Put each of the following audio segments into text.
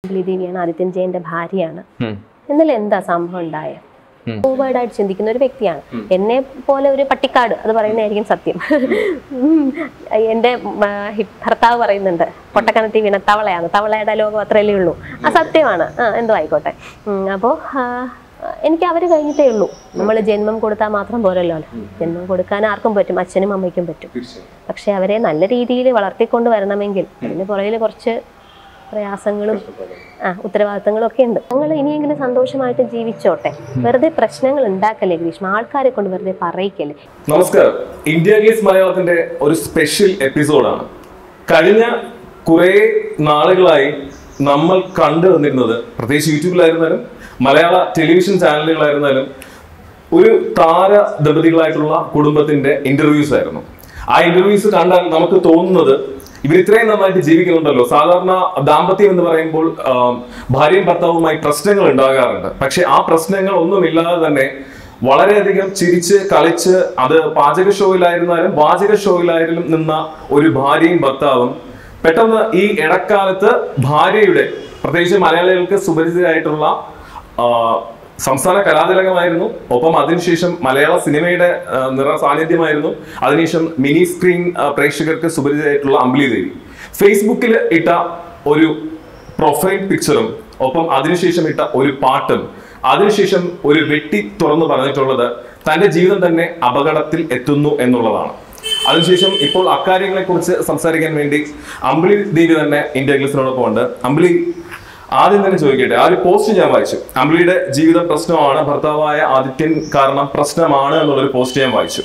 ദേവിയാണ് ആദിത്യൻ ജയന്റെ ഭാര്യയാണ് ഉം. ഇന്നലെ എന്താ സംഭവം ഉണ്ടായ ഉം. ഫോർവേഡായിട്ട് ചിന്തിക്കുന്ന ഒരു വ്യക്തിയാണ് എന്നെ പോലെ ഒരു പട്ടിക്കാട് അത് പറയുന്നതായിരിക്കും സത്യം ഉം. എന്റെ ഉം, ആ, ഹി- ഭർത്താവ് പറയുന്നുണ്ട് പൊട്ടക്കണത്തി വീണ തവളയാണ് തവളയുടെ ലോകം അത്രയല്ലേ ഉള്ളൂ ആ സത്യമാണ് ആ എന്തോ ആയിക്കോട്ടെ ഉം, അപ്പോ ആ, എനിക്ക് അവര് കഴിഞ്ഞിട്ടേ ഉള്ളൂ നമ്മൾ ജന്മം കൊടുത്താൽ മാത്രം പോരല്ലോ ജന്മം കൊടുക്കാൻ ആർക്കും പറ്റും അച്ഛനും അമ്മയ്ക്കും പറ്റും പക്ഷെ അവരെ നല്ല രീതിയിൽ വളർത്തിക്കൊണ്ട് വരണമെങ്കിൽ അതിന് പുറകിൽ കുറച്ച് പ്രയാസങ്ങളും ആ ഉത്തരവാദിത്തങ്ങളും ഒക്കെ ഉണ്ട് ഞങ്ങൾ ഇനിയെങ്കിലും സന്തോഷമായിട്ട് ജീവിച്ചോട്ടെ വെറുതെ പ്രശ്നങ്ങൾ ഉണ്ടാക്കല്ലേ ഗ്രീഷ്മ ആൾക്കാരെ കൊണ്ട് വെറുതെ പറയിക്കല്ലേ നമസ്കാരം ഇന്ത്യ ഗേസ് മലയാളത്തിന്റെ ഒരു സ്പെഷ്യൽ എപ്പിസോഡാണ് കഴിഞ്ഞ കുറെ നാളുകളായി നമ്മൾ കണ്ടു വന്നിരുന്നത് പ്രത്യേകിച്ച് യൂട്യൂബിലായിരുന്നാലും മലയാള ടെലിവിഷൻ ചാനലുകളായിരുന്നാലും ഒരു താര ദമ്പതികളായിട്ടുള്ള കുടുംബത്തിന്റെ ഇന്റർവ്യൂസ് ആയിരുന്നു ആ ഇന്റർവ്യൂസ് കണ്ടാൽ നമുക്ക് തോന്നുന്നത് ഇവർ ഇത്രയും നന്നായിട്ട് ജീവിക്കുന്നുണ്ടല്ലോ സാധാരണ ദാമ്പത്യം എന്ന് പറയുമ്പോൾ ആം, ഭാര്യയും ഭർത്താവുമായി പ്രശ്നങ്ങൾ ഉണ്ടാകാറുണ്ട് പക്ഷെ ആ പ്രശ്നങ്ങൾ ഒന്നുമില്ലാതെ തന്നെ വളരെയധികം ചിരിച്ച് കളിച്ച് അത് പാചക ഷോയിലായിരുന്നാലും വാചക ഷോയിലായാലും നിന്ന ഒരു ഭാര്യയും ഭർത്താവും പെട്ടെന്ന് ഈ ഇടക്കാലത്ത് ഭാര്യയുടെ പ്രത്യേകിച്ച് മലയാളികൾക്ക് സുപരിചിതമായിട്ടുള്ള ആ, സംസ്ഥാന കലാതിലകമായിരുന്നു ഒപ്പം അതിനുശേഷം മലയാള സിനിമയുടെ ആ, നിറ സാന്നിധ്യമായിരുന്നു അതിനുശേഷം മിനി സ്ക്രീൻ ആ, പ്രേക്ഷകർക്ക് സുപരിചിതമായിട്ടുള്ള അമ്പിളി ദേവി ഫേസ്ബുക്കിൽ ഇട്ട ഒരു പ്രൊഫൈൽ പിക്ചറും ഒപ്പം അതിനുശേഷം ഇട്ട ഒരു പാട്ടും അതിനുശേഷം ഒരു വെട്ടി തുറന്നു പറഞ്ഞിട്ടുള്ളത് തന്റെ ജീവിതം തന്നെ അപകടത്തിൽ എത്തുന്നു എന്നുള്ളതാണ് അതിനുശേഷം ഇപ്പോൾ അക്കാര്യങ്ങളെ കുറിച്ച് സംസാരിക്കാൻ വേണ്ടി അമ്പിളി ദേവി തന്നെ ഇന്ത്യ ഗ്ലിസിനോടൊപ്പം ഉണ്ട് അമ്പിളി ആദ്യം തന്നെ ചോദിക്കട്ടെ ആ ഒരു പോസ്റ്റ് ഞാൻ വായിച്ചു അമ്പിളിയുടെ ജീവിതം പ്രശ്നമാണ് ഭർത്താവായ ആദിത്യൻ കാരണം പ്രശ്നമാണ് എന്നുള്ളൊരു പോസ്റ്റ് ഞാൻ വായിച്ചു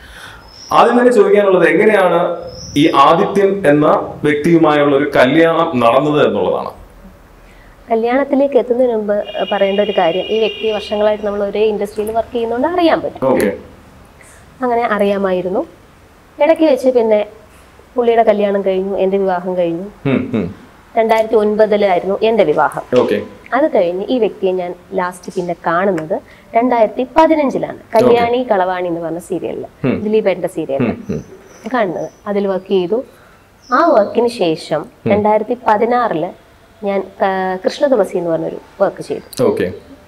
ആദ്യം തന്നെ ചോദിക്കാനുള്ളത് എങ്ങനെയാണ് ഈ ആദിത്യൻ എന്ന വ്യക്തിയുമായുള്ള ഒരു കല്യാണം നടന്നത് എന്നുള്ളതാണ് കല്യാണത്തിലേക്ക് എത്തുന്നതിന് മുമ്പ് അഹ് പറയേണ്ട ഒരു കാര്യം ഈ വ്യക്തി വർഷങ്ങളായിട്ട് നമ്മൾ ഒരേ ഇൻഡസ്ട്രിയിൽ വർക്ക് ചെയ്യുന്നതുകൊണ്ട് അറിയാൻ പറ്റും ഓക്കെ അങ്ങനെ അറിയാമായിരുന്നു ഇടയ്ക്ക് വെച്ച് പിന്നെ പുള്ളിയുടെ കല്യാണം കഴിഞ്ഞു എൻ്റെ വിവാഹം കഴിഞ്ഞു രണ്ടായിരത്തി ഒൻപതിലായിരുന്നു എൻ്റെ വിവാഹം ഓക്കെ അത് കഴിഞ്ഞ് ഈ വ്യക്തിയെ ഞാൻ ലാസ്റ്റ് പിന്നെ കാണുന്നത് രണ്ടായിരത്തി പതിനഞ്ചിലാണ് കല്യാണി കളവാണി എന്ന് പറഞ്ഞ സീരിയലിൽ ദിലീപേട്ടന്റെ സീരിയലിൽ കാണുന്നത് അതിൽ വർക്ക് ചെയ്തു ആ വർക്കിന് ശേഷം രണ്ടായിരത്തി പതിനാറില് ഞാൻ ആ, കൃഷ്ണ തുളസി എന്ന് പറഞ്ഞൊരു വർക്ക് ചെയ്തു ഓക്കെ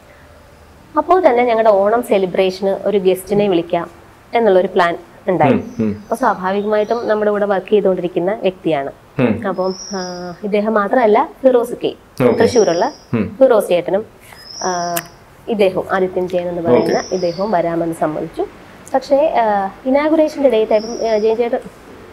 അപ്പോൾ തന്നെ ഞങ്ങളുടെ ഓണം സെലിബ്രേഷന് ഒരു ഗസ്റ്റിനെ വിളിക്കാം എന്നുള്ളൊരു പ്ലാൻ ഉണ്ടായി അപ്പോൾ സ്വാഭാവികമായിട്ടും നമ്മുടെ കൂടെ വർക്ക് ചെയ്തുകൊണ്ടിരിക്കുന്ന വ്യക്തിയാണ് ഉം. അപ്പം ആ, ഇദ്ദേഹം മാത്രമല്ല ഫിറോസ് കെ Okay. തൃശ്ശൂരുള്ള ഉം. ഫിറോസ് ചേട്ടനും ആ, ഇദ്ദേഹവും ആദിത്യൻ ജയൻ എന്ന് പറയുന്ന ഇദ്ദേഹവും വരാമെന്ന് സമ്മതിച്ചു പക്ഷേ ഇനാഗുറേഷന്റെ ഡേറ്റ് ആയപ്പം ആ, ജയൻ ചേട്ടൻ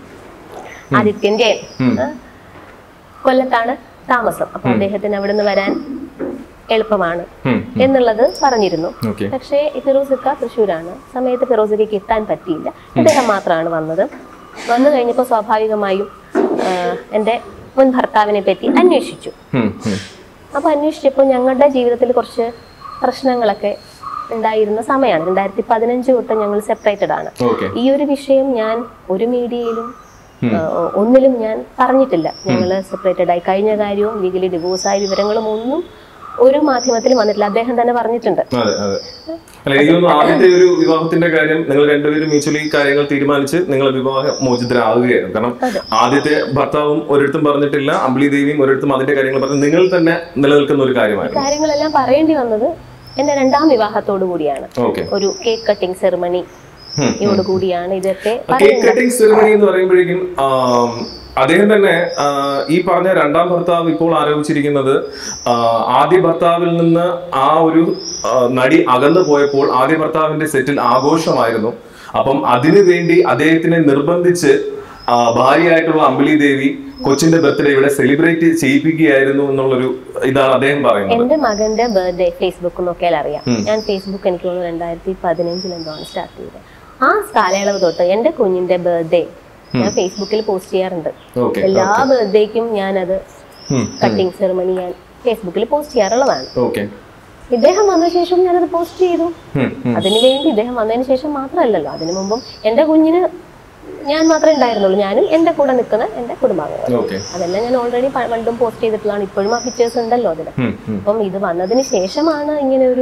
ആദിത്യൻ ജയൻ ആ, കൊല്ലത്താണ് താമസം അപ്പൊ അദ്ദേഹത്തിന് അവിടെ നിന്ന് വരാൻ എളുപ്പമാണ് എന്നുള്ളത് പറഞ്ഞിരുന്നു ഓക്കെ പക്ഷേ ഈ ഫിറോസിക്ക തൃശ്ശൂരാണ് സമയത്ത് ഫിറോസിക്കയ്ക്ക് എത്താൻ പറ്റിയില്ല ഇദ്ദേഹം മാത്രമാണ് വന്നത് വന്നു കഴിഞ്ഞപ്പോൾ സ്വാഭാവികമായും ആ, എൻ്റെ മുൻ ഭർത്താവിനെ പറ്റി അന്വേഷിച്ചു അപ്പോൾ അന്വേഷിച്ചപ്പോൾ ഞങ്ങളുടെ ജീവിതത്തിൽ കുറച്ച് പ്രശ്നങ്ങളൊക്കെ ഉണ്ടായിരുന്ന സമയമാണ് രണ്ടായിരത്തി പതിനഞ്ച് തൊട്ട് ഞങ്ങൾ സെപ്പറേറ്റഡ് ആണ് ഓക്കെ ഈ ഒരു വിഷയം ഞാൻ ഒരു മീഡിയയിലും ആ, ഒന്നിലും ഞാൻ പറഞ്ഞിട്ടില്ല ഞങ്ങൾ സെപ്പറേറ്റഡ് ആയി കഴിഞ്ഞ കാര്യവും ലീഗലി ഡിവോഴ്സായ വിവരങ്ങളും ഒന്നും ഒരു മാധ്യമത്തിലും വന്നിട്ടില്ല അദ്ദേഹം തന്നെ പറഞ്ഞിട്ടുണ്ട് അതെ അതെ അല്ല എനിക്ക് തോന്നുന്നു ആദ്യത്തെ ഒരു വിവാഹത്തിന്റെ കാര്യം നിങ്ങൾ രണ്ടുപേരും മ്യൂച്വലി കാര്യങ്ങൾ തീരുമാനിച്ച് നിങ്ങൾ വിവാഹ മോചിതരാകുകയായിരുന്നു കാരണം ആദ്യത്തെ ഭർത്താവും ഒരിടത്തും പറഞ്ഞിട്ടില്ല അമ്പിളി ദേവിയും ഒരിടത്തും അതിന്റെ കാര്യങ്ങൾ പറഞ്ഞു നിങ്ങൾ തന്നെ നിലനിൽക്കുന്ന ഒരു കാര്യമായിരുന്നു കാര്യങ്ങളെല്ലാം പറയേണ്ടി വന്നത് എന്റെ രണ്ടാം വിവാഹത്തോടു കൂടിയാണ് ഓക്കെ ഒരു കേക്ക് കട്ടിംഗ് സെറിമണി ഉം, യോട് കൂടിയാണ് ഇതൊക്കെ കേക്ക് കട്ടിംഗ് സെറിമണി എന്ന് പറയുമ്പോഴേക്കും ആം, അദ്ദേഹം തന്നെ ആ, ഈ പറഞ്ഞ രണ്ടാം ഭർത്താവ് ഇപ്പോൾ ആരോപിച്ചിരിക്കുന്നത് ആ, ആദ്യ ഭർത്താവിൽ നിന്ന് ആ ഒരു ആ, നടി അകന്നു പോയപ്പോൾ ആദ്യ ഭർത്താവിന്റെ സെറ്റിൽ ആഘോഷമായിരുന്നു അപ്പം അതിനു വേണ്ടി അദ്ദേഹത്തിനെ നിർബന്ധിച്ച് ആ, ഭാര്യയായിട്ടുള്ള അമ്പിളി ദേവി കൊച്ചിന്റെ ബർത്ത്ഡേ ഇവിടെ സെലിബ്രേറ്റ് ചെയ്യിപ്പിക്കുകയായിരുന്നു എന്നുള്ളൊരു ഇതാണ് അദ്ദേഹം പറയുന്നത് എന്റെ മകന്റെ ബർത്ത്ഡേ ഫേസ്ബുക്ക് നോക്കിയാൽ അറിയാം ഞാൻ ഫേസ്ബുക്ക് എനിക്ക് തോന്നുന്നു രണ്ടായിരത്തി പതിനഞ്ചിൽ എന്താണ് സ്റ്റാർട്ട് ചെയ്തത് ആ കാലയളവ് തൊട്ട് എന്റെ കുഞ്ഞിന്റെ ബർത്ത്ഡേ ഞാൻ ഫേസ്ബുക്കിൽ പോസ്റ്റ് ചെയ്യാറുണ്ട് ഓക്കെ എല്ലാ ബർത്ത്ഡേക്കും ഞാനത് കട്ടിംഗ് സെറിമണി ഞാൻ ഫേസ്ബുക്കിൽ പോസ്റ്റ് ചെയ്യാറുള്ളതാണ് ഓക്കെ ഇദ്ദേഹം വന്ന ശേഷം ഞാനത് പോസ്റ്റ് ചെയ്തു അതിനുവേണ്ടി ഇദ്ദേഹം വന്നതിന് ശേഷം മാത്രമല്ലല്ലോ അതിനു മുമ്പും എന്റെ കുഞ്ഞിന് ഞാൻ മാത്രമേ ഉണ്ടായിരുന്നുള്ളൂ ഞാനും എന്റെ കൂടെ നിൽക്കുന്ന എന്റെ കുടുംബാംഗങ്ങൾ ഓക്കെ അതെല്ലാം ഞാൻ ഓൾറെഡി പണ്ടും പോസ്റ്റ് ചെയ്തിട്ടുള്ളതാണ് ഇപ്പോഴും ആ പിക്ചേഴ്സ് ഉണ്ടല്ലോ അതിൽ അപ്പം ഇത് വന്നതിന് ശേഷമാണ് ഇങ്ങനെ ഒരു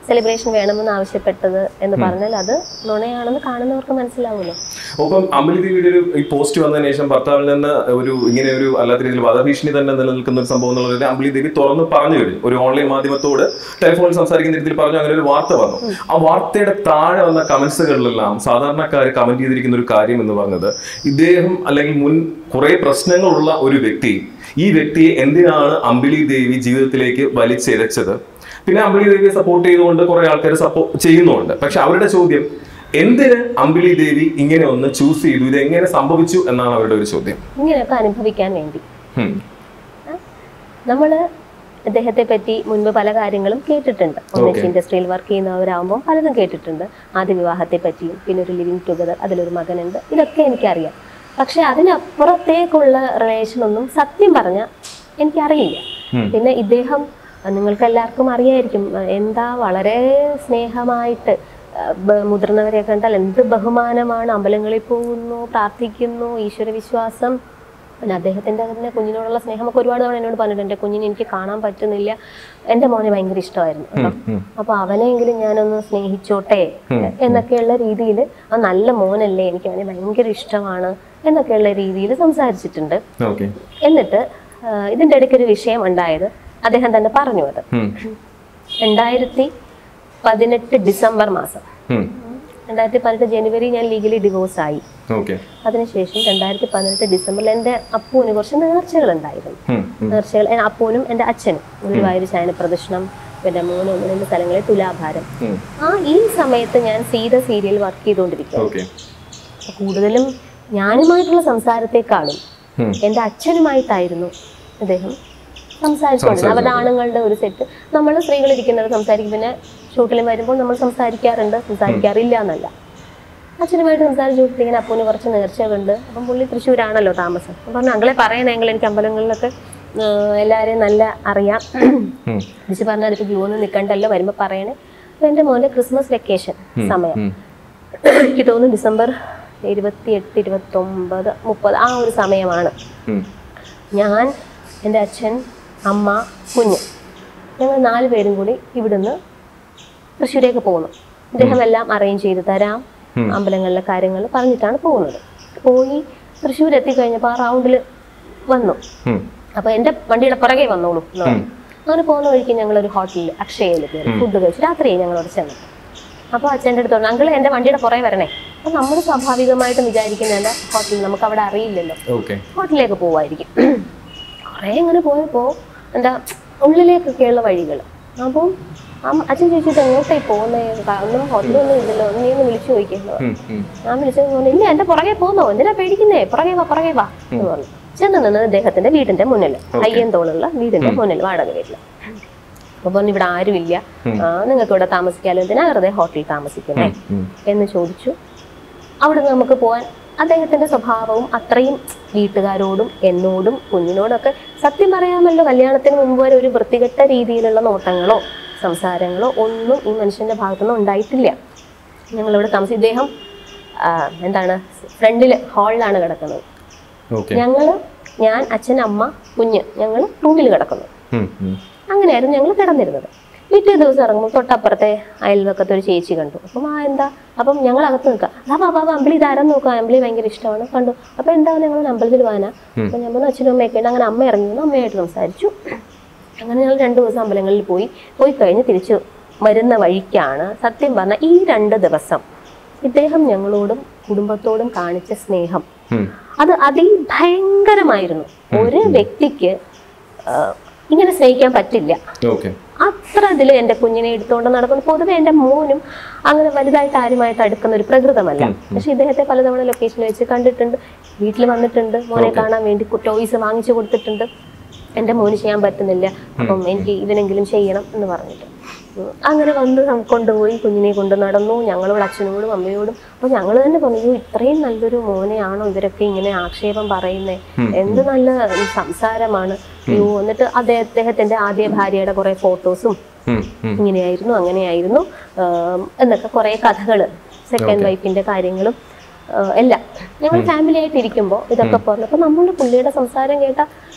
സെലിബ്രേഷൻ വേണമെന്ന് ആവശ്യപ്പെട്ടത് എന്ന് പറഞ്ഞാൽ അത് നുണയാണെന്ന് കാണുന്നവർക്ക് മനസ്സിലാവുമല്ലോ ഒപ്പം അമലി ദേവിയുടെ ഒരു ഈ പോസ്റ്റ് വന്നതിന് ശേഷം ഭർത്താവിൽ നിന്ന് ഒരു ഇങ്ങനെ ഒരു അല്ലാത്ത രീതിയിൽ വധഭീഷണി തന്നെ നിലനിൽക്കുന്ന ഒരു സംഭവം എന്നുള്ളത് അമലി ദേവി തുറന്ന് പറഞ്ഞു കഴിഞ്ഞു ഒരു ഓൺലൈൻ മാധ്യമത്തോട് ടെലിഫോണിൽ സംസാരിക്കുന്ന രീതിയിൽ പറഞ്ഞു അങ്ങനെ ഒരു വാർത്ത വന്നു ആ വാർത്തയുടെ താഴെ വന്ന കമന്റ്സുകളിലെല്ലാം സാധാരണക്കാർ കമന്റ് ചെയ്തിരിക്കുന്ന ഒരു കാര്യം എന്ന് പറഞ്ഞത് ഇദ്ദേഹം അല്ലെങ്കിൽ മുൻ കുറെ പ്രശ്നങ്ങളുള്ള ഒരു വ്യക്തി ഈ വ്യക്തിയെ എന്തിനാണ് അമ്പിളി ദേവി ജീവിതത്തിലേക്ക് വലിച്ചിഴച്ചത് പിന്നെ അമ്പിളി ദേവിയെ സപ്പോർട്ട് ചെയ്തുകൊണ്ട് കുറെ ആൾക്കാർ സപ്പോർട്ട് ചെയ്യുന്നുണ്ട് പക്ഷെ അവരുടെ ചോദ്യം എന്തിന് അമ്പിളി ദേവി ഇങ്ങനെ ഒന്ന് ചൂസ് ചെയ്തു ഇത് എങ്ങനെ സംഭവിച്ചു എന്നാണ് അവരുടെ ഒരു ചോദ്യം ഇങ്ങനെയൊക്കെ അനുഭവിക്കാൻ വേണ്ടി ഉം. നമ്മൾ അദ്ദേഹത്തെ പറ്റി മുൻപ് പല കാര്യങ്ങളും കേട്ടിട്ടുണ്ട് ഒന്നിച്ച് ഇൻഡസ്ട്രിയിൽ വർക്ക് ചെയ്യുന്നവരാകുമ്പോൾ പലതും കേട്ടിട്ടുണ്ട് ആദ്യ വിവാഹത്തെ പറ്റിയും പിന്നെ ഒരു ലിവിങ് ടുഗദർ അതിലൊരു മകനുണ്ട് ഇതൊക്കെ എനിക്കറിയാം പക്ഷെ അതിനപ്പുറത്തേക്കുള്ള റിലേഷൻ ഒന്നും സത്യം പറഞ്ഞ എനിക്കറിയില്ല ഉം. പിന്നെ ഇദ്ദേഹം നിങ്ങൾക്ക് എല്ലാവർക്കും അറിയായിരിക്കും എന്താ വളരെ സ്നേഹമായിട്ട് ആ, ബ- മുതിർന്നവരെ കണ്ടാൽ എന്ത് ബഹുമാനമാണ് അമ്പലങ്ങളിൽ പോകുന്നു പ്രാർത്ഥിക്കുന്നു ഈശ്വര വിശ്വാസം പിന്നെ അദ്ദേഹത്തിന്റെ തന്നെ കുഞ്ഞിനോടുള്ള സ്നേഹമൊക്കെ ഒരുപാട് തവണ എന്നോട് പറഞ്ഞിട്ടുണ്ട് എൻ്റെ കുഞ്ഞിനെ എനിക്ക് കാണാൻ പറ്റുന്നില്ല എൻ്റെ മോനെ ഭയങ്കര ഇഷ്ടമായിരുന്നു കേട്ടോ ഉം. അപ്പൊ അവനെങ്കിലും ഞാനൊന്ന് സ്നേഹിച്ചോട്ടെ എന്നൊക്കെയുള്ള രീതിയിൽ ആ നല്ല മോനല്ലേ എനിക്ക് അവനെ ഭയങ്കര ഇഷ്ടമാണ് എന്നൊക്കെയുള്ള രീതിയിൽ സംസാരിച്ചിട്ടുണ്ട് ഓക്കെ എന്നിട്ട് ആ, ഇതിന്റെ ഇടയ്ക്ക് ഒരു വിഷയം ഉണ്ടായത് അദ്ദേഹം തന്നെ പറഞ്ഞു അത് ഉം. രണ്ടായിരത്തി പതിനെട്ട് ഡിസംബർ മാസം ഉം. രണ്ടായിരത്തി പതിനെട്ട് ജനുവരി ഞാൻ ലീഗലി ഡിവോഴ്സ് ആയി ഓക്കെ അതിനുശേഷം രണ്ടായിരത്തി പതിനെട്ട് ഡിസംബറിൽ എൻ്റെ അപ്പൂന് കുറച്ച് നേർച്ചകൾ ഉണ്ടായിരുന്നു ഉം. ഉം. നേർച്ചകൾ എ- അപ്പൂനും എൻ്റെ അച്ഛനും ഗുരുവായൂർ ശയന പ്രദക്ഷിണം പിന്നെ മൂന്ന് ഒന്ന് രണ്ട് സ്ഥലങ്ങളിൽ തുലാഭാരം ഉം. ആ ഈ സമയത്ത് ഞാൻ സീത സീരിയൽ വർക്ക് ചെയ്തുകൊണ്ടിരിക്കുക ഓക്കെ കൂടുതലും ഞാനുമായിട്ടുള്ള സംസാരത്തെക്കാളും ഉം. എൻ്റെ അച്ഛനുമായിട്ടായിരുന്നു അദ്ദേഹം സംസാരിച്ചുകൊണ്ടിരുന്നത് അവരുടെ ആണുങ്ങളുടെ ഒരു സെറ്റ് നമ്മൾ സ്ത്രീകൾ ഇരിക്കുന്നത് സംസാരിക്കും പിന്നെ ഷൂട്ടിൽ വരുമ്പോൾ നമ്മൾ സംസാരിക്കാറുണ്ട് സംസാരിക്കാറില്ല എന്നല്ല അച്ഛനുമായിട്ട് സംസാരിച്ചുകൊണ്ടിരിക്കുന്ന അപ്പൂന് കുറച്ച് നേർച്ചകളുണ്ട് അപ്പം പുള്ളി തൃശ്ശൂരാണല്ലോ താമസം അപ്പം പറഞ്ഞു അങ്ങളെ പറയണമെങ്കിൽ എനിക്ക് അമ്പലങ്ങളിലൊക്കെ ആ, എല്ലാവരെയും നല്ല അറിയാം ഉം. തിരിച്ച് പറഞ്ഞാൽ അതിപ്പോൾ ക്യൂ ഒന്നും നിൽക്കണ്ടല്ലോ വരുമ്പോൾ പറയണേ അപ്പം എൻ്റെ മോൻ്റെ ക്രിസ്മസ് വെക്കേഷൻ സമയം ഉം. എനിക്ക് തോന്നുന്നു ഡിസംബർ ഇരുപത്തി എട്ട് ഇരുപത്തൊമ്പത് മുപ്പത് ആ ഒരു സമയമാണ് ഉം. ഞാൻ എൻ്റെ അച്ഛൻ അമ്മ കുഞ്ഞ് ഞങ്ങൾ നാല് പേരും കൂടി ഇവിടുന്ന് തൃശ്ശൂരേക്ക് പോകുന്നു ഇദ്ദേഹം എല്ലാം അറേഞ്ച് ചെയ്ത് തരാം ഉം. അമ്പലങ്ങളിലെ കാര്യങ്ങൾ പറഞ്ഞിട്ടാണ് പോകുന്നത് പോയി തൃശ്ശൂർ എത്തിക്കഴിഞ്ഞപ്പോൾ ആ റൗണ്ടിൽ വന്നു ഉം. അപ്പോൾ എൻ്റെ വണ്ടിയുടെ പുറകെ വന്നോളൂ എന്ന് പറഞ്ഞു. അങ്ങനെ പോകുന്ന വഴിക്ക് ഞങ്ങളൊരു ഹോട്ടലിൽ അക്ഷയയിൽ കയറി ഫുഡ് കഴിച്ച് രാത്രിയായി ഞങ്ങളോട് ചെന്നത് അപ്പോൾ അച്ഛൻ്റെ അടുത്ത് പറഞ്ഞു അങ്കിൾ എൻ്റെ വണ്ടിയുടെ പുറകെ വരണേ അപ്പോൾ നമ്മൾ സ്വാഭാവികമായിട്ടും വിചാരിക്കുന്നതല്ല ഹോട്ടലിൽ നമുക്ക് അവിടെ അറിയില്ലല്ലോ ഓക്കെ ഹോട്ടലിലേക്ക് പോവായിരിക്കും കുറേ ഇങ്ങനെ പോയപ്പോൾ എന്താ ഉള്ളിലേക്കൊക്കെയുള്ള വഴികൾ അപ്പം അമ്മ അച്ഛൻ ചോദിച്ചിട്ട് എങ്ങോട്ടായി പോകുന്നത് ഒന്നും ഹോട്ടലൊന്നും ഇല്ലല്ലോ ഒന്ന് നീ ഒന്ന് വിളിച്ചു ചോദിക്കുന്നു ഉം. ഉം. ഞാൻ ഞാൻ വിളിച്ചത് പറഞ്ഞു ഇല്ല എന്റെ പുറകെ പോന്നോ എന്തിനാ പേടിക്കുന്നേ പുറകെ വാ പുറകെ വാ എന്ന് പറഞ്ഞു ചെന്ന് നിന്നത് അദ്ദേഹത്തിന്റെ വീടിന്റെ മുന്നിൽ അയ്യന്തോളുള്ള വീടിന്റെ മുന്നിൽ വാടക വീട്ടിൽ അപ്പൊ പറഞ്ഞു ഇവിടെ ആരുമില്ല ആ, നിങ്ങൾക്ക് ഇവിടെ താമസിക്കാലോ എന്തിനാ വെറുതെ ഹോട്ടലിൽ താമസിക്കുന്നേ ഉം. എന്ന് ചോദിച്ചു അവിടെ നമുക്ക് പോകാൻ അദ്ദേഹത്തിന്റെ സ്വഭാവവും അത്രയും വീട്ടുകാരോടും എന്നോടും കുഞ്ഞിനോടും ഒക്കെ സത്യം പറയാമല്ലോ കല്യാണത്തിന് മുമ്പ് വരെ ഒരു വൃത്തികെട്ട രീതിയിലുള്ള നോട്ടങ്ങളോ സംസാരങ്ങളോ ഒന്നും ഈ മനുഷ്യന്റെ ഭാഗത്തുനിന്ന് ഉണ്ടായിട്ടില്ല ഞങ്ങളിവിടെ താമസിക്കും ഇദ്ദേഹം ആ, എന്താണ് ഫ്രണ്ടില് ഹാളിലാണ് കിടക്കുന്നത് ഓക്കെ ഞങ്ങള് ഞാൻ അച്ഛൻ അമ്മ കുഞ്ഞ് ഞങ്ങൾ റൂമിൽ കിടക്കുന്നു ഉം. ഉം. അങ്ങനെയായിരുന്നു ഞങ്ങൾ കിടന്നിരുന്നത് പിറ്റേ ദിവസം ഇറങ്ങുമ്പോൾ തൊട്ടപ്പുറത്തെ അയൽവക്കത്തെ ഒരു ചേച്ചി കണ്ടു അപ്പം ആ എന്താ അപ്പം ഞങ്ങൾ അകത്ത് നിൽക്കാം അതാ ബാബാ അമ്പിളി ഇതാരം നോക്കാം അമ്പിളി ഭയങ്കര ഇഷ്ടമാണ് കണ്ടു അപ്പം എന്താ ഞങ്ങൾ അമ്പലത്തിൽ പോകാനാ അപ്പം നമ്മൾ അച്ഛനും അമ്മയൊക്കെ ഉണ്ട് അങ്ങനെ അമ്മ ഇറങ്ങി വന്നു അമ്മയായിട്ട് സംസാരിച്ചു അങ്ങനെ ഞങ്ങൾ രണ്ട് ദിവസം അമ്പലങ്ങളിൽ പോയി പോയി കഴിഞ്ഞ് തിരിച്ച് വരുന്ന വഴിക്കാണ് സത്യം പറഞ്ഞാൽ ഈ രണ്ട് ദിവസം ഇദ്ദേഹം ഞങ്ങളോടും കുടുംബത്തോടും കാണിച്ച സ്നേഹം ഉം. അത് അതിഭയങ്കരമായിരുന്നു ഒരു വ്യക്തിക്ക് ആ, ഇങ്ങനെ സ്നേഹിക്കാൻ പറ്റില്ല ഓക്കെ അത്ര ഇതിൽ എൻ്റെ കുഞ്ഞിനെ എടുത്തുകൊണ്ട് നടക്കുന്നു പൊതുവെ എൻ്റെ മോനും അങ്ങനെ വലുതായിട്ട് ആരുമായിട്ട് അടുക്കുന്ന ഒരു പ്രകൃതമല്ല പക്ഷെ ഇദ്ദേഹത്തെ പലതവണ ലൊക്കേഷനിൽ വെച്ച് കണ്ടിട്ടുണ്ട് വീട്ടിൽ വന്നിട്ടുണ്ട് മോനെ കാണാൻ വേണ്ടി ടോയ്സ് വാങ്ങിച്ചു കൊടുത്തിട്ടുണ്ട് എൻ്റെ മോന് ചെയ്യാൻ പറ്റുന്നില്ല അപ്പം എനിക്ക് ഇവനെങ്കിലും ചെയ്യണം എന്ന് പറഞ്ഞിട്ട് ഉം. അങ്ങനെ വന്ന് നം- കൊണ്ടുപോയി കുഞ്ഞിനെ കൊണ്ട് നടന്നു ഞങ്ങളോട് അച്ഛനോടും അമ്മയോടും അപ്പോൾ ഞങ്ങൾ തന്നെ പറഞ്ഞു ഇത്രയും നല്ലൊരു മോനെയാണോ ഇവരൊക്കെ ഇങ്ങനെ ആക്ഷേപം പറയുന്നേ എന്ത് നല്ല സംസാരമാണ് അയ്യോ എന്നിട്ട് അദ്ദേഹ അദ്ദേഹത്തിന്റെ ആദ്യ ഭാര്യയുടെ കുറെ ഫോട്ടോസും ഉം. ഉം. ഇങ്ങനെയായിരുന്നു അങ്ങനെയായിരുന്നു ആം, എന്നൊക്കെ കുറെ കഥകൾ സെക്കൻഡ് വൈഫിന്റെ കാര്യങ്ങളും ആ, എല്ലാം ഞങ്ങൾ ഫാമിലി ആയിട്ട് ഇരിക്കുമ്പോൾ ഇതൊക്കെ പറഞ്ഞു അപ്പൊ നമ്മളുടെ പുള്ളിയുടെ സംസാരം കേട്ട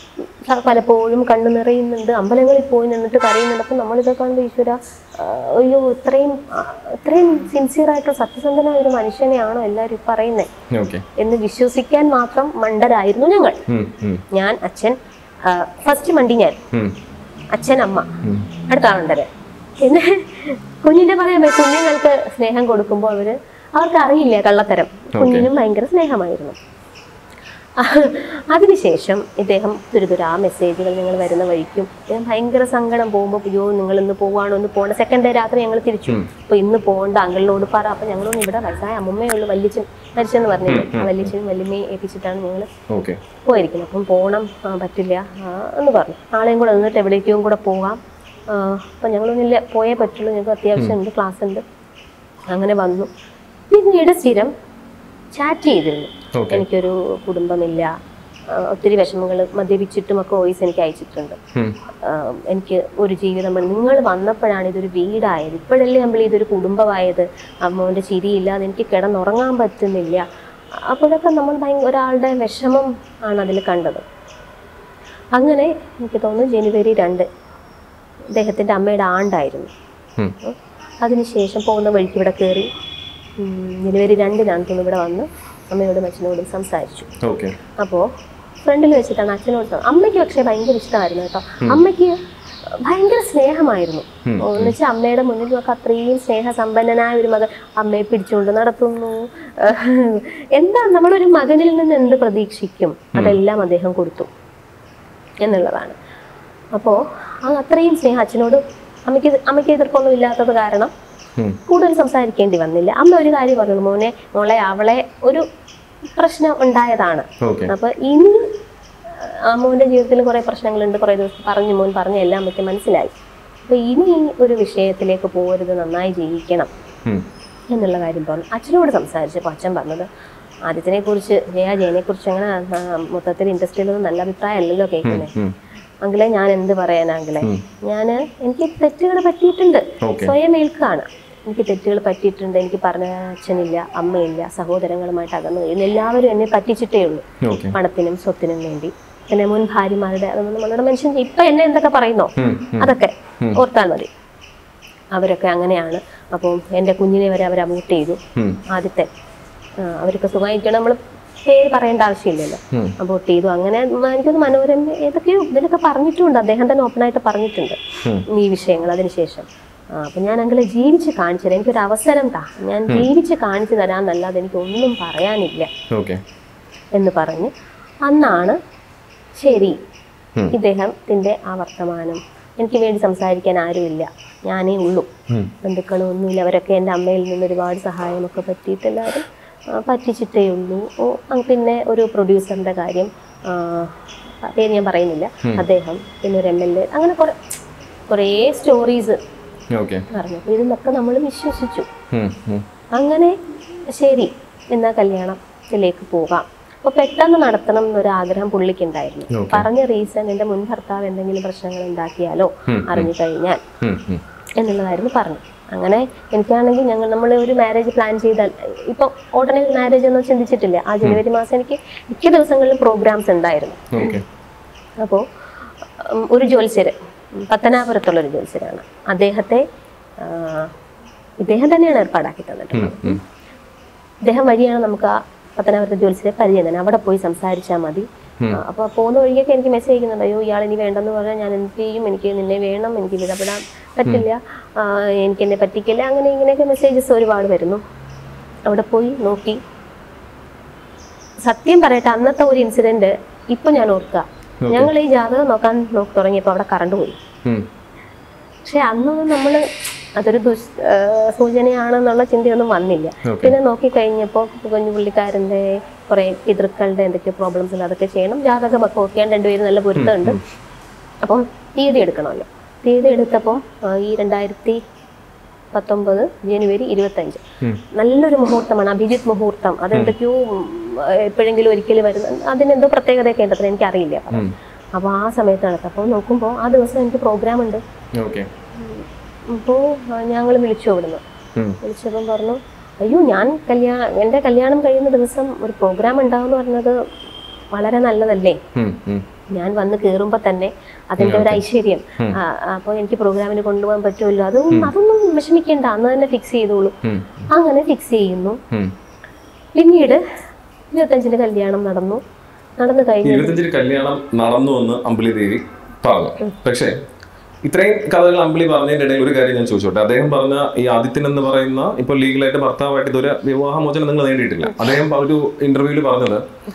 സ- പലപ്പോഴും കണ്ണു നിറയുന്നുണ്ട് അമ്പലങ്ങളിൽ പോയി നിന്നിട്ട് കരയുന്നുണ്ട് അപ്പം നമ്മളിതൊക്കെ കാണുമ്പോൾ ഈശ്വര ആ, അയ്യോ ഇത്രയും ആ, ഇത്രയും സിൻസിയർ ആയിട്ടുള്ള സത്യസന്ധനായ ഒരു മനുഷ്യനെയാണോ എല്ലാവരും ഈ പറയുന്നത് ഓക്കെ എന്ന് വിശ്വസിക്കാൻ മാത്രം മണ്ടരായിരുന്നു ഞങ്ങൾ ഞാൻ അച്ഛൻ ഫസ്റ്റ് മണ്ടി ഞാൻ അച്ഛൻ അമ്മ അടുത്ത ആളുണ്ടത് പിന്നെ കുഞ്ഞിന്റെ പറയാൻ പറ്റും കുഞ്ഞുങ്ങൾക്ക് സ്നേഹം കൊടുക്കുമ്പോൾ അവര് അവർക്ക് അറിയില്ല കള്ളത്തരം കുഞ്ഞിനും ഭയങ്കര സ്നേഹമായിരുന്നു അതിനുശേഷം ഇദ്ദേഹം ദുരിതുരാ മെസ്സേജുകൾ നിങ്ങൾ വരുന്ന വഴിക്കും ഇദ്ദേഹം ഭയങ്കര സങ്കടം പോകുമ്പോൾ അയ്യോ നിങ്ങൾ ഇന്ന് പോവാണോ ഒന്ന് പോകണ്ട സെക്കൻഡ് ഡേ രാത്രി ഞങ്ങൾ തിരിച്ചു അപ്പൊ ഇന്ന് പോകണ്ട അങ്കിളിനോട് പറ അപ്പൊ ഞങ്ങളൊന്നും ഇവിടെ വയസ്സായ അമ്മമ്മയേ ഉള്ളൂ വല്യച്ഛൻ മരിച്ചെന്ന് പറഞ്ഞില്ലേ വല്യച്ഛനും വല്യമ്മയും ഏൽപ്പിച്ചിട്ടാണ് ഞങ്ങൾ ഓക്കെ പോയിരിക്കുന്നത് അപ്പം പോകണം ആ, പറ്റില്ല ആ, എന്ന് പറഞ്ഞു നാളെയും കൂടെ നിന്നിട്ട് എവിടേക്കും കൂടെ പോകാം ആ, അപ്പം ഞങ്ങളൊന്നില്ല പോയേ പറ്റുള്ളൂ ഞങ്ങൾക്ക് അത്യാവശ്യം ഉണ്ട് ക്ലാസ് ഉണ്ട് അങ്ങനെ വന്നു പിന്നീട് സ്ഥിരം ചാറ്റ് ചെയ്തിരുന്നു ഓക്കെ എനിക്കൊരു കുടുംബമില്ല ആ, ഒത്തിരി വിഷമങ്ങൾ മദ്യപിച്ചിട്ടും ഒക്കെ വോയിസ് എനിക്ക് അയച്ചിട്ടുണ്ട് ആ, എനിക്ക് ഒരു ജീവിതം വേണം. നിങ്ങൾ വന്നപ്പോഴാണ് ഇതൊരു വീടായത് ഇപ്പോഴല്ലേ നമ്മൾ ഇതൊരു കുടുംബമായത് അമ്മോൻ്റെ ചിരിയില്ലാതെ എനിക്ക് കിടന്നുറങ്ങാൻ പറ്റുന്നില്ല അപ്പോഴൊക്കെ നമ്മൾ ഭയങ്കര ഒരാളുടെ വിഷമം ആണ് അതിൽ കണ്ടത് അങ്ങനെ എനിക്ക് തോന്നുന്നു ജനുവരി രണ്ട് അദ്ദേഹത്തിൻ്റെ അമ്മയുടെ ആണ്ടായിരുന്നു അതിനുശേഷം പോകുന്ന വഴിക്ക് ഇവിടെ കയറി ഉം, ജനുവരി രണ്ടിനാണ് തോന്നുന്നു ഇവിടെ വന്ന് അമ്മയോടും അച്ഛനോടും സംസാരിച്ചു ഓക്കെ അപ്പോൾ ഫ്രണ്ടിൽ വെച്ചിട്ടാണ് അച്ഛനോട് സം- അമ്മയ്ക്ക് പക്ഷേ ഭയങ്കര ഇഷ്ടമായിരുന്നു കേട്ടോ അമ്മയ്ക്ക് ഭയങ്കര സ്നേഹമായിരുന്നു എന്ന് വെച്ചാൽ അമ്മയുടെ മുന്നിൽ നമുക്ക് അത്രയും സ്നേഹസമ്പന്നനായ ഒരു മകൻ അമ്മയെ പിടിച്ചുകൊണ്ട് നടത്തുന്നു എന്താ നമ്മളൊരു മകനിൽ നിന്ന് എന്ത് പ്രതീക്ഷിക്കും അതെല്ലാം അദ്ദേഹം കൊടുത്തു എന്നുള്ളതാണ് അപ്പോൾ ആ അത്രയും സ്നേഹം അച്ഛനോട് അമ്മയ്ക്ക് അമ്മയ്ക്ക് എതിർപ്പൊന്നും ഇല്ലാത്തത് കാരണം കൂടുതൽ സംസാരിക്കേണ്ടി വന്നില്ല അമ്മ ഒരു കാര്യം പറഞ്ഞു മോനെ മോളെ അവളെ ഒരു പ്രശ്നം ഉണ്ടായതാണ് ഓക്കെ അപ്പൊ ഇനി ആ മോന്റെ ജീവിതത്തിൽ കുറെ പ്രശ്നങ്ങളുണ്ട് കുറെ ദിവസം പറഞ്ഞു മോൻ പറഞ്ഞ എല്ലാം ഒക്കെ മനസ്സിലായി അപ്പൊ ഇനി ഈ ഒരു വിഷയത്തിലേക്ക് പോകരുത് നന്നായി ജീവിക്കണം എന്നുള്ള കാര്യം പറഞ്ഞു അച്ഛനോട് സംസാരിച്ചപ്പോൾ അച്ഛൻ പറഞ്ഞത് ആദിത്യനെ കുറിച്ച് ജയ ജയനെ കുറിച്ച് അങ്ങനെ ആ, മൊത്തത്തിൽ ഇൻഡസ്ട്രിയിലൊന്നും നല്ല അഭിപ്രായമല്ലല്ലോ കേൾക്കുന്നത് അങ്കിളെ ഞാൻ എന്ത് പറയാനാ അങ്കിളെ ഞാൻ എനിക്ക് തെറ്റുകൾ പറ്റിയിട്ടുണ്ട് ഓക്കെ സ്വയം ഏൽക്കാണ് എനിക്ക് തെറ്റുകൾ പറ്റിയിട്ടുണ്ട് എനിക്ക് പറഞ്ഞ അച്ഛനില്ല അമ്മയില്ല സഹോദരങ്ങളുമായിട്ട് അകന്നു കഴിയുന്നു എല്ലാവരും എന്നെ പറ്റിച്ചിട്ടേ ഉള്ളൂ ഓക്കെ പണത്തിനും സ്വത്തിനും വേണ്ടി പിന്നെ മുൻ ഭാര്യമാരുടെ അതൊന്നും നമ്മളുടെ മനുഷ്യൻ ഇപ്പൊ എന്നെ എന്തൊക്കെ പറയുന്നോ അതൊക്കെ ഓർത്താൽ മതി അവരൊക്കെ അങ്ങനെയാണ് അപ്പം എൻ്റെ കുഞ്ഞിനെ വരെ അവർ അബൂട്ട് ചെയ്തു ആദ്യത്തെ ആ, അവരൊക്കെ സുഖമായിരിക്കണം നമ്മൾ പേര് പറയേണ്ട ആവശ്യമില്ലല്ലോ അബോട്ട് ചെയ്തു അങ്ങനെ മ- എനിക്കൊന്ന് മനോരമ ഏതൊക്കെയോ ഇതിലൊക്കെ പറഞ്ഞിട്ടുണ്ട് അദ്ദേഹം തന്നെ ഓപ്പണായിട്ട് പറഞ്ഞിട്ടുണ്ട് ഈ വിഷയങ്ങൾ അതിനുശേഷം ആ, അപ്പൊ ഞാൻ അങ്ങനെ ജീവിച്ച് കാണിച്ചു തരാം എനിക്കൊരു അവസരം താ ഞാൻ ജീവിച്ച് കാണിച്ചു തരാമെന്നല്ലാതെ എനിക്ക് ഒന്നും പറയാനില്ല ഓക്കെ എന്ന് പറഞ്ഞ് അന്നാണ് ശരി ഇദ്ദേഹത്തിന്റെ ആ വർത്തമാനം എനിക്ക് വേണ്ടി സംസാരിക്കാൻ ആരുമില്ല ഞാനേ ഉള്ളൂ ബന്ധുക്കളും ഒന്നുമില്ല അവരൊക്കെ എൻ്റെ അമ്മയിൽ നിന്ന് ഒരുപാട് സഹായമൊക്കെ പറ്റിയിട്ട് എല്ലാവരും ആ, പറ്റിച്ചിട്ടേ ഉള്ളൂ ഓ, ആ, പിന്നെ ഒരു പ്രൊഡ്യൂസറിൻ്റെ കാര്യം ആ, പേര് ഞാൻ പറയുന്നില്ല അദ്ദേഹം പിന്നെ ഒരു എം എൽ എ അങ്ങനെ കുറേ കുറേ സ്റ്റോറീസ് ഓക്കെ പറഞ്ഞു അപ്പോൾ ഇതിന്നൊക്കെ നമ്മൾ വിശ്വസിച്ചു അങ്ങനെ ശരി എന്നാ കല്യാണത്തിലേക്ക് പോകാം അപ്പൊ പെട്ടെന്ന് നടത്തണം എന്നൊരു ആഗ്രഹം പുള്ളിക്ക് ഉണ്ടായിരുന്നു Okay. പറഞ്ഞ റീസൺ എന്റെ മുൻ ഭർത്താവ് എന്തെങ്കിലും പ്രശ്നങ്ങൾ ഉണ്ടാക്കിയാലോ അറിഞ്ഞു കഴിഞ്ഞാൽ എന്നുള്ളതായിരുന്നു പറഞ്ഞു അങ്ങനെ എനിക്കാണെങ്കിൽ ഞങ്ങൾ നമ്മൾ ഒരു മാരേജ് പ്ലാൻ ചെയ്താൽ ഇപ്പൊ ഉടനെ മാരേജ് ഒന്നും ചിന്തിച്ചിട്ടില്ല ആ ജനുവരി മാസം എനിക്ക് മിക്ക ദിവസങ്ങളിലും പ്രോഗ്രാംസ് ഉണ്ടായിരുന്നു ഓക്കെ അപ്പോൾ ഒരു ജ്യോത്സ്യര് ഉം, പത്തനാപുരത്തുള്ള ഒരു ജ്യോത്സ്യരാണ് അദ്ദേഹത്തെ ആ, ഇദ്ദേഹം തന്നെയാണ് ഏർപ്പാടാക്കി തന്നിട്ടുള്ളത് ഇദ്ദേഹം വഴിയാണ് നമുക്ക് ആ പത്തനാപുരത്തെ ജ്യോത്സ്യരെ പരിചയം തന്നെ അവിടെ പോയി സംസാരിച്ചാൽ മതി അപ്പോൾ പോകുന്ന വഴിയൊക്കെ എനിക്ക് മെസ്സേജ് അയക്കുന്നുണ്ട് അയ്യോ ഇയാൾ ഇനി വേണ്ടെന്ന് പറഞ്ഞാൽ ഞാൻ എന്ത് ചെയ്യും എനിക്ക് നിന്നെ വേണം എനിക്ക് വിടപെടാൻ പറ്റില്ല ആ, എനിക്ക് എന്നെ പറ്റിക്കില്ല അങ്ങനെ ഇങ്ങനെയൊക്കെ മെസ്സേജസ് ഒരുപാട് വരുന്നു അവിടെ പോയി നോക്കി സത്യം പറയട്ടെ അന്നത്തെ ഒരു ഇൻസിഡന്റ് ഇപ്പൊ ഞാൻ ഓർക്കുക ഞങ്ങൾ ഈ ജാതകം നോക്കാൻ നോക്കി തുടങ്ങിയപ്പോൾ അവിടെ കറണ്ട് പോയി പക്ഷെ അന്നൊന്നും നമ്മൾ അതൊരു ദുഷ് ആ, സൂചനയാണെന്നുള്ള ചിന്തയൊന്നും വന്നില്ല Okay. പിന്നെ നോക്കിക്കഴിഞ്ഞപ്പോൾ കുഞ്ഞു പുള്ളിക്കാരൻ്റെ കുറേ പിതൃക്കളുടെ എന്തൊക്കെയോ പ്രോബ്ലംസ് ഉണ്ട് അതൊക്കെ ചെയ്യണം ജാതകമൊക്കെ ഓക്കെയാൻ രണ്ടുപേരും നല്ല പൊരുത്തമുണ്ട് അപ്പം തീയതി എടുക്കണമല്ലോ തീയതി എടുത്തപ്പോൾ ആ, ഈ രണ്ടായിരത്തി പത്തൊമ്പത് ജനുവരി ഇരുപത്തഞ്ച് നല്ലൊരു മുഹൂർത്തമാണ് അഭിജിത്ത് മുഹൂർത്തം അതെന്തൊക്കെയോ ഉം, എപ്പോഴെങ്കിലും ഒരിക്കലും വരുന്ന അതിനെന്തോ പ്രത്യേകതയൊക്കെ ഉണ്ട് അത്ര എനിക്കറിയില്ല അപ്പോൾ ആ സമയത്ത് നടത്തും അപ്പോൾ നോക്കുമ്പോൾ ആ ദിവസം എനിക്ക് പ്രോഗ്രാം ഉണ്ട് ഓക്കെ അപ്പോൾ ഞങ്ങൾ വിളിച്ചു അവിടുന്ന് വിളിച്ചപ്പം പറഞ്ഞു അയ്യോ ഞാൻ കല്യാണം എൻ്റെ കല്യാണം കഴിയുന്ന ദിവസം ഒരു പ്രോഗ്രാം ഉണ്ടാവുമെന്ന് പറഞ്ഞത് വളരെ നല്ലതല്ലേ ഉം, ഉം. ഞാൻ വന്ന് കയറുമ്പോൾ തന്നെ അതിന്റെ ഒരു ഐശ്വര്യം അപ്പോൾ എനിക്ക് പ്രോഗ്രാമിന് കൊണ്ടുപോകാൻ പറ്റുമല്ലോ അതൊന്നും അതൊന്നും വിഷമിക്കേണ്ട അന്ന് തന്നെ ഫിക്സ് ചെയ്തോളൂ ഉം, അങ്ങനെ ഫിക്സ് ചെയ്യുന്നു ഉം. പിന്നീട് ഇരുപത്തഞ്ചിന് കല്യാണം നടന്നു നടന്നു കഴിഞ്ഞു ഇരുപത്തഞ്ചിന് കല്യാണം നടന്നു എന്ന് അമ്പിളി ദേവി പറഞ്ഞു പക്ഷേ ഇത്രയും കഥകൾ അമ്പിളി പറഞ്ഞതിന്റെ ഇടയിൽ ഒരു കാര്യം ഞാൻ ചോദിച്ചോട്ടെ അദ്ദേഹം പറഞ്ഞ ഈ ആദിത്യൻ എന്ന് പറയുന്ന ഇപ്പൊ ലീഗലായിട്ട് ഭർത്താവായിട്ട് ഇതൊരു വിവാഹമോചനം നിങ്ങൾ നേടിയിട്ടില്ല അദ്ദേഹം ഒരു ഇന്റർവ്യൂവിൽ പറഞ്ഞത്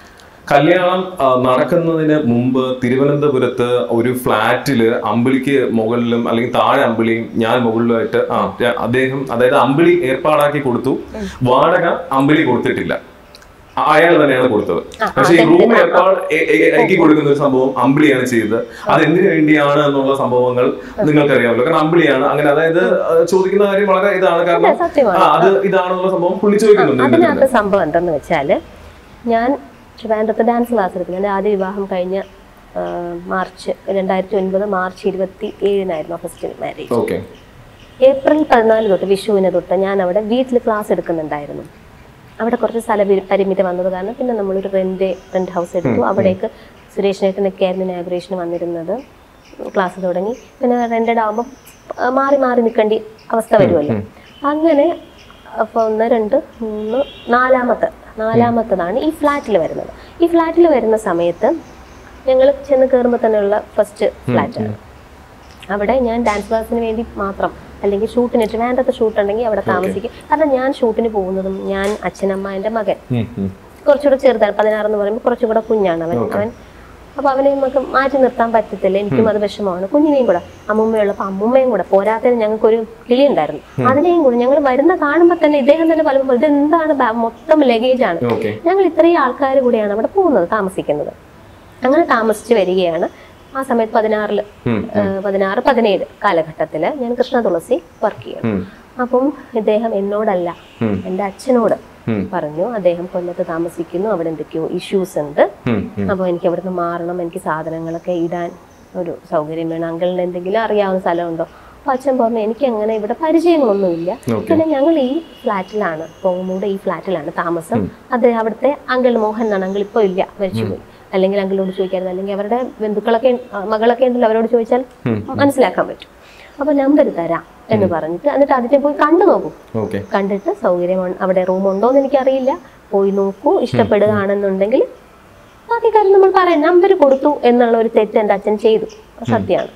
കല്യാണം ആ, നടക്കുന്നതിന് മുമ്പ് തിരുവനന്തപുരത്ത് ഒരു ഫ്ലാറ്റില് അമ്പിളിക്ക് മുകളിലും അല്ലെങ്കിൽ താഴെ അമ്പിളിയും ഞാൻ മുകളിലുമായിട്ട് ആ ര- അദ്ദേഹം അതായത് അമ്പിളി ഏർപ്പാടാക്കി കൊടുത്തു വാടക അമ്പിളി കൊടുത്തിട്ടില്ല അയാൾ തന്നെയാണ് കൊടുത്തത് പക്ഷേ ഈ റൂം ഏർപ്പാട് എ- എ- ആക്കി കൊടുക്കുന്ന ഒരു സംഭവം അമ്പിളിയാണ് ചെയ്തത് അത് എന്തിനു വേണ്ടിയാണ് എന്നുള്ള സംഭവങ്ങൾ നിങ്ങൾക്കറിയാമല്ലോ കാരണം അമ്പിളിയാണ് അങ്ങനെ അതായത് ആ, ചോദിക്കുന്ന കാര്യം വളരെ ഇതാണ് കാരണം സത്യമാണ് ആ അത് ഇതാണെന്നുള്ള സംഭവം പുള്ളി ചോദിക്കുന്നുണ്ട് ഇതിന്റെ തന്നെ. അതിനകത്ത് സംഭവം എന്തെന്ന് വെച്ചാല് ഞാൻ ട്രിവാൻഡ്രത്ത് ഡാൻസ് ക്ലാസ് എടുക്കുന്നു എൻ്റെ ആദ്യ വിവാഹം കഴിഞ്ഞ ആ, മാർച്ച് രണ്ടായിരത്തി ഒൻപത് മാർച്ച് ഇരുപത്തി ഏഴിനായിരുന്നു ഫസ്റ്റ് മാരേജ് ഓക്കെ ഏപ്രിൽ പതിനാല് തൊട്ട് വിഷുവിന് തൊട്ട് ഞാൻ അവിടെ വീട്ടിൽ ക്ലാസ് എടുക്കുന്നുണ്ടായിരുന്നു അവിടെ കുറച്ച് സ്ഥല പരി- പരിമിതി വന്നത് കാരണം പിന്നെ നമ്മളൊരു റെന്റ് റെന്റ് ഹൗസ് എടുത്തു അവിടേക്ക് സുരേഷ് നേട്ടനൊക്കെ ആയിരുന്നു ഇനാഗുറേഷന് വന്നിരുന്നത് ക്ലാസ് തുടങ്ങി പിന്നെ റെന്റഡ് ആകുമ്പോൾ മാറി മാറി നിൽക്കേണ്ടി അവസ്ഥ വരുമല്ലോ അങ്ങനെ അപ്പോൾ ഒന്ന് രണ്ട് മൂന്ന് നാലാമത്തെ നാലാമത്തതാണ് ഈ ഫ്ലാറ്റിൽ വരുന്നത് ഈ ഫ്ലാറ്റിൽ വരുന്ന സമയത്ത് ഞങ്ങൾ ചെന്ന് കയറുമ്പോൾ തന്നെയുള്ള ഫസ്റ്റ് ഫ്ലാറ്റാണ് അവിടെ ഞാൻ ഡാൻസ് ക്ലാസ്സിന് വേണ്ടി മാത്രം അല്ലെങ്കിൽ ഷൂട്ടിന് ട്രിവാൻഡ്രത്ത് ഷൂട്ട് ഉണ്ടെങ്കിൽ അവിടെ താമസിക്കും കാരണം ഞാൻ ഷൂട്ടിന് പോകുന്നതും ഞാൻ അച്ഛനമ്മ എൻ്റെ മകൻ ഉം, ഉം. കുറച്ചുകൂടെ ചെറുതാണ് പതിനാറെന്ന് പറയുമ്പോൾ കുറച്ചുകൂടെ കുഞ്ഞാണ് അവൻ അവൻ അപ്പൊ അവനെ നമുക്ക് മാറ്റി നിർത്താൻ പറ്റത്തില്ല എനിക്കും അത് വിഷമമാണ് കുഞ്ഞിനെയും കൂടെ അമ്മുമ്മയുള്ളപ്പോൾ അമ്മുമ്മയും കൂടെ പോരാത്തതിന് ഞങ്ങൾക്ക് ഒരു കിളി ഉണ്ടായിരുന്നു അതിനെയും കൂടെ ഞങ്ങൾ വരുന്ന കാണുമ്പോൾ തന്നെ ഇദ്ദേഹം തന്നെ പലപ്പോൾ ഇത് എന്താണ് ബാ- മൊത്തം ലഗേജ് ആണ് ഓക്കെ ഞങ്ങൾ ഇത്രയും ആൾക്കാർ കൂടിയാണ് അവിടെ പോകുന്നത് താമസിക്കുന്നത് അങ്ങനെ താമസിച്ച് വരികയാണ് ആ സമയത്ത് പതിനാറില് ഉം, ഏഹ് പതിനാറ് പതിനേഴ് കാലഘട്ടത്തില് ഞാൻ കൃഷ്ണ തുളസി വർക്ക് ചെയ്യണം ഉം, അപ്പം ഇദ്ദേഹം എന്നോടല്ല ഉം. എൻ്റെ അച്ഛനോട് ഉം. പറഞ്ഞു അദ്ദേഹം കൊല്ലത്ത് താമസിക്കുന്നു അവിടെ എന്തൊക്കെയോ ഇഷ്യൂസ് ഉണ്ട് ഉം, ഉം. അപ്പോൾ എനിക്ക് അവിടുന്ന് മാറണം എനിക്ക് സാധനങ്ങളൊക്കെ ഇടാൻ ഒരു സൗകര്യം വേണം അങ്കിളിന് എന്തെങ്കിലും അറിയാവുന്ന സ്ഥലമുണ്ടോ അപ്പോൾ അച്ഛൻ പറഞ്ഞു എനിക്ക് അങ്ങനെ ഇവിടെ പരിചയങ്ങളൊന്നുമില്ല Okay. പിന്നെ ഞങ്ങൾ ഈ ഫ്ലാറ്റിലാണ് പോങ്ങുമൂട് ഈ ഫ്ലാറ്റിലാണ് താമസം അത് അവിടുത്തെ അങ്കിൾ മോഹൻ എന്നാണ് അങ്കിൾ ഇപ്പോൾ ഇല്ല മരിച്ചുപോയി അല്ലെങ്കിൽ അങ്കിളോട് ചോദിക്കായിരുന്നു അല്ലെങ്കിൽ അവരുടെ ബന്ധുക്കളൊക്കെ ആ, മകളൊക്കെ ഉണ്ടല്ലോ അവരോട് ചോദിച്ചാൽ മനസ്സിലാക്കാൻ പറ്റും അപ്പോൾ നമ്പർ തരാം എന്ന് പറഞ്ഞിട്ട് എന്നിട്ട് അതിനെ പോയി കണ്ടു നോക്കും ഓക്കെ കണ്ടിട്ട് സൗകര്യം അവിടെ റൂം ഉണ്ടോ എന്ന് എനിക്കറിയില്ല പോയി നോക്കൂ ഇഷ്ടപ്പെടുകയാണെന്നുണ്ടെങ്കിൽ ബാക്കി കാര്യം നമ്മൾ പറയാം നമ്പർ കൊടുത്തു എന്നുള്ള ഒരു തെറ്റ് എൻ്റെ അച്ഛൻ ചെയ്തു അത് സത്യമാണ്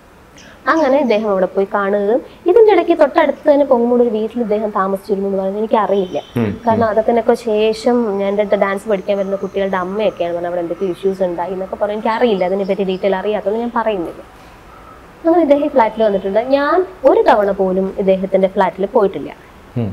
അങ്ങനെ ഇദ്ദേഹം അവിടെ പോയി കാണുകയും ഇതിന്റെ ഇടയ്ക്ക് തൊട്ടടുത്ത് തന്നെ പൊങ്ങുമ്പോൾ ഒരു വീട്ടിൽ ഇദ്ദേഹം താമസിച്ചിരുന്നു എന്ന് പറയുന്നത് എനിക്ക് അറിയില്ല ഉം. കാരണം അതൊക്കെ ശേഷം ഞാൻ എൻ്റെ അടുത്ത് ഡാൻസ് പഠിക്കാൻ വരുന്ന കുട്ടികളുടെ അമ്മയൊക്കെയാണ് പറഞ്ഞത് അവിടെ എന്തൊക്കെ ഇഷ്യൂസ് ഉണ്ടായി എന്നൊക്കെ പറഞ്ഞു എനിക്ക് അറിയില്ല അതിനെപ്പറ്റി ഡീറ്റെയിൽ അറിയാത്തതുകൊണ്ട് ഞാൻ പറയുന്നില്ല അങ്ങനെ ഇദ്ദേഹം ഫ്ലാറ്റിൽ വന്നിട്ടുണ്ട് ഞാൻ ഒരു തവണ പോലും ഇദ്ദേഹത്തിന്റെ ഫ്ലാറ്റിൽ പോയിട്ടില്ല ഉം.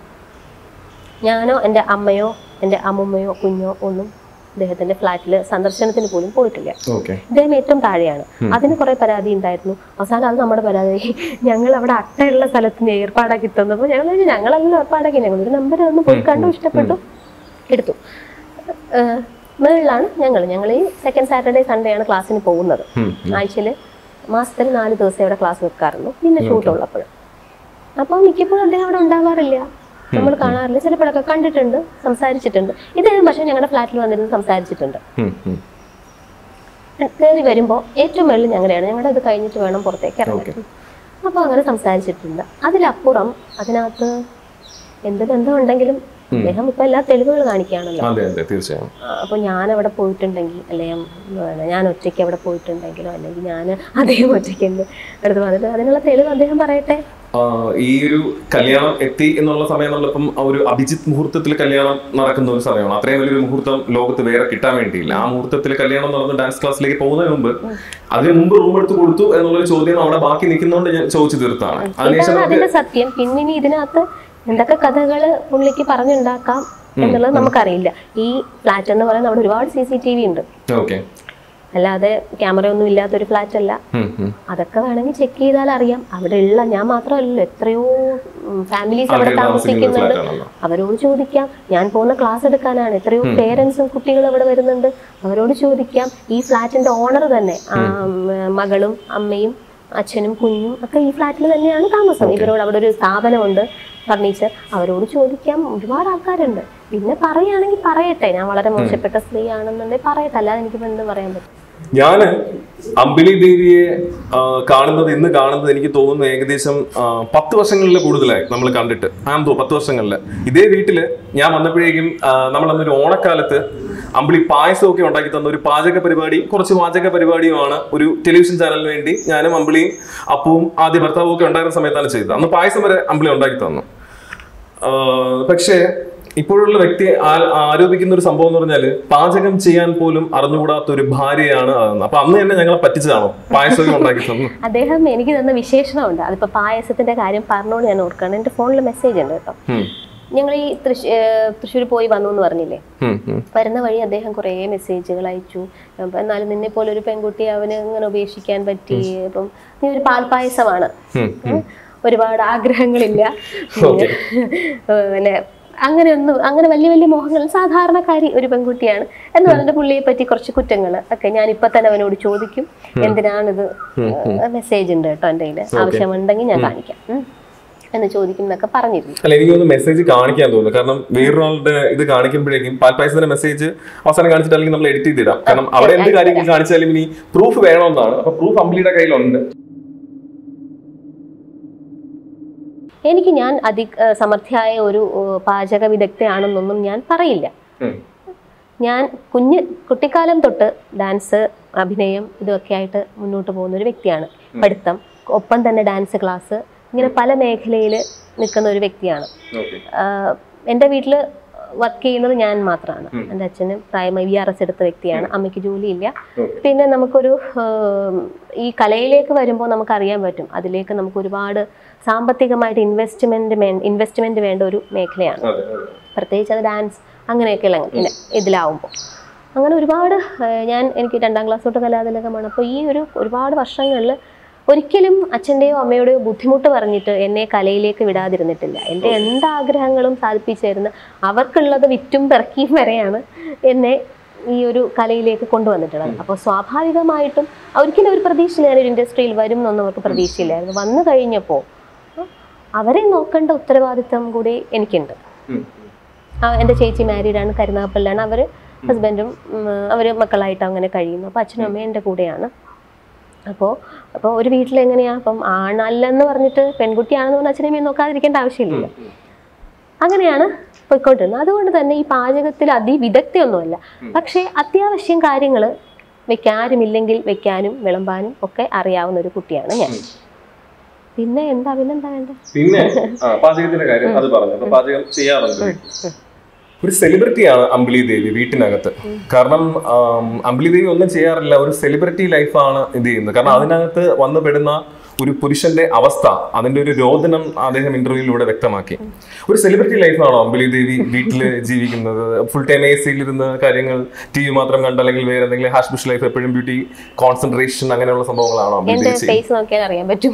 ഞാനോ എൻ്റെ അമ്മയോ എൻ്റെ അമ്മുമ്മയോ കുഞ്ഞോ ഒന്നും ഇദ്ദേഹത്തിന്റെ ഫ്ലാറ്റിൽ സന്ദർശനത്തിന് പോലും പോയിട്ടില്ല ഓക്കെ ഇദ്ദേഹം ഏറ്റവും താഴെയാണ് അതിന് കുറെ പരാതി ഉണ്ടായിരുന്നു അവസാനം അത് നമ്മുടെ പരാതി ഞങ്ങൾ അവിടെ അട്ടയുള്ള സ്ഥലത്തിന് ഏർപ്പാടാക്കി തന്നപ്പോൾ ഞങ്ങൾ വിചാരിച്ചു, ഞങ്ങളെല്ലാം ഏർപ്പാടാക്കി ഞങ്ങൾ ഒരു നമ്പർ ഒന്ന് പോയി കണ്ടു ഇഷ്ടപ്പെട്ടു എടുത്തു ഏഹ് മേളിലാണ് ഞങ്ങൾ ഞങ്ങൾ ഈ സെക്കൻഡ് സാറ്റർഡേ സൺഡേ ആണ് ക്ലാസ്സിന് പോകുന്നത് ഉം, ആഴ്ചയിൽ മാസത്തിൽ നാല് ദിവസം ഇവിടെ ക്ലാസ് വെക്കാറുള്ളൂ പിന്നെ ഷൂട്ട് ഉള്ളപ്പോൾ അപ്പോൾ മിക്കപ്പോഴും അദ്ദേഹം അവിടെ ഉണ്ടാവാറില്ല നമ്മൾ കാണാറില്ല ചിലപ്പോഴൊക്കെ കണ്ടിട്ടുണ്ട് സംസാരിച്ചിട്ടുണ്ട് ഇദ്ദേഹം പക്ഷേ ഞങ്ങളുടെ ഫ്ലാറ്റിൽ വന്നിരുന്ന് സംസാരിച്ചിട്ടുണ്ട് ഉം, ഉം. കയറി വരുമ്പോൾ ഏറ്റവും മേളിൽ ഞങ്ങളുടെയാണ് ഞങ്ങളുടെ അത് കഴിഞ്ഞിട്ട് വേണം പുറത്തേക്ക് ഇറങ്ങാൻ അപ്പോൾ അങ്ങനെ സംസാരിച്ചിട്ടുണ്ട് അതിലപ്പുറം അതിനകത്ത് എന്ത് ബന്ധമുണ്ടെങ്കിലും അദ്ദേഹം ഇപ്പൊ എല്ലാ തെളിവുകൾ കാണിക്കുകയാണല്ലോ അതെ അതെ തീർച്ചയായും അപ്പോൾ ഞാൻ അവിടെ പോയിട്ടുണ്ടെങ്കിൽ അല്ലെങ്കിൽ പിന്നെ ഞാൻ ഒറ്റയ്ക്ക് അവിടെ പോയിട്ടുണ്ടെങ്കിലോ അല്ലെങ്കിൽ ഞാൻ അദ്ദേഹം ഒറ്റയ്ക്ക് എന്ത് അടുത്ത് വന്നിട്ട് അതിനുള്ള തെളിവ് അദ്ദേഹം പറയട്ടെ ആ, ഈ ഒരു കല്യാണം എത്തി എന്നുള്ള സമയം നമ്മളിപ്പം ആ ഒരു അഭിജിത്ത് മുഹൂർത്തത്തിൽ കല്യാണം നടക്കുന്ന ഒരു സമയമാണ് അത്രയും വലിയൊരു മുഹൂർത്തം ലോകത്ത് വേറെ കിട്ടാൻ വേണ്ടിയില്ല ആ മുഹൂർത്തത്തിൽ കല്യാണം നടന്ന് ഡാൻസ് ക്ലാസ്സിലേക്ക് പോകുന്നതിന് മുമ്പ് അതിന് മുമ്പ് റൂം എടുത്ത് കൊടുത്തു എന്നുള്ളൊരു ചോദ്യം അവിടെ ബാക്കി നിൽക്കുന്നതുകൊണ്ട് ഞാൻ ചോദിച്ചു തീർത്താണ് അതിനുശേഷം ഇതാണ് അതിന്റെ സത്യം പിന്നെ ഇനി ഇതിനകത്ത് എന്തൊക്കെ കഥകൾ പുള്ളിക്ക് പറഞ്ഞുണ്ടാക്കാം എന്നുള്ളത് നമുക്കറിയില്ല ഈ ഫ്ലാറ്റ് എന്ന് പറയുന്നത് അവിടെ ഒരുപാട് സി സി ടി വി ഉണ്ട് ഓക്കെ അല്ലാതെ ക്യാമറ ഒന്നും ഇല്ലാത്തൊരു ഫ്ലാറ്റ് അല്ല അതൊക്കെ വേണമെങ്കിൽ ചെക്ക് ചെയ്താൽ അറിയാം അവിടെ ഉള്ള ഞാൻ മാത്രമല്ലല്ലോ എത്രയോ ഫാമിലീസ് അവിടെ ആൾക്കാർ താമസിക്കുന്ന താമസിക്കുന്നുണ്ട് flat ആണല്ലോ. അവരോട് ചോദിക്കാം ഞാൻ പോകുന്ന ക്ലാസ് എടുക്കാനാണ് എത്രയോ പേരൻസും കുട്ടികളും ഇവിടെ വരുന്നുണ്ട് അവരോട് ചോദിക്കാം ഈ ഫ്ലാറ്റിന്റെ ഓണർ തന്നെ ആ, ഉം, മകളും അമ്മയും അച്ഛനും കുഞ്ഞും ഒക്കെ ഈ ഫ്ലാറ്റിൽ തന്നെയാണ് താമസം ഇവരോട് അവിടെ ഒരു സ്ഥാപനമുണ്ട് ഫർണിച്ചർ അവരോട് ചോദിക്കാം ഒരുപാട് ആൾക്കാരുണ്ട് പിന്നെ പറയുകയാണെങ്കിൽ പറയട്ടെ ഞാൻ വളരെ മോശപ്പെട്ട സ്ത്രീ ആണെന്നുണ്ടെങ്കിൽ പറയട്ടെ അല്ലാതെ എനിക്ക് എന്ത് പറയാൻ പറ്റും ഞാന് അമ്പിളി ദേവിയെ ആ, കാണുന്നത് ഇന്ന് കാണുന്നത് എനിക്ക് തോന്നുന്നു ഏകദേശം ആ, പത്ത് വർഷങ്ങളിൽ കൂടുതലായി നമ്മൾ കണ്ടിട്ട് ആണെന്ന് തോന്നുന്നു പത്ത് വർഷങ്ങളിൽ ഇതേ വീട്ടില് ഞാൻ വന്നപ്പോഴേക്കും ആ, നമ്മൾ അന്നൊരു ഓണക്കാലത്ത് അമ്പിളി പായസമൊക്കെ ഉണ്ടാക്കി തന്ന ഒരു പാചക പരിപാടി കുറച്ച് പാചക പരിപാടിയുമാണ് ഒരു ടെലിവിഷൻ ചാനലിന് വേണ്ടി ഞാനും അമ്പിളിയും അപ്പവും ആദ്യ ഭർത്താവും ഒക്കെ ഉണ്ടായിരുന്ന സമയത്താണ് ചെയ്തത് അന്ന് പായസം വരെ അമ്പിളി ഉണ്ടാക്കി തന്നു ആ, പക്ഷേ ഇപ്പോഴുള്ള വ്യക്തി ആ- ആരോപിക്കുന്ന ഒരു സംഭവം എന്ന് പറഞ്ഞാല് പാചകം ചെയ്യാൻ പോലും അറിഞ്ഞുകൂടാത്ത ഒരു ഭാര്യയാണ് അതെന്ന് അപ്പൊ അന്ന് തന്നെ ഞങ്ങളെ പറ്റിച്ചതാണോ പായസമൊക്കെ ഉണ്ടാക്കി തന്നു അദ്ദേഹം എനിക്ക് തന്ന വിശേഷണമുണ്ട് അതിപ്പോ പായസത്തിന്റെ കാര്യം പറഞ്ഞോണ്ട് ഞാൻ ഓർക്കുകയാണ് എന്റെ ഫോണിൽ മെസ്സേജ് ഉണ്ട് കേട്ടോ ഉം. ഞങ്ങൾ ഈ തൃശ് തൃശ്ശൂർ പോയി വന്നു എന്ന് പറഞ്ഞില്ലേ ഉം, ഉം. വരുന്ന വഴി അദ്ദേഹം കുറേ മെസ്സേജുകൾ അയച്ചു അപ്പൊ എന്നാലും നിന്നെ പോലെ ഒരു പെൺകുട്ടി അവന് ഇങ്ങനെ ഉപേക്ഷിക്കാൻ പറ്റി ഇപ്പം നീ ഒരു പാൽപ്പായസമാണ് ഉം, ഉം. ഒരുപാട് ആഗ്രഹങ്ങളില്ല Okay. പിന്നെ അങ്ങനെ ഒന്നും അങ്ങനെ വലിയ വലിയ മോഹങ്ങൾ സാധാരണക്കാരി ഒരു പെൺകുട്ടിയാണ് എന്ന് പറഞ്ഞിട്ട് പുള്ളിയെ പറ്റി കുറച്ച് കുറ്റങ്ങൾ ഒക്കെ ഞാൻ ഇപ്പൊ തന്നെ അവനോട് ചോദിക്കും എന്തിനാണിത് മെസ്സേജ് ഉണ്ട് കേട്ടോ എൻ്റെ കയ്യിൽ ആവശ്യമുണ്ടെങ്കിൽ ഞാൻ കാണിക്കാം ഉം. എന്ന് ചോദിക്കും എന്നൊക്കെ പറഞ്ഞിരുന്നു അല്ല എനിക്ക് തോന്നുന്നു മെസ്സേജ് കാണിക്കാൻ തോന്നുന്നു കാരണം വേറൊരാളുടെ ഇത് കാണിക്കുമ്പോഴേക്കും പാൽപ്പായസത്തിന്റെ മെസ്സേജ് അവസാനം കാണിച്ചിട്ട് അല്ലെങ്കിൽ നമ്മൾ എഡിറ്റ് ചെയ്തിടാം കാരണം അവിടെ എന്ത് കാര്യങ്ങൾ കാണിച്ചാലും ഇനി പ്രൂഫ് വേണമെന്നാണ് അപ്പൊ പ്രൂഫ് അമ്പിളിയുടെ കയ്യിലുണ്ട് എനിക്ക് ഞാൻ അതി ഏഹ് സമർത്ഥയായ ഒരു ഏഹ് പാചക വിദഗ്ധയാണെന്നൊന്നും ഞാൻ പറയില്ല ഉം. ഞാൻ കുഞ്ഞ് കുട്ടിക്കാലം തൊട്ട് ഡാൻസ് അഭിനയം ഇതൊക്കെ ആയിട്ട് മുന്നോട്ട് പോകുന്ന ഒരു വ്യക്തിയാണ് പഠിത്തം ഒപ്പം തന്നെ ഡാൻസ് ക്ലാസ് ഇങ്ങനെ പല മേഖലയിൽ നിൽക്കുന്ന ഒരു വ്യക്തിയാണ് Okay. ആഹ് എൻ്റെ വീട്ടിൽ വർക്ക് ചെയ്യുന്നത് ഞാൻ മാത്രമാണ് എൻ്റെ അച്ഛന് പ്രായമായി വി ആർ എസ് എടുത്ത വ്യക്തിയാണ് അമ്മയ്ക്ക് ജോലിയില്ല Okay. പിന്നെ നമുക്കൊരു ആഹ് ഈ കലയിലേക്ക് വരുമ്പോൾ നമുക്ക് അറിയാൻ പറ്റും അതിലേക്ക് നമുക്ക് ഒരുപാട് സാമ്പത്തികമായിട്ട് ഇൻവെസ്റ്റ്മെന്റ് ഇൻവെസ്റ്റ്മെന്റ് വേണ്ട ഒരു മേഖലയാണ് അതെ, അതെ. പ്രത്യേകിച്ച് അത് ഡാൻസ് അങ്ങനെയൊക്കെയുള്ള ഇങ്ങനെ ഇതിലാവുമ്പോൾ അങ്ങനെ ഒരുപാട് ഏഹ് ഞാൻ എനിക്ക് രണ്ടാം ക്ലാസ് തൊട്ട് കലാതിലകമാണ് അപ്പോൾ ഈ ഒരു ഒരുപാട് വർഷങ്ങളിൽ ഒരിക്കലും അച്ഛൻ്റെയോ അമ്മയുടെയോ ബുദ്ധിമുട്ട് പറഞ്ഞിട്ട് എന്നെ കലയിലേക്ക് വിടാതിരുന്നിട്ടില്ല എൻ്റെ എന്താഗ്രഹങ്ങളും സാധിപ്പിച്ചു തരുന്ന അവർക്കുള്ളത് വിറ്റും പെറക്കിയും വരെയാണ് എന്നെ ഈ ഒരു കലയിലേക്ക് കൊണ്ടുവന്നിട്ടുള്ളത് അപ്പോൾ സ്വാഭാവികമായിട്ടും ഒരിക്കലും ഒരു പ്രതീക്ഷയില്ല ഒരു ഇൻഡസ്ട്രിയിൽ വരും എന്നൊന്നും അവർക്ക് പ്രതീക്ഷയില്ലായിരുന്നു വന്നു കഴിഞ്ഞപ്പോൾ അവരെ നോക്കേണ്ട ഉത്തരവാദിത്തം കൂടി എനിക്കുണ്ട് ഉം. ആ, എൻ്റെ ചേച്ചി മാരീഡാണ് കരുനാഗപ്പള്ളിയാണ് അവർ ഹസ്ബൻഡും അവർ മക്കളായിട്ട് അങ്ങനെ കഴിയുന്നു അപ്പോൾ അച്ഛനും അമ്മയും എൻ്റെ കൂടെയാണ് അപ്പോൾ അപ്പോൾ ഒരു വീട്ടിൽ എങ്ങനെയാ അപ്പം ആണല്ലെന്ന് പറഞ്ഞിട്ട് പെൺകുട്ടിയാണെന്ന് പറഞ്ഞാൽ അച്ഛനും അമ്മയും നോക്കാതിരിക്കേണ്ട ആവശ്യമില്ല അങ്ങനെയാണ് പോയിക്കൊണ്ടിരുന്നത് അതുകൊണ്ട് തന്നെ ഈ പാചകത്തിൽ അതിവിദഗ്ധയൊന്നുമല്ല പക്ഷേ അത്യാവശ്യം കാര്യങ്ങൾ വെക്കാരുമില്ലെങ്കിൽ വെക്കാനും വിളമ്പാനും ഒക്കെ അറിയാവുന്ന ഒരു കുട്ടിയാണ് ഞാൻ പിന്നെ എന്താ പിന്നെന്താ വേണ്ടത് പിന്നെ ആ, പാചകത്തിന്റെ കാര്യം അത് പറഞ്ഞു അപ്പൊ പാചകം ചെയ്യാറുണ്ട് ഒരു സെലിബ്രിറ്റിയാണ് അമ്പിളി ദേവി വീട്ടിനകത്ത് കാരണം ആം, അമ്പിളി ദേവി ഒന്നും ചെയ്യാറില്ല ഒരു സെലിബ്രിറ്റി ലൈഫാണ് ഇത് ചെയ്യുന്നത് കാരണം അതിനകത്ത് വന്നു പെടുന്ന ഒരു പുരുഷന്റെ അവസ്ഥ അതിന്റെ ഒരു രോദനം അദ്ദേഹം ഇന്റർവ്യൂവിലൂടെ വ്യക്തമാക്കി ഒരു സെലിബ്രിറ്റി ലൈഫാണോ അമ്പിളി ദേവി വീട്ടിൽ ജീവിക്കുന്നത് ഫുൾ ടൈം എ സിയിലിരുന്ന് കാര്യങ്ങൾ ടി വി മാത്രം കണ്ട് അല്ലെങ്കിൽ വേറെ എന്തെങ്കിലും ഹാഷ് ബുഷ് ലൈഫ് എപ്പോഴും ബ്യൂട്ടി കോൺസെൻട്രേഷൻ അങ്ങനെയുള്ള സംഭവങ്ങളാണോ അമ്പിളി എൻ്റെ ദേവി ചെയ്യുന്നത്? ഫേസ് നോക്കിയാൽ അറിയാൻ പറ്റും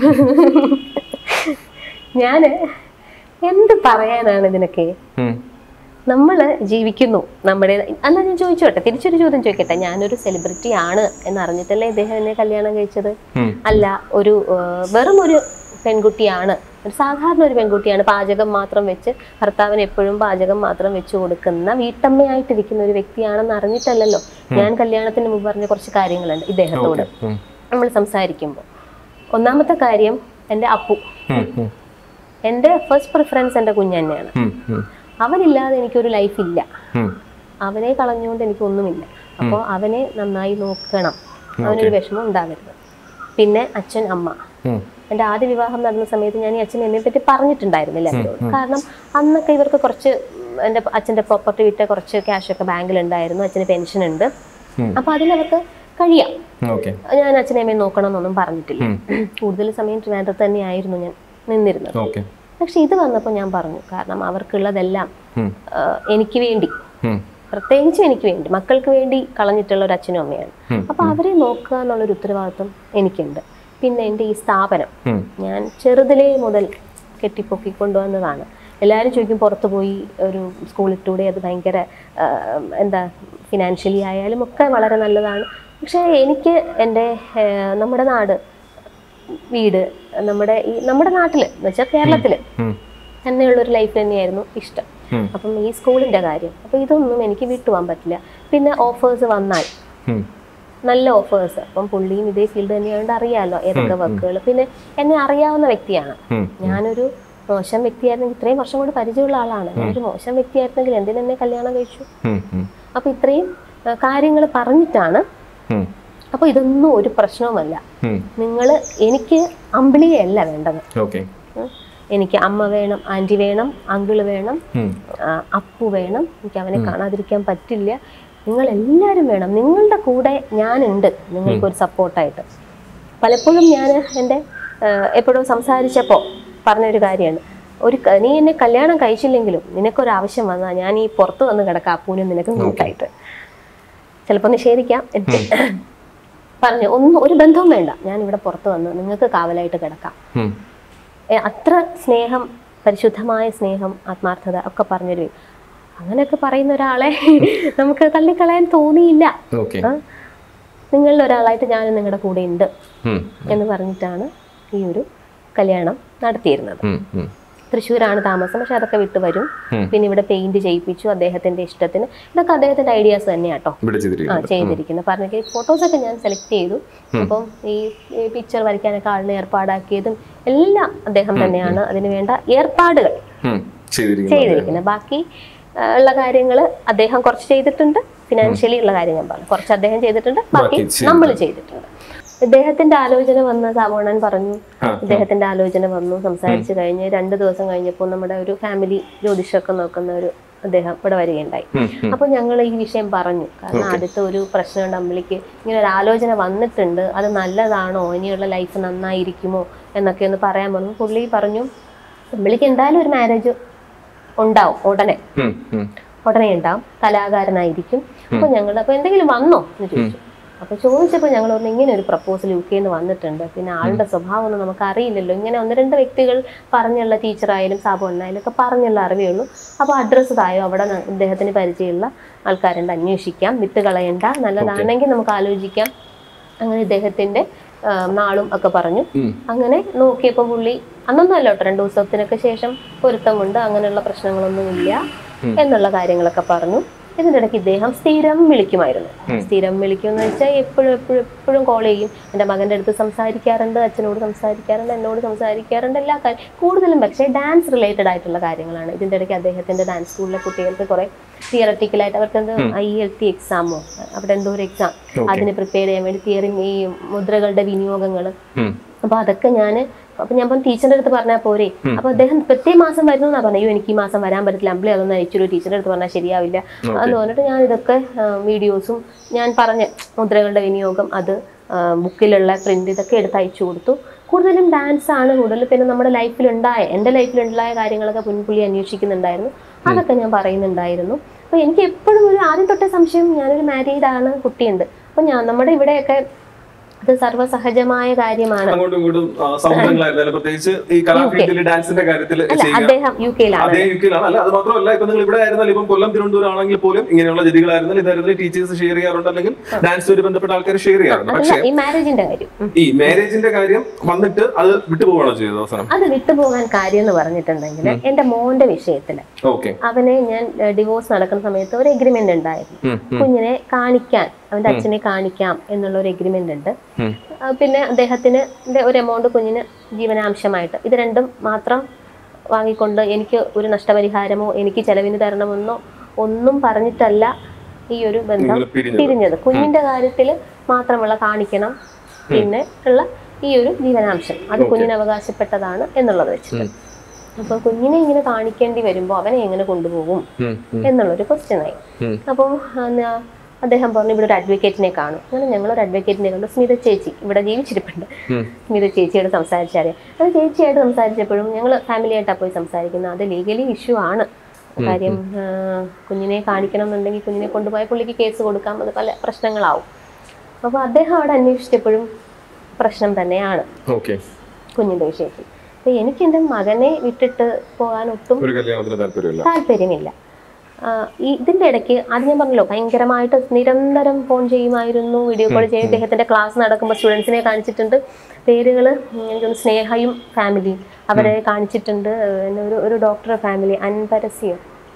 ഞാന് എന്ത് പറയാനാണ് ഇതിനൊക്കെ ഉം. നമ്മൾ ജീവിക്കുന്നു നമ്മുടെ എന്നാ ഞാൻ ചോദിച്ചോട്ടെ തിരിച്ചൊരു ചോദ്യം ചോദിക്കട്ടെ ഞാനൊരു സെലിബ്രിറ്റി ആണ് എന്ന് അറിഞ്ഞിട്ടല്ലേ ഇദ്ദേഹം എന്നെ കല്യാണം കഴിച്ചത് ഉം. അല്ല ഒരു ആ, വെറും ഒരു പെൺകുട്ടിയാണ് ഒരു സാധാരണ ഒരു പെൺകുട്ടിയാണ് പാചകം മാത്രം വെച്ച് ഭർത്താവിന് എപ്പോഴും പാചകം മാത്രം വെച്ച് കൊടുക്കുന്ന വീട്ടമ്മയായിട്ടിരിക്കുന്ന ഒരു വ്യക്തിയാണെന്ന് അറിഞ്ഞിട്ടല്ലല്ലോ ഞാൻ കല്യാണത്തിന് മുമ്പ് പറഞ്ഞ കുറച്ച് കാര്യങ്ങളുണ്ട് ഇദ്ദേഹത്തോട് ഉം. നമ്മൾ സംസാരിക്കുമ്പോൾ ഒന്നാമത്തെ കാര്യം എൻ്റെ അപ്പു ഉം. ഉം. എൻ്റെ ഫസ്റ്റ് പ്രിഫറൻസ് എൻ്റെ കുഞ്ഞ് തന്നെയാണ് ഉം. ഉം. അവനില്ലാതെ എനിക്കൊരു ലൈഫ് ഇല്ല ഉം. അവനെ കളഞ്ഞുകൊണ്ട് എനിക്കൊന്നുമില്ല അപ്പോൾ അവനെ നന്നായി നോക്കണം അവനൊരു വിഷമം ഉണ്ടാവരുത് പിന്നെ അച്ഛൻ അമ്മ ഉം. എൻ്റെ ആദ്യ വിവാഹം നടന്ന സമയത്ത് ഞാൻ ഈ അച്ഛൻ എന്നെ പറ്റി പറഞ്ഞിട്ടുണ്ടായിരുന്നില്ല അവരോട് കാരണം അന്നൊക്കെ ഇവർക്ക് കുറച്ച് ഉം, എൻ്റെ അച്ഛൻ്റെ പ്രോപ്പർട്ടി വിറ്റ കുറച്ച് ക്യാഷൊക്കെ ബാങ്കിലുണ്ടായിരുന്നു അച്ഛന് പെൻഷൻ ഉണ്ട് ഉം. അപ്പോൾ അതിനവർക്ക് കഴിയാം ഓക്കെ ഞാൻ അച്ഛനെ അമ്മയെ നോക്കണം എന്നൊന്നും പറഞ്ഞിട്ടില്ല കൂടുതൽ സമയം ട്രിവാൻഡ്രത്ത് തന്നെയായിരുന്നു ഞാൻ നിന്നിരുന്നത് ഓക്കെ പക്ഷെ ഇത് വന്നപ്പോൾ ഞാൻ പറഞ്ഞു കാരണം അവർക്കുള്ളതെല്ലാം ഉം. ആ, എനിക്ക് വേണ്ടി ഉം. പ്രത്യേകിച്ചും എനിക്ക് വേണ്ടി മക്കൾക്ക് വേണ്ടി കളഞ്ഞിട്ടുള്ള ഒരു അച്ഛനും അമ്മയാണ് ഉം. അപ്പൊ അവരെ നോക്കുക എന്നുള്ളൊരു ഉത്തരവാദിത്വം എനിക്കുണ്ട് പിന്നെ എൻ്റെ ഈ സ്ഥാപനം ഉം. ഞാൻ ചെറുതിലേ മുതൽ കെട്ടിപ്പൊക്കി കൊണ്ടുവന്നതാണ് എല്ലാവരും ചോദിക്കും പുറത്തു പോയി ഒരു സ്കൂളിലൂടെ അത് ഭയങ്കര ആ, എന്താ ഫിനാൻഷ്യലി ആയാലും ഒക്കെ വളരെ നല്ലതാണ് പക്ഷേ എനിക്ക് എൻ്റെ ആ, നമ്മുടെ നാട് വീട് നമ്മുടെ ഈ നമ്മുടെ നാട്ടിൽ എന്ന് വെച്ചാൽ കേരളത്തിൽ ഉം. തന്നെയുള്ളൊരു ലൈഫ് തന്നെയായിരുന്നു ഇഷ്ടം ഉം. അപ്പം ഈ സ്കൂളിന്റെ കാര്യം അപ്പം ഇതൊന്നും എനിക്ക് വിട്ടുപോകാൻ പറ്റില്ല പിന്നെ ഓഫേഴ്സ് വന്നാൽ ഉം. നല്ല ഓഫേഴ്സ് അപ്പം പുള്ളിയും ഇതേ ഫീൽഡ് തന്നെയായതുകൊണ്ട് അറിയാമല്ലോ ഏതൊക്കെ വർക്കുകൾ പിന്നെ എന്നെ അറിയാവുന്ന വ്യക്തിയാണ് ഉം. ഞാനൊരു മോശം വ്യക്തിയായിരുന്നെങ്കിൽ ഇത്രയും വർഷം കൊണ്ട് പരിചയമുള്ള ആളാണ് ഞാനൊരു മോശം വ്യക്തിയായിരുന്നെങ്കിൽ എന്തിനെന്നെ കല്യാണം കഴിച്ചു ഉം. ഉം. അപ്പൊ ഇത്രയും കാര്യങ്ങൾ പറഞ്ഞിട്ടാണ് ഉം. അപ്പൊ ഇതൊന്നും ഒരു പ്രശ്നവുമല്ല ഉം. നിങ്ങൾ എനിക്ക് അമ്പിളിയല്ല വേണ്ടത് ഓക്കെ ഉം. എനിക്ക് അമ്മ വേണം ആന്റി വേണം അങ്കിള് വേണം ഉം. ആ, അപ്പു വേണം എനിക്ക് അവനെ കാണാതിരിക്കാൻ പറ്റില്ല നിങ്ങൾ എല്ലാവരും വേണം നിങ്ങളുടെ കൂടെ ഞാനുണ്ട് നിങ്ങൾക്കൊരു സപ്പോർട്ടായിട്ട് പലപ്പോഴും ഞാൻ എൻ്റെ എപ്പോഴും സംസാരിച്ചപ്പോൾ പറഞ്ഞൊരു കാര്യമാണ് ഒരു ക- നീ എന്നെ കല്യാണം കഴിച്ചില്ലെങ്കിലും നിനക്കൊരു ആവശ്യം വന്നാൽ ഞാൻ ഈ പുറത്ത് വന്ന് കിടക്കാം അപ്പൂനും നിനക്ക് നോക്കായിട്ട് ചിലപ്പോൾ നിഷേധിക്കാം എനിക്ക് പറഞ്ഞു ഒന്നും ഒരു ബന്ധവും വേണ്ട ഞാൻ ഇവിടെ പുറത്ത് വന്ന് നിങ്ങൾക്ക് കാവലായിട്ട് കിടക്കാം ഉം. ഏ, അത്ര സ്നേഹം പരിശുദ്ധമായ സ്നേഹം ആത്മാർത്ഥത ഒക്കെ പറഞ്ഞൊരു വ്യക്തി. അങ്ങനെയൊക്കെ പറയുന്ന ഒരാളെ നമുക്ക് തള്ളിക്കളയാൻ തോന്നിയില്ല ഓക്കെ ആ? നിങ്ങളിൽ ഒരാളായിട്ട് ഞാനും നിങ്ങളുടെ കൂടെ ഉണ്ട് ഉം. എന്ന് പറഞ്ഞിട്ടാണ് ഈ ഒരു കല്യാണം നടത്തിയിരുന്നത് ഉം. ഉം. തൃശ്ശൂരാണ് താമസം പക്ഷെ അതൊക്കെ വിട്ടു വരും ഉം. പിന്നെ ഇവിടെ പെയിന്റ് ചെയ്യിപ്പിച്ചു അദ്ദേഹത്തിന്റെ ഇഷ്ടത്തിന് ഇതൊക്കെ അദ്ദേഹത്തിന്റെ ഐഡിയാസ് തന്നെയാട്ടോ ഇവിടെ ആ ചെയ്തിരിക്കുന്നത് ചെയ്തിരിക്കുന്നത് പറഞ്ഞ ഫോട്ടോസൊക്കെ ഞാൻ സെലക്ട് ചെയ്തു അപ്പം ഈ പിക്ചർ വരയ്ക്കാനൊക്കെ ആളിനെ ഏർപ്പാടാക്കിയതും എല്ലാം അദ്ദേഹം തന്നെയാണ് അതിന് വേണ്ട ഏർപ്പാടുകൾ ഉം. ചെയ്തിരിക്കുന്നത് ചെയ്തിരിക്കുന്നത് ബാക്കി ആ, ഉള്ള കാര്യങ്ങൾ അദ്ദേഹം കുറച്ച് ചെയ്തിട്ടുണ്ട് ഫിനാൻഷ്യലി ഉള്ള കാര്യം ഞാൻ പറഞ്ഞു കുറച്ച് അദ്ദേഹം ചെയ്തിട്ടുണ്ട് ബാക്കി ബാക്കി നമ്മൾ ചെയ്തിട്ടുണ്ട് ഇദ്ദേഹത്തിന്റെ ആലോചന വന്ന സാവോണൻ പറഞ്ഞു ആ. ഇദ്ദേഹത്തിന്റെ ആലോചന വന്നു സംസാരിച്ചു കഴിഞ്ഞ് രണ്ട് ദിവസം കഴിഞ്ഞപ്പോൾ നമ്മുടെ ഒരു ഫാമിലി ജ്യോതിഷമൊക്കെ നോക്കുന്ന ഒരു അദ്ദേഹം ഇവിടെ വരികയുണ്ടായി ഉം. ഉം. അപ്പോൾ ഞങ്ങൾ ഈ വിഷയം പറഞ്ഞു കാരണം അടുത്ത ഒരു പ്രശ്നമുണ്ട് അമ്പിളിക്ക് ഇങ്ങനെ ഒരു ആലോചന വന്നിട്ടുണ്ട് അത് നല്ലതാണോ ഇനിയുള്ള ലൈഫ് നന്നായിരിക്കുമോ എന്നൊക്കെ ഒന്ന് പറയാൻ പറഞ്ഞു പുള്ളി പറഞ്ഞു അമ്പിളിക്ക് എന്തായാലും ഒരു മാരേജ് ഉണ്ടാവും ഉടനെ ഉം. ഉം. ഉടനെ ഉണ്ടാവും കലാകാരനായിരിക്കും അപ്പോൾ ഞങ്ങൾ അപ്പോൾ എന്തെങ്കിലും വന്നോ എന്ന് ചോദിച്ചു അപ്പോൾ ചോദിച്ചപ്പോൾ ഞങ്ങൾ പറഞ്ഞു ഇങ്ങനെ ഒരു പ്രപ്പോസൽ യു കെന്ന് വന്നിട്ടുണ്ട് പിന്നെ ആളുടെ സ്വഭാവം ഒന്നും നമുക്ക് അറിയില്ലല്ലോ ഇങ്ങനെ ഒന്ന് രണ്ട് വ്യക്തികൾ പറഞ്ഞുള്ള ടീച്ചറായാലും സാബുണ്ണായാലും ഒക്കെ പറഞ്ഞുള്ള അറിവേ ഉള്ളൂ അപ്പോൾ അഡ്രസ്സ് തായോ അവിടെ ന- ഇദ്ദേഹത്തിന് പരിചയമുള്ള ആൾക്കാരുണ്ട് അന്വേഷിക്കാം വിട്ട് കളയണ്ട നല്ലതാണെങ്കിൽ നമുക്ക് ആലോചിക്കാം അങ്ങനെ ഇദ്ദേഹത്തിന്റെ ആ, നാളും ഒക്കെ പറഞ്ഞു ഉം. അങ്ങനെ നോക്കിയപ്പോൾ പുള്ളി അന്നൊന്നും അല്ല കേട്ടോ രണ്ടു ദിവസത്തിനൊക്കെ ശേഷം പൊരുത്തമുണ്ട് അങ്ങനെയുള്ള പ്രശ്നങ്ങളൊന്നുമില്ല എന്നുള്ള കാര്യങ്ങളൊക്കെ പറഞ്ഞു ഇതിൻ്റെ ഇടയ്ക്ക് ഇദ്ദേഹം സ്ഥിരം വിളിക്കുമായിരുന്നു സ്ഥിരം വിളിക്കും എന്ന് വെച്ചാൽ എപ്പോഴും എപ്പോഴും എപ്പോഴും കോൾ ചെയ്യും എൻ്റെ മകൻ്റെ അടുത്ത് സംസാരിക്കാറുണ്ട് അച്ഛനോട് സംസാരിക്കാറുണ്ട് എന്നോട് സംസാരിക്കാറുണ്ട് എല്ലാ കാര്യം കൂടുതലും പക്ഷേ ഡാൻസ് റിലേറ്റഡ് ആയിട്ടുള്ള കാര്യങ്ങളാണ് ഇതിൻ്റെ ഇടയ്ക്ക് അദ്ദേഹത്തിൻ്റെ ഡാൻസ് സ്കൂളിലെ കുട്ടികൾക്ക് കുറേ തിയററ്റിക്കലായിട്ട് അവർക്ക് എന്ത് ഐ എൽ ടി എക്സാമോ അവിടെ എന്തോ ഒരു എക്സാം അതിന് പ്രിപ്പയർ ചെയ്യാൻ വേണ്ടി തിയറി ഈ മുദ്രകളുടെ വിനിയോഗങ്ങൾ ഉം. അപ്പൊ അതൊക്കെ ഞാൻ അപ്പൊ ഞാൻ ഇപ്പം ടീച്ചറിന്റെ അടുത്ത് പറഞ്ഞാൽ പോരെ അപ്പൊ അദ്ദേഹം പ്രത്യേക മാസം വരുന്നു എന്നാ പറഞ്ഞു അയ്യോ എനിക്ക് ഈ മാസം വരാൻ പറ്റില്ല അമ്പിളി അതൊന്നും അയച്ചൊരു ടീച്ചറിന്റെ അടുത്ത് പറഞ്ഞാൽ ശരിയാവില്ല എന്ന് പറഞ്ഞിട്ട് ഞാൻ ഇതൊക്കെ വീഡിയോസും ഞാൻ പറഞ്ഞ മുദ്രകളുടെ വിനിയോഗം അത് ബുക്കിലുള്ള പ്രിന്റ് ഇതൊക്കെ എടുത്ത് അയച്ചു കൊടുത്തു കൂടുതലും ഡാൻസ് ആണ് കൂടുതൽ പിന്നെ നമ്മുടെ ലൈഫിൽ ഉണ്ടായ എൻ്റെ ലൈഫിൽ ഉണ്ടായ കാര്യങ്ങളൊക്കെ പുൻപുള്ളി അന്വേഷിക്കുന്നുണ്ടായിരുന്നു അതൊക്കെ ഞാൻ പറയുന്നുണ്ടായിരുന്നു അപ്പൊ എനിക്ക് എപ്പോഴും ഒരു ആദ്യം തൊട്ടേ സംശയം ഞാനൊരു മാരീഡ് ആണ് കുട്ടിയുണ്ട് അപ്പൊ ഞാൻ നമ്മുടെ ഇവിടെയൊക്കെ അത് സർവ്വസഹജമായ കാര്യമാണ് അങ്ങോട്ടും ഇങ്ങോട്ടും ആ, സൗഹൃദങ്ങളായിരുന്നാലും പ്രത്യേകിച്ച് ഈ കലാഫീൽഡിൽ ഡാൻസിന്റെ കാര്യത്തിൽ അല്ല ചെയ്യുക അദ്ദേഹം യു കെയിലാണ് അതേ യുക്കിലാണ് അല്ല അത് മാത്രമല്ല ഇപ്പൊ നിങ്ങൾ ഇവിടെ ആയിരുന്നാലും ഇപ്പം കൊല്ലം തിരുവനന്തപുരം ആണെങ്കിൽ പോലും ഇങ്ങനെയുള്ള ജതികളായിരുന്നാലും ഇതായിരുന്നാലും ടീച്ചേഴ്സ് ഷെയർ ചെയ്യാറുണ്ട് അല്ലെങ്കിൽ ഡാൻസുമായി ബന്ധപ്പെട്ട ആൾക്കാർ ഷെയർ ചെയ്യാറുണ്ട് അതല്ല പക്ഷേ ഈ മാരേജിന്റെ കാര്യം ഉം. ഈ മാരേജിന്റെ കാര്യം വന്നിട്ട് അത് വിട്ടുപോകണോ ചെയ്തത് അവസാനം അത് വിട്ടുപോകാൻ കാര്യം എന്ന് പറഞ്ഞിട്ടുണ്ടെങ്കിൽ എന്റെ മോന്റെ വിഷയത്തില് ഓക്കെ അവനെ ഞാൻ ഡിവോഴ്സ് നടക്കുന്ന സമയത്ത് ഒരു എഗ്രിമെന്റ് ഉണ്ടായിരുന്നു കുഞ്ഞിനെ കാണിക്കാൻ അവന്റെ അച്ഛനെ കാണിക്കാം എന്നുള്ള ഒരു എഗ്രിമെന്റ് ഉണ്ട് ആ, പിന്നെ അദ്ദേഹത്തിന് ന്റെ ഒരു എമൗണ്ട് കുഞ്ഞിന് ജീവനാംശമായിട്ട് ഇത് രണ്ടും മാത്രം വാങ്ങിക്കൊണ്ട് എനിക്ക് ഒരു നഷ്ടപരിഹാരമോ എനിക്ക് ചെലവിന് തരണമെന്നോ ഒന്നും പറഞ്ഞിട്ടല്ല ഈ ഒരു ബന്ധം നിങ്ങൾ പിരിഞ്ഞത് പിരിഞ്ഞത് കുഞ്ഞിന്റെ കാര്യത്തിൽ മാത്രമുള്ള കാണിക്കണം പിന്നെ ഉള്ള ഈ ഒരു ജീവനാംശം അത് കുഞ്ഞിന് അവകാശപ്പെട്ടതാണ് എന്നുള്ളത് വെച്ചിട്ട് അപ്പൊ കുഞ്ഞിനെ ഇങ്ങനെ കാണിക്കേണ്ടി വരുമ്പോ അവനെ എങ്ങനെ കൊണ്ടുപോകും ഉം, ഉം, എന്നുള്ളൊരു ക്വസ്റ്റ്യൻ ആയി ഉം. അപ്പോൾ അദ്ദേഹം പറഞ്ഞു ഇവിടെ ഒരു അഡ്വക്കേറ്റിനെ കാണും അങ്ങനെ ഞങ്ങൾ ഒരു അഡ്വക്കേറ്റിനെ കണ്ടു സ്മിത ചേച്ചി ഇവിടെ ജീവിച്ചിരിപ്പുണ്ട് ഉം. സ്മിത ചേച്ചിയോട് സംസാരിച്ചറിയാം അത് ചേച്ചിയായിട്ട് സംസാരിച്ചപ്പോഴും ഞങ്ങൾ ഫാമിലിയായിട്ടാണ് പോയി സംസാരിക്കുന്നത് അത് ലീഗലി ഇഷ്യൂ ആണ് കാര്യം ആ, കുഞ്ഞിനെ കാണിക്കണം എന്നുണ്ടെങ്കിൽ കുഞ്ഞിനെ കൊണ്ടുപോയ പുള്ളിക്ക് കേസ് കൊടുക്കാം അത് പല പ്രശ്നങ്ങളാവും അപ്പോൾ അദ്ദേഹം അവിടെ അന്വേഷിച്ചപ്പോഴും പ്രശ്നം തന്നെയാണ് ഓക്കെ കുഞ്ഞിൻ്റെ വിഷയത്തിൽ അപ്പോൾ എനിക്ക് എൻ്റെ മകനെ വിട്ടിട്ട് പോകാൻ ഒട്ടും ഒരു കല്യാണത്തിന് താല്പര്യമില്ല താല്പര്യമില്ല ആ, ഈ ഇതിന്റെ ഇടയ്ക്ക് അത് ഞാൻ പറഞ്ഞല്ലോ ഭയങ്കരമായിട്ട് നിരന്തരം ഫോൺ ചെയ്യുമായിരുന്നു വീഡിയോ കോൾ ചെയ്യും ഇദ്ദേഹത്തിന്റെ ക്ലാസ് നടക്കുമ്പോൾ സ്റ്റുഡൻസിനെ കാണിച്ചിട്ടുണ്ട് പേരുകൾ എനിക്കൊന്ന് സ്നേഹയും ഫാമിലി അവരെ കാണിച്ചിട്ടുണ്ട് പിന്നെ ഒരു ഒരു ഡോക്ടറെ ഫാമിലി അൻപരസ്യം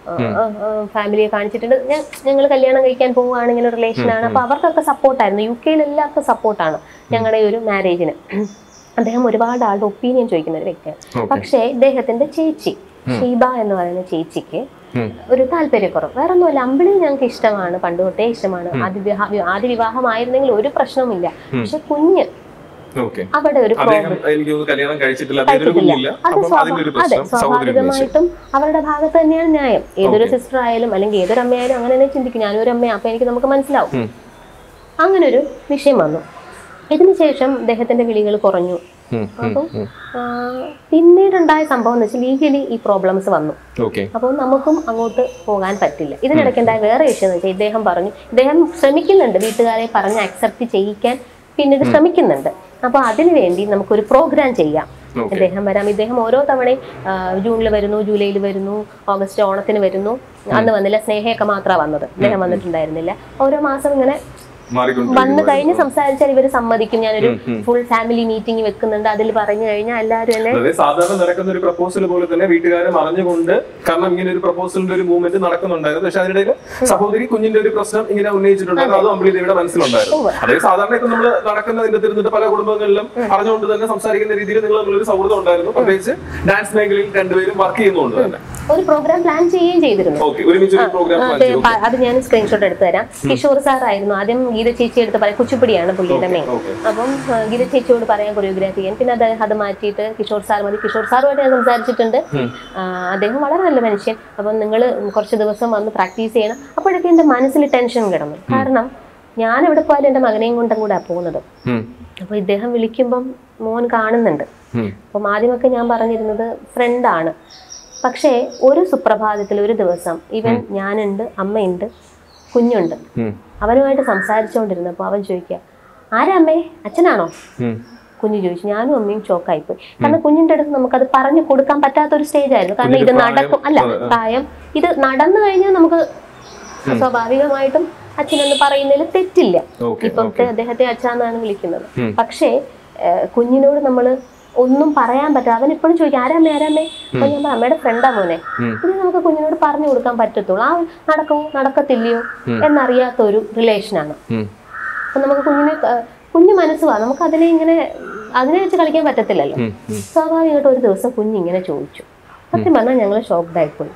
ഫാമിലിയെ കാണിച്ചിട്ടുണ്ട് ഞങ്ങൾ കല്യാണം കഴിക്കാൻ പോവുകയാണ് ഇങ്ങനെ റിലേഷനാണ് അപ്പൊ അവർക്കൊക്കെ സപ്പോർട്ടായിരുന്നു യു കെയിൽ എല്ലാവർക്കും സപ്പോർട്ടാണ് ഞങ്ങളുടെ ഈ ഒരു മാരേജിന് അദ്ദേഹം ഒരുപാട് ആളുടെ ഒപ്പീനിയൻ ചോദിക്കുന്ന ഒരു വ്യക്തിയാണ് Okay. പക്ഷേ ഇദ്ദേഹത്തിന്റെ ചേച്ചി ഷീബ എന്ന് പറയുന്ന ചേച്ചിക്ക് ഉം. ഒരു താല്പര്യക്കുറവ് വേറെ ഒന്നുമല്ല അമ്പിളി ഞങ്ങൾക്ക് ഇഷ്ടമാണ് പണ്ട് തൊട്ടേ ഇഷ്ടമാണ് ആദ്യ വിവാഹ ആദ്യ വിവാഹമായിരുന്നെങ്കിൽ ഒരു പ്രശ്നവുമില്ല പക്ഷെ കുഞ്ഞ് ഓക്കെ അവിടെ ഒരു അദ്ദേഹം എനിക്ക് തോന്നുന്നു കല്യാണം കഴിച്ചിട്ടില്ല അദ്ദേഹത്തിന് ഒരു കുഞ്ഞില്ല അത് അപ്പം സ്വാഭാ- അതിന്റെ ഒരു അതെ പ്രശ്നം സഹോദരി ഉന്നയിച്ചു സ്വാഭാവികമായിട്ടും അവരുടെ ഭാഗത്ത് തന്നെയാണ് ന്യായം ഏതൊരു സിസ്റ്റർ ആയാലും അല്ലെങ്കിൽ ഏതൊരു അമ്മയായാലും അങ്ങനെ തന്നെ ചിന്തിക്കും ഞാനും ഒരു അമ്മയാണ് അപ്പൊ എനിക്ക് നമുക്ക് മനസ്സിലാവും ഉം. അങ്ങനെ ഒരു വിഷയം വന്നു ഇതിനുശേഷം അദ്ദേഹത്തിന്റെ വിളികൾ കുറഞ്ഞു ഉം, ഉം, അപ്പം ആ, പിന്നീടുണ്ടായ സംഭവം എന്ന് വെച്ചാൽ ലീഗലി ഈ പ്രോബ്ലംസ് വന്നു ഓക്കെ അപ്പോൾ നമുക്കും അങ്ങോട്ട് പോകാൻ പറ്റില്ല ഇതിനിടയ്ക്കുണ്ടായ വേറെ വിഷയം എന്ന് വെച്ചാൽ ഇദ്ദേഹം പറഞ്ഞു ഇദ്ദേഹം ശ്രമിക്കുന്നുണ്ട് വീട്ടുകാരെ പറഞ്ഞ് അക്സെപ്റ്റ് ചെയ്യിക്കാൻ പിന്നീട് ശ്രമിക്കുന്നുണ്ട് അപ്പോൾ അതിനു വേണ്ടി നമുക്കൊരു പ്രോഗ്രാം ചെയ്യാം Okay. ഇദ്ദേഹം വരാം ഇദ്ദേഹം ഓരോ തവണയും ജൂണിൽ വരുന്നു ജൂലൈയിൽ വരുന്നു ഓഗസ്റ്റ് ഓണത്തിന് വരുന്നു അന്ന് വന്നില്ല സ്നേഹയൊക്കെ മാത്രമാണ് വന്നത് ഇദ്ദേഹം വന്നിട്ടുണ്ടായിരുന്നില്ല ഓരോ മാസം ഇങ്ങനെ വന്നു മാറിക്കൊണ്ടിരിക്കുന്നു കഴിഞ്ഞ് സംസാരിച്ചാൽ ഇവർ സമ്മതിക്കും ഞാനൊരു ഫുൾ ഫാമിലി മീറ്റിംഗ് വെക്കുന്നുണ്ട് അതിൽ പറഞ്ഞു കഴിഞ്ഞാൽ എല്ലാവരും എന്നെ അതായത് സാധാരണ നടക്കുന്ന ഒരു പ്രപ്പോസൽ പോലെ തന്നെ വീട്ടുകാരെ അറിഞ്ഞുകൊണ്ട് കാരണം ഇങ്ങനെ ഒരു പ്രപ്പോസലിന്റെ ഒരു മൂവ്മെന്റ് നടക്കുന്നുണ്ടായിരുന്നു പക്ഷെ അതിനിടയിൽ സഹോദരി കുഞ്ഞിന്റെ ഒരു പ്രശ്നം ഇങ്ങനെ ഉന്നയിച്ചിട്ടുണ്ടായിരുന്നു അതും അമ്പിളി ദേവിയുടെ മനസ്സിലുണ്ടായിരുന്നു അതായത് സാധാരണ ഇപ്പൊ നമ്മൾ നടക്കുന്നതിന്റെ തിരുന്നിട്ട് പല കുടുംബങ്ങളിലും അറിഞ്ഞുകൊണ്ട് തന്നെ സംസാരിക്കുന്ന രീതിയിൽ നിങ്ങൾ തമ്മിലൊരു സൗഹൃദം ഉണ്ടായിരുന്നു പ്രത്യേകിച്ച് ഡാൻസ് മേഖലയിൽ രണ്ടുപേരും വർക്ക് ചെയ്യുന്നുണ്ട് തന്നെ ഒരു പ്രോഗ്രാം പ്ലാൻ ചെയ്യുകയും ചെയ്തിരുന്നു ഓക്കെ ഒരുമിച്ച് ഒരു പ്രോഗ്രാം ആ, അതെ, പ- അത് ഞാൻ സ്ക്രീൻഷോട്ട് എടുത്തു തരാം കിഷോർ സാർ ആയിരുന്നു ആദ്യം ഗീത ചേച്ചി എടുത്ത് പറയാം കുച്ചിപ്പിടിയാണ് പുള്ളിയുടെ മെയിൻ ഓക്കെ അപ്പം ആ, ഗീത ചേച്ചിയോട് പറയാൻ കൊറിയോഗ്രാഫി ചെയ്യാൻ പിന്നെ അത് അത് മാറ്റിയിട്ട് കിഷോർ സാർ മതി കിഷോർ സാറുമായിട്ട് ഞാൻ സംസാരിച്ചിട്ടുണ്ട് ആ, അദ്ദേഹം വളരെ നല്ല മനുഷ്യൻ അപ്പം നിങ്ങൾ കുറച്ച് ദിവസം വന്ന് പ്രാക്ടീസ് ചെയ്യണം അപ്പോഴൊക്കെ എൻ്റെ മനസ്സിൽ ടെൻഷൻ കിടന്നു കാരണം ഞാൻ എവിടെ പോയാലും എൻ്റെ മകനെയും കൊണ്ടും കൂടെ പോകുന്നത് അപ്പോൾ ഇദ്ദേഹം വിളിക്കുമ്പം മോൻ കാണുന്നുണ്ട് അപ്പം ആദ്യമൊക്കെ ഞാൻ പറഞ്ഞിരുന്നത് ഫ്രണ്ടാണ് പക്ഷേ ഒരു സുപ്രഭാതത്തിൽ ഒരു ദിവസം ഇവൻ ഞാനുണ്ട് അമ്മയുണ്ട് കുഞ്ഞുണ്ട് അവനുമായിട്ട് സംസാരിച്ചുകൊണ്ടിരുന്നപ്പോൾ അവൻ ചോദിക്കുക ആരാ അമ്മേ അച്ഛനാണോ കുഞ്ഞു ചോദിച്ചു ഞാനും അമ്മയും ഷോക്കായിപ്പോയി കാരണം കുഞ്ഞിന്റെ അടുത്ത് നമുക്കത് പറഞ്ഞു കൊടുക്കാൻ പറ്റാത്ത ഒരു സ്റ്റേജ് ആയിരുന്നു കാരണം ഇത് കുഞ്ഞിന്റെ പ്രായം, നടക്കും അല്ല പ്രായം ഇത് നടന്നു കഴിഞ്ഞാൽ നമുക്ക് സ്വാഭാവികമായിട്ടും അച്ഛനെന്ന് പറയുന്നതിൽ തെറ്റില്ല ഓക്കെ ഇപ്പോഴത്തെ അദ്ദേഹത്തെ അച്ഛനാണ് വിളിക്കുന്നത് ഉം. പക്ഷേ ഏഹ്, കുഞ്ഞിനോട് നമ്മൾ ഒന്നും പറയാൻ പറ്റാ അവൻ ഇപ്പോഴും ചോദിക്കും ആരാമ്മേ ആരാമ്മേ അപ്പൊ ഞാൻ പറഞ്ഞു, അമ്മയുടെ ഫ്രണ്ടാ മോനെ ഉം. ഇത് നമുക്ക് കുഞ്ഞിനോട് പറഞ്ഞു കൊടുക്കാൻ പറ്റത്തുള്ളൂ ആ നടക്കുമോ നടക്കത്തില്ലയോ എന്നറിയാത്ത ഒരു റിലേഷനാണ് അപ്പൊ നമുക്ക് കുഞ്ഞിനെ ഏഹ്, കുഞ്ഞു മനസ്സുവാ നമുക്ക് അതിനെ ഇങ്ങനെ അതിനെ വെച്ച് കളിക്കാൻ പറ്റത്തില്ലല്ലോ സ്വാഭാവികമായിട്ട് ഒരു ദിവസം കുഞ്ഞിങ്ങനെ ചോദിച്ചു സത്യം പറഞ്ഞാൽ ഞങ്ങൾ ഷോക്ക്ഡായിപ്പോയി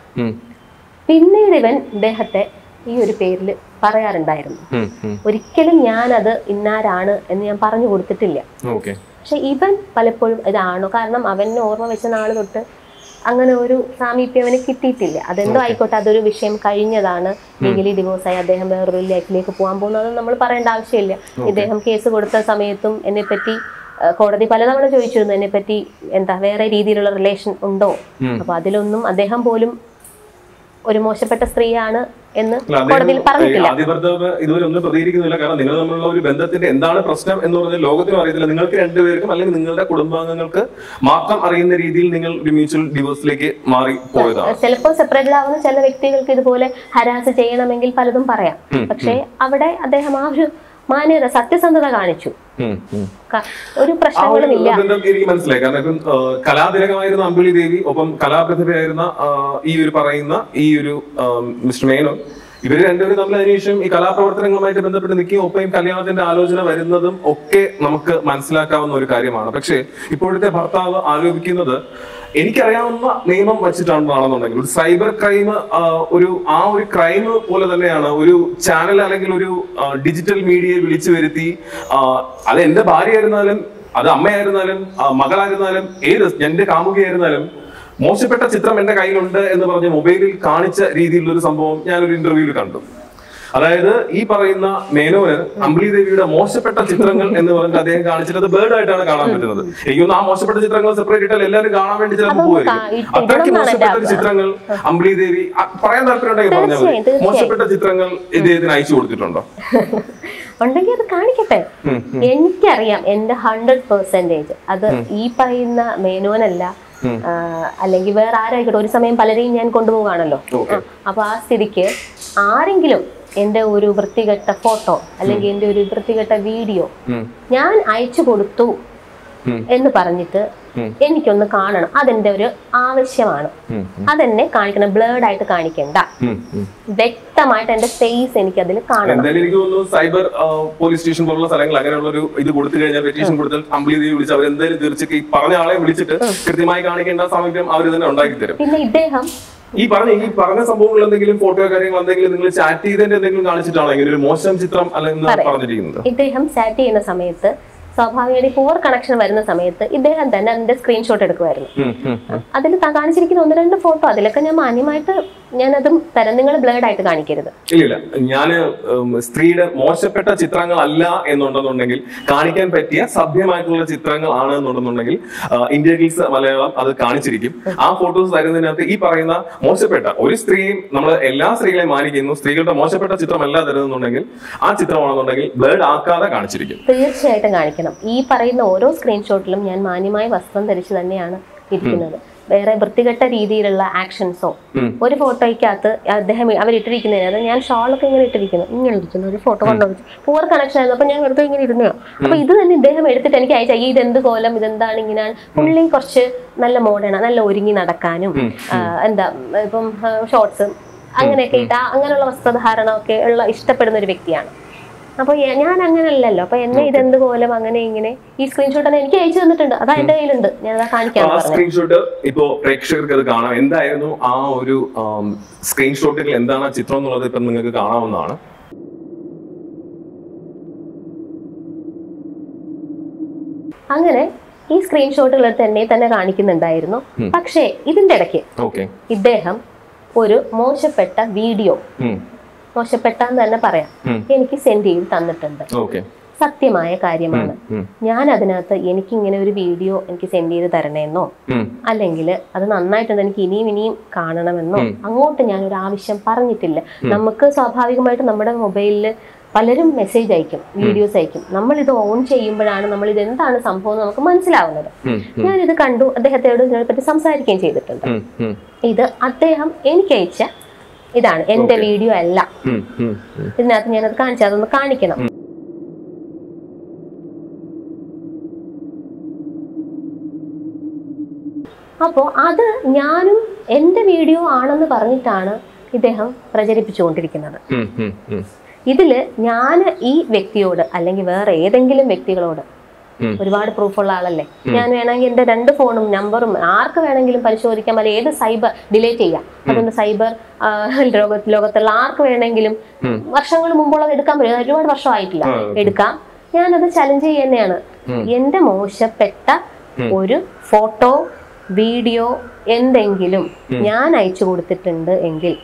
പിന്നീട് ഇവൻ ഇദ്ദേഹത്തെ ഈ ഒരു പേരിൽ പറയാറുണ്ടായിരുന്നു ഒരിക്കലും ഞാനത് ഇന്നാരാണ് എന്ന് ഞാൻ പറഞ്ഞു കൊടുത്തിട്ടില്ല ഓക്കെ പക്ഷെ ഇവൻ പലപ്പോഴും ഇതാണോ കാരണം അവനെ ഓർമ്മ വെച്ച നാൾ തൊട്ട് അങ്ങനെ ഒരു സാമീപ്യം അവന് കിട്ടിയിട്ടില്ല അതെന്തോ ആയിക്കോട്ടെ അതൊരു വിഷയം കഴിഞ്ഞതാണ് ലീഗലി ഡിവോഴ്സായി അദ്ദേഹം വേറൊരു ലൈഫിലേക്ക് പോകാൻ പോകുന്നത് നമ്മൾ പറയേണ്ട ആവശ്യമില്ല ഇദ്ദേഹം കേസ് കൊടുത്ത സമയത്തും എന്നെപ്പറ്റി ആ, കോടതി പലതവണ ചോദിച്ചിരുന്നു എന്നെപ്പറ്റി എന്താ വേറെ രീതിയിലുള്ള റിലേഷൻ ഉണ്ടോ അപ്പൊ അതിലൊന്നും അദ്ദേഹം പോലും ഒരു മോശപ്പെട്ട സ്ത്രീയാണ് എന്ന് അല്ല, അദ്ദേഹം, കോടതിയിൽ പറഞ്ഞിട്ടില്ല ഏ, ആദ്യ ഭർത്താവ് ഇതുവരെ ഒന്നും പ്രതികരിക്കുന്നില്ല കാരണം നിങ്ങൾ തമ്മിലുള്ള ഒരു ബന്ധത്തിന്റെ എന്താണ് പ്രശ്നം എന്ന് പറഞ്ഞാൽ ലോകത്തിനും അറിയത്തില്ല നിങ്ങൾക്ക് രണ്ടുപേർക്കും അല്ലെങ്കിൽ നിങ്ങളുടെ കുടുംബാംഗങ്ങൾക്ക് മാത്രം അറിയുന്ന രീതിയിൽ നിങ്ങൾ ഒരു മ്യൂച്വൽ ഡിവോഴ്സിലേക്ക് മാറി പോയതാണ് ചിലപ്പോൾ സെപ്പറേറ്റഡ് ആവുന്ന ചില വ്യക്തികൾക്ക് ഇതുപോലെ ഹരാസ് ചെയ്യണമെങ്കിൽ പലതും പറയാം പക്ഷേ അവിടെ അദ്ദേഹം ആ ഒരു മാന്യത സത്യസന്ധത കാണിച്ചു ഉം, ഉം. ക- ഒരു ആ ഒരു പ്രശ്നങ്ങളും ഇല്ല ബന്ധം എനിക്ക് മനസ്സിലായി കാരണം ഇപ്പം ആ, കലാതിലകമായിരുന്ന അമ്പിളി ദേവി ഒപ്പം കലാപ്രതിഭയായിരുന്ന ആ, ഈ ഒരു പറയുന്ന ഈ ഒരു ആ, മിസ്റ്റർ മേനോൻ ഇവര് രണ്ടുപേരും തമ്മിൽ അതിനുശേഷം ഈ കലാപ്രവർത്തനങ്ങളുമായിട്ട് ബന്ധപ്പെട്ട് നിൽക്കുകയും ഒപ്പം കല്യാണത്തിന്റെ ആലോചന വരുന്നതും ഒക്കെ നമുക്ക് മനസ്സിലാക്കാവുന്ന ഒരു കാര്യമാണ് പക്ഷേ ഇപ്പോഴത്തെ ഭർത്താവ് ആരോപിക്കുന്നത് എനിക്കറിയാവുന്ന നിയമം വെച്ചിട്ടാണെന്നുണ്ടെങ്കിൽ ഒരു സൈബർ ക്രൈം ഒരു ആ ഒരു ക്രൈം പോലെ തന്നെയാണ് ഒരു ചാനൽ അല്ലെങ്കിൽ ഒരു ഡിജിറ്റൽ മീഡിയയെ വിളിച്ചു വരുത്തി ആ, അത് എന്റെ ഭാര്യയായിരുന്നാലും അത് അമ്മയായിരുന്നാലും ആ, മകളായിരുന്നാലും ഏത് എന്റെ കാമുകിയായിരുന്നാലും മോശപ്പെട്ട ചിത്രം എന്റെ കയ്യിലുണ്ട് എന്ന് പറഞ്ഞ് മൊബൈലിൽ കാണിച്ച രീതിയിലുള്ള ഒരു സംഭവം ഞാനൊരു ഇന്റർവ്യൂവിൽ കണ്ടു അതായത് ഈ പറയുന്ന മേനോന് അമ്പിളി ദേവിയുടെ മോശപ്പെട്ട ചിത്രങ്ങൾ എന്ന് പറഞ്ഞിട്ട് അദ്ദേഹം കാണിച്ചിട്ട് അത് ബേർഡ് ആയിട്ടാണ് കാണാൻ പറ്റുന്നത് എനിക്കൊന്ന് ആ മോശപ്പെട്ട ചിത്രങ്ങൾ സെപ്പറേറ്റ് ഇട്ടാൽ എല്ലാവരും കാണാൻ വേണ്ടി ചിലപ്പോൾ അതൊന്ന് പോയിരിക്കും കാ- ഇട്ട് അത്രയ്ക്ക് ഇടണം എന്നാണ് മോശപ്പെട്ട എൻ്റെ ഒരു ചിത്രങ്ങൾ അമ്പിളി ദേവി ആ, പറയാൻ താല്പര്യം ഉണ്ടെങ്കിൽ പറഞ്ഞാൽ മതി തീർച്ചയായും, തീർച്ചയായും. മോശപ്പെട്ട ചിത്രങ്ങൾ ഇദ്ദേഹത്തിന് അയച്ചു കൊടുത്തിട്ടുണ്ടോ ഉണ്ടെങ്കിൽ അത് കാണിക്കട്ടെ ഉം, എനിക്കറിയാം എന്റെ ഹൺഡ്രഡ് പെർസെന്റേജ് അത് ഈ പറയുന്ന മേനോനല്ല ആ, അല്ലെങ്കിൽ വേറെ ആരായിക്കോട്ടെ ഒരു സമയം പലരെയും ഞാൻ കൊണ്ടുപോവാണല്ലോ ഓക്കെ അപ്പൊ ആ സ്ഥിതിക്ക് ആരെങ്കിലും എന്റെ ഒരു വൃത്തികെട്ട ഫോട്ടോ അല്ലെങ്കിൽ എന്റെ ഒരു വൃത്തികെട്ട വീഡിയോ ഉം. ഞാൻ അയച്ചു കൊടുത്തു എന്ന് പറഞ്ഞിട്ട് എനിക്കൊന്ന് കാണണം അതെന്റെ ഒരു ആവശ്യമാണ് ഉം. അതെന്നെ കാണിക്കണം ബ്ലേഡ് ആയിട്ട് കാണിക്കണ്ട ഉം. ഉം. വ്യക്തമായിട്ട് എന്റെ ഫേസ് എനിക്ക് അതിൽ കാണണം എന്തായാലും എനിക്ക് തോന്നുന്നു സൈബർ പോലീസ് സ്റ്റേഷൻ പോലുള്ള സ്ഥലങ്ങൾ അങ്ങനെയുള്ള ഒരു ഇത് കൊടുത്തു കഴിഞ്ഞാൽ പെറ്റീഷൻ കൊടുത്താൽ കംപ്ലീറ്റ് ചെയ്ത് വിളിച്ച് അവരെന്തായാലും തീർച്ചയായും ഈ പറഞ്ഞ ആളെ വിളിച്ചിട്ട് കൃത്യമായി കാണിക്കേണ്ട സാമീപ്യം അവർ തന്നെ ഉണ്ടാക്കി തരും പിന്നെ ഇദ്ദേഹം ഈ പറഞ്ഞ ഈ പറഞ്ഞ സംഭവങ്ങൾ എന്തെങ്കിലും ഫോട്ടോ കാര്യങ്ങൾ എന്തെങ്കിലും നിങ്ങൾ ചാറ്റ് ചെയ്തതിന്റെ എന്തെങ്കിലും കാണിച്ചിട്ടാണോ ഇങ്ങനെ ഒരു മോശം ചിത്രം അല്ലെങ്കിൽ പറഞ്ഞിരിക്കുന്നത് ഇദ്ദേഹം ചാറ്റ് ചെയ്യുന്ന സമയത്ത് സ്വാഭാവികമായിട്ട് പൂർ കണക്ഷൻ വരുന്ന സമയത്ത് ഇദ്ദേഹം തന്നെ അതിന്റെ സ്ക്രീൻഷോട്ട് എടുക്കുമായിരുന്നു ഉം, ഉം, ഉം. അതിൽ കാണിച്ചിരിക്കുന്ന ഒന്ന് രണ്ട് ഫോട്ടോ അതിലൊക്കെ ഞാൻ മാന്യമായിട്ട് ഞാനതും തരം നിങ്ങൾ ബ്ലേഡ് ആയിട്ട് കാണിക്കരുത് ഇല്ല ഇല്ല ഞാന് ഉം, സ്ത്രീയുടെ മോശപ്പെട്ട ചിത്രങ്ങളല്ല എന്നുണ്ടെന്നുണ്ടെങ്കിൽ കാണിക്കാൻ പറ്റിയ സഭ്യമായിട്ടുള്ള ചിത്രങ്ങൾ ആണ് എന്നുണ്ടെന്നുണ്ടെങ്കിൽ ആ, ഇന്ത്യ ഗീൽസ് മലയാളം അത് കാണിച്ചിരിക്കും ആ ഫോട്ടോസ് തരുന്നതിനകത്ത് ഈ പറയുന്ന മോശപ്പെട്ട ഒരു സ്ത്രീയും നമ്മൾ എല്ലാ സ്ത്രീകളെയും മാനിക്കുന്നു സ്ത്രീകളുടെ മോശപ്പെട്ട ചിത്രമല്ല തരുന്നുണ്ടെങ്കിൽ ആ ചിത്രമാണെന്നുണ്ടെങ്കിൽ ബ്ലേഡ് ആക്കാതെ കാണിച്ചിരിക്കും തീർച്ചയായിട്ടും കാണിക്കണം ഈ പറയുന്ന ഓരോ സ്ക്രീൻഷോട്ടിലും ഞാൻ മാന്യമായ വസ്ത്രം ധരിച്ച് തന്നെയാണ് ഇരിക്കുന്നത് വേറെ വൃത്തികെട്ട രീതിയിലുള്ള ആക്ഷൻസോ ഉം. ഒരു ഫോട്ടോയ്ക്കകത്ത് അദ്ദേഹം അവരിട്ടിരിക്കുന്നതിനകത്ത് ഞാൻ ഷോളൊക്കെ ഇങ്ങനെ ഇട്ടിരിക്കുന്നു ഇങ്ങനെ ഇരിക്കുന്നു ഒരു ഫോട്ടോ കൊണ്ടുവച്ചു പൂർ കണക്ഷൻ ആയിരുന്നു അപ്പൊ ഞാൻ വെറുതെ ഇങ്ങനെ ഇരുന്നോ അപ്പൊ ഇത് തന്നെ ഇദ്ദേഹം എടുത്തിട്ട് എനിക്ക് അയച്ച ഈ ഇതെന്ത് കോലം ഇതെന്താണ് ഇങ്ങനെയാണ് പുള്ളി കുറച്ച് നല്ല മോഡേൺ നല്ല ഒരുങ്ങി നടക്കാനും ആ, എന്താ ഇപ്പം ഷോർട്സും അങ്ങനെയൊക്കെ ഇട്ട അങ്ങനെയുള്ള വസ്ത്രധാരണമൊക്കെ ഉള്ള ഇഷ്ടപ്പെടുന്ന ഒരു വ്യക്തിയാണ് അപ്പൊ എ- ഞാൻ അങ്ങനല്ലല്ലോ അപ്പൊ എന്നെ ഇതെന്ത് കോലം അങ്ങനെ ഇങ്ങനെ ഈ സ്ക്രീൻഷോട്ട് തന്നെ എനിക്ക് അയച്ചു തന്നിട്ടുണ്ട് അതാ എന്റെ കയ്യിലുണ്ട് ഞാൻ അതാ കാണിക്കാൻ ആ പറഞ്ഞു സ്ക്രീൻഷോട്ട് ഇപ്പോ പ്രേക്ഷകർക്ക് അത് കാണാം എന്തായിരുന്നു ആ ഒരു സ്ക്രീൻഷോട്ടുകൾ എന്താണ് ആ ചിത്രം എന്നുള്ളത് ഇപ്പം നിങ്ങൾക്ക് കാണാവുന്നതാണ് അങ്ങനെ ഈ സ്ക്രീൻഷോട്ടുകൾ തന്നെ തന്നെ കാണിക്കുന്നുണ്ടായിരുന്നു പക്ഷേ ഇതിന്റെ ഇടയ്ക്ക് ഓക്കെ ഇദ്ദേഹം ഒരു മോശപ്പെട്ട വീഡിയോ മോശപ്പെട്ട എന്ന് തന്നെ പറയാം ഉം. എനിക്ക് സെൻഡ് ചെയ്ത് തന്നിട്ടുണ്ട് ഓക്കെ സത്യമായ കാര്യമാണ് ഞാൻ അതിനകത്ത് എനിക്കിങ്ങനെ ഒരു വീഡിയോ എനിക്ക് സെൻഡ് ചെയ്ത് തരണേന്നോ അല്ലെങ്കിൽ അത് നന്നായിട്ടുണ്ട് എനിക്ക് ഇനിയും ഇനിയും കാണണമെന്നോ അങ്ങോട്ട് ഞാൻ ഒരു ആവശ്യം പറഞ്ഞിട്ടില്ല നമുക്ക് സ്വാഭാവികമായിട്ട് നമ്മുടെ മൊബൈലിൽ പലരും മെസ്സേജ് അയക്കും വീഡിയോസ് അയക്കും നമ്മൾ ഇത് ഓൺ ചെയ്യുമ്പോഴാണ് നമ്മൾ ഇത് എന്താണ് സംഭവം എന്ന് നമുക്ക് മനസ്സിലാവുന്നത് ഞാനിത് കണ്ടു അദ്ദേഹത്തോട് ഇതിനെപ്പറ്റി സംസാരിക്കുകയും ചെയ്തിട്ടുണ്ട് ഇത് അദ്ദേഹം എനിക്ക് അയച്ച ഇതാണ് എന്റെ വീഡിയോ അല്ല ഇതിനകത്ത് ഞാനത് കാണിച്ചു അതൊന്ന് കാണിക്കണം അപ്പോൾ അത് ഞാനും എൻ്റെ വീഡിയോ ആണെന്ന് പറഞ്ഞിട്ടാണ് ഇദ്ദേഹം പ്രചരിപ്പിച്ചുകൊണ്ടിരിക്കുന്നത് ഇതില് ഞാൻ ഈ വ്യക്തിയോട് അല്ലെങ്കിൽ വേറെ ഏതെങ്കിലും വ്യക്തികളോട് ഉം. ഒരുപാട് പ്രൂഫുള്ള ആളല്ലേ ഞാൻ വേണമെങ്കിൽ എന്റെ രണ്ട് ഫോണും നമ്പറും ആർക്ക് വേണമെങ്കിലും പരിശോധിക്കാം അല്ലെങ്കിൽ ഏത് സൈബർ ഡിലേറ്റ് ചെയ്യാം അതുകൊണ്ട് സൈബർ ആ, ലോക ലോകത്തുള്ള ആർക്ക് വേണമെങ്കിലും വർഷങ്ങൾ മുമ്പുള്ളത് എടുക്കാൻ പറ്റും ഒരുപാട് വർഷമായിട്ടില്ല ആ, okay. എടുക്കാം ഞാനത് ചലഞ്ച് ചെയ്യുന്നതാണ് എന്റെ മോശപ്പെട്ട ഒരു ഫോട്ടോ വീഡിയോ എന്തെങ്കിലും ഞാൻ അയച്ചു കൊടുത്തിട്ടുണ്ട് എങ്കിൽ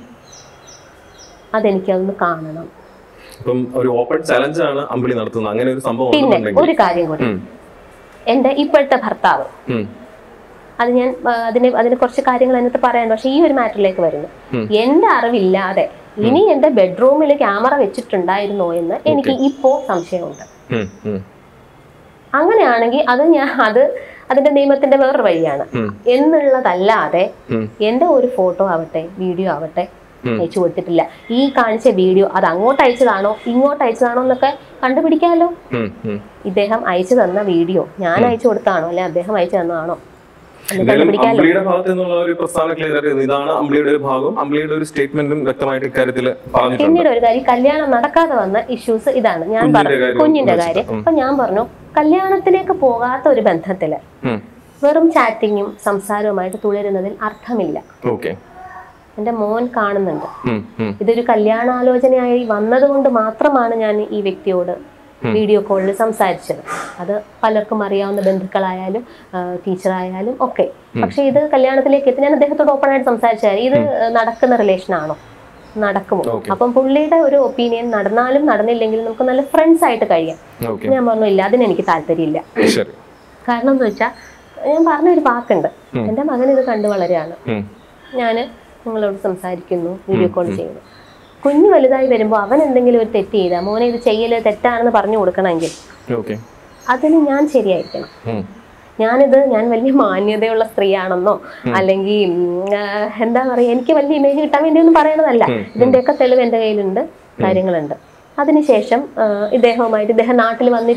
അതെനിക്കതൊന്ന് കാണണം ഇപ്പം ഒരു ഓപ്പൺ ചലഞ്ച് ആണ് അമ്പിളി നടത്തുന്നത് അങ്ങനെ ഒരു സംഭവം പിന്നെ ഉണ്ടെന്നുണ്ടെങ്കിൽ ഒരു കാര്യം കൂടി ഉം. എന്റെ ഇപ്പോഴത്തെ ഭർത്താവ് ഉം. അത് ഞാൻ ആ, അതിന് അതിന് കുറച്ച് കാര്യങ്ങൾ അതിനകത്ത് പറയാനുണ്ട് പക്ഷെ ഈ ഒരു മാറ്ററിലേക്ക് വരുന്നു എന്റെ അറിവില്ലാതെ ഇനി എന്റെ ബെഡ്റൂമിൽ ക്യാമറ വെച്ചിട്ടുണ്ടായിരുന്നോ എന്ന് എനിക്ക് ഇപ്പോ സംശയമുണ്ട് ഉം. ഉം. അങ്ങനെയാണെങ്കിൽ അത് ഞാൻ അത് അതിന്റെ നിയമത്തിന്റെ വേറൊരു വഴിയാണ് ഉം. എന്നുള്ളതല്ലാതെ ഉം. എന്റെ ഒരു ഫോട്ടോ ആവട്ടെ വീഡിയോ ആവട്ടെ അയച്ചു കൊടുത്തിട്ടില്ല ഈ കാണിച്ച വീഡിയോ അത് അങ്ങോട്ട് അയച്ചതാണോ ഇങ്ങോട്ട് അയച്ചതാണോ എന്നൊക്കെ കണ്ടുപിടിക്കാമല്ലോ ഉം. ഉം. ഇദ്ദേഹം അയച്ചു തന്ന വീഡിയോ ഞാൻ അയച്ചു കൊടുത്താണോ അല്ലെ അദ്ദേഹം അയച്ചു തന്നതാണോ എന്ന് എന്തായാലും കണ്ടുപിടിക്കാമല്ലോ അമ്പിളിയുടെ ഭാഗത്ത് നിന്നുള്ള ഒരു പ്രസ്താവന ക്ലിയർ ആയിരുന്നു ഇതാണ് അമ്പിളിയുടെ ഒരു ഭാഗം അമ്പിളിയുടെ ഒരു സ്റ്റേറ്റ്മെന്റും വ്യക്തമായിട്ട് ഇക്കാര്യത്തിൽ പറഞ്ഞിട്ടുണ്ട് പിന്നീട് ഒരു കാര്യം കല്യാണം നടക്കാതെ വന്ന ഇഷ്യൂസ് ഇതാണ് ഞാൻ കുഞ്ഞിന്റെ പറഞ്ഞു കാര്യം കുഞ്ഞിന്റെ വെച്ചിട്ട്. കാര്യം അപ്പൊ ഞാൻ പറഞ്ഞു കല്യാണത്തിലേക്ക് പോകാത്ത ഒരു ബന്ധത്തില് ഉം. വെറും ചാറ്റിങ്ങും സംസാരവുമായിട്ട് തുടരുന്നതിൽ അർത്ഥമില്ല ഓക്കെ എന്റെ മോൻ കാണുന്നുണ്ട് ഉം. ഉം. ഇതൊരു കല്യാണാലോചനയായി വന്നതുകൊണ്ട് മാത്രമാണ് ഞാൻ ഈ വ്യക്തിയോട് വീഡിയോ കോളിൽ സംസാരിച്ചത് അത് പലർക്കും അറിയാവുന്ന ബന്ധുക്കളായാലും ആ, ടീച്ചറായാലും ഒക്കെ പക്ഷെ ഇത് കല്യാണത്തിലേക്ക് എത്തി ഞാൻ അദ്ദേഹത്തോട് ഓപ്പൺ ആയിട്ട് സംസാരിച്ചാൽ ഇത് നടക്കുന്ന റിലേഷൻ ആണോ നടക്കുമോ Okay. അപ്പം പുള്ളിയുടെ ഒരു ഒപ്പീനിയൻ നടന്നാലും നടന്നില്ലെങ്കിലും നമുക്ക് നല്ല ഫ്രണ്ട്സ് ആയിട്ട് കഴിയാം ഓക്കെ ഞാൻ പറഞ്ഞു ഇല്ല അതിന് എനിക്ക് താല്പര്യമില്ല ശരി കാരണം എന്ന് വെച്ചാൽ ഞാൻ പറഞ്ഞൊരു വാക്കുണ്ട് എൻ്റെ മകൻ ഇത് കണ്ടു വളരെയാണ് ഉം. ഞാൻ നിങ്ങളോട് സംസാരിക്കുന്നു വീഡിയോ കോൾ ചെയ്യുന്നു കുഞ്ഞ് വലുതായി വരുമ്പോൾ അവൻ എന്തെങ്കിലും ഒരു തെറ്റ് ചെയ്താൽ മോനെ ഇത് ചെയ്യല് തെറ്റാണെന്ന് പറഞ്ഞു കൊടുക്കണമെങ്കിൽ ഓക്കെ അതിന് ഞാൻ ശരിയായിരിക്കണം ഉം. ഞാനിത് ഞാൻ വലിയ മാന്യതയുള്ള സ്ത്രീയാണെന്നോ അല്ലെങ്കിൽ ഉം, ആ, എന്താ പറയുക എനിക്ക് വലിയ ഇമേജ് കിട്ടാൻ വേണ്ടി ഒന്നും പറയണതല്ല ഇതിന്റെയൊക്കെ തെളിവ് എൻ്റെ കയ്യിലുണ്ട് കാര്യങ്ങളുണ്ട് അതിനുശേഷം ആ, ഇദ്ദേഹവുമായിട്ട് ഇദ്ദേഹം നാട്ടിൽ വന്നിരുന്നു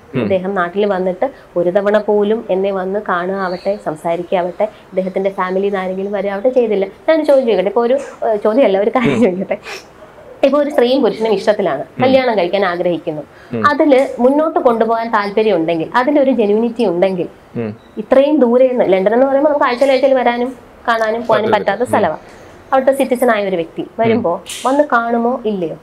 ഇദ്ദേഹം നാട്ടിൽ വന്നിട്ട് ഒരു തവണ പോലും എന്നെ വന്ന് കാണുക ആവട്ടെ സംസാരിക്കാവട്ടെ ഇദ്ദേഹത്തിന്റെ ഫാമിലിയിൽ നിന്ന് ആരെങ്കിലും വരാവട്ടെ ചെയ്തില്ല ഞാൻ ചോദ്യം ചോദിക്കട്ടെ ഇപ്പോൾ ഒരു ഏഹ്, ചോദ്യമല്ല ഒരു കാര്യം ചോദിക്കട്ടെ ഇപ്പൊ ഒരു സ്ത്രീയും പുരുഷനും ഇഷ്ടത്തിലാണ് കല്യാണം കഴിക്കാൻ ആഗ്രഹിക്കുന്നു അതില് മുന്നോട്ട് കൊണ്ടുപോകാൻ താല്പര്യം ഉണ്ടെങ്കിൽ അതിലൊരു ജെന്യൂനിറ്റി ഉണ്ടെങ്കിൽ ഉം. ഇത്രയും ദൂരെ നിന്ന് ലണ്ടൻ എന്ന് പറയുമ്പോൾ നമുക്ക് ആഴ്ചയിൽ ആഴ്ചയിൽ വരാനും കാണാനും പോകാനും പറ്റാത്ത സ്ഥലമാണ് അവിടുത്തെ സിറ്റിസൺ ആയ ഒരു വ്യക്തി വരുമ്പോ വന്ന് കാണുമോ ഇല്ലയോ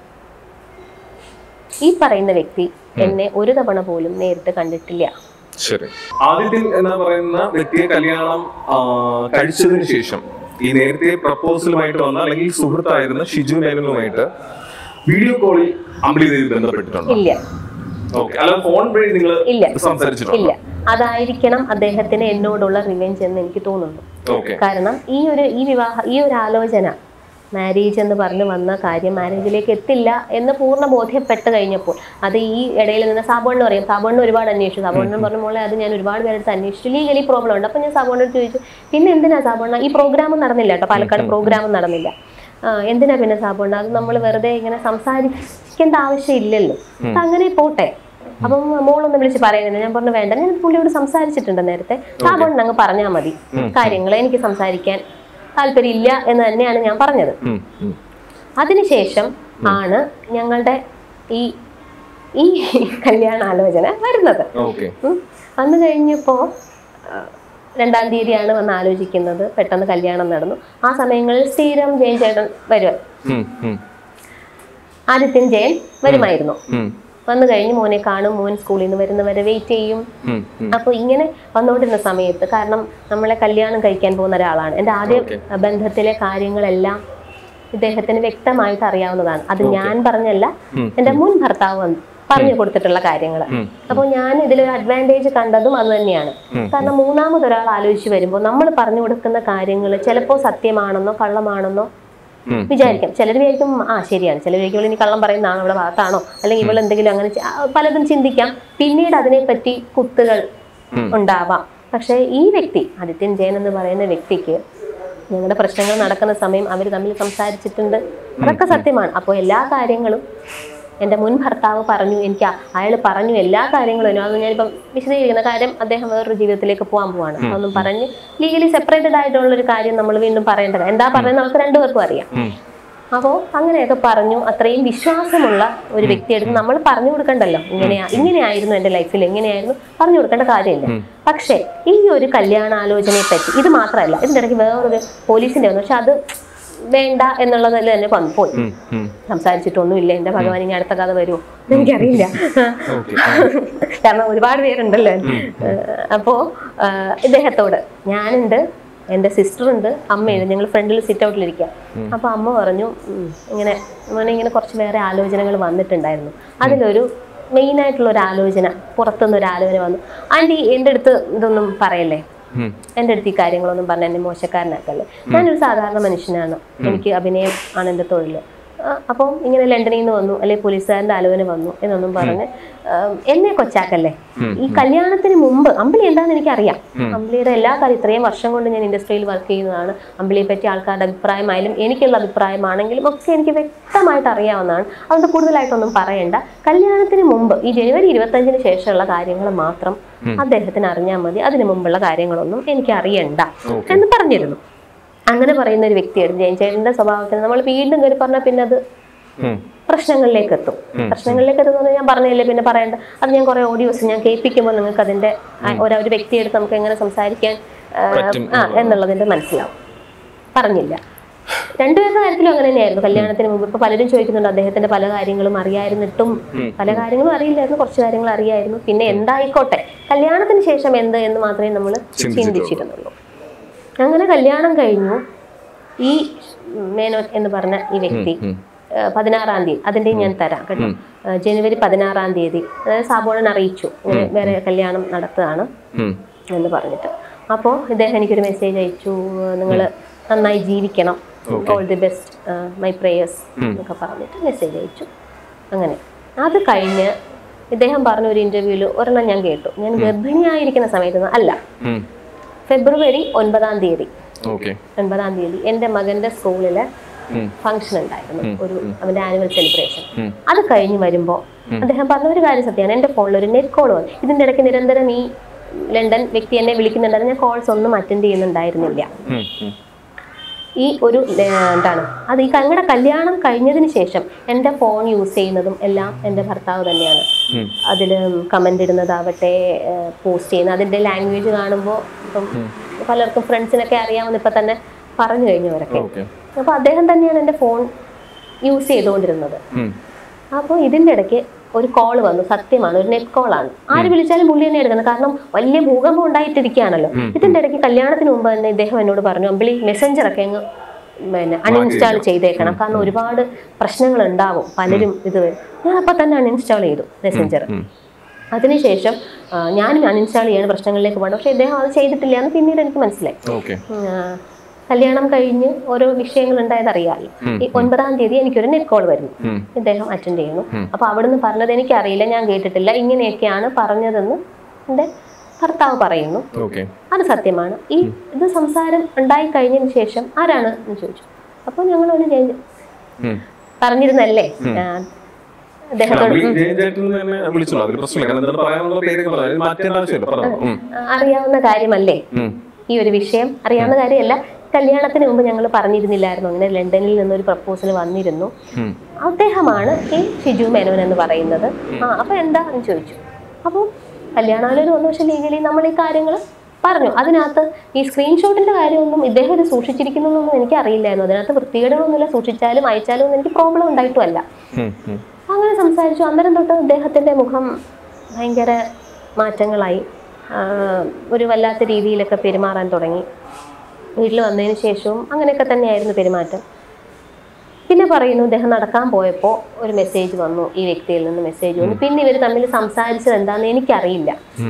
ഈ പറയുന്ന വ്യക്തി എന്നെ ഒരു തവണ പോലും നേരിട്ട് കണ്ടിട്ടില്ല ശരി ആദിത്യൻ എന്ന് പറയുന്ന വ്യക്തിയെ കല്യാണം ആ, കഴിച്ചതിന് ശേഷം ഈ നേരത്തെ പ്രപ്പോസലുമായിട്ട് വന്ന അല്ലെങ്കിൽ സുഹൃത്തായിരുന്ന ഷിജു മേനനുമായിട്ട് വീഡിയോ കോളിൽ അമ്പിളി ദേവി ബന്ധപ്പെട്ടിട്ടുണ്ടോ ഇല്ല ഓക്കെ അല്ലാതെ ഫോൺ വഴി നിങ്ങൾ ഇല്ല. സംസാരിച്ചിട്ടുണ്ടോ ഇല്ല അതായിരിക്കണം അദ്ദേഹത്തിന് എന്നോടുള്ള റിവെഞ്ച് എന്ന് എനിക്ക് തോന്നുന്നു ഓക്കെ കാരണം ഈ ഒരു ഈ വിവാഹ ഈ ഒരു ആലോചന മാരേജ് എന്ന് പറഞ്ഞ് വന്ന കാര്യം മാരേജിലേക്ക് എത്തില്ല എന്ന് പൂർണ്ണ ബോധ്യപ്പെട്ട് കഴിഞ്ഞപ്പോൾ അത് ഈ ഇടയിൽ നിന്ന് സാബോണിന് പറയും സാബോണിന് ഒരുപാട് അന്വേഷിച്ചു സാബോണിന് പറഞ്ഞ മോളെ അത് ഞാൻ ഒരുപാട് പേരെടുത്ത് അന്വേഷിച്ചു ലീഗലി പ്രോബ്ലം ഉണ്ട് അപ്പം ഞാൻ സാബോണിനോട് ചോദിച്ചു പിന്നെ എന്തിനാ സാബോണ ഈ പ്രോഗ്രാം നടന്നില്ല കേട്ടോ പാലക്കാട് പ്രോഗ്രാം നടന്നില്ല ആ, എന്തിനാ പിന്നെ സാബോണ അത് നമ്മൾ വെറുതെ ഇങ്ങനെ സംസാരിക്കേണ്ട ആവശ്യമില്ലല്ലോ അപ്പൊ അങ്ങനെ പോട്ടെ അപ്പം മോളൊന്ന് വിളിച്ച് പറയുന്നില്ല ഞാൻ പറഞ്ഞു വേണ്ട ഞാൻ പുള്ളിയോട് സംസാരിച്ചിട്ടുണ്ട് നേരത്തെ സാബോണിന് അങ്ങ് പറഞ്ഞാൽ മതി കാര്യങ്ങൾ എനിക്ക് സംസാരിക്കാൻ താല്പര്യമില്ല എന്ന് തന്നെയാണ് ഞാൻ പറഞ്ഞത് ഉം, ഉം. അതിനുശേഷം ആണ് ഞങ്ങളുടെ ഈ ഈ കല്യാണാലോചന വരുന്നത് ഓക്കെ ഉം. വന്നു കഴിഞ്ഞപ്പോൾ രണ്ടാം തീയതിയാണ് വന്ന് ആലോചിക്കുന്നത് പെട്ടെന്ന് കല്യാണം നടന്നു ആ സമയങ്ങളിൽ സ്ഥിരം ജയൻ ചേട്ടൻ വരുക ഉം, ഉം, ആദിത്യൻ ജയൻ വരുമായിരുന്നു ഉം, വന്നു കഴിഞ്ഞ് മോനെ കാണും മോൻ സ്കൂളിൽ നിന്ന് വരുന്നവരെ വെയിറ്റ് ചെയ്യും ഉം, ഉം. അപ്പോൾ ഇങ്ങനെ വന്നുകൊണ്ടിരുന്ന സമയത്ത് കാരണം നമ്മളെ കല്യാണം കഴിക്കാൻ പോകുന്ന ഒരാളാണ് എൻ്റെ ആദ്യ Okay. ബന്ധത്തിലെ കാര്യങ്ങളെല്ലാം ഇദ്ദേഹത്തിന് വ്യക്തമായിട്ട് അറിയാവുന്നതാണ് അത് ഞാൻ പറഞ്ഞല്ല ഉം. എൻ്റെ മുൻ ഭർത്താവ് വന്ന് പറഞ്ഞു കൊടുത്തിട്ടുള്ള കാര്യങ്ങൾ ഉം. അപ്പോൾ ഞാൻ ഇതിലൊരു അഡ്വാൻറ്റേജ് കണ്ടതും അത് തന്നെയാണ് ഉം. കാരണം മൂന്നാമത് ഒരാൾ ആലോചിച്ച് വരുമ്പോൾ നമ്മൾ പറഞ്ഞു കൊടുക്കുന്ന കാര്യങ്ങൾ ചിലപ്പോൾ സത്യമാണെന്നോ കള്ളമാണെന്നോ ഉം. വിചാരിക്കാം ചിലർ വിചാരിക്കും ആ ശരിയാണ് ചിലർ വിചാരിക്കും ഇവൾ ഇനി കള്ളം പറയുന്നതാണോ ഇവിടെ ഭാഗത്താണോ അല്ലെങ്കിൽ ഇവൾ എന്തെങ്കിലും അങ്ങനെ ചെ- ആ, പലതും ചിന്തിക്കാം പിന്നീട് അതിനെപ്പറ്റി കുത്തുകൾ ഉം. ഉണ്ടാവാം പക്ഷേ ഈ വ്യക്തി ആദിത്യൻ ജയൻ എന്ന് പറയുന്ന വ്യക്തിക്ക് ഞങ്ങളുടെ പ്രശ്നങ്ങൾ നടക്കുന്ന സമയം അവർ തമ്മിൽ സംസാരിച്ചിട്ടുണ്ട് അതൊക്കെ സത്യമാണ് അപ്പോൾ എല്ലാ കാര്യങ്ങളും എൻ്റെ മുൻ ഭർത്താവ് പറഞ്ഞു എനിക്ക് അയാൾ പറഞ്ഞു എല്ലാ കാര്യങ്ങളും അത് ഞാനിപ്പം വിശദീകരിക്കുന്ന കാര്യം അദ്ദേഹം വേറൊരു ജീവിതത്തിലേക്ക് പോകാൻ പോവാണ് അതൊന്നും പറഞ്ഞ് ലീഗലി സെപ്പറേറ്റഡ് ആയിട്ടുള്ള ഒരു കാര്യം നമ്മൾ വീണ്ടും പറയേണ്ടത് എന്താ പറയുന്നത് നമുക്ക് രണ്ടുപേർക്കും അറിയാം ഉം. അപ്പോൾ അങ്ങനെയൊക്കെ പറഞ്ഞു അത്രയും വിശ്വാസമുള്ള ഒരു വ്യക്തിയെടുത്ത് നമ്മൾ പറഞ്ഞു കൊടുക്കണ്ടല്ലോ ഇങ്ങനെയാ ഇങ്ങനെയായിരുന്നു എൻ്റെ ലൈഫിൽ എങ്ങനെയായിരുന്നു പറഞ്ഞു കൊടുക്കേണ്ട കാര്യമില്ല പക്ഷേ ഈ ഒരു കല്യാണാലോചനയെ പറ്റി ഇത് മാത്രമല്ല ഇതിൻ്റെ ഇടയ്ക്ക് വേറൊരു പോലീസിൻ്റെ വന്നു പക്ഷെ അത് വേണ്ട എന്നുള്ളതിൽ തന്നെ വന്നു പോയി ഉം, ഉം. സംസാരിച്ചിട്ടൊന്നുമില്ല എൻ്റെ ഭഗവാൻ ഇനി അടുത്ത കഥ വരുമോ എനിക്കറിയില്ല ഓക്കെ കാരണം ഒരുപാട് പേരുണ്ടല്ലോ ഏഹ് അപ്പോ ആഹ് ഇദ്ദേഹത്തോട് ഞാനുണ്ട് എൻ്റെ സിസ്റ്റർ ഉണ്ട് അമ്മയുണ്ട് ഞങ്ങൾ ഫ്രണ്ടിൽ സിറ്റ് ഔട്ടിലിരിക്കുക അപ്പോൾ അമ്മ പറഞ്ഞു "ഉം, ഇങ്ങനെ മോനെ ഇങ്ങനെ കുറച്ച് വേറെ ആലോചനകൾ വന്നിട്ടുണ്ടായിരുന്നു അതിലൊരു മെയിൻ ആയിട്ടുള്ള ഒരു ആലോചന പുറത്തുനിന്ന് ഒരു ആലോചന വന്നു ആൻറ്റി എൻ്റെ അടുത്ത് ഇതൊന്നും പറയല്ലേ ഉം. എൻ്റെ അടുത്ത് ഈ കാര്യങ്ങളൊന്നും പറഞ്ഞ എന്നെ മോശക്കാരനാക്കല്ലേ ഞാനൊരു സാധാരണ മനുഷ്യനാണ് എനിക്ക് അഭിനയം ആണ് എൻ്റെ തൊഴിൽ അപ്പം ഇങ്ങനെ ലണ്ടനിൽ നിന്ന് വന്നു അല്ലെങ്കിൽ പോലീസുകാരൻ്റെ ആലോചന വന്നു എന്നൊന്നും പറഞ്ഞ് ആം, എന്നെ കൊച്ചാക്കല്ലേ ഈ കല്യാണത്തിന് മുമ്പ് അമ്പിളി എന്താണെന്ന് എനിക്കറിയാം അമ്പിളിയുടെ എല്ലാ കാര്യം ഇത്രയും വർഷം കൊണ്ട് ഞാൻ ഇൻഡസ്ട്രിയിൽ വർക്ക് ചെയ്യുന്നതാണ് അമ്പിളിയെ പറ്റി ആൾക്കാരുടെ അഭിപ്രായമായാലും എനിക്കുള്ള അഭിപ്രായമാണെങ്കിലും ഒക്കെ എനിക്ക് വ്യക്തമായിട്ട് അറിയാവുന്നതാണ് അതുകൊണ്ട് കൂടുതലായിട്ടൊന്നും പറയണ്ട കല്യാണത്തിന് മുമ്പ് ഈ ജനുവരി ഇരുപത്തഞ്ചിന് ശേഷമുള്ള കാര്യങ്ങൾ മാത്രം അദ്ദേഹത്തിന് അറിഞ്ഞാൽ മതി അതിനു മുമ്പുള്ള കാര്യങ്ങളൊന്നും എനിക്ക് അറിയണ്ട എന്ന് പറഞ്ഞിരുന്നു അങ്ങനെ പറയുന്ന ഒരു വ്യക്തിയാണ് ജയൻ ചേട്ടന്റെ സ്വഭാവത്തിന് നമ്മൾ വീണ്ടും കയറി പറഞ്ഞാൽ പിന്നെ അത് ഉം. പ്രശ്നങ്ങളിലേക്ക് എത്തും പ്രശ്നങ്ങളിലേക്ക് എത്തുന്നത് ഞാൻ പറഞ്ഞില്ലേ പിന്നെ പറയണ്ട അത് ഞാൻ കുറെ ഓഡിയോസ് ഞാൻ കേൾപ്പിക്കുമ്പോൾ നിങ്ങൾക്ക് അതിന്റെ ആ, ഒരു ഒരു വ്യക്തിയെടുത്ത് നമുക്ക് എങ്ങനെ സംസാരിക്കാൻ ആ, പറ്റും. ആ എന്നുള്ളതിന്റെ മനസ്സിലാവും പറഞ്ഞില്ല രണ്ടുപേരുടെ കാര്യത്തിലും അങ്ങനെ തന്നെയായിരുന്നു കല്യാണത്തിന് മുമ്പ് ഇപ്പൊ പലരും ചോദിക്കുന്നുണ്ട് അദ്ദേഹത്തിന്റെ പല കാര്യങ്ങളും അറിയായിരുന്നിട്ടും പല കാര്യങ്ങളും അറിയില്ലായിരുന്നു കുറച്ച് കാര്യങ്ങൾ അറിയായിരുന്നു പിന്നെ എന്തായിക്കോട്ടെ കല്യാണത്തിന് ശേഷം എന്ത് എന്ന് മാത്രമേ നമ്മൾ ചിന്തിച്ചിരുന്നുള്ളൂ അങ്ങനെ കല്യാണം കഴിഞ്ഞു ഈ മേനോൻ എന്ന് പറഞ്ഞ ഈ വ്യക്തി ഏഹ് പതിനാറാം തീയതി അതിൻ്റെ ഞാൻ തരാം കേട്ടോ ഏഹ് ജനുവരി പതിനാറാം തീയതി അതായത് സാബോണൻ അറിയിച്ചു ഇങ്ങനെ വേറെ കല്യാണം നടത്തുകയാണ് ഉം. എന്ന് പറഞ്ഞിട്ട് അപ്പോൾ ഇദ്ദേഹം എനിക്കൊരു മെസ്സേജ് അയച്ചു നിങ്ങൾ നന്നായി ജീവിക്കണം all the best my prayers എന്നൊക്കെ പറഞ്ഞിട്ട് മെസ്സേജ് അയച്ചു അങ്ങനെ അത് കഴിഞ്ഞ് ഇദ്ദേഹം പറഞ്ഞ ഒരു ഇന്റർവ്യൂവിൽ ഒരെണ്ണം ഞാൻ കേട്ടു ഞാൻ ഗർഭിണിയായിരിക്കുന്ന സമയത്ത് അല്ല ഉം. ഫെബ്രുവരി ഒൻപതാം തീയതി ഓക്കെ ഒൻപതാം തീയതി എൻ്റെ മകൻ്റെ സ്കൂളിൽ ഫംഗ്ഷൻ ഉണ്ടായിരുന്നു ഒരു അവന്റെ ആനുവൽ സെലിബ്രേഷൻ അത് കഴിഞ്ഞ് വരുമ്പോൾ അദ്ദേഹം പറഞ്ഞ ഒരു കാര്യം സത്യമാണ് എൻ്റെ ഫോണിൽ ഒരു നെറ്റ് കോൾ വന്നു ഇതിന്റെ ഇടയ്ക്ക് നിരന്തരം ഈ ലണ്ടൻ വ്യക്തി എന്നെ വിളിക്കുന്നുണ്ടായിരുന്നു ഞാൻ കോൾസ് ഒന്നും അറ്റൻഡ് ചെയ്യുന്നുണ്ടായിരുന്നില്ല ഉം, ഉം. ഈ ഒരു ഏർ, എന്താണ് അത് ഈ ഞങ്ങളുടെ കല്യാണം കഴിഞ്ഞതിന് ശേഷം എൻ്റെ ഫോൺ യൂസ് ചെയ്യുന്നതും എല്ലാം എൻ്റെ ഭർത്താവ് തന്നെയാണ് ഉം. അതിൽ കമൻ്റ് ഇടുന്നതാവട്ടെ പോസ്റ്റ് ചെയ്യുന്നത് അതിൻ്റെ ലാംഗ്വേജ് കാണുമ്പോൾ ഇപ്പം പലർക്കും ഫ്രണ്ട്സിനൊക്കെ അറിയാമെന്ന് ഇപ്പം തന്നെ പറഞ്ഞു കഴിഞ്ഞവരൊക്കെ ഓക്കെ അപ്പോൾ അദ്ദേഹം തന്നെയാണ് എൻ്റെ ഫോൺ യൂസ് ചെയ്തുകൊണ്ടിരുന്നത് ഉം. അപ്പോൾ ഇതിൻ്റെ ഇടയ്ക്ക് ഒരു കോൾ വന്നു സത്യമാണ് ഒരു നെറ്റ് കോളാണ് ആര് വിളിച്ചാലും പുള്ളി തന്നെ എടുക്കുന്നത് കാരണം വലിയ ഭൂകമ്പം ഉണ്ടായിട്ടിരിക്കുകയാണല്ലോ ഇതിൻ്റെ ഇടയ്ക്ക് കല്യാണത്തിന് മുമ്പ് തന്നെ ഇദ്ദേഹം എന്നോട് പറഞ്ഞു അമ്പിളി മെസ്സഞ്ചർ ഒക്കെ അങ്ങ് പിന്നെ അൺഇൻസ്റ്റാൾ ചെയ്തേക്കണം കാരണം ഒരുപാട് പ്രശ്നങ്ങൾ ഉണ്ടാവും പലരും ഇത് വരും. ഞാൻ അപ്പം തന്നെ അൺഇൻസ്റ്റാൾ ചെയ്തു മെസ്സഞ്ചർ ഉം. അതിനുശേഷം ആ, ഞാനും അൺഇൻസ്റ്റാൾ ചെയ്യാണ് പ്രശ്നങ്ങളിലേക്ക് പോകണം പക്ഷേ ഇദ്ദേഹം അത് ചെയ്തിട്ടില്ല എന്ന് പിന്നീട് എനിക്ക് മനസ്സിലായി ഓക്കെ ആ, കല്യാണം കഴിഞ്ഞ് ഓരോ വിഷയങ്ങൾ ഉണ്ടായത് അറിയാമല്ലോ ഈ ഒൻപതാം തീയതി എനിക്കൊരു നെറ്റ് കോൾ വരുന്നു ഉം. ഇദ്ദേഹം അറ്റൻഡ് ചെയ്യുന്നു അപ്പൊ അവിടുന്ന് പറഞ്ഞത് എനിക്കറിയില്ല ഞാൻ കേട്ടിട്ടില്ല ഇങ്ങനെയൊക്കെയാണ് പറഞ്ഞതെന്ന് എൻ്റെ ഭർത്താവ് പറയുന്നു ഓക്കെ അത് സത്യമാണ് ഈ ഇത് സംസാരം ഉണ്ടായി കഴിഞ്ഞതിന് ശേഷം ആരാണ് എന്ന് ചോദിച്ചു അപ്പോൾ ഞങ്ങൾ ഒരു ചേഞ്ച് ഉം. പറഞ്ഞിരുന്നല്ലേ ആ, അദ്ദേഹത്തോട് ഈ ജയൻ ചേട്ടൻ തന്നെ വിളിച്ചോളൂ അതിൽ പ്രശ്നമില്ല കാരണം എന്താണ് പറയാനുള്ള പേരൊക്കെ പറഞ്ഞു അത് മാറ്റേണ്ട ആവശ്യമില്ല പറഞ്ഞു ഉം. ആ, അറിയാവുന്ന കാര്യമല്ലേ ഉം. ഈ ഒരു വിഷയം അറിയാവുന്ന കാര്യമല്ല കല്യാണത്തിന് മുമ്പ് ഞങ്ങൾ പറഞ്ഞിരുന്നില്ലായിരുന്നു അങ്ങനെ ലണ്ടനിൽ നിന്നൊരു പ്രപ്പോസൽ വന്നിരുന്നു ഉം. അദ്ദേഹമാണ് ഈ ഷിജു മേനോൻ എന്ന് പറയുന്നത് ആ അപ്പൊ എന്താ എന്ന് ചോദിച്ചു അപ്പോൾ കല്യാണാലോചന വന്നു പക്ഷെ ലീഗലി നമ്മൾ ഈ കാര്യങ്ങൾ പറഞ്ഞു അതിനകത്ത് ഈ സ്ക്രീൻഷോട്ടിന്റെ കാര്യമൊന്നും ഇദ്ദേഹം ഇത് സൂക്ഷിച്ചിരിക്കുന്നതൊന്നും എനിക്ക് അറിയില്ലായിരുന്നു അതിനകത്ത് വൃത്തികേടുകളൊന്നുമില്ല സൂക്ഷിച്ചാലും അയച്ചാലും ഒന്നും എനിക്ക് പ്രോബ്ലം ഉണ്ടായിട്ടുമല്ല ഉം. ഉം. അങ്ങനെ സംസാരിച്ചു അന്നേരം തൊട്ട് അദ്ദേഹത്തിൻ്റെ മുഖം ഭയങ്കര മാറ്റങ്ങളായി ആ, ഒരു വല്ലാത്ത രീതിയിലൊക്കെ പെരുമാറാൻ തുടങ്ങി വീട്ടിൽ വന്നതിന് ശേഷവും അങ്ങനെയൊക്കെ തന്നെയായിരുന്നു പെരുമാറ്റം പിന്നെ പറയുന്നു അദ്ദേഹം നടക്കാൻ പോയപ്പോൾ ഒരു മെസ്സേജ് വന്നു ഈ വ്യക്തിയിൽ നിന്ന് മെസ്സേജ് വന്നു പിന്നെ ഇവർ തമ്മിൽ സംസാരിച്ചത് എന്താണെന്ന് എനിക്കറിയില്ല ഉം.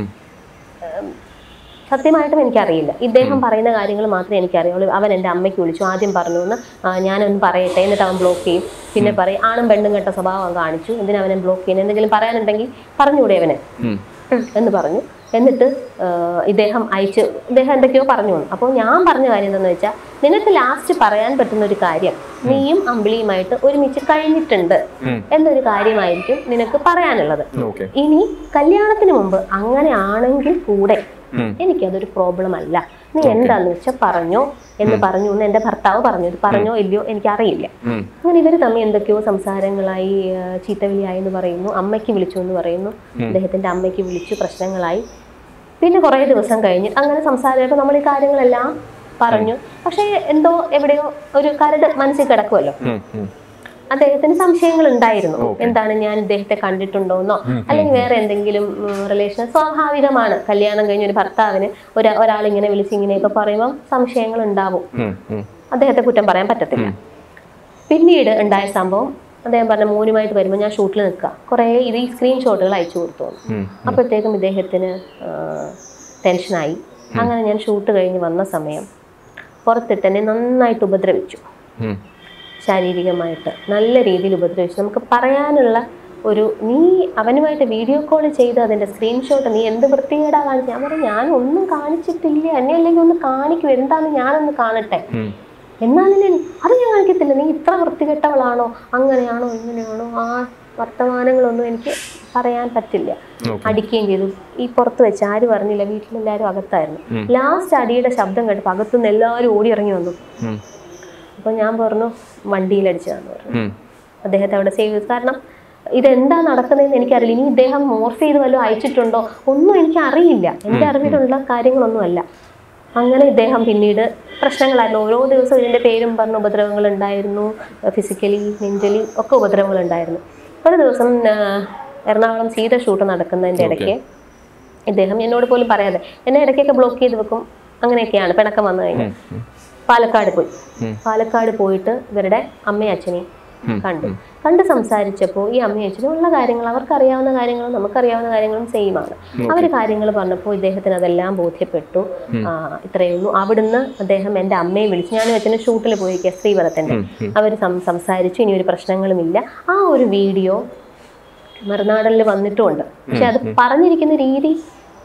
സത്യമായിട്ടും എനിക്കറിയില്ല ഇദ്ദേഹം പറയുന്ന കാര്യങ്ങൾ മാത്രമേ എനിക്കറിയുള്ളൂ അവൻ എൻ്റെ അമ്മയ്ക്ക് വിളിച്ചു ആദ്യം പറഞ്ഞു എന്ന് ആ, ഞാനൊന്ന് പറയട്ടെ എന്നിട്ട് അവൻ ബ്ലോക്ക് ചെയ്യും പിന്നെ പറയും ആണും പെണ്ണും കെട്ട സ്വഭാവം കാണിച്ചു എന്തിനാ അവനെ ബ്ലോക്ക് ചെയ്യുന്നത് എന്തെങ്കിലും പറയാനുണ്ടെങ്കിൽ പറഞ്ഞുകൂടെ അവന് ഉം. ഉം, എന്ന് പറഞ്ഞു എന്നിട്ട് ആ, ഇദ്ദേഹം അയച്ചു ഇദ്ദേഹം എന്തൊക്കെയോ പറഞ്ഞു വന്നു അപ്പോൾ ഞാൻ പറഞ്ഞ കാര്യം എന്താണെന്ന് വെച്ചാൽ നിനക്ക് ലാസ്റ്റ് പറയാൻ പറ്റുന്ന ഒരു കാര്യം നീയും അമ്പിളിയുമായിട്ട് ഒരുമിച്ച് കഴിഞ്ഞിട്ടുണ്ട് ഉം. എന്നൊരു കാര്യമായിരിക്കും നിനക്ക് പറയാനുള്ളത് ഓക്കെ ഇനി കല്യാണത്തിന് മുമ്പ് അങ്ങനെ ആണെങ്കിൽ കൂടെ ഉം. എനിക്കതൊരു പ്രോബ്ലം അല്ല നീ എന്താന്ന് വെച്ചാൽ പറഞ്ഞോ എന്ന് പറഞ്ഞു എന്ന് എൻ്റെ ഭർത്താവ് പറഞ്ഞു ഇത് പറഞ്ഞോ ഇല്ലയോ എനിക്കറിയില്ല ഉം. അങ്ങനെ ഇവർ തമ്മിൽ എന്തൊക്കെയോ സംസാരങ്ങളായി ആ, ചീത്തവിളിയായി എന്ന് പറയുന്നു അമ്മയ്ക്ക് വിളിച്ചു എന്ന് പറയുന്നു അദ്ദേഹത്തിന്റെ അമ്മയ്ക്ക് വിളിച്ചു പ്രശ്നങ്ങളായി പിന്നെ കുറേ ദിവസം കഴിഞ്ഞ് അങ്ങനെ സംസാരമായപ്പോൾ നമ്മൾ ഈ കാര്യങ്ങളെല്ലാം പറഞ്ഞു പക്ഷേ എന്തോ എവിടെയോ ഒരു കരട് മനസ്സിൽ കിടക്കുമല്ലോ ഉം. ഉം. അദ്ദേഹത്തിന് സംശയങ്ങൾ ഉണ്ടായിരുന്നു എന്താണ് ഞാൻ ഇദ്ദേഹത്തെ കണ്ടിട്ടുണ്ടോന്നോ അല്ലെങ്കിൽ വേറെ എന്തെങ്കിലും റിലേഷൻ സ്വാഭാവികമാണ് കല്യാണം കഴിഞ്ഞ ഒരു ഭർത്താവിന് ഒരു ഒരാൾ ഇങ്ങനെ വിളിച്ച് ഇങ്ങനെയൊക്കെ പറയുമ്പോൾ സംശയങ്ങൾ ഉണ്ടാവും ഉം. ഉം. അദ്ദേഹത്തെ കുറ്റം പറയാൻ പറ്റത്തില്ല പിന്നീട് ഉണ്ടായ സംഭവം അദ്ദേഹം പറഞ്ഞ മോനുമായിട്ട് വരുമ്പോൾ ഞാൻ ഷൂട്ടിൽ നിൽക്കുക കുറേ ഇത് ഈ സ്ക്രീൻഷോട്ടുകൾ അയച്ചു കൊടുത്തു ഉം. അപ്പോഴത്തേക്കും ഇദ്ദേഹത്തിന് ആ, ടെൻഷനായി അങ്ങനെ ഞാൻ ഷൂട്ട് കഴിഞ്ഞ് വന്ന സമയം പുറത്തിട്ട് എന്നെ നന്നായിട്ട് ഉപദ്രവിച്ചു ഉം. ശാരീരികമായിട്ട് നല്ല രീതിയിൽ ഉപദ്രവിച്ചു നമുക്ക് പറയാനുള്ള ഒരു നീ അവനുമായിട്ട് വീഡിയോ കോൾ ചെയ്ത് അതിൻ്റെ സ്ക്രീൻഷോട്ട് നീ എന്ത് വൃത്തികേടാ കാണിച്ചു ഞാൻ പറഞ്ഞു ഞാൻ ഒന്നും കാണിച്ചിട്ടില്ല എന്നെ അല്ലെങ്കിൽ ഒന്ന് കാണിക്കും എന്താന്ന് ഞാനൊന്ന് കാണട്ടെ ഉം. എന്നാലും ഞാൻ അത് ഞാൻ കാണിക്കത്തില്ല നീ ഇത്ര വൃത്തികെട്ടവളാണോ അങ്ങനെയാണോ ഇങ്ങനെയാണോ ആ വർത്തമാനങ്ങളൊന്നും എനിക്ക് പറയാൻ പറ്റില്ല ഓക്കെ അടിക്കുകയും ചെയ്തു ഈ പുറത്ത് വെച്ച് ആര് പറഞ്ഞില്ല വീട്ടിലെല്ലാവരും അകത്തായിരുന്നു ലാസ്റ്റ് അടിയുടെ ശബ്ദം കേട്ടപ്പോൾ അകത്തുനിന്ന് എല്ലാവരും ഓടി ഇറങ്ങി വന്നു ഉം. അപ്പോൾ ഞാൻ പറഞ്ഞു വണ്ടിയിലടിച്ചതാന്ന് പറഞ്ഞു ഉം. അദ്ദേഹത്തെ അവിടെ സേവ് ചെയ്തു കാരണം ഇതെന്താ നടക്കുന്നതെന്ന് എനിക്കറിയില്ല ഇനി ഇദ്ദേഹം മോർഫ് ചെയ്ത് വല്ലതും അയച്ചിട്ടുണ്ടോ ഒന്നും എനിക്ക് അറിയില്ല എൻ്റെ അറിവിലുള്ള കാര്യങ്ങളൊന്നുമല്ല അങ്ങനെ ഇദ്ദേഹം പിന്നീട് പ്രശ്നങ്ങളായിരുന്നു ഓരോ ദിവസവും ഇതിൻ്റെ പേരും പറഞ്ഞ ഉപദ്രവങ്ങൾ ഉണ്ടായിരുന്നു ഫിസിക്കലി മെൻ്റലി ഒക്കെ ഉപദ്രവങ്ങൾ ഉണ്ടായിരുന്നു ഒരു ദിവസം ആ, എറണാകുളം സീത ഷൂട്ട് നടക്കുന്നതിൻ്റെ ഇടയ്ക്ക് ഇദ്ദേഹം എന്നോട് പോലും പറയാതെ എന്നെ ഇടയ്ക്കൊക്കെ ബ്ലോക്ക് ചെയ്ത് വെക്കും അങ്ങനെയൊക്കെയാണ് പിണക്കം വന്നു കഴിഞ്ഞാൽ പാലക്കാട് പോയി പാലക്കാട് പോയിട്ട് ഇവരുടെ അമ്മയും അച്ഛനെയും കണ്ടു കണ്ട് സംസാരിച്ചപ്പോൾ ഈ അമ്മയും അച്ഛനും ഉള്ള കാര്യങ്ങൾ അവർക്കറിയാവുന്ന കാര്യങ്ങളും നമുക്കറിയാവുന്ന കാര്യങ്ങളും സെയിം ആണ് അവർ കാര്യങ്ങൾ പറഞ്ഞപ്പോൾ ഇദ്ദേഹത്തിന് അതെല്ലാം ബോധ്യപ്പെട്ടു ആ, ഇത്രയേ ഉള്ളൂ അവിടുന്ന് അദ്ദേഹം എൻ്റെ അമ്മയെ വിളിച്ചു ഞാനും അച്ഛനും ഷൂട്ടിൽ പോയിരിക്കുക ശ്രീവരത്തിൻ്റെ അവർ സംസാരിച്ചു ഇനി ഒരു പ്രശ്നങ്ങളുമില്ല ആ ഒരു വീഡിയോ മറുനാടനിൽ വന്നിട്ടുമുണ്ട് പക്ഷെ അത് പറഞ്ഞിരിക്കുന്ന രീതി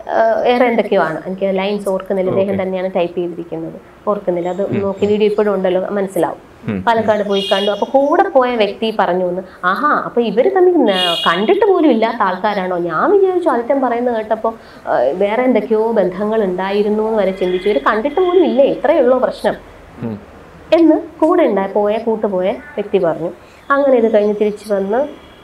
വേറെ എന്തൊക്കെയോ ആണ് എനിക്ക് ലൈൻസ് ഓർക്കുന്നില്ല ഇദ്ദേഹം തന്നെയാണ് ടൈപ്പ് ചെയ്തിരിക്കുന്നത് ഓർക്കുന്നില്ല അത് നോക്കി വീഡിയോ ഇപ്പോഴും ഉണ്ടല്ലോ മനസ്സിലാവും പാലക്കാട് പോയി കണ്ടു അപ്പൊ കൂടെ പോയ വ്യക്തി പറഞ്ഞു എന്ന് ആഹാ അപ്പൊ ഇവര് തമ്മിൽ ന- കണ്ടിട്ട് പോലും ഇല്ലാത്ത ആൾക്കാരാണോ ഞാൻ വിചാരിച്ചു ആദ്യം പറയുന്നത് കേട്ടപ്പോൾ വേറെ എന്തൊക്കെയോ ബന്ധങ്ങൾ ഉണ്ടായിരുന്നു എന്ന് വരെ ചിന്തിച്ചു ഇവര് കണ്ടിട്ട് പോലും ഇല്ലേ ഇത്രയേ ഉള്ളൂ പ്രശ്നം ഉം. എന്ന് കൂടെ ഉണ്ടായ പോയ കൂട്ടുപോയ വ്യക്തി പറഞ്ഞു അങ്ങനെ ഇത് കഴിഞ്ഞ് തിരിച്ചു വന്ന്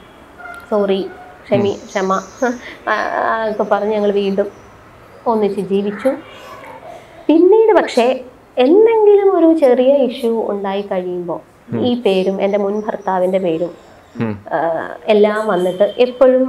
സോറി ക്ഷമി ക്ഷമ ആ, ആ, ഒക്കെ പറഞ്ഞ് ഞങ്ങൾ വീണ്ടും ഒന്നിച്ച് ജീവിച്ചു പിന്നീട് പക്ഷേ എന്തെങ്കിലും ഒരു ചെറിയ ഇഷ്യൂ ഉണ്ടായി കഴിയുമ്പോൾ ഈ പേരും എൻ്റെ മുൻ ഭർത്താവിൻ്റെ പേരും ഉം. ആ, എല്ലാം വന്നിട്ട് എപ്പോഴും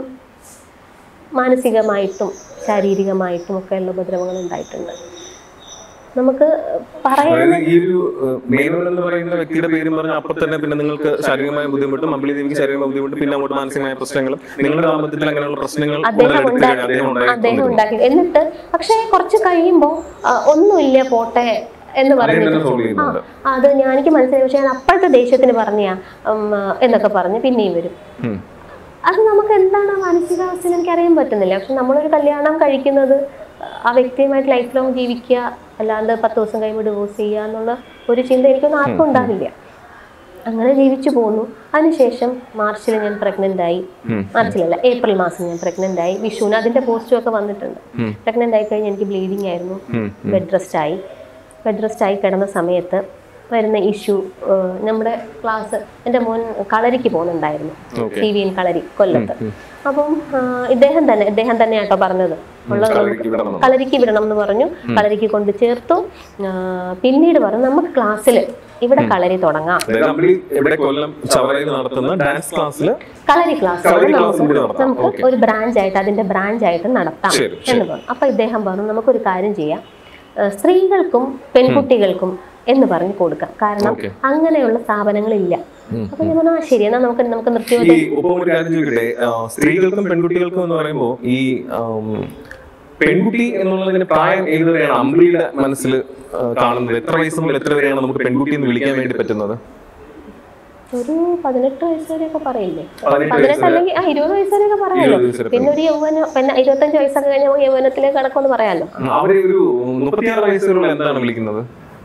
മാനസികമായിട്ടും ശാരീരികമായിട്ടും ഒക്കെയുള്ള ഉപദ്രവങ്ങൾ ഉണ്ടായിട്ടുണ്ട് നമുക്ക് പറയാൻ അതായത് ഈ ഒരു ഏഹ്, മേനോൻ എന്ന് പറയുന്ന വ്യക്തിയുടെ പേരും പറഞ്ഞ അപ്പൊ തന്നെ പിന്നെ നിങ്ങൾക്ക് ശാരീരികമായ ബുദ്ധിമുട്ടും അമ്പിളി ദേവിക്ക് ശാരീരികമായ ബുദ്ധിമുട്ടും പിന്നെ അങ്ങോട്ട് മാനസികമായ പ്രശ്നങ്ങളും നിങ്ങളുടെ ദാമ്പത്യത്തിൽ അങ്ങനെയുള്ള പ്രശ്നങ്ങൾ അദ്ദേഹം ഉടലെടുത്ത് കഴിഞ്ഞാൽ അദ്ദേഹം ഉണ്ടാക്കി അദ്ദേഹം ഉണ്ടായി ഉണ്ടാക്കി എന്നിട്ട് പക്ഷേ കുറച്ച് കഴിയുമ്പോൾ ഒന്നുമില്ല പോട്ടെ എന്ന് അദ്ദേഹം പറഞ്ഞിട്ട് തന്നെ സോൾവ് ചെയ്യുന്നുണ്ട് അത് ഞാൻ എനിക്ക് മനസ്സിലായി പക്ഷേ ഞാൻ അപ്പോഴത്തെ ദേഷ്യത്തിന് പറഞ്ഞാ ഉം, എന്നൊക്കെ പറഞ്ഞ് പിന്നെയും വരും ഉം. അത് നമുക്ക് എന്താണ് ആ മാനസികാവസ്ഥ എന്ന് എനിക്ക് അറിയാൻ പറ്റുന്നില്ല പക്ഷെ നമ്മളൊരു കല്യാണം കഴിക്കുന്നത് ആ വ്യക്തിയുമായിട്ട് ലൈഫ് ലോങ് ജീവിക്കുക അല്ലാണ്ട് പത്ത് ദിവസം കഴിയുമ്പോൾ ഡിവോഴ്സ് ചെയ്യുക എന്നുള്ള ഒരു ചിന്ത എനിക്കൊന്നും ആർക്കും ഉണ്ടാവില്ല അങ്ങനെ ജീവിച്ചു പോന്നു അതിനുശേഷം മാർച്ചിൽ ഞാൻ പ്രഗ്നന്റ് ആയി ഉം. മാർച്ചിലല്ല ഏപ്രിൽ മാസം ഞാൻ പ്രഗ്നന്റ് ആയി വിഷുവിന് അതിന്റെ പോസ്റ്റും ഒക്കെ വന്നിട്ടുണ്ട് ഉം. പ്രഗ്നന്റ് ആയി കഴിഞ്ഞ് എനിക്ക് ബ്ലീഡിങ് ആയിരുന്നു ഉം. ബെഡ് റെസ്റ്റ് ആയി ബെഡ് റെസ്റ്റ് ആയി കിടന്ന സമയത്ത് വരുന്ന ഇഷ്യൂ നമ്മുടെ ക്ലാസ് എൻ്റെ മോൻ കളരിക്ക് പോകുന്നുണ്ടായിരുന്നു Okay. C V N Kalari കൊല്ലത്ത് അപ്പം ആ, ഇദ്ദേഹം തന്നെ ഇദ്ദേഹം തന്നെ ആട്ടോ പറഞ്ഞത് ഉള്ളത് കളരിക്ക് വിടണം എന്ന്. കളരിക്ക് വിടണം എന്ന് പറഞ്ഞു കളരിക്ക് കൊണ്ട് ചേർത്തു ആ, പിന്നീട് പറഞ്ഞു നമുക്ക് ക്ലാസ്സിൽ ഇവിടെ കളരി തുടങ്ങാം അതായത് അമ്പിളി ഇവിടെ കൊല്ലം ചവറയിൽ നടത്തുന്ന ഡാൻസ് ക്ലാസ്സിൽ കളരി ക്ലാസ് കളരി ക്ലാസ്സും നമുക്ക് കൂടി നടത്താം. നമുക്ക് Okay. ഒരു ബ്രാഞ്ച് ആയിട്ട് അതിന്റെ ബ്രാഞ്ച് ആയിട്ട് നടത്താം ശരി, എന്ന് പറഞ്ഞു അപ്പൊ ഇദ്ദേഹം പറഞ്ഞു നമുക്കൊരു കാര്യം ചെയ്യാം ഏഹ് സ്ത്രീകൾക്കും പെൺകുട്ടികൾക്കും എന്ന് പറഞ്ഞു കൊടുക്കാം കാരണം Okay. അങ്ങനെയുള്ള സ്ഥാപനങ്ങളില്ല അപ്പൊ ഞാൻ പറഞ്ഞു ആ ശരി എന്നാ നമുക്ക് നമുക്ക് ഈ നൃത്യോദയ ഒപ്പം ഒരു കാര്യം ചോദിക്കട്ടെ ആ, സ്ത്രീകൾക്കും പെൺകുട്ടികൾക്കും എന്ന് പറയുമ്പോൾ ഈ ആം, പെൺകുട്ടി എന്നുള്ളതിന് പ്രായം ഏതുവരെയാണ് അമ്പിളിയുടെ മനസ്സിൽ ആ, കാണുന്നത് എത്ര വയസ്സ് മുതൽ എത്ര വരെയാണ് നമുക്ക് പെൺകുട്ടി എന്ന് വിളിക്കാൻ വേണ്ടി പറ്റുന്നത് ഒരു പതിനെട്ട് വയസ്സ് വരെയൊക്കെ പറയില്ലേ പതിനെട്ട് പതിനെട്ട് അല്ലെങ്കിൽ ആ ഇരുപത് വയസ്സ് വരെയൊക്കെ പറയാമല്ലോ ഇരുപത് വയസ്സ് വരെ പിന്നെ ഒരു യൗവന പിന്നെ ഇരുപത്തഞ്ച് വയസ്സൊക്കെ കഴിഞ്ഞാൽ യൗവനത്തിലേക്ക് കടക്കുമെന്ന് പറയാമല്ലോ അവര് ഒരു മുപ്പത്തിയാറ് വയസ്സുള്ള എന്താണ് വിളിക്കുന്നത്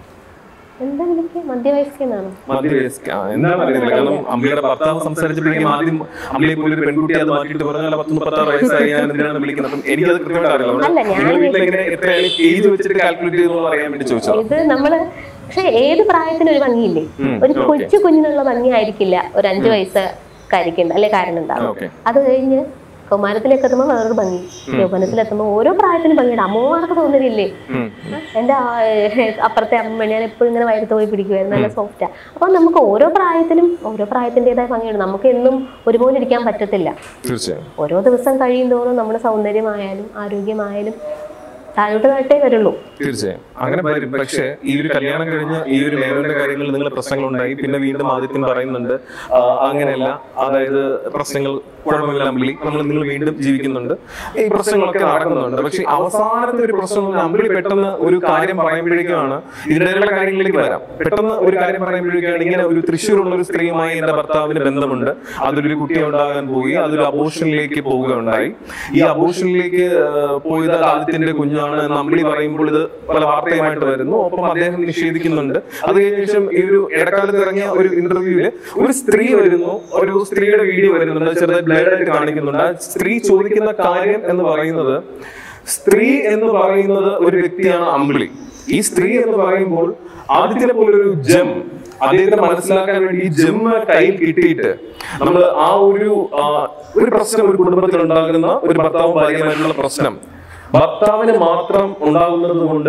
എന്താ വിളിക്കുക മധ്യവയസ്കെന്നാണ് മധ്യവയസ്ക ആ, എന്താണ് അറിയത്തില്ല കാരണം അമ്പിളിയുടെ ഭർത്താവ് സംസാരിച്ചപ്പോഴേക്കും ആദ്യം അമ്പിളിയെ പോലെ ഒരു പെൺകുട്ടി അത് മാറ്റിയിട്ട് പറഞ്ഞാൽ പത്ത് മുപ്പത്താറ് വയസ്സായി ഞാൻ എന്തിനാണ് വിളിക്കുന്നത് അപ്പം എനിക്കത് കൃത്യമായിട്ട് അറിയില്ല അല്ല, ഞാൻ നിങ്ങൾ വീട്ടിൽ എങ്ങനെ എത്രയാണ് ഏജ് വെച്ചിട്ട് കാൽക്കുലേറ്റ് ചെയ്തെന്നുള്ളത് അറിയാൻ വേണ്ടി ചോദിച്ചോ ഇത് നമ്മള് പക്ഷെ ഏത് പ്രായത്തിനും ഒരു ഭംഗിയില്ലേ ഉം, ഒരു okay. കൊച്ചു കുഞ്ഞിനുള്ള ഭംഗി ആയിരിക്കില്ല ഒരു അഞ്ചു വയസ്സുകാരിക്കുണ്ട് അല്ലെ കാരണം ഉണ്ടാവും ഓക്കെ അത് കഴിഞ്ഞ് കൗമാരത്തിലേക്ക് എത്തുമ്പോൾ വേറൊരു ഭംഗി യൗവനത്തിലെത്തുമ്പോൾ ഓരോ പ്രായത്തിനും ഭംഗിയുണ്ട് അമ്മമാർക്ക് തോന്നുന്നില്ലേ എൻ്റെ ആ, ഏഹ്, അപ്പുറത്തെ അമ്മ ഞാൻ എപ്പോഴും ഇങ്ങനെ വയറ്റത്ത് പോയി പിടിക്കുമായിരുന്നു നല്ല സോഫ്റ്റാ അപ്പം നമുക്ക് ഓരോ പ്രായത്തിനും ഓരോ പ്രായത്തിൻ്റെതായ ഭംഗിയുണ്ട് നമുക്ക് എന്നും ഒരുപോലെ ഇരിക്കാൻ പറ്റത്തില്ല തീർച്ചയായും ഓരോ ദിവസം കഴിയും തോറും നമ്മുടെ സൗന്ദര്യമായാലും ആരോഗ്യമായാലും താഴോട്ട് താഴട്ടേ വരുള്ളൂ തീർച്ചയായും അങ്ങനെ വരും പക്ഷേ ഈ ഒരു കല്യാണം കഴിഞ്ഞ് ഈ ഒരു മേഖലയുടെ കാര്യങ്ങളിൽ നിങ്ങൾ പ്രശ്നങ്ങൾ ഉണ്ടായി പിന്നെ വീണ്ടും ആദ്യത്തിന് പറയുന്നുണ്ട് ആ, അങ്ങനെയല്ല അതായത് പ്രശ്നങ്ങൾ കുഴപ്പമില്ല അമ്പിളി നമ്മൾ നിങ്ങൾ വീണ്ടും ജീവിക്കുന്നുണ്ട് ഈ പ്രശ്നങ്ങളൊക്കെ നടക്കുന്നുണ്ട് പക്ഷെ അവസാനത്തെ ഒരു പ്രശ്നം എന്ന് പറഞ്ഞാൽ അമ്പിളി പെട്ടെന്ന് ഒരു കാര്യം പറയുമ്പോഴേക്കാണ് ഇതിനുള്ള കാര്യങ്ങളിലേക്ക് വരാം പെട്ടെന്ന് ഒരു കാര്യം പറയുമ്പോഴേക്കാണ് ഇങ്ങനെ ഒരു തൃശ്ശൂരുള്ള ഒരു സ്ത്രീയുമായി എന്റെ ഭർത്താവിന് ബന്ധമുണ്ട് അതിലൊരു കുട്ടി ഉണ്ടാകാൻ പോയി അതൊരു അബോഷനിലേക്ക് പോവുകയുണ്ടായി ഈ അബോഷനിലേക്ക് പോയത് ആദ്യത്തിന്റെ കുഞ്ഞാണ് എന്ന് അമ്പിളി പറയുമ്പോൾ ഇത് പല വാർത്തയുമായിട്ട് വരുന്നു ഒപ്പം അദ്ദേഹം നിഷേധിക്കുന്നുണ്ട് അത് കഴിഞ്ഞ ശേഷം ഈ ഒരു ഇടക്കാലത്ത് ഇറങ്ങിയ ഒരു ഇന്റർവ്യൂവില് ഒരു സ്ത്രീ വരുന്നു ഒരു സ്ത്രീയുടെ വീഡിയോ വരുന്നുണ്ട് അത് ചെറുതായി ബ്ലേഡ് ആയിട്ട് കാണിക്കുന്നുണ്ട് ആ സ്ത്രീ ചോദിക്കുന്ന കാര്യം എന്ന് പറയുന്നത് സ്ത്രീ എന്ന് പറയുന്നത് ഒരു വ്യക്തിയാണ് അമ്പിളി ഈ സ്ത്രീ എന്ന് പറയുമ്പോൾ ആദ്യത്തിനെ പോലെ ഒരു ജം അദ്ദേഹത്തെ മനസ്സിലാക്കാൻ വേണ്ടി ഈ ജമ്മ കയ്യിൽ കിട്ടിയിട്ട് നമ്മൾ ആ ഒരു ആ, ഒരു പ്രശ്നം ഒരു കുടുംബത്തിൽ ഉണ്ടാകുന്ന ഒരു ഭർത്താവും ഭാര്യയുമായിട്ടുള്ള പ്രശ്നം ഭർത്താവിന് മാത്രം ഉണ്ടാകുന്നത് കൊണ്ട്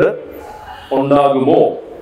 ഉണ്ടാകുമോ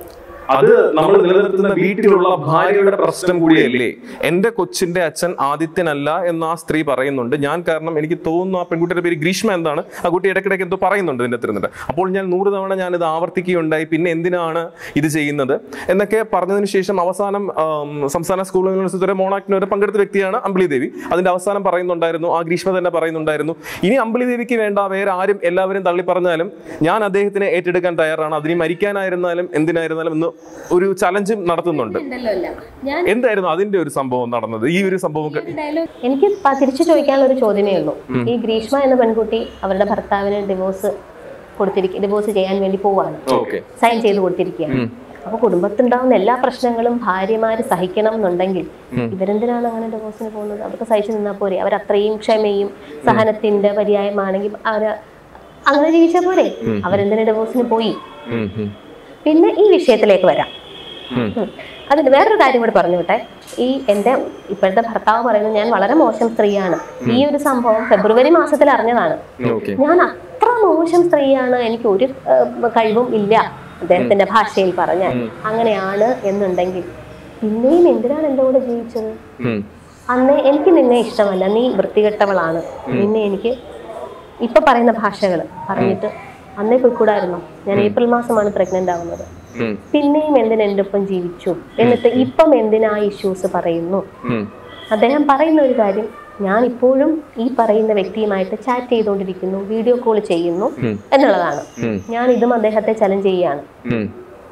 അത് നമ്മൾ നിലനിർത്തുന്ന വീട്ടിലുള്ള ഭാര്യയുടെ പ്രശ്നം കൂടിയല്ലേ എന്റെ കൊച്ചിന്റെ അച്ഛൻ ആദിത്യനല്ല എന്ന് ആ സ്ത്രീ പറയുന്നുണ്ട് ഞാൻ കാരണം എനിക്ക് തോന്നുന്നു ആ പെൺകുട്ടിയുടെ പേര് ഗ്രീഷ്മ എന്താണ് ആ കുട്ടി ഇടയ്ക്കിടയ്ക്ക് എന്തോ പറയുന്നുണ്ട് ഇതിന്റെ തിരുന്നിട്ട് അപ്പോൾ ഞാൻ നൂറ് തവണ ഞാൻ ഇത് ആവർത്തിക്കുകയുണ്ടായി പിന്നെ എന്തിനാണ് ഇത് ചെയ്യുന്നത് എന്നൊക്കെ പറഞ്ഞതിന് ശേഷം അവസാനം ആം, സംസ്ഥാന സ്കൂൾ യൂണിവേഴ്സിറ്റിയുടെ മോണാക്ടിന് വരെ പങ്കെടുത്ത വ്യക്തിയാണ് അമ്പിളി ദേവി അതിന്റെ അവസാനം പറയുന്നുണ്ടായിരുന്നു ആ ഗ്രീഷ്മ തന്നെ പറയുന്നുണ്ടായിരുന്നു ഇനി അമ്പിളി ദേവിക്ക് വേണ്ട വേറെ ആരും എല്ലാവരും തള്ളി പറഞ്ഞാലും ഞാൻ അദ്ദേഹത്തിനെ ഏറ്റെടുക്കാൻ തയ്യാറാണ് അതിന് മരിക്കാനായിരുന്നാലും എന്തിനായിരുന്നാലും എന്ന് ഒരു ചലഞ്ചും നടത്തുന്നുണ്ട് ഉണ്ടല്ലോ അല്ല ഞാൻ എന്തായിരുന്നു അതിന്റെ ഒരു സംഭവം നടന്നത് ഈ ഒരു സംഭവം ക- എനിക്ക് പ- തിരിച്ചു ചോദിക്കാനുള്ള ഒരു ചോദ്യമേ ഉള്ളൂ ഈ ഗ്രീഷ്മ എന്ന പെൺകുട്ടി അവരുടെ ഭർത്താവിന് ഡിവോഴ്സ് കൊടുത്തിരിക്കുക ഡിവോഴ്സ് ചെയ്യാൻ വേണ്ടി പോവാണ് ഓക്കെ സൈൻ ചെയ്ത് കൊടുത്തിരിക്കുകയാണ് അപ്പൊ കുടുംബത്തുണ്ടാവുന്ന എല്ലാ പ്രശ്നങ്ങളും ഭാര്യമാര് സഹിക്കണം എന്നുണ്ടെങ്കിൽ ഇവരെന്തിനാണ് അങ്ങനെ ഡിവോഴ്സിന് പോകുന്നത് അവർക്ക് സഹിച്ചു നിന്നാൽ പോരെ അവർ അത്രയും ക്ഷമയും സഹനത്തിന്റെ പര്യായമാണെങ്കിൽ അവര് അങ്ങനെ ജീവിച്ചാൽ പോരെ അവരെന്തിനാ ഡിവോഴ്സിന് പോയി ഉം, ഉം, പിന്നെ ഈ വിഷയത്തിലേക്ക് വരാം ഉം. ഉം. അതിന് വേറൊരു കാര്യം കൂടി പറഞ്ഞു വിട്ടെ ഈ എൻ്റെ ഇപ്പോഴത്തെ ഭർത്താവ് പറയുന്നത് ഞാൻ വളരെ മോശം സ്ത്രീയാണ് ഈ ഒരു സംഭവം ഫെബ്രുവരി മാസത്തിൽ അറിഞ്ഞതാണ് ഓക്കെ ഞാൻ അത്ര മോശം സ്ത്രീയാണ് എനിക്ക് ഒരു ഏഹ്, കഴിവും ഇല്ല അദ്ദേഹത്തിന്റെ ഭാഷയിൽ പറഞ്ഞാൽ അങ്ങനെയാണ് എന്നുണ്ടെങ്കിൽ പിന്നെയും എന്തിനാണ് എൻ്റെ കൂടെ ജീവിച്ചത് ഉം, അന്നേ എനിക്ക് നിന്നെ ഇഷ്ടമല്ല നീ വൃത്തികെട്ടവളാണ് നിന്നെ എനിക്ക് ഇപ്പൊ പറയുന്ന ഭാഷകൾ പറഞ്ഞിട്ട് അന്നേ പോയിക്കൂടായിരുന്നോ ഞാൻ ഏപ്രിൽ മാസമാണ് പ്രഗ്നന്റ് ആവുന്നത് ഉം, പിന്നെയും എന്തിന് എൻ്റെ ഒപ്പം ജീവിച്ചു എന്നിട്ട് ഇപ്പം എന്തിനാ ഇഷ്യൂസ് പറയുന്നു ഉം, അദ്ദേഹം പറയുന്ന ഒരു കാര്യം ഞാൻ ഇപ്പോഴും ഈ പറയുന്ന വ്യക്തിയുമായിട്ട് ചാറ്റ് ചെയ്തുകൊണ്ടിരിക്കുന്നു വീഡിയോ കോൾ ചെയ്യുന്നു ഉം. എന്നുള്ളതാണ് ഉം. ഞാൻ ഇതും അദ്ദേഹത്തെ ചലഞ്ച് ചെയ്യുകയാണ് ഉം,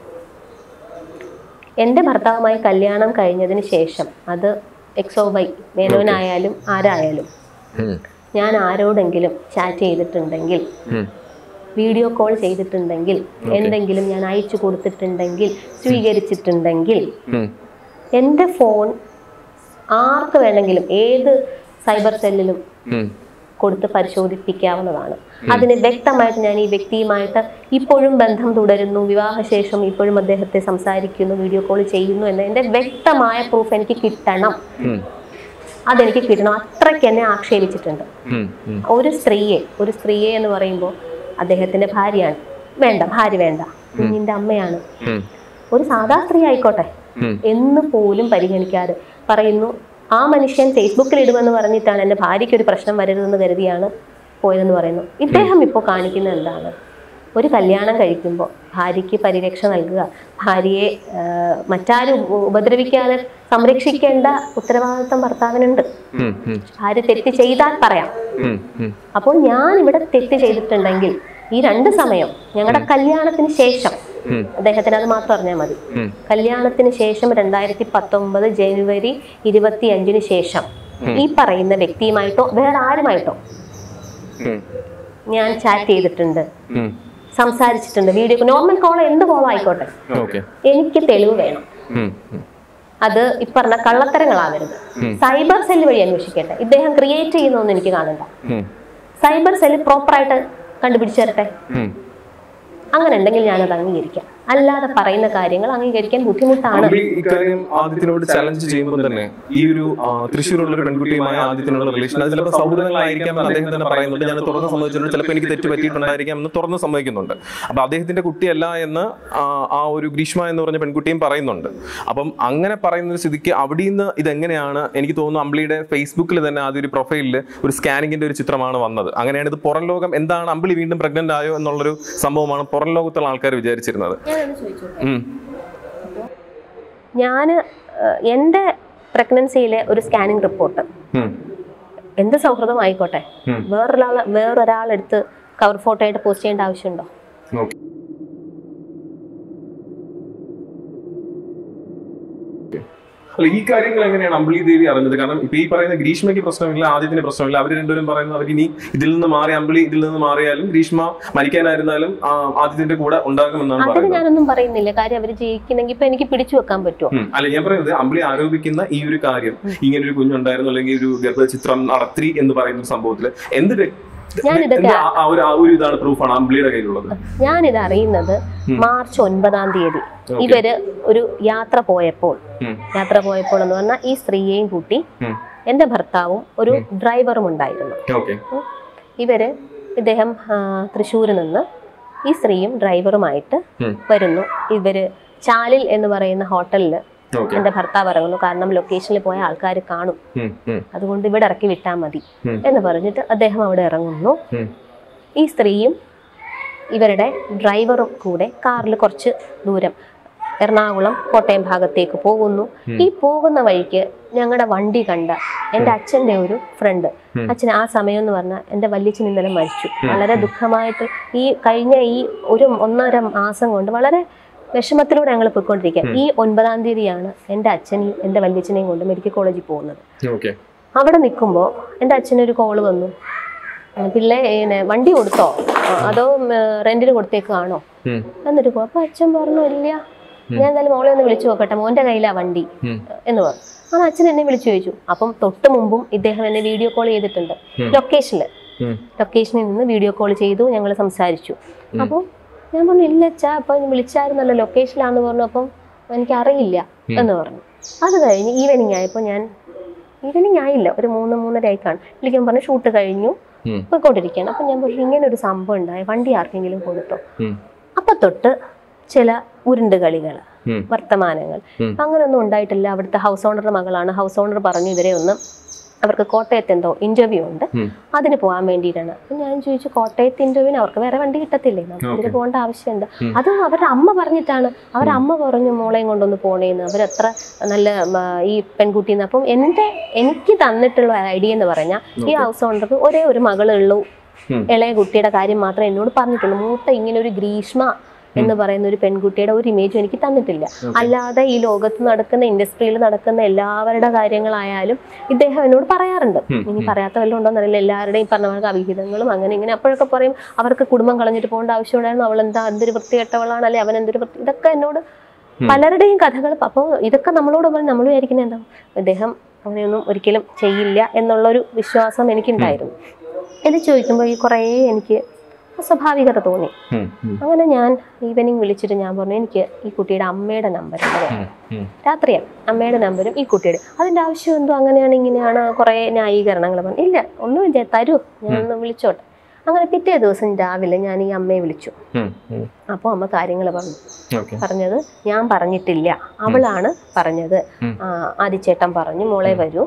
എൻ്റെ ഭർത്താവുമായി കല്യാണം കഴിഞ്ഞതിന് ശേഷം അത് എക്സോ വൈ മേനോനായാലും ആരായാലും ഉം, ഞാൻ ആരോടെങ്കിലും ചാറ്റ് ചെയ്തിട്ടുണ്ടെങ്കിൽ ഉം, വീഡിയോ കോൾ ചെയ്തിട്ടുണ്ടെങ്കിൽ എന്തെങ്കിലും ഞാൻ അയച്ചു കൊടുത്തിട്ടുണ്ടെങ്കിൽ സ്വീകരിച്ചിട്ടുണ്ടെങ്കിൽ ഉം, എൻ്റെ ഫോൺ ആർക്ക് വേണമെങ്കിലും ഏത് സൈബർ സെല്ലിലും ഉം, കൊടുത്ത് പരിശോധിപ്പിക്കാവുന്നതാണ് അതിന് വ്യക്തമായിട്ട് ഞാൻ ഈ വ്യക്തിയുമായിട്ട് ഇപ്പോഴും ബന്ധം തുടരുന്നു വിവാഹശേഷം ഇപ്പോഴും അദ്ദേഹത്തെ സംസാരിക്കുന്നു വീഡിയോ കോൾ ചെയ്യുന്നു എന്നതിൻ്റെ വ്യക്തമായ പ്രൂഫ് എനിക്ക് കിട്ടണം ഉം, അതെനിക്ക് കിട്ടണം അത്രയ്ക്ക് എന്നെ ആക്ഷേപിച്ചിട്ടുണ്ട് ഉം, ഉം. ഒരു സ്ത്രീയെ ഒരു സ്ത്രീയെ എന്ന് പറയുമ്പോൾ അദ്ദേഹത്തിന്റെ ഭാര്യയാണ് വേണ്ട ഭാര്യ വേണ്ട കുഞ്ഞിന്റെ അമ്മയാണ് ഉം, ഒരു സാധാ സ്ത്രീ ആയിക്കോട്ടെ ഉം. എന്ന് പോലും പരിഗണിക്കാതെ പറയുന്നു ആ മനുഷ്യൻ ഫേസ്ബുക്കിൽ ഇടുമെന്ന് പറഞ്ഞിട്ടാണ് എൻ്റെ ഭാര്യയ്ക്ക് ഒരു പ്രശ്നം വരരുതെന്ന് കരുതിയാണ് പോയതെന്ന് പറയുന്നു ഇദ്ദേഹം ഇപ്പോൾ കാണിക്കുന്നത് എന്താണ് ഒരു കല്യാണം കഴിക്കുമ്പോൾ ഭാര്യയ്ക്ക് പരിരക്ഷ നൽകുക ഭാര്യയെ ആ, മറ്റാരും ഉപ- ഉപദ്രവിക്കാതെ സംരക്ഷിക്കേണ്ട ഉത്തരവാദിത്വം ഭർത്താവിനുണ്ട് ഉം, ഉം, ഭാര്യ തെറ്റ് ചെയ്താൽ പറയാം ഉം, ഉം. അപ്പോൾ ഞാൻ ഇവിടെ തെറ്റ് ചെയ്തിട്ടുണ്ടെങ്കിൽ ഈ രണ്ട് സമയം ഞങ്ങളുടെ കല്യാണത്തിന് ശേഷം ഉം. അദ്ദേഹത്തിന് അത് മാത്രം അറിഞ്ഞാൽ മതി ഉം. കല്യാണത്തിന് ശേഷം രണ്ടായിരത്തി പത്തൊമ്പത് ജനുവരി ഇരുപത്തി അഞ്ചിന് ശേഷം ഈ പറയുന്ന വ്യക്തിയുമായിട്ടോ വേറെ ആരുമായിട്ടോ ഉം, ഞാൻ ചാറ്റ് ചെയ്തിട്ടുണ്ട് ഉം. സംസാരിച്ചിട്ടുണ്ട് വീഡിയോ നോർമൽ കോൾ എന്ത് കോളോ ആയിക്കോട്ടെ ഓക്കെ എനിക്ക് തെളിവ് വേണം ഉം, ഉം. അത് ഈ പറഞ്ഞ കള്ളത്തരങ്ങളാവരുത് സൈബർ സെല്ല് വഴി അന്വേഷിക്കട്ടെ ഇദ്ദേഹം ക്രിയേറ്റ് ചെയ്യുന്നൊന്നും എനിക്ക് കാണണ്ട ഉം, സൈബർ സെല്ല് പ്രോപ്പറായിട്ട് കണ്ടുപിടിച്ചു തരട്ടെ ഉം. അങ്ങനെ ഉണ്ടെങ്കിൽ ഞാനത് അംഗീകരിക്കാം അല്ലാതെ പറയുന്ന കാര്യങ്ങൾ അംഗീകരിക്കാൻ ബുദ്ധിമുട്ടാണ് അമ്പിളി ഇക്കാര്യം ആദിത്യനോട് ചലഞ്ച് ചെയ്യുമ്പോൾ തന്നെ ഈ ഒരു ആ, തൃശ്ശൂരുള്ള ഒരു പെൺകുട്ടിയുമായ ആദിത്യനുള്ള റിലേഷൻ അത് ചിലപ്പോൾ സൗഹൃദങ്ങളായിരിക്കാം എന്ന് അദ്ദേഹം തന്നെ പറയുന്നുണ്ട് ഞാൻ തുറന്ന് സമ്മതിച്ചിട്ടുണ്ട് ചിലപ്പോൾ എനിക്ക് തെറ്റ് പറ്റിയിട്ടുണ്ടായിരിക്കാം എന്ന് തുറന്ന് സമ്മതിക്കുന്നുണ്ട് അപ്പൊ അദ്ദേഹത്തിന്റെ കുട്ടിയല്ല എന്ന് ആ, ആ ഒരു ഗ്രീഷ്മ എന്ന് പറഞ്ഞ പെൺകുട്ടിയും പറയുന്നുണ്ട് അപ്പം അങ്ങനെ പറയുന്ന ഒരു സ്ഥിതിക്ക് അവിടെ നിന്ന് ഇതെങ്ങനെയാണ് എനിക്ക് തോന്നുന്നു അമ്പിളിയുടെ ഫേസ്ബുക്കിൽ തന്നെ ആദ്യം ഒരു പ്രൊഫൈലിൽ ഒരു സ്കാനിങ്ങിന്റെ ഒരു ചിത്രമാണ് വന്നത് അങ്ങനെയാണ് ഇത് പുറം ലോകം എന്താണ് അമ്പിളി വീണ്ടും പ്രഗ്നന്റ് ആയോ എന്നുള്ളൊരു സംഭവമാണ് പുറം ലോകത്തുള്ള ആൾക്കാർ വിചാരിച്ചിരുന്നത് ഉം. ഞാൻ എൻ്റെ പ്രഗ്നൻസിയിലെ ഒരു സ്കാനിങ് റിപ്പോർട്ട് ഉം. എന്ത് സൗഹൃദം ആയിക്കോട്ടെ ഉം. വേറൊരാൾ വേറൊരാളെടുത്ത് കവർ ഫോട്ടോ ആയിട്ട് പോസ്റ്റ് ചെയ്യേണ്ട ആവശ്യമുണ്ടോ ഓക്കെ അല്ല ഈ കാര്യങ്ങൾ എങ്ങനെയാണ് അമ്പിളി ദേവി അറിഞ്ഞത് കാരണം ഇപ്പൊ ഈ പറയുന്ന ഗ്രീഷ്മയ്ക്ക് പ്രശ്നമില്ല ആദ്യത്തിന് പ്രശ്നമില്ല അവർ രണ്ടുപേരും പറയുന്നത് അവർ ഇനി ഇതിൽ നിന്ന് മാറി അമ്പിളി ഇതിൽ നിന്ന് മാറിയാലും ഗ്രീഷ്മ മരിക്കാനായിരുന്നാലും ആ, ആദിത്യന്റെ കൂടെ ഉണ്ടാകുമെന്നാണ് അതിന് പറയുന്നത് ഞാനൊന്നും പറയുന്നില്ല കാര്യം അവർ ജയിക്കുന്നെങ്കിൽ ഇപ്പൊ എനിക്ക് പിടിച്ചു വെക്കാൻ പറ്റുമോ ഉം. അല്ല ഞാൻ പറയുന്നത് അമ്പിളി ആരോപിക്കുന്ന ഈ ഒരു കാര്യം ഇങ്ങനെ ഒരു കുഞ്ഞുണ്ടായിരുന്നു അല്ലെങ്കിൽ ഒരു ഗർഭചിത്രം നടത്തി എന്ന് പറയുന്ന ഒരു സംഭവത്തില് എന്ത് വ്യ- ഞാനിതൊക്കെ എന്ത് ആ- ആ ഒരു ആ ഒരു ഇതാണ് പ്രൂഫാണ് അമ്പിളിയുടെ കയ്യിലുള്ളത് ഞാനിത് അറിയുന്നത് മാർച്ച് ഒൻപതാം തീയതി ഇവര് ഒരു യാത്ര പോയപ്പോൾ ഉം. യാത്ര പോയപ്പോൾ എന്ന് പറഞ്ഞാൽ ഈ സ്ത്രീയെയും കൂട്ടി ഉം. എൻ്റെ ഭർത്താവും ഒരു ഡ്രൈവറും ഉണ്ടായിരുന്നു ഓക്കെ ഉം. ഇവര് ഇദ്ദേഹം ആ, തൃശ്ശൂരിൽ നിന്ന് ഈ സ്ത്രീയും ഡ്രൈവറുമായിട്ട് ഉം. വരുന്നു ഇവര് ചാലിൽ എന്ന് പറയുന്ന ഹോട്ടലിൽ ഓക്കെ എൻ്റെ ഭർത്താവ് ഇറങ്ങുന്നു കാരണം ലൊക്കേഷനിൽ പോയ ആൾക്കാർ കാണും ഉം. ഉം. അതുകൊണ്ട് ഇവിടെ ഇറക്കി വിട്ടാൽ മതി ഉം. എന്ന് പറഞ്ഞിട്ട് അദ്ദേഹം അവിടെ ഇറങ്ങുന്നു ഉം. ഈ സ്ത്രീയും ഇവരുടെ ഡ്രൈവറും കൂടെ കാറിൽ കുറച്ച് ദൂരം എറണാകുളം കോട്ടയം ഭാഗത്തേക്ക് പോകുന്നു ഈ പോകുന്ന വഴിക്ക് ഞങ്ങളുടെ വണ്ടി കണ്ട എൻ്റെ അച്ഛൻ്റെ ഒരു ഫ്രണ്ട് അച്ഛൻ ആ സമയം എന്ന് പറഞ്ഞാൽ എൻ്റെ വല്യച്ഛൻ ഇന്നലെ മരിച്ചു വളരെ ദുഃഖമായിട്ട് ഈ കഴിഞ്ഞ ഈ ഒരു ഒന്നര മാസം കൊണ്ട് വളരെ വിഷമത്തിലൂടെ ഞങ്ങൾ പോയിക്കൊണ്ടിരിക്കുക ഈ ഒൻപതാം തീയതിയാണ് എൻ്റെ അച്ഛനെയും എൻ്റെ വല്യച്ഛനെയും കൊണ്ട് മെഡിക്കൽ കോളേജിൽ പോകുന്നത് ഓക്കെ അവിടെ നിൽക്കുമ്പോൾ എൻ്റെ അച്ഛനൊരു കോള് വന്നു ആ, പിള്ളേ പിന്നെ വണ്ടി കൊടുത്തോ ആ, അതോ റെന്റിന് കൊടുത്തേക്കാണോ എന്നിട്ട് പോ അപ്പൊ അച്ഛൻ പറഞ്ഞു ഇല്ല ഞാൻ എന്തായാലും മോളെ ഒന്ന് വിളിച്ചു നോക്കട്ടെ മോന്റെ കയ്യിലാ വണ്ടി എന്ന് പറഞ്ഞു ആ അച്ഛൻ എന്നെ വിളിച്ചു ചോദിച്ചു അപ്പം തൊട്ട് മുമ്പും ഇദ്ദേഹം എന്നെ വീഡിയോ കോൾ ചെയ്തിട്ടുണ്ട് ലൊക്കേഷനിൽ ലൊക്കേഷനിൽ നിന്ന് വീഡിയോ കോൾ ചെയ്തു ഞങ്ങൾ സംസാരിച്ചു അപ്പോൾ ഞാൻ പറഞ്ഞു ഇല്ല അച്ഛാ അപ്പൊ വിളിച്ചായിരുന്നല്ലോ ലൊക്കേഷനിലാന്ന് പറഞ്ഞു അപ്പം എനിക്ക് അറിയില്ല എന്ന് പറഞ്ഞു അത് കഴിഞ്ഞ് ഈവനിങ് ആയപ്പോൾ ഞാൻ ഈവനിങ് ആയില്ല ഒരു മൂന്ന് മൂന്നര ആയി കാണും വിളിക്കാൻ പറഞ്ഞു ഷൂട്ട് കഴിഞ്ഞു പോയിക്കൊണ്ടിരിക്കുകയാണ് അപ്പം ഞാൻ പറഞ്ഞു ഇങ്ങനെ ഒരു സംഭവം ഉണ്ടായി വണ്ടി ആർക്കെങ്കിലും കൊടുത്തോ അപ്പൊ തൊട്ട് ചില ഉരുണ്ട് കളികൾ വർത്തമാനങ്ങൾ അങ്ങനെയൊന്നും ഉണ്ടായിട്ടില്ല അവിടുത്തെ ഹൗസ് ഓണറുടെ മകളാണ് ഹൗസ് ഓണർ പറഞ്ഞു ഇവരെ ഒന്ന് അവർക്ക് കോട്ടയത്ത് എന്തോ ഇന്റർവ്യൂ ഉണ്ട് അതിന് പോകാൻ വേണ്ടിയിട്ടാണ് അപ്പൊ ഞാൻ ചോദിച്ചു കോട്ടയത്ത് ഇന്റർവ്യൂവിന് അവർക്ക് വേറെ വണ്ടി കിട്ടത്തില്ലേ നമുക്ക് ഇതിന് പോകേണ്ട ആവശ്യമുണ്ട് അത് അവരുടെ അമ്മ പറഞ്ഞിട്ടാണ് അവരുടെ അമ്മ പറഞ്ഞു മോളെയും കൊണ്ടൊന്ന് പോണേന്ന് അവരത്ര നല്ല ഉം, ആ, ഈ പെൺകുട്ടീന്ന് അപ്പം എൻ്റെ എനിക്ക് തന്നിട്ടുള്ള ഐഡിയ എന്ന് പറഞ്ഞാൽ ഈ ഹൗസ് ഓണർക്ക് ഒരേ ഒരു മകളേ ഉള്ളൂ ഇളയ കുട്ടിയുടെ കാര്യം മാത്രമേ എന്നോട് പറഞ്ഞിട്ടുള്ളൂ മൂത്ത ഇങ്ങനെ ഒരു ഗ്രീഷ്മ എന്ന് പറയുന്ന ഒരു പെൺകുട്ടിയുടെ ഒരു ഇമേജും എനിക്ക് തന്നിട്ടില്ല അല്ലാതെ ഈ ലോകത്ത് നടക്കുന്ന ഇൻഡസ്ട്രിയിൽ നടക്കുന്ന എല്ലാവരുടെ കാര്യങ്ങളായാലും ഇദ്ദേഹം എന്നോട് പറയാറുണ്ട് ഇനി പറയാത്ത വല്ലതും ഉണ്ടോ എന്നറിയില്ല എല്ലാവരുടെയും ഈ പറഞ്ഞ പോലെ അവിഹിതങ്ങളും അങ്ങനെ ഇങ്ങനെ അപ്പോഴൊക്കെ പറയും അവർക്ക് കുടുംബം കളഞ്ഞിട്ട് പോകേണ്ട ആവശ്യമുണ്ടായിരുന്നു അവൾ എന്താ എന്തൊരു വൃത്തികെട്ടവളാണ് അല്ലെ അവൻ എന്തൊരു വൃത്തി ഇതൊക്കെ എന്നോട് പലരുടെയും കഥകൾ അപ്പോൾ ഇതൊക്കെ നമ്മളോട് പറഞ്ഞ് നമ്മൾ വിചാരിക്കുന്നത് എന്താ ഇദ്ദേഹം അങ്ങനെയൊന്നും ഒരിക്കലും ചെയ്യില്ല എന്നുള്ളൊരു വിശ്വാസം എനിക്കുണ്ടായിരുന്നു ഇത് ചോദിക്കുമ്പോൾ ഈ കുറേ എനിക്ക് അസ്വാഭാവികത തോന്നി അങ്ങനെ ഞാൻ ഈവനിങ് വിളിച്ചിട്ട് ഞാൻ പറഞ്ഞു എനിക്ക് ഈ കുട്ടിയുടെ അമ്മയുടെ നമ്പർ രാത്രിയാണ് അമ്മയുടെ നമ്പരും ഈ കുട്ടിയുടെ അതിന്റെ ആവശ്യം എന്തോ അങ്ങനെയാണ് ഇങ്ങനെയാണ് കുറേ ന്യായീകരണങ്ങൾ പറഞ്ഞു ഇല്ല ഒന്നുമില്ല തരൂ ഞാനൊന്ന് വിളിച്ചോട്ടെ അങ്ങനെ പിറ്റേ ദിവസം രാവിലെ ഞാൻ ഈ അമ്മയെ വിളിച്ചു അപ്പോൾ അമ്മ കാര്യങ്ങൾ പറഞ്ഞു ഓക്കെ പറഞ്ഞത് ഞാൻ പറഞ്ഞിട്ടില്ല അവളാണ് പറഞ്ഞത് ആ, ആദിച്ചേട്ടൻ പറഞ്ഞു മോളെ വരൂ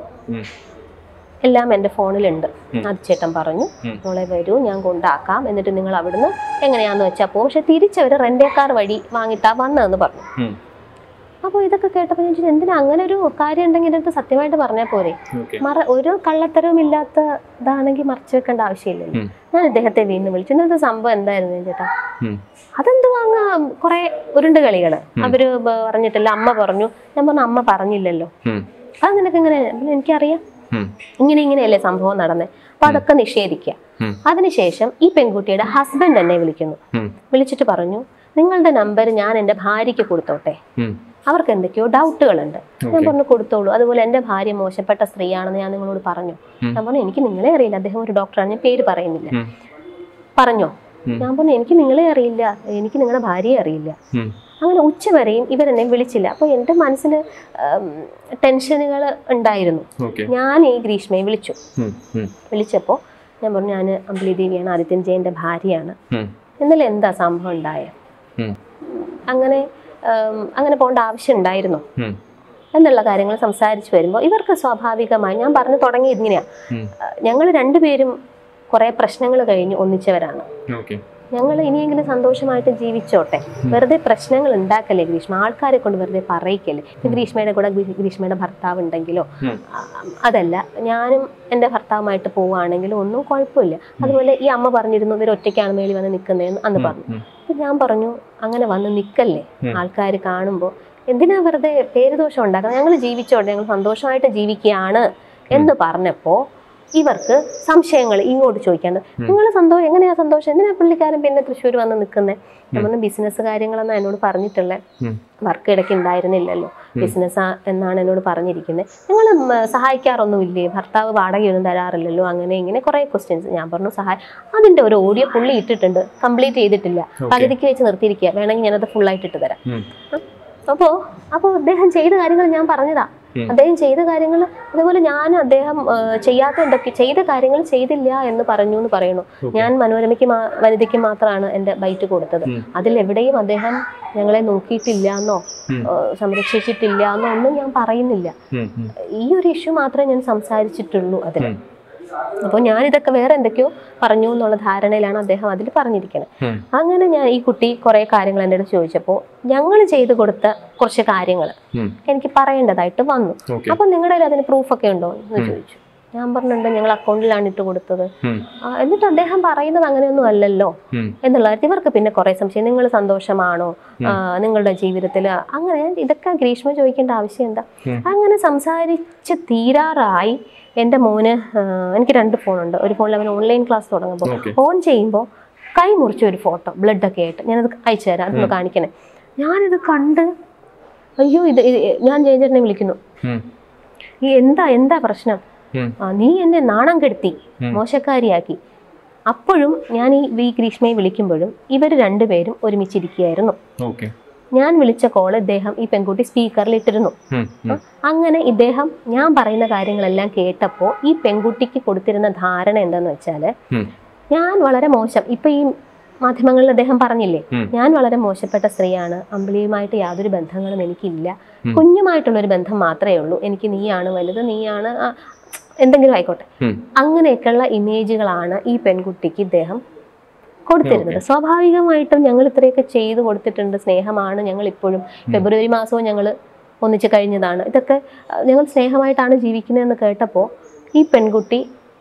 എല്ലാം എൻ്റെ ഫോണിലുണ്ട് ആദിച്ചേട്ടൻ പറഞ്ഞു മോളെ വരൂ ഞാൻ കൊണ്ടാക്കാം എന്നിട്ട് നിങ്ങൾ അവിടുന്ന് എങ്ങനെയാന്ന് വെച്ചാൽ പോകും പക്ഷെ തിരിച്ചവർ റെന്റേക്കാർ വഴി വാങ്ങിട്ടാ വന്നതെന്ന് പറഞ്ഞു അപ്പോൾ ഇതൊക്കെ കേട്ടപ്പോൾ ഞാൻ ചോദിച്ചു എന്തിനാ അങ്ങനെ ഒരു കാര്യം ഉണ്ടെങ്കിൽ ഇതിനകത്ത് സത്യമായിട്ട് പറഞ്ഞാൽ പോരെ ഓക്കെ മറ ഒരു കള്ളത്തരവും ഇല്ലാത്ത ഇതാണെങ്കിൽ മറച്ചു വെക്കേണ്ട ആവശ്യമില്ലല്ലോ ഞാൻ ഇദ്ദേഹത്തെ വീണ്ടും വിളിച്ചു ഇന്നത്തെ സംഭവം എന്തായിരുന്നു ചേട്ടാ അതെന്ത് വാങ്ങാ കുറെ ഉരുണ്ട് കളികള് അവര് ബ- പറഞ്ഞിട്ടില്ല അമ്മ പറഞ്ഞു ഞാൻ പറഞ്ഞു അമ്മ പറഞ്ഞില്ലല്ലോ അത് നിനക്ക് എങ്ങനെ പിന്നെ എനിക്കറിയാം ഇങ്ങനെ ഇങ്ങനെയല്ലേ സംഭവം നടന്നത് അപ്പൊ അതൊക്കെ നിഷേധിക്കുക ഉം. അതിനുശേഷം ഈ പെൺകുട്ടിയുടെ ഹസ്ബൻഡ് എന്നെ വിളിക്കുന്നു വിളിച്ചിട്ട് പറഞ്ഞു നിങ്ങളുടെ നമ്പർ ഞാൻ എൻ്റെ ഭാര്യയ്ക്ക് കൊടുത്തോട്ടെ അവർക്ക് എന്തൊക്കെയോ ഡൗട്ടുകളുണ്ട് ഞാൻ പറഞ്ഞു കൊടുത്തോളൂ അതുപോലെ എൻ്റെ ഭാര്യ മോശപ്പെട്ട സ്ത്രീയാണെന്ന് ഞാൻ നിങ്ങളോട് പറഞ്ഞു ഞാൻ പറഞ്ഞു എനിക്ക് നിങ്ങളെ അറിയില്ല അദ്ദേഹം ഒരു ഡോക്ടറാണ് ഞാൻ പേര് പറയുന്നില്ല പറഞ്ഞോ ഞാൻ പറഞ്ഞു എനിക്ക് നിങ്ങളെ അറിയില്ല എനിക്ക് നിങ്ങളുടെ ഭാര്യയെ അറിയില്ല അങ്ങനെ ഉച്ചവരെയും ഇവരെന്നെ വിളിച്ചില്ല അപ്പോൾ എൻ്റെ മനസ്സിൽ ടെൻഷനുകൾ ഉണ്ടായിരുന്നു ഓക്കെ ഞാൻ ഈ ഗ്രീഷ്മയെ വിളിച്ചു വിളിച്ചപ്പോൾ ഞാൻ പറഞ്ഞു ഞാൻ അമ്പിളി ദേവിയാണ് ആദിത്യൻ ജയൻ്റെ ഭാര്യയാണ് ഇന്നലെ എന്താ സംഭവം ഉണ്ടായത് അങ്ങനെ ഉം, അങ്ങനെ പോകേണ്ട ആവശ്യം ഉണ്ടായിരുന്നോ എന്നുള്ള കാര്യങ്ങൾ സംസാരിച്ച് വരുമ്പോൾ ഇവർക്ക് സ്വാഭാവികമായി ഞാൻ പറഞ്ഞു തുടങ്ങിയത് ഇങ്ങനെയാണ് ഞങ്ങൾ രണ്ടുപേരും കുറേ പ്രശ്നങ്ങൾ കഴിഞ്ഞ് ഒന്നിച്ചവരാണ് ഓക്കെ ഞങ്ങൾ ഇനിയെങ്കിലും സന്തോഷമായിട്ട് ജീവിച്ചോട്ടെ വെറുതെ പ്രശ്നങ്ങൾ ഉണ്ടാക്കല്ലേ ഗ്രീഷ്മ ആൾക്കാരെ കൊണ്ട് വെറുതെ പറയിക്കല്ലേ ഇപ്പൊ ഗ്രീഷ്മയുടെ കൂടെ ഗ്രീ- ഗ്രീഷ്മയുടെ ഭർത്താവ് ഉണ്ടെങ്കിലോ ആ, അതല്ല ഞാനും എൻ്റെ ഭർത്താവുമായിട്ട് പോവുകയാണെങ്കിലും ഒന്നും കുഴപ്പമില്ല അതുപോലെ ഈ അമ്മ പറഞ്ഞിരുന്നു ഇവർ ഒറ്റയ്ക്കാണ് മേളി വന്ന് നിൽക്കുന്നതെന്ന് അന്ന് പറഞ്ഞു അപ്പൊ ഞാൻ പറഞ്ഞു അങ്ങനെ വന്ന് നിൽക്കല്ലേ ആൾക്കാർ കാണുമ്പോൾ എന്തിനാ വെറുതെ പേരുദോഷം ഉണ്ടാക്കുന്നത് ഞങ്ങൾ ജീവിച്ചോട്ടെ ഞങ്ങൾ സന്തോഷമായിട്ട് ജീവിക്കുകയാണ് എന്ന് പറഞ്ഞപ്പോൾ ഇവർക്ക് സംശയങ്ങൾ ഇങ്ങോട്ട് ചോദിക്കാണ്ട് നിങ്ങൾ സന്തോഷം എങ്ങനെയാ സന്തോഷം എന്തിനാ പുള്ളിക്കാരൻ പിന്നെ തൃശ്ശൂർ വന്ന് നിൽക്കുന്നത് നമ്മൾ ബിസിനസ് കാര്യങ്ങളെന്നാ എന്നോട് പറഞ്ഞിട്ടുള്ളത് വർക്ക് ഇടയ്ക്ക് ഉണ്ടായിരുന്നില്ലല്ലോ ബിസിനസ് എന്നാണ് എന്നോട് പറഞ്ഞിരിക്കുന്നത് നിങ്ങൾ സഹായിക്കാറൊന്നുമില്ലേ ഭർത്താവ് വാടകയൊന്നും തരാറില്ലല്ലോ അങ്ങനെ ഇങ്ങനെ കുറേ ക്വസ്റ്റ്യൻസ് ഞാൻ പറഞ്ഞു സഹായ അതിന്റെ ഒരു ഓഡിയോ പുള്ളി ഇട്ടിട്ടുണ്ട് കംപ്ലീറ്റ് ചെയ്തിട്ടില്ല പകുതിക്ക് വെച്ച് നിർത്തിയിരിക്കുക വേണമെങ്കിൽ ഞാനത് full ആയിട്ട് ഇട്ട് തരാം അപ്പോൾ അപ്പോൾ അദ്ദേഹം ചെയ്ത കാര്യങ്ങൾ ഞാൻ പറഞ്ഞതാ അദ്ദേഹം ചെയ്ത കാര്യങ്ങൾ അതുപോലെ ഞാനും അദ്ദേഹം ആ, ചെയ്യാത്ത എന്തൊക്കെ ചെയ്ത കാര്യങ്ങൾ ചെയ്തില്ല എന്ന് പറഞ്ഞു എന്ന് പറയുന്നു ഞാൻ മനോരമയ്ക്ക് മാ- വനിതയ്ക്ക് മാത്രമാണ് എൻ്റെ ബൈറ്റ് കൊടുത്തത് അതിലെവിടെയും അദ്ദേഹം ഞങ്ങളെ നോക്കിയിട്ടില്ല എന്നോ ആ, സംരക്ഷിച്ചിട്ടില്ല എന്നോ ഒന്നും ഞാൻ പറയുന്നില്ല ഈ ഒരു ഇഷ്യൂ മാത്രമേ ഞാൻ സംസാരിച്ചിട്ടുള്ളൂ അതിൽ അപ്പോൾ ഞാൻ ഇതൊക്കെ വേറെ എന്തൊക്കെയോ പറഞ്ഞു എന്നുള്ള ധാരണയിലാണ് അദ്ദേഹം അതിൽ പറഞ്ഞിരിക്കുന്നത് അങ്ങനെ ഞാൻ ഈ കുട്ടി കുറേ കാര്യങ്ങൾ എൻ്റെ അടുത്ത് ചോദിച്ചപ്പോൾ ഞങ്ങൾ ചെയ്തു കൊടുത്ത കുറച്ച് കാര്യങ്ങൾ എനിക്ക് പറയേണ്ടതായിട്ട് വന്നു ഓക്കെ അപ്പൊ നിങ്ങളുടെ കയ്യിൽ അതിന് പ്രൂഫൊക്കെ ഉണ്ടോ എന്ന് ചോദിച്ചു ഞാൻ പറഞ്ഞിട്ടുണ്ട് ഞങ്ങൾ അക്കൗണ്ടിലാണ് ഇട്ട് കൊടുത്തത് ഉം. ആ, എന്നിട്ട് അദ്ദേഹം പറയുന്നത് അങ്ങനെയൊന്നും അല്ലല്ലോ ഉം. എന്നുള്ള കാര്യത്തിൽ ഇവർക്ക് പിന്നെ കുറെ സംശയം നിങ്ങൾ സന്തോഷമാണോ ആ, നിങ്ങളുടെ ജീവിതത്തിൽ അങ്ങനെ ഇതൊക്കെ ഗ്രീഷ്മ ചോദിക്കേണ്ട ആവശ്യം എന്താ ഉം. അങ്ങനെ സംസാരിച്ച് തീരാറായി എൻ്റെ മോന് ആ, എനിക്ക് രണ്ട് ഫോണുണ്ട് ഒരു ഫോണിൽ അവൻ ഓൺലൈൻ ക്ലാസ് തുടങ്ങുമ്പോൾ Okay. ഓൺ ചെയ്യുമ്പോൾ കൈ മുറിച്ച ഒരു ഫോട്ടോ ബ്ലഡ് ഒക്കെ ആയിട്ട് ഞാനത് അയച്ചു തരാം അതൊന്ന് കാണിക്കണേ ഞാനിത് കണ്ട് അയ്യോ ഇത് ഇത് ഞാൻ ജയചേട്ടനെ വിളിക്കുന്നു ഉം. ഈ എന്താ എന്താ പ്രശ്നം ഉം. ആ, നീ എന്നെ നാണം കെടുത്തി മോശക്കാരിയാക്കി അപ്പോഴും ഞാൻ ഈ വി ഗ്രീഷ്മയെ വിളിക്കുമ്പോഴും ഇവർ രണ്ടുപേരും ഒരുമിച്ചിരിക്കുകയായിരുന്നു ഓക്കെ ഞാൻ വിളിച്ച കോൾ ഇദ്ദേഹം ഈ പെൺകുട്ടി സ്പീക്കറിൽ ഇട്ടിരുന്നു ഉം. ഉം. അങ്ങനെ ഇദ്ദേഹം ഞാൻ പറയുന്ന കാര്യങ്ങളെല്ലാം കേട്ടപ്പോൾ ഈ പെൺകുട്ടിക്ക് കൊടുത്തിരുന്ന ധാരണ എന്താന്ന് വെച്ചാൽ ഉം. ഞാൻ വളരെ മോശം ഇപ്പൊ ഈ മാധ്യമങ്ങളിൽ അദ്ദേഹം പറഞ്ഞില്ലേ ഉം. ഞാൻ വളരെ മോശപ്പെട്ട സ്ത്രീയാണ് അമ്പിളിയുമായിട്ട് യാതൊരു ബന്ധങ്ങളും എനിക്കില്ല ഉം. കുഞ്ഞുമായിട്ടുള്ള ഒരു ബന്ധം മാത്രമേ ഉള്ളൂ എനിക്ക് നീയാണ് വലുത് നീയാണ് ആ, എന്തെങ്കിലും ആയിക്കോട്ടെ ഉം. അങ്ങനെയൊക്കെയുള്ള ഇമേജുകളാണ് ഈ പെൺകുട്ടിക്ക് ഇദ്ദേഹം കൊടുത്തിരുന്നത് സ്വാഭാവികമായിട്ടും ഞങ്ങൾ ഇത്രയൊക്കെ ചെയ്തു കൊടുത്തിട്ടുണ്ട് സ്നേഹമാണ് ഞങ്ങൾ ഇപ്പോഴും ഫെബ്രുവരി മാസവും ഞങ്ങൾ ഒന്നിച്ച് കഴിഞ്ഞതാണ് ഇതൊക്കെ ആ, ഞങ്ങൾ സ്നേഹമായിട്ടാണ് ജീവിക്കുന്നതെന്ന് കേട്ടപ്പോൾ ഈ പെൺകുട്ടി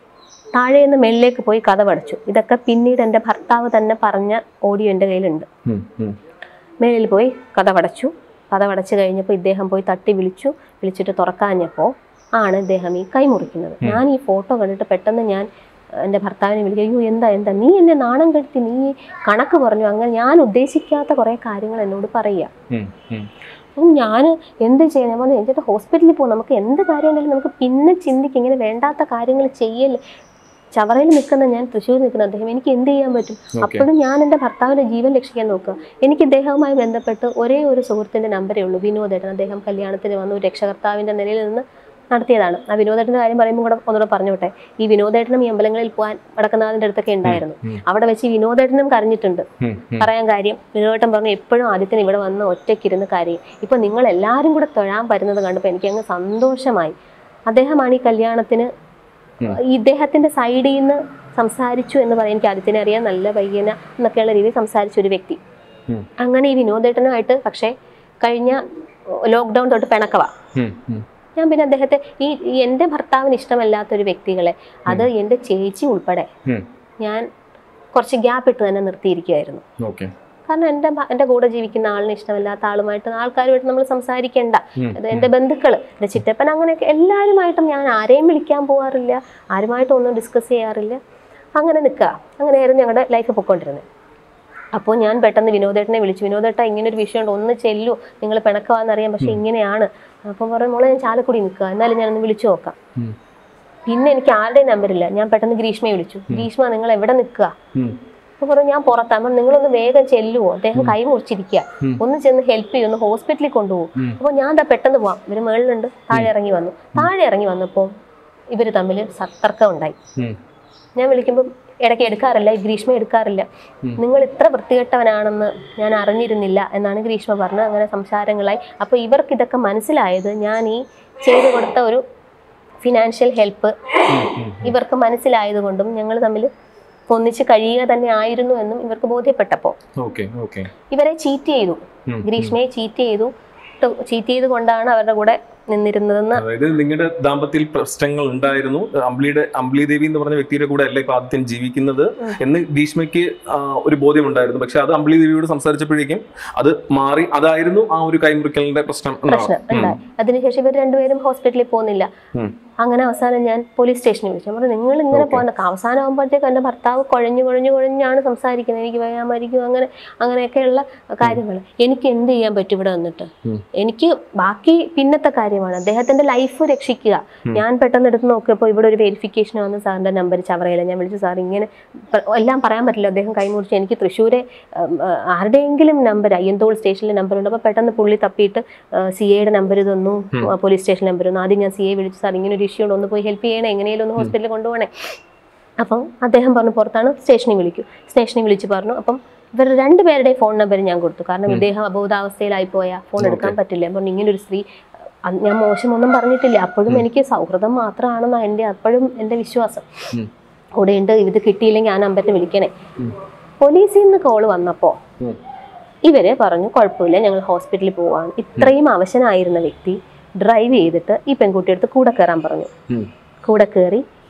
താഴെ നിന്ന് മേളിലേക്ക് പോയി കഥ പഠിച്ചു ഇതൊക്കെ പിന്നീട് എൻ്റെ ഭർത്താവ് തന്നെ പറഞ്ഞ ഓഡിയോ എൻ്റെ കയ്യിലുണ്ട് ഉം. ഉം. മേളിൽ പോയി കഥ പടച്ചു കഥ പടച്ചു കഴിഞ്ഞപ്പോൾ ഇദ്ദേഹം പോയി തട്ടി വിളിച്ചു വിളിച്ചിട്ട് തുറക്കാഞ്ഞപ്പോൾ ആണ് ഇദ്ദേഹം ഈ കൈ മുറിക്കുന്നത് ഞാൻ ഈ ഫോട്ടോ കണ്ടിട്ട് പെട്ടെന്ന് ഞാൻ അഹ്, എൻ്റെ ഭർത്താവിനെ വിളിക്കും അയ്യോ എന്താ എന്താ നീ എന്നെ നാണം കെടുത്തി നീ കണക്ക് പറഞ്ഞു അങ്ങനെ ഞാൻ ഉദ്ദേശിക്കാത്ത കുറേ കാര്യങ്ങൾ എന്നോട് പറയുക ഉം. ഉം. അപ്പം ഞാൻ എന്ത് ചെയ്യാൻ ഞാൻ പറഞ്ഞു എന്നിട്ട് ഹോസ്പിറ്റലിൽ പോകും നമുക്ക് എന്ത് കാര്യം ഉണ്ടെങ്കിലും നമുക്ക് പിന്നെ ചിന്തിക്കും ഇങ്ങനെ വേണ്ടാത്ത കാര്യങ്ങൾ ചെയ്യല്ലേ ചവറയിൽ നിൽക്കുന്ന ഞാൻ തൃശ്ശൂർ നിൽക്കുന്ന അദ്ദേഹം എനിക്ക് എന്ത് ചെയ്യാൻ പറ്റും അപ്പോഴും ഞാൻ എൻ്റെ ഭർത്താവിൻ്റെ ജീവൻ രക്ഷിക്കാൻ നോക്കുക എനിക്ക് ഇദ്ദേഹവുമായി ബന്ധപ്പെട്ട് ഒരേ ഒരു സുഹൃത്തിൻ്റെ നമ്പരേ ഉള്ളൂ വിനോദേട്ടൻ അദ്ദേഹം കല്യാണത്തിന് വന്ന് ഒരു രക്ഷകർത്താവിൻ്റെ നിലയിൽ നിന്ന് നടത്തിയതാണ് ആ വിനോദേട്ടൻ്റെ കാര്യം പറയുമ്പോൾ കൂടെ ഒന്നുകൂടെ പറഞ്ഞോട്ടെ ഈ വിനോദേട്ടനും ഈ അമ്പലങ്ങളിൽ പോകാൻ വടക്കനാഥിൻ്റെ അടുത്തൊക്കെ ഉണ്ടായിരുന്നു ഉം. അവിടെ വെച്ച് ഈ വിനോദേട്ടനും കരഞ്ഞിട്ടുണ്ട് ഉം. ഉം. പറയാൻ കാര്യം വിനോദേട്ടൻ പറഞ്ഞു എപ്പോഴും ആദ്യത്തിന് ഇവിടെ വന്ന് ഒറ്റയ്ക്കിരുന്ന് കാര്യം ഇപ്പൊ നിങ്ങൾ എല്ലാവരും കൂടെ തൊഴാൻ വരുന്നത് കണ്ടപ്പോൾ എനിക്ക് അങ്ങ് സന്തോഷമായി അദ്ദേഹമാണ് ഈ കല്യാണത്തിന് ഉം. ഇദ്ദേഹത്തിന്റെ സൈഡിൽ നിന്ന് സംസാരിച്ചു എന്ന് പറയാൻ എനിക്ക് ആദ്യത്തിനെ അറിയാം നല്ല പയ്യന എന്നൊക്കെയുള്ള രീതിയിൽ സംസാരിച്ച ഒരു വ്യക്തി ഉം. അങ്ങനെ ഈ വിനോദേട്ടനുമായിട്ട് പക്ഷേ കഴിഞ്ഞ ലോക്ക്ഡൗൺ തൊട്ട് പിണക്കവാ ഉം. ഉം. ഞാൻ പിന്നെ അദ്ദേഹത്തെ ഈ ഈ എൻ്റെ ഭർത്താവിന് ഇഷ്ടമല്ലാത്ത ഒരു വ്യക്തികളെ അത് എൻ്റെ ചേച്ചി ഉൾപ്പെടെ ഉം. ഞാൻ കുറച്ച് ഗ്യാപ്പ് ഇട്ട് തന്നെ നിർത്തിയിരിക്കുകയായിരുന്നു ഓക്കെ കാരണം എൻ്റെ ഭ- എൻ്റെ കൂടെ ജീവിക്കുന്ന ആളിന് ഇഷ്ടമല്ലാത്ത ആളുമായിട്ട് ആൾക്കാരുമായിട്ട് നമ്മൾ സംസാരിക്കേണ്ട ഉം. അത് എൻ്റെ ബന്ധുക്കൾ എൻ്റെ ചിറ്റപ്പൻ അങ്ങനെയൊക്കെ എല്ലാവരുമായിട്ടും ഞാൻ ആരെയും വിളിക്കാൻ പോകാറില്ല ആരുമായിട്ടും ഒന്നും ഡിസ്കസ് ചെയ്യാറില്ല അങ്ങനെ നിൽക്കുക അങ്ങനെയായിരുന്നു ഞങ്ങളുടെ ലൈഫ് പൊയ്ക്കൊണ്ടിരുന്നത് അപ്പോൾ ഞാൻ പെട്ടെന്ന് വിനോദേട്ടനെ വിളിച്ചു വിനോദേട്ട ഇങ്ങനെ ഒരു വിഷയമുണ്ട് ഒന്ന് ചെല്ലു നിങ്ങൾ പിണക്കവാന്നറിയാം പക്ഷെ ഇങ്ങനെയാണ് അപ്പം പറഞ്ഞു മോളെ ഞാൻ ചാലക്കുടി നിൽക്കുക എന്നാലും ഞാനൊന്ന് വിളിച്ചു നോക്കാം ഉം. പിന്നെ എനിക്ക് ആരുടെയും നമ്പറില്ല ഞാൻ പെട്ടെന്ന് ഗ്രീഷ്മയെ വിളിച്ചു ഗ്രീഷ്മ നിങ്ങൾ എവിടെ നിൽക്കുക ഉം. അപ്പൊ പറഞ്ഞു ഞാൻ പുറത്താ അപ്പം നിങ്ങളൊന്ന് വേഗം ചെല്ലുവോ അദ്ദേഹം കൈ മുറിച്ചിരിക്കുക ഉം. ഒന്ന് ചെന്ന് ഹെൽപ്പ് ചെയ്യും ഒന്ന് ഹോസ്പിറ്റലിൽ കൊണ്ടുപോകും ഉം. അപ്പോൾ ഞാൻ എന്താ പെട്ടെന്ന് പോവാം ഇവര് മേളിലുണ്ട് താഴെ ഇറങ്ങി വന്നു താഴെ ഇറങ്ങി വന്നപ്പോൾ ഇവര് തമ്മിൽ തർക്കം ഉണ്ടായി ഉം. ഞാൻ വിളിക്കുമ്പോൾ ഇടയ്ക്ക് എടുക്കാറില്ല ഈ ഗ്രീഷ്മ എടുക്കാറില്ല നിങ്ങൾ ഇത്ര വൃത്തികെട്ടവനാണെന്ന് ഞാൻ അറിഞ്ഞിരുന്നില്ല എന്നാണ് ഗ്രീഷ്മ പറഞ്ഞത് അങ്ങനെ സംസാരങ്ങളായി അപ്പോൾ ഇവർക്ക് ഇതൊക്കെ മനസ്സിലായത് ഞാൻ ഈ ചെയ്തു കൊടുത്ത ഒരു ഫിനാൻഷ്യൽ ഹെൽപ്പ് ഇവർക്ക് മനസ്സിലായതുകൊണ്ടും ഞങ്ങൾ തമ്മിൽ ഒന്നിച്ച് കഴിയുക തന്നെ ആയിരുന്നു എന്നും ഇവർക്ക് ബോധ്യപ്പെട്ടപ്പോൾ ഓക്കെ ഓക്കെ ഇവരെ ചീറ്റ് ചെയ്തു ഉം. ഗ്രീഷ്മയെ ചീറ്റ് ചെയ്തു ചീറ്റ് ചെയ്ത് കൊണ്ടാണ് അവരുടെ കൂടെ നിന്നിരുന്നതെന്ന് അതായത് നിങ്ങളുടെ ദാമ്പത്യത്തിൽ പ്രശ്നങ്ങൾ ഉണ്ടായിരുന്നു അമ്പിളിയുടെ അമ്പിളി ദേവി എന്ന് പറഞ്ഞ വ്യക്തിയുടെ കൂടെ അല്ല ഇപ്പൊ ആദ്യം ജീവിക്കുന്നത് എന്ന് ഭീഷ്മയ്ക്ക് ആ, ഒരു ബോധ്യം ഉണ്ടായിരുന്നു പക്ഷെ അത് അമ്പിളി ദേവിയോട് സംസാരിച്ചപ്പോഴേക്കും അത് മാറി അതായിരുന്നു ആ ഒരു കൈമുറിക്കലിന്റെ പ്രശ്നം പ്രശ്നം ഉണ്ടായി അതിനുശേഷം ഇവർ രണ്ടുപേരും ഹോസ്പിറ്റലിൽ പോകുന്നില്ല ഉം. അങ്ങനെ അവസാനം ഞാൻ പോലീസ് സ്റ്റേഷനിൽ വിളിച്ചു ഞാൻ പറഞ്ഞു നിങ്ങൾ ഇങ്ങനെ പോകുന്ന അവസാനം ആകുമ്പോഴത്തേക്ക് എൻ്റെ ഭർത്താവ് കുഴഞ്ഞു കുഴഞ്ഞു കുഴഞ്ഞാണ് സംസാരിക്കുന്നത് എനിക്ക് വയ്യാൻ മരിക്കും അങ്ങനെ അങ്ങനെയൊക്കെയുള്ള കാര്യങ്ങൾ എനിക്ക് എന്ത് ചെയ്യാൻ പറ്റും ഇവിടെ വന്നിട്ട് ഉം. എനിക്ക് ബാക്കി പിന്നത്തെ കാര്യമാണ് അദ്ദേഹത്തിന്റെ ലൈഫ് രക്ഷിക്കുക ഞാൻ പെട്ടെന്ന് എടുത്ത് നോക്കിയപ്പോൾ ഇവിടെ ഒരു വെരിഫിക്കേഷൻ വന്ന് സാറിന്റെ നമ്പർ ചവറയില്ല ഞാൻ വിളിച്ചു സാർ ഇങ്ങനെ പ- എല്ലാം പറയാൻ പറ്റില്ല അദ്ദേഹം കൈമുറിച്ച് എനിക്ക് തൃശ്ശൂരെ ഉം, ആ, ആരുടെയെങ്കിലും നമ്പർ അയ്യന്തോൾ സ്റ്റേഷനിലെ നമ്പർ ഉണ്ട് അപ്പോൾ പെട്ടെന്ന് പുള്ളി തപ്പിയിട്ട് സി എയുടെ നമ്പർ തന്നു പോലീസ് സ്റ്റേഷൻ നമ്പർ തന്നു ആദ്യം ഞാൻ സി എ വിളിച്ചു സാർ ഇങ്ങനെ ഒരു ഇഷ്യൂ ഉണ്ട് ഒന്ന് പോയി ഹെൽപ്പ് ചെയ്യണേ എങ്ങനെയും ഒന്ന് ഹോസ്പിറ്റലിൽ കൊണ്ടുപോകണേ അപ്പം അദ്ദേഹം പറഞ്ഞു പുറത്താണ് സ്റ്റേഷനിൽ വിളിക്കൂ സ്റ്റേഷനിൽ വിളിച്ച് പറഞ്ഞു അപ്പം ഇവർ രണ്ടുപേരുടെയും ഫോൺ നമ്പർ ഞാൻ കൊടുത്തു കാരണം ഇദ്ദേഹം അബോധാവസ്ഥയിലായി പോയാൽ ഫോൺ എടുക്കാൻ പറ്റില്ല ഞാൻ പറഞ്ഞു ഇങ്ങനെ ഒരു സ്ത്രീ അന്ന് ഞാൻ മോശമൊന്നും പറഞ്ഞിട്ടില്ല അപ്പോഴും എനിക്ക് സൗഹൃദം മാത്രമാണെന്നാണ് എൻ്റെ അപ്പോഴും എൻ്റെ വിശ്വാസം ഉം. കൂടെയുണ്ട് ഇത് കിട്ടിയില്ലെങ്കിൽ ആ നമ്പറിന് വിളിക്കണേ പോലീസിൽ നിന്ന് കോൾ വന്നപ്പോൾ ഉം. ഇവര് പറഞ്ഞു കുഴപ്പമില്ല ഞങ്ങൾ ഹോസ്പിറ്റലിൽ പോവാണ് ഇത്രയും അവശനായിരുന്ന വ്യക്തി ഡ്രൈവ് ചെയ്തിട്ട് ഈ പെൺകുട്ടിയെടുത്ത് കൂടെ കയറാൻ പറഞ്ഞു ഉം. കൂടെ കയറി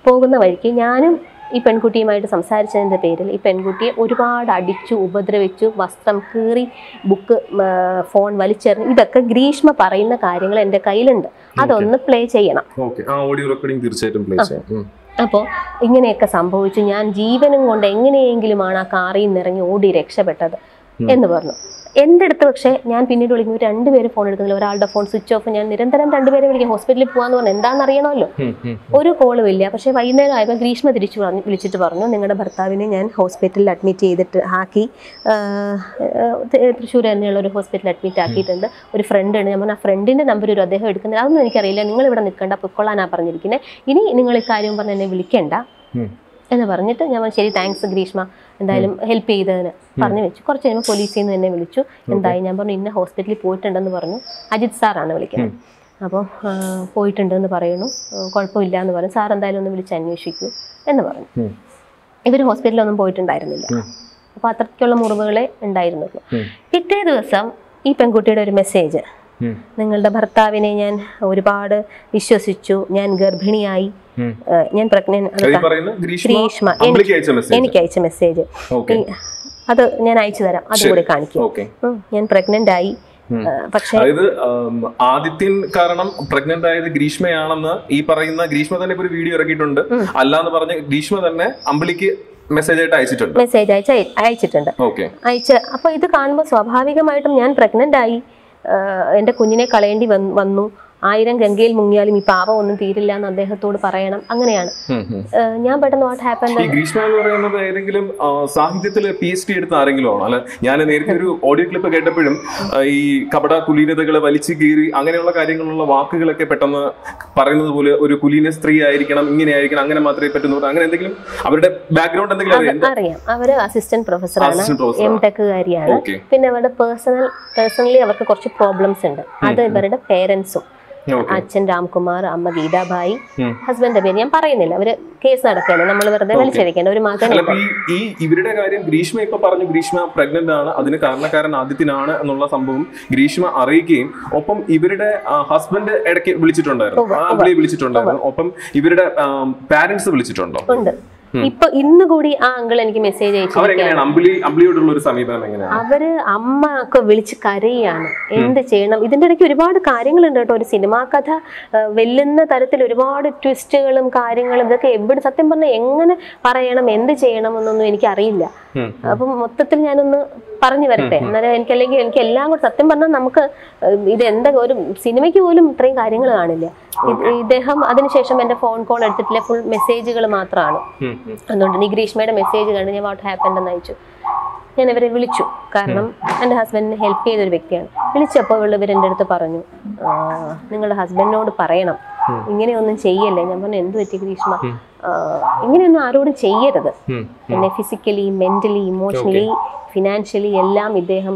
പോകുന്ന വഴിക്ക് ഞാനും ഈ പെൺകുട്ടിയുമായിട്ട് സംസാരിച്ചതിൻ്റെ പേരിൽ ഈ പെൺകുട്ടിയെ ഒരുപാട് അടിച്ചു ഉപദ്രവിച്ചു വസ്ത്രം കീറി ബുക്ക് ഫോൺ വലിച്ചെറിഞ്ഞു ഇതൊക്കെ ഗ്രീഷ്മ പറയുന്ന കാര്യങ്ങൾ എൻ്റെ കയ്യിലുണ്ട് അതൊന്ന് പ്ലേ ചെയ്യണം ഓക്കെ ആ ഓഡിയോ റെക്കോർഡിംഗ് തീർച്ചയായിട്ടും പ്ലേ ചെയ്യാം ഉം. അപ്പോൾ ഇങ്ങനെയൊക്കെ സംഭവിച്ചു ഞാൻ ജീവനും കൊണ്ട് എങ്ങനെയെങ്കിലുമാണ് ആ കാറിൽ നിന്ന് ഇറങ്ങി ഓടി രക്ഷപ്പെട്ടത് എന്ന് പറഞ്ഞു എൻ്റെ അടുത്ത് പക്ഷേ ഞാൻ പിന്നീട് വിളിക്കുമ്പോൾ രണ്ടുപേരും ഫോൺ എടുക്കുന്നില്ല ഒരാളുടെ ഫോൺ സ്വിച്ച് ഓഫ് ഞാൻ നിരന്തരം രണ്ടുപേരെ വിളിക്കും ഹോസ്പിറ്റലിൽ പോകാന്ന് പറഞ്ഞു എന്താണെന്ന് അറിയണമല്ലോ ഉം, ഉം. ഒരു കോളും ഇല്ല പക്ഷേ വൈകുന്നേരം ആയപ്പോൾ ഗ്രീഷ്മ തിരിച്ചു പറഞ്ഞു വിളിച്ചിട്ട് പറഞ്ഞു നിങ്ങളുടെ ഭർത്താവിനെ ഞാൻ ഹോസ്പിറ്റലിൽ അഡ്മിറ്റ് ചെയ്തിട്ട് ആക്കി ആഹ്, ആഹ്, തൃശ്ശൂർ തന്നെയുള്ള ഒരു ഹോസ്പിറ്റലിൽ അഡ്മിറ്റ് ആക്കിയിട്ടുണ്ട് ഒരു ഫ്രണ്ട് ഉണ്ട് ഞാൻ പറഞ്ഞു ആ ഫ്രണ്ടിൻ്റെ നമ്പർ ഒരു അദ്ദേഹം എടുക്കുന്നില്ല അതൊന്നും എനിക്കറിയില്ല നിങ്ങൾ ഇവിടെ നിൽക്കണ്ട പൊയ്ക്കൊള്ളാനാണ് പറഞ്ഞിരിക്കുന്നത് ഇനി നിങ്ങൾ ഈ കാര്യം പറഞ്ഞ് എന്നെ വിളിക്കണ്ട ഉം. എന്ന് പറഞ്ഞിട്ട് ഞാൻ പറഞ്ഞു, ശരി താങ്ക്സ് ഗ്രീഷ്മ എന്തായാലും ഹെൽപ്പ് ചെയ്തതിന് പറഞ്ഞു വെച്ചു കുറച്ച് കഴിയുമ്പോൾ പോലീസിൽ നിന്ന് എന്നെ വിളിച്ചു എന്തായി ഞാൻ പറഞ്ഞു ഇന്ന ഹോസ്പിറ്റലിൽ പോയിട്ടുണ്ടെന്ന് പറഞ്ഞു അജിത് സാറാണ് വിളിക്കുന്നത് അപ്പോൾ പോയിട്ടുണ്ടെന്ന് പറയുന്നു ആ, കുഴപ്പമില്ല എന്ന് പറഞ്ഞു സാർ എന്തായാലും ഒന്ന് വിളിച്ച് അന്വേഷിക്കൂ എന്ന് പറഞ്ഞു ഉം. ഇവർ ഹോസ്പിറ്റലിലൊന്നും പോയിട്ടുണ്ടായിരുന്നില്ല ഉം. അപ്പോൾ അത്രയ്ക്കുള്ള മുറിവുകളെ ഉണ്ടായിരുന്നുള്ളൂ ഉം. പിറ്റേ ദിവസം ഈ പെൺകുട്ടിയുടെ ഒരു മെസ്സേജ് ഉം. നിങ്ങളുടെ ഭർത്താവിനെ ഞാൻ ഒരുപാട് വിശ്വസിച്ചു ഞാൻ ഗർഭിണിയായി ഉം. ആ, ഞാൻ പ്രഗ്നന്റ് അത് ഈ പറയുന്ന ഗ്രീഷ്മ ഗ്രീഷ്മ അമ്പിളിക്ക് അയച്ച മെസ്സേജ് എനിക്ക് അയച്ച മെസ്സേജ് ഓക്കെ അത് ഞാൻ അയച്ചു തരാം അതും കൂടി കാണിക്കും ഓക്കെ ഉം, ഞാൻ പ്രഗ്നന്റ് ആയി ആ, പക്ഷേ അതായത് ആം, ആദിത്യൻ കാരണം പ്രഗ്നന്റ് ആയത് ഗ്രീഷ്മയാണെന്ന് ഈ പറയുന്ന ഗ്രീഷ്മ തന്നെ ഇപ്പൊ ഒരു വീഡിയോ ഇറക്കിയിട്ടുണ്ട് അല്ലാന്ന് പറഞ്ഞ് ഗ്രീഷ്മ തന്നെ അമ്പിളിക്ക് മെസ്സേജ് ആയിട്ട് അയച്ചിട്ടുണ്ട് മെസ്സേജ് അയച്ച അയച്ചിട്ടുണ്ട് ഓക്കെ അയച്ച് അപ്പോൾ ഇത് കാണുമ്പോൾ സ്വാഭാവികമായിട്ടും ഞാൻ പ്രഗ്നന്റ് ആയി ആ, എൻ്റെ കുഞ്ഞിനെ കളയേണ്ടി വന്ന് വന്നു ആയിരം ഗംഗയിൽ മുങ്ങിയാലും ഈ പാപം ഒന്നും തീരില്ല എന്ന് അദ്ദേഹത്തോട് പറയണം അങ്ങനെയാണ് ആ, ഞാൻ പെട്ടെന്ന് വാട്ട് ഹാപ്പൻ ഈ ഗ്രീഷ്മ എന്ന് പറയുന്നത് ഏതെങ്കിലും ആ, സാഹിത്യത്തില് പി എച്ച് ഡി എടുത്ത ആരെങ്കിലും ആണോ അല്ല ഞാൻ നേരത്തെ ഒരു ഓഡിയോ ക്ലിപ്പ് കേട്ടപ്പോഴും ആ, ഈ കപട കുലീനതകളെ വലിച്ചു കീറി അങ്ങനെയുള്ള കാര്യങ്ങളുള്ള വാക്കുകളൊക്കെ പെട്ടെന്ന് പറയുന്നത് പോലെ ഒരു കുലീന സ്ത്രീ ആയിരിക്കണം ഇങ്ങനെ ആയിരിക്കണം അങ്ങനെ മാത്രമേ പറ്റുന്നു അങ്ങനെ എന്തെങ്കിലും അവരുടെ ബാക്ക്ഗ്രൗണ്ട് എന്തെങ്കിലും അറിയാം എന്താ അറിയാം അവര് അസിസ്റ്റന്റ് പ്രൊഫസറാണ് അസിസ്റ്റന്റ് പ്രൊഫസർ എം ടെക്കുകാരിയാണ് ഓക്കെ പിന്നെ അവരുടെ പേഴ്സണൽ പേഴ്സണലി അവർക്ക് കുറച്ച് പ്രോബ്ലംസ് ഉണ്ട് അത് ഇവരുടെ പേരൻസും ഓക്കെ അച്ഛൻ രാംകുമാർ അമ്മ ഗീതാബായി ഉം. ഹസ്ബൻഡിന്റെ പേര് ഞാൻ പറയുന്നില്ല അവര് കേസ് നടക്കുകയാണ് നമ്മൾ വെറുതെ വലിച്ചടിക്കേണ്ട ഒരു മകൻ അല്ല ഈ ഈ ഇവരുടെ കാര്യം ഗ്രീഷ്മ ഇപ്പൊ പറഞ്ഞു ഗ്രീഷ്മ പ്രഗ്നന്റ് ആണ് അതിന് കാരണക്കാരൻ ആദിത്യനാണ് എന്നുള്ള സംഭവം ഗ്രീഷ്മ അറിയിക്കുകയും ഒപ്പം ഇവരുടെ ഹസ്ബൻഡ് ഇടയ്ക്ക് വിളിച്ചിട്ടുണ്ടായിരുന്നു ആ അമ്പിളി വിളിച്ചിട്ടുണ്ടായിരുന്നു ഒപ്പം ഇവരുടെ പാരന്റ്സ് വിളിച്ചിട്ടുണ്ടോ ഉണ്ട് ഇപ്പൊ ഇന്ന് കൂടി ആ അങ്കിൾ എനിക്ക് മെസ്സേജ് അയച്ചു അവരെങ്ങനെയാണ് അമ്പിളി അമ്പിളിയോടുള്ള ഒരു സമീപനം എങ്ങനെയാണ് അവര് അമ്മ ഒക്കെ വിളിച്ച് കരയാണ് എന്ത് ചെയ്യണം ഇതിന്റെ ഇടയ്ക്ക് ഒരുപാട് കാര്യങ്ങളുണ്ട് കേട്ടോ ഒരു സിനിമാ കഥ ആ, വെല്ലുന്ന തരത്തിൽ ഒരുപാട് ട്വിസ്റ്റുകളും കാര്യങ്ങളും ഇതൊക്കെ എവിടെ സത്യം പറഞ്ഞാൽ എങ്ങനെ പറയണം എന്ത് ചെയ്യണം എന്നൊന്നും എനിക്ക് അറിയില്ല ഉം. അപ്പം മൊത്തത്തിൽ ഞാനൊന്ന് പറഞ്ഞു വരട്ടെ എന്നാലും എനിക്ക് അല്ലെങ്കിൽ എനിക്ക് എല്ലാം കൂടെ സത്യം പറഞ്ഞാൽ നമുക്ക് ഏഹ്, ഇത് എന്താ ഒരു സിനിമയ്ക്ക് പോലും ഇത്രയും കാര്യങ്ങൾ കാണില്ല ഇത് ഇദ്ദേഹം അതിനുശേഷം എൻ്റെ ഫോൺ കോൾ എടുത്തിട്ടില്ല ഫുൾ മെസ്സേജുകൾ മാത്രമാണ് ഉം, ഉം. അതുകൊണ്ട് നീ ഗ്രീഷ്മയുടെ മെസ്സേജ് കണ്ട് ഞാൻ വാട്ട് ഹാപ്പൻ എന്ന് അയച്ചു ഞാൻ ഇവരെ വിളിച്ചു കാരണം എൻ്റെ ഹസ്ബൻഡിനെ ഹെൽപ്പ് ചെയ്തൊരു വ്യക്തിയാണ് വിളിച്ചപ്പോൾ ഇവൾ ഇവർ എൻ്റെ അടുത്ത് പറഞ്ഞു "ആ, നിങ്ങളുടെ ഹസ്ബൻഡിനോട് പറയണം ഇങ്ങനെയൊന്നും ചെയ്യല്ലേ ഞാൻ പറഞ്ഞു എന്ത് പറ്റി ഗ്രീഷ്മ ആ, ഇങ്ങനെയൊന്നും ആരോടും ചെയ്യരുത് ഉം. എന്നെ ഫിസിക്കലി മെന്റലി ഇമോഷണലി ഫിനാൻഷ്യലി എല്ലാം ഇദ്ദേഹം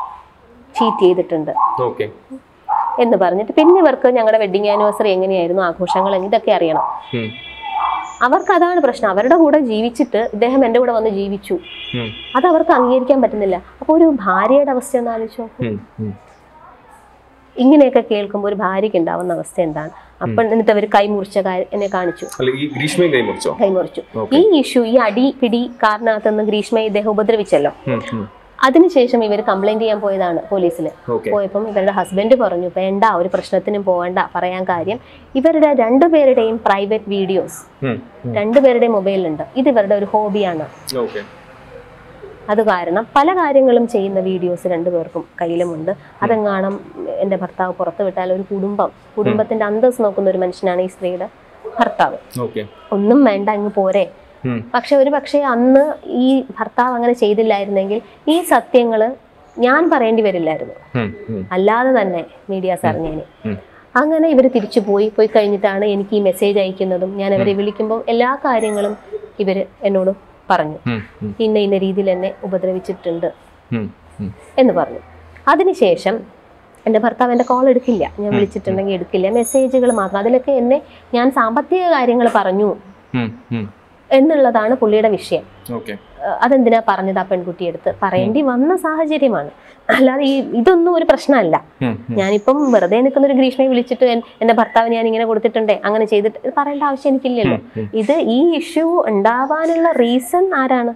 ചീറ്റ് ചെയ്തിട്ടുണ്ട് ഓക്കെ എന്ന് പറഞ്ഞിട്ട് പിന്നെ ഇവർക്ക് ഞങ്ങളുടെ വെഡിങ് ആനിവേഴ്സറി എങ്ങനെയായിരുന്നു ആഘോഷങ്ങൾ ഇതൊക്കെ അറിയണം ഉം. അവർക്ക് അതാണ് പ്രശ്നം അവരുടെ കൂടെ ജീവിച്ചിട്ട് ഇദ്ദേഹം എൻ്റെ കൂടെ വന്ന് ജീവിച്ചു ഉം. അത് അവർക്ക് അംഗീകരിക്കാൻ പറ്റുന്നില്ല അപ്പോൾ ഒരു ഭാര്യയുടെ അവസ്ഥ ഒന്ന് ആലോചിച്ചോ ഉം. ഉം. ഇങ്ങനെയൊക്കെ കേൾക്കുമ്പോൾ ഒരു ഭാര്യയ്ക്ക് ഉണ്ടാവുന്ന അവസ്ഥ എന്താണ് അപ്പം എന്നിട്ട് അവർ കൈമുറിച്ച കാര്യം എന്നെ കാണിച്ചു അല്ല ഈ ഗ്രീഷ്മയും കൈമുറിച്ചോ കൈമുറിച്ചു Okay. ഈ ഇഷ്യൂ ഈ അടി പിടി കാരണത്തുനിന്ന് ഗ്രീഷ്മയെ ഇദ്ദേഹം ഉപദ്രവിച്ചല്ലോ ഉം. ഉം. അതിനുശേഷം ഇവർ കംപ്ലൈന്റ് ചെയ്യാൻ പോയതാണ് പോലീസിൽ ഓക്കെ പോയപ്പം ഇവരുടെ ഹസ്ബൻഡ് പറഞ്ഞു വേണ്ട ഒരു പ്രശ്നത്തിനും പോകണ്ട പറയാൻ കാര്യം ഇവരുടെ രണ്ടുപേരുടെയും പ്രൈവറ്റ് വീഡിയോസ് ഉം. ഉം. രണ്ടുപേരുടെയും മൊബൈലിലുണ്ട് ഇത് ഇവരുടെ ഒരു ഹോബിയാണ് ഓക്കെ അത് കാരണം പല കാര്യങ്ങളും ചെയ്യുന്ന വീഡിയോസ് രണ്ടുപേർക്കും കയ്യിലുമുണ്ട് അതെങ്ങാണം എൻ്റെ ഭർത്താവ് പുറത്തു വിട്ടാൽ ഒരു കുടുംബം കുടുംബത്തിന്റെ അന്തസ് നോക്കുന്ന ഒരു മനുഷ്യനാണ് ഈ സ്ത്രീയുടെ ഭർത്താവ് ഓക്കെ ഒന്നും വേണ്ട അങ്ങ് പോരെ ഉം. പക്ഷെ ഒരു പക്ഷേ അന്ന് ഈ ഭർത്താവ് അങ്ങനെ ചെയ്തില്ലായിരുന്നെങ്കിൽ ഈ സത്യങ്ങൾ ഞാൻ പറയേണ്ടി വരില്ലായിരുന്നു ഉം. ഉം. അല്ലാതെ തന്നെ മീഡിയാസ് അറിഞ്ഞേനെ ഉം. അങ്ങനെ ഇവർ തിരിച്ചു പോയി പോയി കഴിഞ്ഞിട്ടാണ് എനിക്ക് ഈ മെസ്സേജ് അയക്കുന്നതും ഞാൻ അവരെ വിളിക്കുമ്പോൾ എല്ലാ കാര്യങ്ങളും ഇവർ എന്നോട് പറഞ്ഞു ഉം. ഉം. ഇന്ന ഇന്ന രീതിയിൽ എന്നെ ഉപദ്രവിച്ചിട്ടുണ്ട് ഉം. ഉം. എന്ന് പറഞ്ഞു അതിനുശേഷം എൻ്റെ ഭർത്താവ് എൻ്റെ കോൾ എടുക്കില്ല ഞാൻ വിളിച്ചിട്ടുണ്ടെങ്കിൽ എടുക്കില്ല മെസ്സേജുകൾ മാത്രം അതിലൊക്കെ എന്നെ ഞാൻ സാമ്പത്തിക കാര്യങ്ങൾ പറഞ്ഞു ഉം. ഉം. എന്നുള്ളതാണ് പുള്ളിയുടെ വിഷയം ഓക്കെ ഏഹ് അതെന്തിനാ പറഞ്ഞത് ആ പെൺകുട്ടിയെടുത്ത് പറയേണ്ടി വന്ന സാഹചര്യമാണ് അല്ലാതെ ഈ ഇതൊന്നും ഒരു പ്രശ്നമല്ല ഞാനിപ്പം വെറുതെ നിൽക്കുന്ന ഒരു ഗ്രീഷ്മയെ വിളിച്ചിട്ട് എൻ- എന്റെ ഭർത്താവിന് ഞാൻ ഇങ്ങനെ കൊടുത്തിട്ടുണ്ടേ അങ്ങനെ ചെയ്തിട്ട് ഇത് പറയേണ്ട ആവശ്യം എനിക്കില്ലല്ലോ ഇത് ഈ ഇഷ്യൂ ഉണ്ടാവാനുള്ള റീസൺ ആരാണ്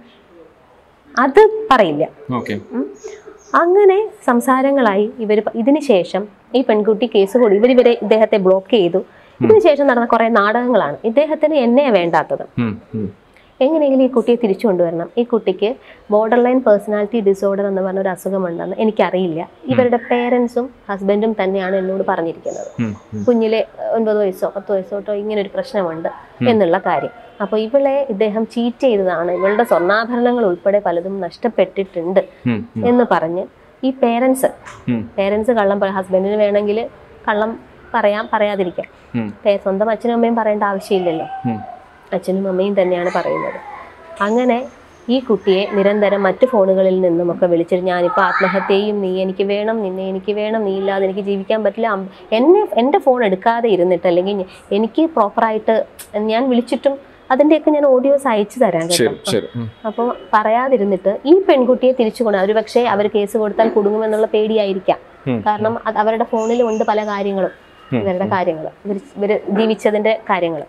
അത് പറയില്ല ഓക്കെ ഉം. അങ്ങനെ സംസാരങ്ങളായി ഇവർ ഇതിന് ശേഷം ഈ പെൺകുട്ടി കേസ് കൊടു ഇവർ ഇവരെ ഇദ്ദേഹത്തെ ബ്ലോക്ക് ചെയ്തു ഇതിന് ശേഷം നടന്ന കുറെ നാടകങ്ങളാണ് ഇദ്ദേഹത്തിന് എന്നെ വേണ്ടാത്തത് എങ്ങനെയെങ്കിലും ഈ കുട്ടിയെ തിരിച്ചു കൊണ്ടുവരണം ഈ കുട്ടിക്ക് ബോർഡർ ലൈൻ പേഴ്സണാലിറ്റി ഡിസോർഡർ എന്ന് പറഞ്ഞ ഒരു അസുഖമുണ്ടെന്ന് എനിക്കറിയില്ല ഇവരുടെ പേരൻസും ഹസ്ബൻഡും തന്നെയാണ് എന്നോട് പറഞ്ഞിരിക്കുന്നത് കുഞ്ഞിലെ അഹ് ഒൻപത് വയസ്സോ പത്ത് വയസ്സോ തൊട്ടോ ഇങ്ങനെ ഒരു പ്രശ്നമുണ്ട് എന്നുള്ള കാര്യം അപ്പോൾ ഇവളെ ഇദ്ദേഹം ചീറ്റ് ചെയ്തതാണ് ഇവളുടെ സ്വർണ്ണാഭരണങ്ങൾ ഉൾപ്പെടെ പലതും നഷ്ടപ്പെട്ടിട്ടുണ്ട് എന്ന് പറഞ്ഞ് ഈ പേരൻസ് പേരൻസ് കള്ളം ഹസ്ബൻഡിന് വേണമെങ്കിൽ കള്ളം പറയാം പറയാതിരിക്കാം പേ- സ്വന്തം അച്ഛനും അമ്മയും പറയേണ്ട ആവശ്യമില്ലല്ലോ അച്ഛനും അമ്മയും തന്നെയാണ് പറയുന്നത് അങ്ങനെ ഈ കുട്ടിയെ നിരന്തരം മറ്റു ഫോണുകളിൽ നിന്നുമൊക്കെ വിളിച്ചിട്ട് ഞാനിപ്പോൾ ആത്മഹത്യയും നീ എനിക്ക് വേണം നിന്നെ എനിക്ക് വേണം നീ ഇല്ലാതെ എനിക്ക് ജീവിക്കാൻ പറ്റില്ല അം- എന്നെ എൻ്റെ ഫോൺ എടുക്കാതെ ഇരുന്നിട്ട് അല്ലെങ്കിൽ ഞ- എനിക്ക് പ്രോപ്പറായിട്ട് ഞാൻ വിളിച്ചിട്ടും അതിൻ്റെയൊക്കെ ഞാൻ ഓഡിയോസ് അയച്ചു തരാം കേട്ടോ ശരി ശരി ഉം. അപ്പോൾ പറയാതിരുന്നിട്ട് ഈ പെൺകുട്ടിയെ തിരിച്ചു കൊണ്ട് അവർ പക്ഷേ അവർ കേസ് കൊടുത്താൽ കുടുങ്ങുമെന്നുള്ള പേടിയായിരിക്കാം ഉം. കാരണം അത് അവരുടെ ഫോണിൽ ഉണ്ട് പല കാര്യങ്ങളും ഇവരുടെ കാര്യങ്ങൾ ഇവർ ഇവർ ജീവിച്ചതിന്റെ കാര്യങ്ങൾ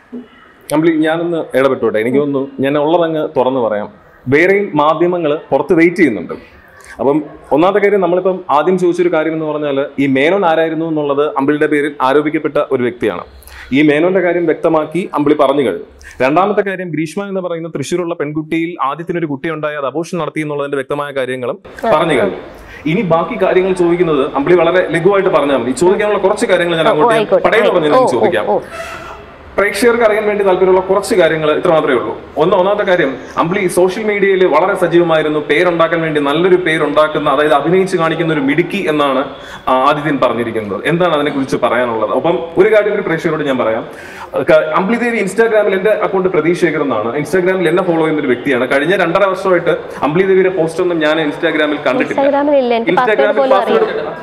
അമ്പിളി ഞാനൊന്ന് ഇടപെട്ടോട്ടെ എനിക്ക് തോന്നുന്നു ഞാൻ ഉള്ളതങ്ങ് തുറന്നു പറയാം വേറെയും മാധ്യമങ്ങൾ പുറത്ത് വെയിറ്റ് ചെയ്യുന്നുണ്ട് അപ്പം ഒന്നാമത്തെ കാര്യം നമ്മളിപ്പം ആദ്യം ചോദിച്ചൊരു കാര്യം എന്ന് പറഞ്ഞാൽ ഈ മേനോൻ ആരായിരുന്നു എന്നുള്ളത് അമ്പിളിയുടെ പേരിൽ ആരോപിക്കപ്പെട്ട ഒരു വ്യക്തിയാണ് ഈ മേനോന്റെ കാര്യം വ്യക്തമാക്കി അമ്പിളി പറഞ്ഞു കഴിഞ്ഞു രണ്ടാമത്തെ കാര്യം ഗ്രീഷ്മ എന്ന് പറയുന്ന തൃശ്ശൂരുള്ള പെൺകുട്ടിയിൽ ആദ്യത്തിനൊരു കുട്ടി ഉണ്ടായി അത് അബോഷൻ നടത്തി എന്നുള്ളതിന്റെ വ്യക്തമായ കാര്യങ്ങളും പറഞ്ഞു കഴിഞ്ഞു ഇനി ബാക്കി കാര്യങ്ങൾ ചോദിക്കുന്നത് അമ്പിളി വളരെ ലഘുവായിട്ട് പറഞ്ഞാൽ മതി ചോദിക്കാനുള്ള കുറച്ച് കാര്യങ്ങൾ ഞാൻ അങ്ങോട്ട് ആയിക്കോട്ടെ. പടയിൽ പറഞ്ഞു ഓ, ഞാൻ ചോദിക്കാം ഓ, ഓ. പ്രേക്ഷകർക്ക് അറിയാൻ വേണ്ടി താല്പര്യമുള്ള കുറച്ച് കാര്യങ്ങൾ ഇത്ര മാത്രമേ ഉള്ളൂ ഒന്ന് ഒന്നാമത്തെ കാര്യം അമ്പിളി സോഷ്യൽ മീഡിയയിൽ വളരെ സജീവമായിരുന്നു പേരുണ്ടാക്കാൻ വേണ്ടി നല്ലൊരു പേരുണ്ടാക്കുന്ന അതായത് അഭിനയിച്ച് കാണിക്കുന്ന ഒരു മിടുക്കി എന്നാണ് ആ, ആദിത്യൻ പറഞ്ഞിരിക്കുന്നത് എന്താണ് അതിനെക്കുറിച്ച് പറയാനുള്ളത് അപ്പം ഒരു കാര്യം ഒരു പ്രേക്ഷകരോട് ഞാൻ പറയാം ക- അമ്പിളി ദേവി ഇൻസ്റ്റാഗ്രാമിൽ എന്റെ അക്കൗണ്ട് പ്രതീക്ഷ ശേഖർ എന്നാണ് ഇൻസ്റ്റാഗ്രാമിൽ എന്നെ ഫോളോ ചെയ്യുന്ന ഒരു വ്യക്തിയാണ് കഴിഞ്ഞ രണ്ടര വർഷമായിട്ട് അമ്പിളി ദേവിയുടെ പോസ്റ്റ് ഒന്നും ഞാൻ ഇൻസ്റ്റാഗ്രാമിൽ കണ്ടിട്ടില്ല ഇൻസ്റ്റാഗ്രാമിൽ ഇല്ല എനിക്ക് പാസ്വേഡ് പോലും അറിയില്ല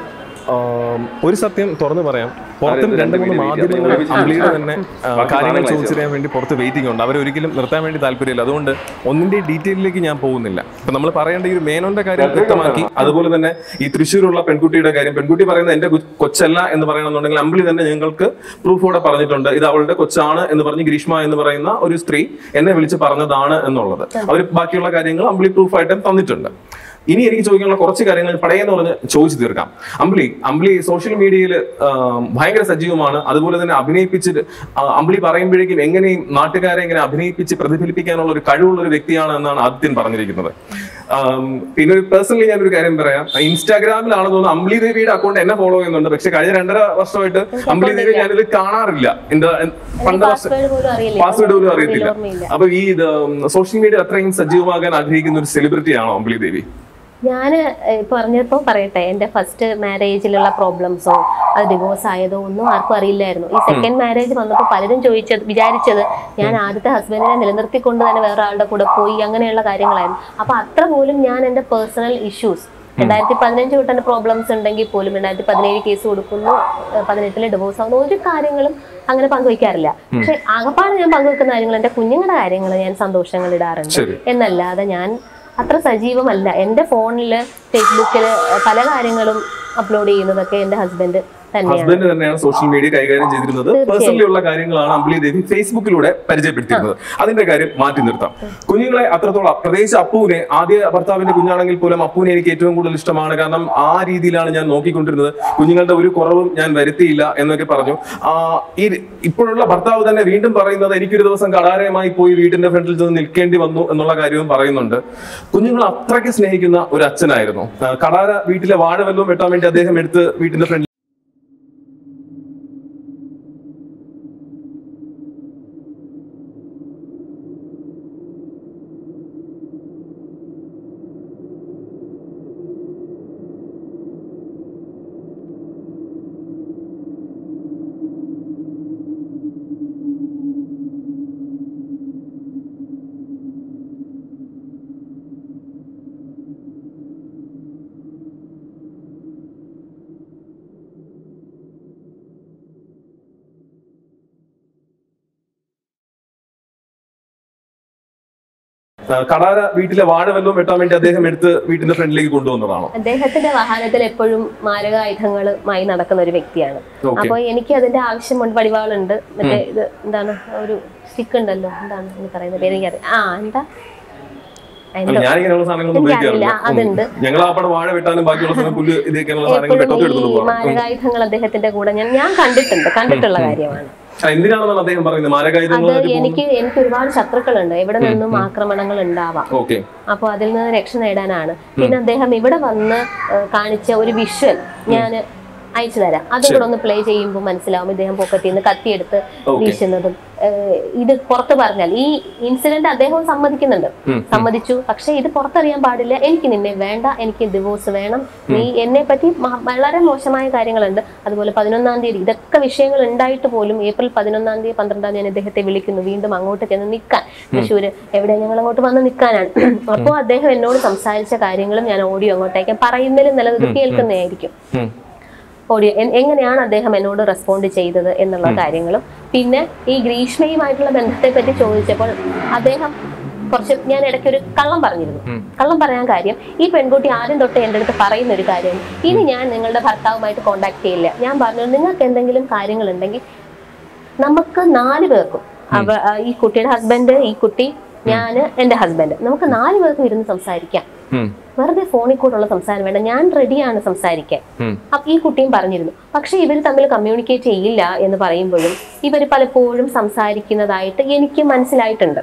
ആം, ഒരു സത്യം തുറന്നു പറയാം പുറത്തും രണ്ട് മൂന്ന് മാധ്യമങ്ങൾ അമ്പിളിയുടെ തന്നെ ആ, കാര്യങ്ങൾ ചോദിച്ചറിയാൻ വേണ്ടി പുറത്ത് വെയിറ്റിംഗ് ഉണ്ട് അവരൊരിക്കലും നിർത്താൻ വേണ്ടി താല്പര്യമില്ല അതുകൊണ്ട് ഒന്നിന്റെ ഡീറ്റെയിലേക്ക് ഞാൻ പോകുന്നില്ല ഇപ്പൊ നമ്മൾ പറയേണ്ട ഈ ഒരു മേനോന്റെ കാര്യം വ്യക്തമാക്കി അതുപോലെ തന്നെ ഈ തൃശ്ശൂരുള്ള പെൺകുട്ടിയുടെ കാര്യം പെൺകുട്ടി പറയുന്നത് എന്റെ കൊ- കൊച്ചല്ല എന്ന് പറയണമെന്നുണ്ടെങ്കിൽ അമ്പിളി തന്നെ ഞങ്ങൾക്ക് പ്രൂഫോടെ പറഞ്ഞിട്ടുണ്ട് ഇത് അവളുടെ കൊച്ചാണ് എന്ന് പറഞ്ഞ് ഗ്രീഷ്മ എന്ന് പറയുന്ന ഒരു സ്ത്രീ എന്നെ വിളിച്ച് പറഞ്ഞതാണ് എന്നുള്ളത് അവർ ബാക്കിയുള്ള കാര്യങ്ങൾ അമ്പിളി പ്രൂഫായിട്ടും തന്നിട്ടുണ്ട് ഇനി എനിക്ക് ചോദിക്കാനുള്ള കുറച്ച് കാര്യങ്ങൾ പടയെന്ന് പറഞ്ഞ് ചോദിച്ചു തീർക്കാം അമ്പിളി അമ്പിളി സോഷ്യൽ മീഡിയയിൽ ഭയങ്കര സജീവമാണ് അതുപോലെ തന്നെ അഭിനയിപ്പിച്ചിട്ട് ആ, അമ്പിളി പറയുമ്പോഴേക്കും എങ്ങനെയും നാട്ടുകാരെ എങ്ങനെ അഭിനയിപ്പിച്ച് പ്രതിഫലിപ്പിക്കാനുള്ള ഒരു കഴിവുള്ള ഒരു വ്യക്തിയാണ് എന്നാണ് ആദ്യം പറഞ്ഞിരിക്കുന്നത് ആം, പിന്നെ ഒരു പേഴ്സണലി ഞാനൊരു കാര്യം പറയാം ഇൻസ്റ്റാഗ്രാമിലാണെന്ന് തോന്നുന്നു അമ്പിളി ദേവിയുടെ അക്കൗണ്ട് എന്നെ ഫോളോ ചെയ്യുന്നുണ്ട് പക്ഷെ കഴിഞ്ഞ രണ്ടര വർഷമായിട്ട് അമ്പിളി ദേവി ഞാനിത് കാണാറില്ല എന്താ പണ്ട് വർഷം പാസ്വേഡ് പോലും അറിയില്ല പാസ്വേഡ് പോലും അറിയത്തില്ല ഓർമ്മയില്ല അപ്പൊ ഈ സോഷ്യൽ മീഡിയ അത്രയും സജീവമാകാൻ ആഗ്രഹിക്കുന്ന ഒരു സെലിബ്രിറ്റി ആണോ അമ്പിളി ദേവി ഞാൻ പറഞ്ഞപ്പോ പറയട്ടെ എന്റെ ഫസ്റ്റ് മാരേജിലുള്ള പ്രോബ്ലംസോ അത് ഡിവോഴ്സ് ആയതോ ഒന്നും ആർക്കും അറിയില്ലായിരുന്നു ഈ സെക്കൻഡ് മാരേജ് വന്നപ്പോൾ പലരും ചോദിച്ചത് വിചാരിച്ചത് ഞാൻ ആദ്യത്തെ ഹസ്ബൻഡിനെ നിലനിർത്തിക്കൊണ്ട് തന്നെ വേറെ ആളുടെ കൂടെ പോയി അങ്ങനെയുള്ള കാര്യങ്ങളായിരുന്നു അപ്പൊ അത്ര പോലും ഞാൻ എന്റെ പേഴ്സണൽ ഇഷ്യൂസ് രണ്ടായിരത്തി പതിനഞ്ച് തൊട്ട് എന്റെ പ്രോബ്ലംസ് ഉണ്ടെങ്കിൽ പോലും രണ്ടായിരത്തി പതിനേഴ് കേസ് കൊടുക്കുന്നു ഏഹ് പതിനെട്ടില് ഡിവോഴ്സ് ആവുന്നു ഒരു കാര്യങ്ങളും അങ്ങനെ പങ്കുവയ്ക്കാറില്ല പക്ഷെ ആകപ്പാട് ഞാൻ പങ്കുവെക്കുന്ന കാര്യങ്ങൾ എന്റെ കുഞ്ഞുങ്ങളുടെ കാര്യങ്ങൾ ഞാൻ സന്തോഷങ്ങൾ ഇടാറുണ്ട് ശരി എന്നല്ലാതെ ഞാൻ അത്ര സജീവമല്ല എൻ്റെ ഫോണിൽ ഫേസ്ബുക്കിൽ പല കാര്യങ്ങളും അപ്ലോഡ് ചെയ്യുന്നതൊക്കെ എൻ്റെ ഹസ്ബൻഡ് തന്നെയാണ് ഹസ്ബൻഡ് തന്നെയാണ് സോഷ്യൽ മീഡിയ കൈകാര്യം ചെയ്തിരുന്നത് പേഴ്സണലി ഉള്ള കാര്യങ്ങളാണ് അമ്പിളി ദേവി ഫേസ്ബുക്കിലൂടെ പരിചയപ്പെടുത്തിയിരുന്നത് അതിന്റെ കാര്യം മാറ്റി നിർത്താം കുഞ്ഞുങ്ങളെ അത്രത്തോളം പ്രത്യേകിച്ച് അപ്പുവിനെ ആദ്യ ഭർത്താവിന്റെ കുഞ്ഞാണെങ്കിൽ പോലും അപ്പുവിനെ എനിക്ക് ഏറ്റവും കൂടുതൽ ഇഷ്ടമാണ് കാരണം ആ രീതിയിലാണ് ഞാൻ നോക്കിക്കൊണ്ടിരുന്നത് കുഞ്ഞുങ്ങളുടെ ഒരു കുറവും ഞാൻ വരുത്തിയില്ല എന്നൊക്കെ പറഞ്ഞു ആ ഈ ഇപ്പോഴുള്ള ഭർത്താവ് തന്നെ വീണ്ടും പറയുന്നത് എനിക്കൊരു ദിവസം കടാരയമായി പോയി വീടിന്റെ ഫ്രണ്ടിൽ ചെന്ന് നിൽക്കേണ്ടി വന്നു എന്നുള്ള കാര്യവും പറയുന്നുണ്ട് കുഞ്ഞുങ്ങൾ അത്രയ്ക്ക് സ്നേഹിക്കുന്ന ഒരു അച്ഛനായിരുന്നു ആ, കടാര വീട്ടിലെ വാഴ വല്ലതും വെട്ടാൻ വേണ്ടി അദ്ദേഹം എടുത്ത് വീട്ടിന്റെ ഫ്രണ്ടിൽ ആ, കടാര വീട്ടിലെ വാഴ വല്ലതും വെട്ടാൻ വേണ്ടി അദ്ദേഹം എടുത്ത് വീട്ടിന്റെ ഫ്രണ്ടിലേക്ക് കൊണ്ടുവന്നതാണോ അദ്ദേഹത്തിന്റെ വാഹനത്തിൽ എപ്പോഴും മാരകായുധങ്ങളുമായി നടക്കുന്ന ഒരു വ്യക്തിയാണ് Okay. അപ്പൊ എനിക്ക് അതിന്റെ ആവശ്യമുണ്ട് വടിവാളുണ്ട് മറ്റേ ഇത് എന്താണ് ഒരു സ്റ്റിക്ക് ഉണ്ടല്ലോ എന്താണ് എന്ന് പറയുന്ന പേര് എനിക്കറിയാം ആ എന്താ അല്ല എന്തോ ഞാനിങ്ങനെയുള്ള സാധനങ്ങളൊന്നും എനിക്കറിയില്ല, ഉപയോഗിക്കാറില്ല അതുണ്ട്. ഉം. ഞങ്ങൾ ആ പടം വാഴ വെട്ടാനും ബാക്കിയുള്ള സാധനം പുല്ല് ഇതൊക്കെയുള്ള സാധനങ്ങൾ എപ്പോഴും വെട്ടത്തിൽ എടുത്തുകൊണ്ട് ഈ പോകാം മാരകായുധങ്ങൾ അദ്ദേഹത്തിന്റെ കൂടെ ഞാൻ ഞാൻ കണ്ടിട്ടുണ്ട് കണ്ടിട്ടുള്ള കാര്യമാണ് എന്തിനാണെന്നാണ് അദ്ദേഹം പറയുന്നത് മാരകായുധങ്ങൾ അത് എനിക്ക് എനിക്ക് ഒരുപാട് ശത്രുക്കളുണ്ട് എവിടെ നിന്നും ആക്രമണങ്ങൾ ഉണ്ടാവാം ഓക്കെ അപ്പോൾ അതിൽ നിന്ന് രക്ഷ നേടാനാണ് പിന്നെ അദ്ദേഹം ഇവിടെ വന്ന് ഏഹ്, കാണിച്ച ഒരു വിഷ്വൽ ഞാൻ അയച്ചു തരാം അതും കൂടെ ഒന്ന് പ്ലേ ചെയ്യുമ്പോൾ മനസ്സിലാവും ഇദ്ദേഹം പൊക്കത്തിൽ നിന്ന് കത്തിയെടുത്ത് Okay. വീശുന്നതും ഏഹ്, ഇത് പുറത്ത് പറഞ്ഞാൽ ഈ ഇൻസിഡന്റ് അദ്ദേഹവും സമ്മതിക്കുന്നുണ്ട് ഉം. സമ്മതിച്ചു പക്ഷെ ഇത് പുറത്തറിയാൻ പാടില്ല എനിക്ക് നിന്നെ വേണ്ട എനിക്ക് ഡിവോഴ്സ് വേണം നീ എന്നെ പറ്റി മ- വളരെ മോശമായ കാര്യങ്ങളുണ്ട് അതുപോലെ പതിനൊന്നാം തീയതി ഇതൊക്കെ വിഷയങ്ങൾ ഉണ്ടായിട്ട് പോലും ഏപ്രിൽ പതിനൊന്നാം തീയതി പന്ത്രണ്ടാം തീയതി ഞാൻ ഇദ്ദേഹത്തെ വിളിക്കുന്നു വീണ്ടും അങ്ങോട്ട് ചെന്ന് നിൽക്കാൻ തൃശ്ശൂര് എവിടെ ഞങ്ങൾ അങ്ങോട്ട് വന്ന് നിൽക്കാനാണ് അപ്പോൾ അദ്ദേഹം എന്നോട് സംസാരിച്ച കാര്യങ്ങളും ഞാൻ ഓഡിയോ അങ്ങോട്ടേക്ക് പറയുന്നതിലും നല്ലത് ഇത് കേൾക്കുന്നതായിരിക്കും ഓഡിയോ എ- എങ്ങനെയാണ് അദ്ദേഹം എന്നോട് റെസ്പോണ്ട് ചെയ്തത് എന്നുള്ള കാര്യങ്ങളും പിന്നെ ഈ ഗ്രീഷ്മയുമായിട്ടുള്ള ബന്ധത്തെ പറ്റി ചോദിച്ചപ്പോൾ അദ്ദേഹം കുറച്ച് ഞാൻ ഇടയ്ക്ക് ഒരു കള്ളം പറഞ്ഞിരുന്നു കള്ളം പറയാൻ കാര്യം ഈ പെൺകുട്ടി ആദ്യം തൊട്ട് എൻ്റെ അടുത്ത് പറയുന്ന ഒരു കാര്യം ഇനി ഞാൻ നിങ്ങളുടെ ഭർത്താവുമായിട്ട് കോണ്ടാക്ട് ചെയ്യില്ല ഞാൻ പറഞ്ഞു നിങ്ങൾക്ക് എന്തെങ്കിലും കാര്യങ്ങൾ ഉണ്ടെങ്കിൽ നമുക്ക് നാല് പേർക്കും അവ ആ, ഈ കുട്ടിയുടെ ഹസ്ബൻഡ് ഈ കുട്ടി ഞാന് എന്റെ ഹസ്ബൻഡ് നമുക്ക് നാല് പേർക്കും ഇരുന്ന് സംസാരിക്കാം വെറുതെ ഫോണിൽ കൂടെയുള്ള സംസാരം വേണ്ട ഞാൻ റെഡിയാണ് സംസാരിക്കാൻ അപ്പൊ ഈ കുട്ടിയും പറഞ്ഞിരുന്നു പക്ഷെ ഇവർ തമ്മിൽ കമ്മ്യൂണിക്കേറ്റ് ചെയ്യില്ല എന്ന് പറയുമ്പോഴും ഇവർ പലപ്പോഴും സംസാരിക്കുന്നതായിട്ട് എനിക്ക് മനസ്സിലായിട്ടുണ്ട്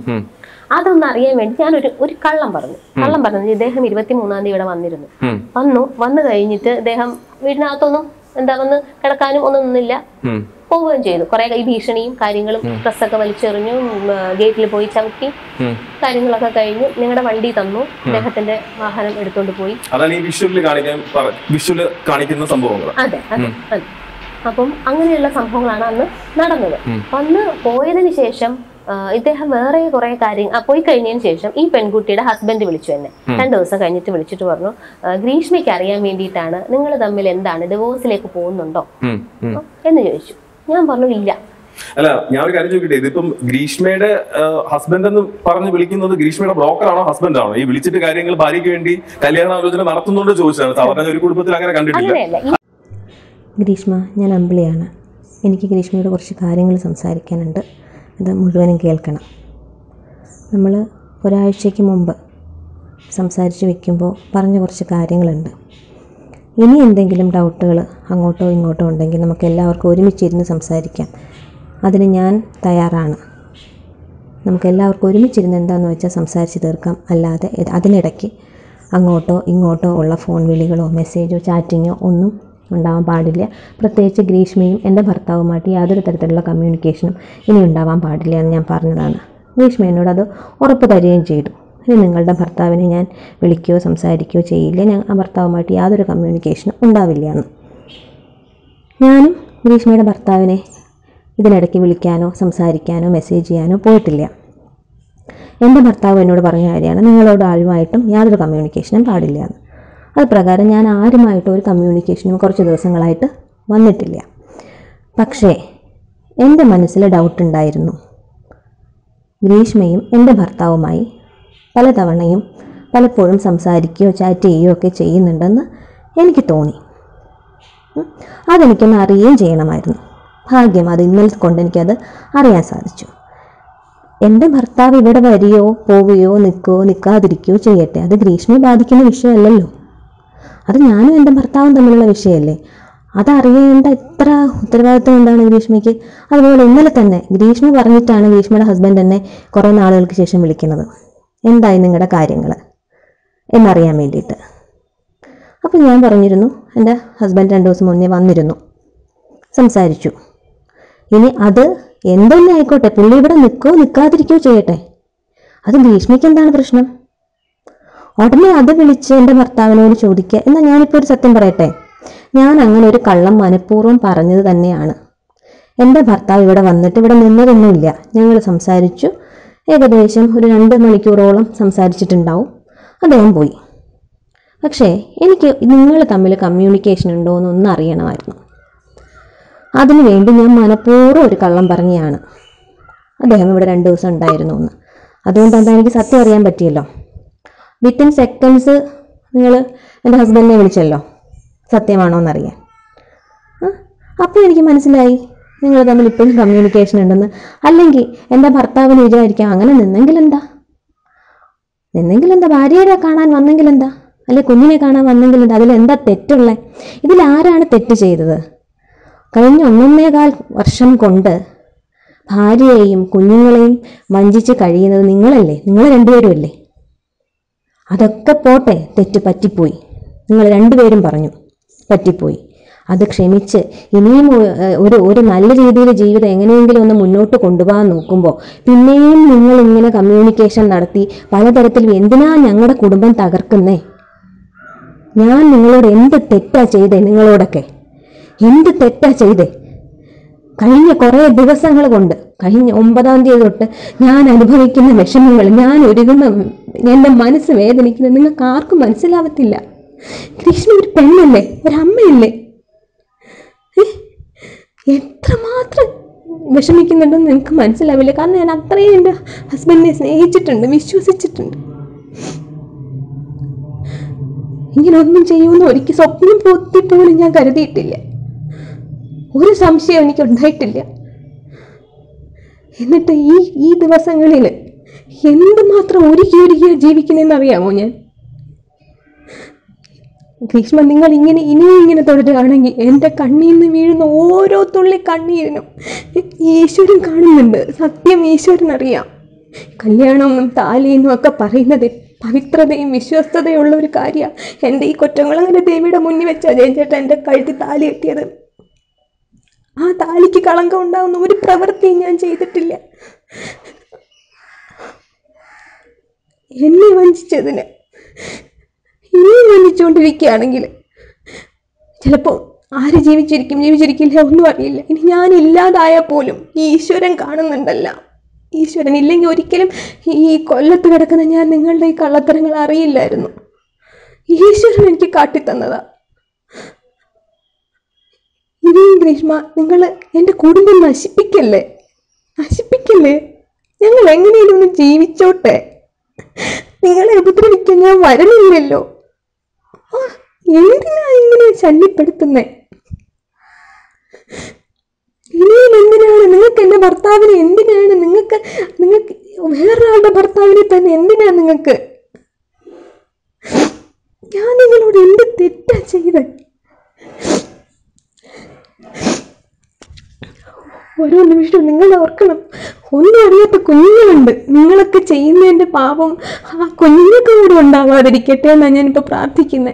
അതൊന്ന് അറിയാൻ വേണ്ടി ഞാനൊരു ഒരു കള്ളം പറഞ്ഞു കള്ളം പറഞ്ഞത് ഇദ്ദേഹം ഇരുപത്തി മൂന്നാം തീയതി ഇവിടെ വന്നിരുന്നു വന്നു വന്നു കഴിഞ്ഞിട്ട് ഇദ്ദേഹം വീടിനകത്തൊന്നും എന്താ വന്ന് കിടക്കാനും ഒന്നും നിന്നില്ല പോവുകയും ചെയ്തു കുറെ ഈ ഭീഷണിയും കാര്യങ്ങളും ഡ്രസ്സൊക്കെ വലിച്ചെറിഞ്ഞു ഗേറ്റിൽ പോയി ചവിട്ടി കാര്യങ്ങളൊക്കെ കഴിഞ്ഞ് ഞങ്ങളുടെ വണ്ടി തന്നു അദ്ദേഹത്തിന്റെ വാഹനം എടുത്തോണ്ട് പോയി അതാണ് ഈ വിഷ്വലിൽ കാണിക്കാൻ വിഷ്വല് കാണിക്കുന്ന സംഭവങ്ങൾ അതെ അതെ അതെ അപ്പം അങ്ങനെയുള്ള സംഭവങ്ങളാണ് അന്ന് നടന്നത് അന്ന് പോയതിന് ശേഷം ആ, ഇദ്ദേഹം വേറെ കുറെ കാര്യം ആ, പോയി കഴിഞ്ഞതിന് ശേഷം ഈ പെൺകുട്ടിയുടെ ഹസ്ബൻഡ് വിളിച്ചു എന്നെ രണ്ടു ദിവസം കഴിഞ്ഞിട്ട് വിളിച്ചിട്ട് പറഞ്ഞു ആ, ഗ്രീഷ്മയ്ക്ക് അറിയാൻ വേണ്ടിയിട്ടാണ് നിങ്ങൾ തമ്മിൽ എന്താണ് ഡിവോഴ്സിലേക്ക് പോകുന്നുണ്ടോ എന്ന് ചോദിച്ചു ഞാൻ പറഞ്ഞു ഇല്ല അല്ല ഞാൻ ഒരു കാര്യം ചോദിക്കട്ടെ ഇതിപ്പം ഗ്രീഷ്മയുടെ ഹസ്ബൻഡ് എന്ന് പറഞ്ഞ് വിളിക്കുന്നത് ഗ്രീഷ്മയുടെ ബ്രോക്കർ ആണോ ഹസ്ബൻഡ് ആണോ ഈ വിളിച്ചിട്ട് കാര്യങ്ങൾ ഭാര്യയ്ക്ക് വേണ്ടി കല്യാണാലോചന നടത്തുന്നുണ്ടോ ചോദിച്ചതാണ് സാധാരണ ഒരു കുടുംബത്തിൽ അങ്ങനെ കണ്ടിട്ടില്ല അങ്ങനെയല്ല ഈ ഗ്രീഷ്മ ഞാൻ അമ്പിളിയാണ് എനിക്ക് ഗ്രീഷ്മയോട് കുറച്ച് കാര്യങ്ങൾ സംസാരിക്കാനുണ്ട് അത് മുഴുവനും കേൾക്കണം നമ്മൾ ഒരാഴ്ചയ്ക്ക് മുമ്പ് സംസാരിച്ച് വെക്കുമ്പോൾ പറഞ്ഞ കുറച്ച് കാര്യങ്ങളുണ്ട് ഇനി എന്തെങ്കിലും ഡൗട്ടുകൾ അങ്ങോട്ടോ ഇങ്ങോട്ടോ ഉണ്ടെങ്കിൽ നമുക്ക് എല്ലാവർക്കും ഒരുമിച്ചിരുന്ന് സംസാരിക്കാം അതിന് ഞാൻ തയ്യാറാണ് നമുക്ക് എല്ലാവർക്കും ഒരുമിച്ചിരുന്ന് എന്താണെന്ന് വെച്ചാൽ സംസാരിച്ച് തീർക്കാം അല്ലാതെ ഇത് അതിനിടയ്ക്ക് അങ്ങോട്ടോ ഇങ്ങോട്ടോ ഉള്ള ഫോൺ വിളികളോ മെസ്സേജോ ചാറ്റിങ്ങോ ഒന്നും ഉണ്ടാവാൻ പാടില്ല പ്രത്യേകിച്ച് ഗ്രീഷ്മയും എൻ്റെ ഭർത്താവുമായിട്ട് യാതൊരു തരത്തിലുള്ള കമ്മ്യൂണിക്കേഷനും ഇനി ഉണ്ടാവാൻ പാടില്ല എന്ന് ഞാൻ പറഞ്ഞതാണ് ഗ്രീഷ്മ എന്നോട് അത് ഉറപ്പ് തരികയും ചെയ്തു ഇനി നിങ്ങളുടെ ഭർത്താവിനെ ഞാൻ വിളിക്കുകയോ സംസാരിക്കുകയോ ചെയ്യില്ല ഞാൻ ആ ഭർത്താവുമായിട്ട് യാതൊരു കമ്മ്യൂണിക്കേഷനും ഉണ്ടാവില്ല എന്ന് ഞാനും ഗ്രീഷ്മയുടെ ഭർത്താവിനെ ഇതിനിടയ്ക്ക് വിളിക്കാനോ സംസാരിക്കാനോ മെസ്സേജ് ചെയ്യാനോ പോയിട്ടില്ല എൻ്റെ ഭർത്താവ് എന്നോട് പറഞ്ഞ കാര്യമാണ് നിങ്ങളോട് ആരുമായിട്ടും യാതൊരു കമ്മ്യൂണിക്കേഷനും പാടില്ല എന്ന് അത് പ്രകാരം ഞാൻ ആരുമായിട്ടും ഒരു കമ്മ്യൂണിക്കേഷനും കുറച്ച് ദിവസങ്ങളായിട്ട് വന്നിട്ടില്ല പക്ഷേ എൻ്റെ മനസ്സിൽ ഡൗട്ട് ഉണ്ടായിരുന്നു ഗ്രീഷ്മയും എൻ്റെ ഭർത്താവുമായി പലതവണയും പലപ്പോഴും സംസാരിക്കുകയോ ചാറ്റ് ചെയ്യുകയോ ഒക്കെ ചെയ്യുന്നുണ്ടെന്ന് എനിക്ക് തോന്നി ഉം. അതെനിക്കൊന്ന് അറിയുകയും ചെയ്യണമായിരുന്നു ഭാഗ്യം അത് ഇന്നലെ കൊണ്ട് എനിക്കത് അറിയാൻ സാധിച്ചു എൻ്റെ ഭർത്താവ് ഇവിടെ വരികയോ പോവുകയോ നിൽക്കുകയോ നിൽക്കാതിരിക്കുകയോ ചെയ്യട്ടെ അത് ഗ്രീഷ്മയെ ബാധിക്കുന്ന വിഷയമല്ലല്ലോ അത് ഞാനും എൻ്റെ ഭർത്താവും തമ്മിലുള്ള വിഷയമല്ലേ അതറിയേണ്ട എത്ര ഉത്തരവാദിത്വം എന്താണ് ഗ്രീഷ്മയ്ക്ക് അതുപോലെ ഇന്നലെ തന്നെ ഗ്രീഷ്മ പറഞ്ഞിട്ടാണ് ഗ്രീഷ്മയുടെ ഹസ്ബൻഡ് എന്നെ കുറേ നാളുകൾക്ക് ശേഷം വിളിക്കുന്നത് എന്തായി നിങ്ങളുടെ കാര്യങ്ങൾ എന്നറിയാൻ വേണ്ടിയിട്ട് അപ്പോൾ ഞാൻ പറഞ്ഞിരുന്നു എൻ്റെ ഹസ്ബൻഡ് രണ്ട് ദിവസം മുന്നേ വന്നിരുന്നു സംസാരിച്ചു ഇനി അത് എന്തെന്നെ ആയിക്കോട്ടെ പുള്ളി ഇവിടെ നിൽക്കോ നിൽക്കാതിരിക്കോ ചെയ്യട്ടെ അത് ഗ്രീഷ്മയ്ക്ക് എന്താണ് പ്രശ്നം ഉടനെ അത് വിളിച്ച് എൻ്റെ ഭർത്താവിനോട് ചോദിക്കുക എന്നാൽ ഞാനിപ്പോൾ ഒരു സത്യം പറയട്ടെ ഞാൻ അങ്ങനെ ഒരു കള്ളം മനഃപൂർവ്വം പറഞ്ഞത് തന്നെയാണ് എൻ്റെ ഭർത്താവ് ഇവിടെ വന്നിട്ട് ഇവിടെ നിന്നതൊന്നുമില്ല ഞങ്ങൾ സംസാരിച്ചു ഏകദേശം ഒരു രണ്ട് മണിക്കൂറോളം സംസാരിച്ചിട്ടുണ്ടാവും അദ്ദേഹം പോയി പക്ഷേ എനിക്ക് നിങ്ങൾ തമ്മിൽ കമ്മ്യൂണിക്കേഷൻ ഉണ്ടോ എന്നൊന്ന് അറിയണമായിരുന്നു അതിനുവേണ്ടി ഞാൻ മനഃപൂർവ്വം ഒരു കള്ളം പറഞ്ഞതാണ് അദ്ദേഹം ഇവിടെ രണ്ട് ദിവസം ഉണ്ടായിരുന്നു എന്ന് അതുകൊണ്ട് എന്താ എനിക്ക് സത്യം അറിയാൻ പറ്റിയല്ലോ വിത്തിൻ സെക്കൻഡ്സ് നിങ്ങൾ എൻ്റെ ഹസ്ബൻഡിനെ വിളിച്ചല്ലോ സത്യമാണോ എന്നറിയാൻ അപ്പോൾ എനിക്ക് മനസ്സിലായി നിങ്ങൾ തമ്മിൽ ഇപ്പോഴും കമ്മ്യൂണിക്കേഷൻ ഉണ്ടെന്ന് അല്ലെങ്കിൽ എൻ്റെ ഭർത്താവിന് വിചാരിക്കാം അങ്ങനെ നിന്നെങ്കിൽ എന്താ നിന്നെങ്കിൽ എന്താ ഭാര്യയെ കാണാൻ വന്നെങ്കിൽ എന്താ അല്ലെ കുഞ്ഞിനെ കാണാൻ വന്നെങ്കിൽ എന്താ അതിലെന്താ തെറ്റുള്ളേ ഇതിൽ ആരാണ് തെറ്റ് ചെയ്തത് കഴിഞ്ഞ ഒന്നൊന്നേകാൽ വർഷം കൊണ്ട് ഭാര്യയെയും കുഞ്ഞുങ്ങളെയും വഞ്ചിച്ച് കഴിയുന്നത് നിങ്ങളല്ലേ നിങ്ങൾ രണ്ടുപേരും അല്ലേ അതൊക്കെ പോട്ടെ തെറ്റ് പറ്റിപ്പോയി നിങ്ങൾ രണ്ടുപേരും പറഞ്ഞു പറ്റിപ്പോയി അത് ക്ഷമിച്ച് ഇനിയും ഏഹ്, ഒരു ഒരു നല്ല രീതിയിൽ ജീവിതം എങ്ങനെയെങ്കിലും ഒന്ന് മുന്നോട്ട് കൊണ്ടുപോകാൻ നോക്കുമ്പോൾ പിന്നെയും നിങ്ങൾ ഇങ്ങനെ കമ്മ്യൂണിക്കേഷൻ നടത്തി പലതരത്തിൽ എന്തിനാ ഞങ്ങളുടെ കുടുംബം തകർക്കുന്നേ ഞാൻ നിങ്ങളോട് എന്ത് തെറ്റാ ചെയ്തേ നിങ്ങളോടൊക്കെ എന്ത് തെറ്റാ ചെയ്തേ കഴിഞ്ഞ കുറേ ദിവസങ്ങൾ കൊണ്ട് കഴിഞ്ഞ ഒമ്പതാം തീയതി തൊട്ട് ഞാൻ അനുഭവിക്കുന്ന വിഷമങ്ങൾ ഞാൻ ഒരുങ്ങുന്ന എൻ്റെ മനസ്സ് വേദനിക്കുന്നത് നിങ്ങൾക്ക് ആർക്കും മനസ്സിലാവത്തില്ല കൃഷ്ണ ഒരു പെണ്ണല്ലേ ഒരമ്മയല്ലേ ഏ? എത്രമാത്രം വിഷമിക്കുന്നുണ്ടെന്ന് നിങ്ങൾക്ക് മനസ്സിലാവില്ല കാരണം ഞാൻ അത്രയും എൻ്റെ ഹസ്ബൻഡിനെ സ്നേഹിച്ചിട്ടുണ്ട് വിശ്വസിച്ചിട്ടുണ്ട് ഇങ്ങനെ ഒന്നും ചെയ്യുമെന്ന് ഒരിക്കൽ സ്വപ്നം പൊത്തി പോലും ഞാൻ കരുതിയിട്ടില്ല ഒരു സംശയം എനിക്ക് ഉണ്ടായിട്ടില്ല എന്നിട്ട് ഈ ഈ ദിവസങ്ങളിൽ എന്തുമാത്രം ഒരുക്കി ഒരുക്കിയാ ജീവിക്കണമെന്ന് അറിയാമോ ഞാൻ ഭീഷ്മ നിങ്ങൾ ഇങ്ങനെ ഇനിയും ഇങ്ങനെ തുടരുകയാണെങ്കിൽ എൻ്റെ കണ്ണിൽ നിന്ന് വീഴുന്ന ഓരോ തുള്ളി കണ്ണീരിനും ഈശ്വരൻ കാണുന്നുണ്ട് സത്യം ഈശ്വരൻ അറിയാം കല്യാണമെന്നും താലിയെന്നും ഒക്കെ പറയുന്നത് പവിത്രതയും വിശ്വസ്തതയുള്ള ഒരു കാര്യമാണ് എൻ്റെ ഈ കൊറ്റങ്ങളങ്ങനെ ദേവിയുടെ മുന്നിൽ വെച്ചാൽ ജയൻ ചേട്ടൻ എൻ്റെ കഴുത്തി താലി കെട്ടിയത് ആ താലിക്ക് കളങ്കം ഉണ്ടാവുന്ന ഒരു പ്രവൃത്തിയും ഞാൻ ചെയ്തിട്ടില്ല എന്നെ വഞ്ചിച്ചതിന് ഇനിയും വഞ്ചിച്ചുകൊണ്ടിരിക്കുകയാണെങ്കിൽ ചിലപ്പോൾ ആര് ജീവിച്ചിരിക്കും ജീവിച്ചിരിക്കില്ല ഒന്നും അറിയില്ല ഇനി ഞാൻ ഇല്ലാതായാൽ പോലും ഈ ഈശ്വരൻ കാണുന്നുണ്ടല്ല ഈശ്വരൻ ഇല്ലെങ്കിൽ ഒരിക്കലും ഈ കൊല്ലത്ത് കിടക്കുന്ന ഞാൻ നിങ്ങളുടെ ഈ കള്ളത്തരങ്ങൾ അറിയില്ലായിരുന്നു ഈശ്വരൻ എനിക്ക് കാട്ടിത്തന്നതാ ഇനിയും ഗ്രീഷ്മ നിങ്ങൾ എൻ്റെ കുടുംബം നശിപ്പിക്കല്ലേ നശിപ്പിക്കല്ലേ ഞങ്ങൾ എങ്ങനെയും ഒന്ന് ജീവിച്ചോട്ടെ നിങ്ങളെ ഉപദ്രവിക്കാൻ ഞാൻ വരണില്ലല്ലോ ആ, എന്തിനാ ഇങ്ങനെ ശല്യപ്പെടുത്തുന്നേ ഇനിയും എന്തിനാണ് നിങ്ങൾക്ക് എൻ്റെ ഭർത്താവിനെ എന്തിനാണ് നിങ്ങൾക്ക് നിങ്ങൾക്ക് വേറൊരാളുടെ ഭർത്താവിനെ തന്നെ എന്തിനാ നിങ്ങൾക്ക് ഞാൻ നിങ്ങളോട് എന്ത് തെറ്റാ ചെയ്തത് ഓരോ നിമിഷവും നിങ്ങൾ ഓർക്കണം ഒന്നും അറിയാത്ത കുഞ്ഞുങ്ങളുണ്ട് നിങ്ങളൊക്കെ ചെയ്യുന്നതിൻ്റെ പാപം ആ കുഞ്ഞുങ്ങൾക്ക് കൂടെ ഉണ്ടാവാതിരിക്കട്ടെ എന്നാണ് ഞാനിപ്പോൾ പ്രാർത്ഥിക്കുന്നത്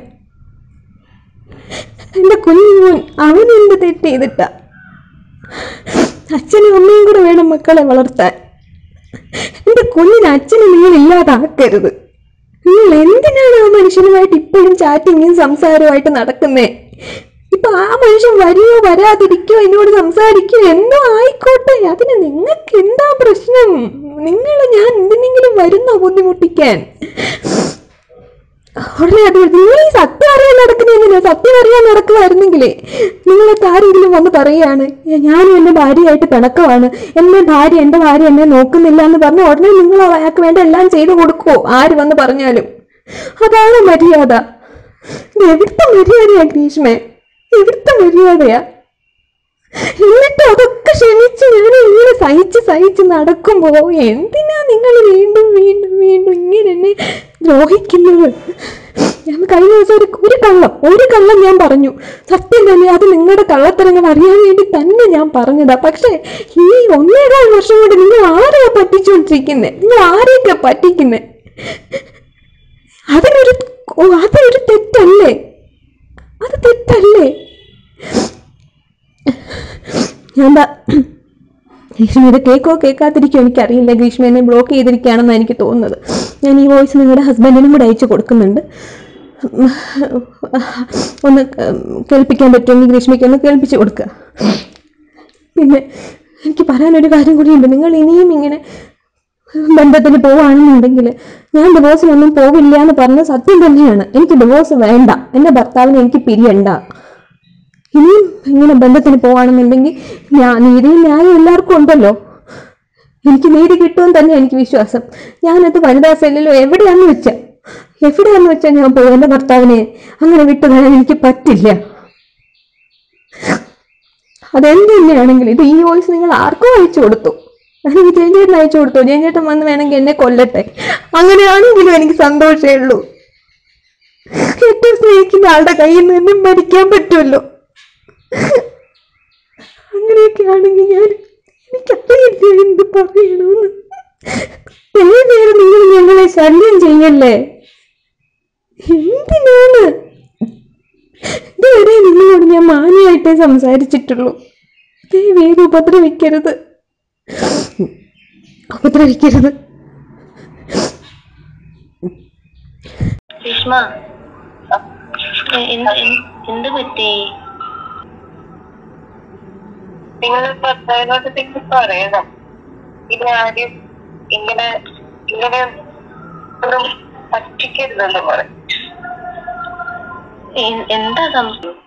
എൻ്റെ കുഞ്ഞുമോൻ അവൻ എന്ത് തെറ്റ് ചെയ്തിട്ട അച്ഛനും അമ്മയും കൂടെ വേണം മക്കളെ വളർത്താൻ എൻ്റെ കുഞ്ഞിന് അച്ഛനെ നിങ്ങൾ ഇല്ലാതാക്കരുത് നിങ്ങൾ എന്തിനാണ് ആ മനുഷ്യനുമായിട്ട് ഇപ്പോഴും ചാറ്റിങ്ങും സംസാരവുമായിട്ട് നടക്കുന്നേ ഇപ്പൊ ആ മനുഷ്യൻ വരിയോ വരാതിരിക്കോ എന്നോട് സംസാരിക്കോ എന്തോ ആയിക്കോട്ടെ അതിന് നിങ്ങൾക്ക് എന്താ പ്രശ്നം നിങ്ങൾ ഞാൻ എന്തിനെങ്കിലും വരുന്നോ ബുദ്ധിമുട്ടിക്കാൻ ഉടനെ അത് നിങ്ങൾ ഈ സത്യം അറിയാൻ നടക്കുന്നതിനാ സത്യം അറിയാൻ നടക്കുമായിരുന്നെങ്കിലേ നിങ്ങൾക്ക് ആരെങ്കിലും വന്ന് പറയാണ് "ഏ, ഞാനും എൻ്റെ ഭാര്യയായിട്ട് പിണക്കമാണ് എന്നെ ഭാര്യ എൻ്റെ ഭാര്യ എന്നെ നോക്കുന്നില്ല എന്ന് പറഞ്ഞ ഉടനെ നിങ്ങൾ അയാൾക്ക് വേണ്ട എല്ലാം ചെയ്തു കൊടുക്കുവോ ആര് വന്ന് പറഞ്ഞാലും അതാണ് മര്യാദ ഇത് എവിടുത്തെ മര്യാദയാ ഗ്രീഷ്മേ എവിടുത്തെ മര്യാദയാ എന്നിട്ട് അതൊക്കെ ക്ഷമിച്ച് ഞാൻ ഇങ്ങനെ സഹിച്ച് സഹിച്ച് നടക്കുമ്പോ എന്തിനാ നിങ്ങൾ വീണ്ടും വീണ്ടും വീണ്ടും ഇങ്ങനെ എന്നെ ദ്രോഹിക്കുന്നത് ഞാൻ കഴിഞ്ഞ ദിവസം ഒരു ഒരു കള്ളം ഒരു കള്ളം ഞാൻ പറഞ്ഞു സത്യം തന്നെ അത് നിങ്ങളുടെ കള്ളത്തരങ്ങൾ അറിയാൻ വേണ്ടി തന്നെ ഞാൻ പറഞ്ഞതാ പക്ഷേ ഈ ഒന്നേകാൽ വർഷം കൊണ്ട് നിങ്ങൾ ആരെയാ പറ്റിച്ചുകൊണ്ടിരിക്കുന്നത് നിങ്ങൾ ആരെയൊക്കെ പറ്റിക്കുന്നത് അതിനൊരു ഓ, അതൊരു തെറ്റല്ലേ അത് തെറ്റല്ലേ ഞാൻ ദാ- ഗ്രീഷ്മ ഇത് കേക്കോ കേൾക്കാതിരിക്കോ എനിക്കറിയില്ല ഗ്രീഷ്മ എന്നെ ബ്ലോക്ക് ചെയ്തിരിക്കുകയാണെന്നാണ് എനിക്ക് തോന്നുന്നത് ഞാൻ ഈ വോയിസ് നിങ്ങളുടെ ഹസ്ബൻഡിനും കൂടെ അയച്ചു കൊടുക്കുന്നുണ്ട് ഒന്ന് കേൾപ്പിക്കാൻ പറ്റുമെങ്കിൽ ഗ്രീഷ്മയ്ക്ക് ഒന്ന് കേൾപ്പിച്ചു കൊടുക്കുക പിന്നെ എനിക്ക് പറയാനൊരു കാര്യം കൂടിയുണ്ട് നിങ്ങൾ ഇനിയും ഇങ്ങനെ ബന്ധത്തിന് പോവുകയാണെന്നുണ്ടെങ്കിൽ ഞാൻ ഡിവോഴ്സിനൊന്നും പോവില്ല എന്ന് പറഞ്ഞ സത്യം തന്നെയാണ് എനിക്ക് ഡിവോഴ്സ് വേണ്ട എൻ്റെ ഭർത്താവിനെ എനിക്ക് പിരിയണ്ട ഇനിയും ഇങ്ങനെ ബന്ധത്തിന് പോവാണെന്നുണ്ടെങ്കിൽ ഞാൻ നീതിയും ന്യായം എല്ലാവർക്കും ഉണ്ടല്ലോ എനിക്ക് നീതി കിട്ടുമെന്ന് തന്നെ എനിക്ക് വിശ്വാസം ഞാനത് വനിതാ സെല്ലിലോ എവിടെയാന്ന് വെച്ചാ എവിടെയാന്ന് വെച്ചാൽ ഞാൻ പോകും എൻ്റെ ഭർത്താവിനെ അങ്ങനെ വിട്ടു തരാൻ എനിക്ക് പറ്റില്ല അതെന്ത് തന്നെയാണെങ്കിലും ഇത് ഈ വോയിസ് നിങ്ങൾ ആർക്കും അയച്ചു കൊടുത്തു എനിക്ക് ജയചേട്ടൻ അയച്ചു കൊടുത്തു ജയചേട്ടൻ വന്ന് വേണമെങ്കിൽ എന്നെ കൊല്ലട്ടെ അങ്ങനെയാണെങ്കിലും എനിക്ക് സന്തോഷമേ ഉള്ളൂ ഏറ്റവും സ്നേഹിക്കുന്ന ആളുടെ കയ്യിൽ നിന്ന് എന്നെ മരിക്കാൻ പറ്റുമല്ലോ അങ്ങനെയൊക്കെ ആണെങ്കിൽ ഞാൻ എനിക്കറിയില്ല എന്ത് പറയണമെന്ന് ദയവേറെ നിങ്ങൾ ഞങ്ങളെ ശല്യം ചെയ്യല്ലേ എന്തിനാണ് ഇതുവരെ നിങ്ങളോട് ഞാൻ മാന്യമായിട്ടേ സംസാരിച്ചിട്ടുള്ളൂ ദയവേറെ ഉപദ്രവിക്കരുത് ഉപദ്രവിക്കരുത് ഭീഷ്മ എ- എന്ത് എന്ത് എന്ത് പറ്റി നിങ്ങൾ ഭർത്താവിനോട് നിങ്ങൾ പറയണം ഇത് ആരും ഇങ്ങനെ ഇങ്ങനെ ഒന്നും പറ്റിക്കരുതെന്ന് പറയും എ- എന്താ സംഭവം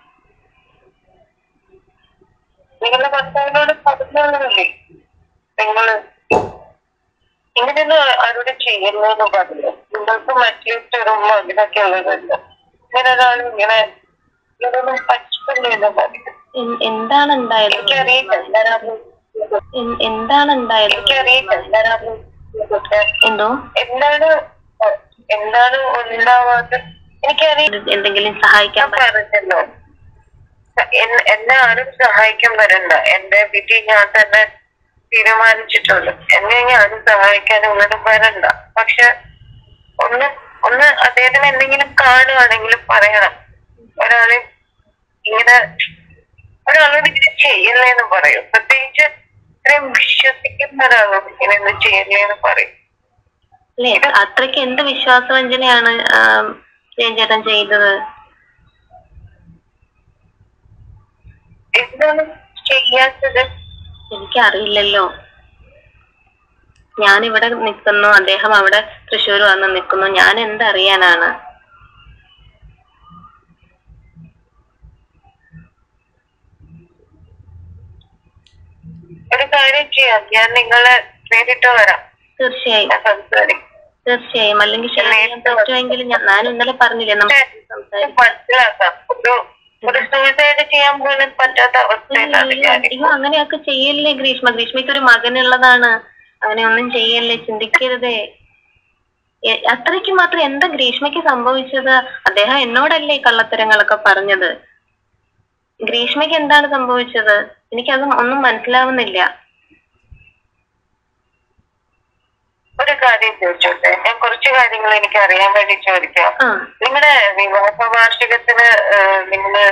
നിങ്ങളുടെ ഭർത്താവിനോട് പറഞ്ഞല്ലേ നിങ്ങള് ഇങ്ങനെയൊന്നും ആരോട് ചെയ്യുന്നതെന്ന് പറഞ്ഞു നിങ്ങൾക്ക് മറ്റൊരു അതിനൊക്കെ ഉള്ളതല്ല ഇങ്ങനെ ഒരാൾ ഇങ്ങനെ ഇതൊന്നും പറ്റില്ല എന്ന് പറഞ്ഞു എൻ- എന്താണ് ഉണ്ടായത് എനിക്കറിയില്ല എന്താണെന്ന് എൻ- എന്താണ് ഉണ്ടായത് എനിക്കറിയില്ല എന്താണെന്ന് എന്തോ എന്താണ് എന്താണ് ഉണ്ടാവാതെ എനിക്കറിയില്ല ഇത് എന്തെങ്കിലും സഹായിക്കാൻ ഞാൻ പറഞ്ഞല്ലോ എൻ- എന്നെ ആരും സഹായിക്കാൻ വരണ്ട എന്റെ വിധി ഞാൻ തന്നെ തീരുമാനിച്ചിട്ടുണ്ട് എന്നെ ഇനി ആരും സഹായിക്കാൻ ഒന്നിനും വരണ്ട പക്ഷെ ഒന്ന് ഒന്ന് അദ്ദേഹത്തിന് എന്തെങ്കിലും കാണുകയാണെങ്കിലും പറയണം ഒരാളെ ഇങ്ങനെ ഒരാളോട് ഇങ്ങനെ ചെയ്യല്ലേന്ന് പറയും പ്രത്യേകിച്ച് ഇത്രയും വിശ്വസിക്കുന്ന ഒരാളോട് ഇങ്ങനെ ഒന്നും ചെയ്യല്ലേന്ന് പറയും അല്ലേ അത്രയ്ക്ക് എന്ത് വിശ്വാസവഞ്ചനയാണ് ആം, ജയചേട്ടൻ ചെയ്തത് എന്താണ് ചെയ്യാത്തത് എനിക്കറിയില്ലല്ലോ ഞാൻ ഇവിടെ നിൽക്കുന്നു അദ്ദേഹം അവിടെ തൃശ്ശൂർ വന്ന് നിൽക്കുന്നു ഞാൻ എന്തറിയാനാണ് ഒരു കാര്യം ചെയ്യാം ഞാൻ നിങ്ങളെ നേരിട്ട് വരാം തീർച്ചയായും ഞാൻ സംസാരിക്കും തീർച്ചയായും അല്ലെങ്കിൽ ഷെയർ ചെയ്യാൻ പറ്റുമെങ്കിൽ ഞാൻ ഞാൻ ഇന്നലെ പറഞ്ഞില്ലേ നമുക്ക് സംസാരിക്കാം മനസ്സിലാക്കാം ഒരു ഒരു സൂയിസൈഡ് ചെയ്യാൻ പോലും പറ്റാത്ത അവസ്ഥയിലാണ് ഞാൻ അയ്യോ അങ്ങനെയൊക്കെ ചെയ്യല്ലേ ഗ്രീഷ്മ ഗ്രീഷ്മയ്ക്ക് ഒരു മകനുള്ളതാണ് അങ്ങനെ ഒന്നും ചെയ്യല്ലേ ചിന്തിക്കരുതേ എ- അത്രയ്ക്ക് മാത്രം എന്താ ഗ്രീഷ്മയ്ക്ക് സംഭവിച്ചത് അദ്ദേഹം എന്നോടല്ലേ ഈ കള്ളത്തരങ്ങളൊക്കെ പറഞ്ഞത് ഗ്രീഷ്മയ്ക്ക് എന്താണ് സംഭവിച്ചത് എനിക്കത് ഒന്നും മനസ്സിലാവുന്നില്ല ഒരു കാര്യം ചോദിച്ചോട്ടെ ഞാൻ കുറച്ച് കാര്യങ്ങൾ എനിക്ക് അറിയാൻ വേണ്ടി ചോദിക്കാം ആ നിങ്ങളുടെ വിവാഹ വാർഷികത്തിന് നിങ്ങള്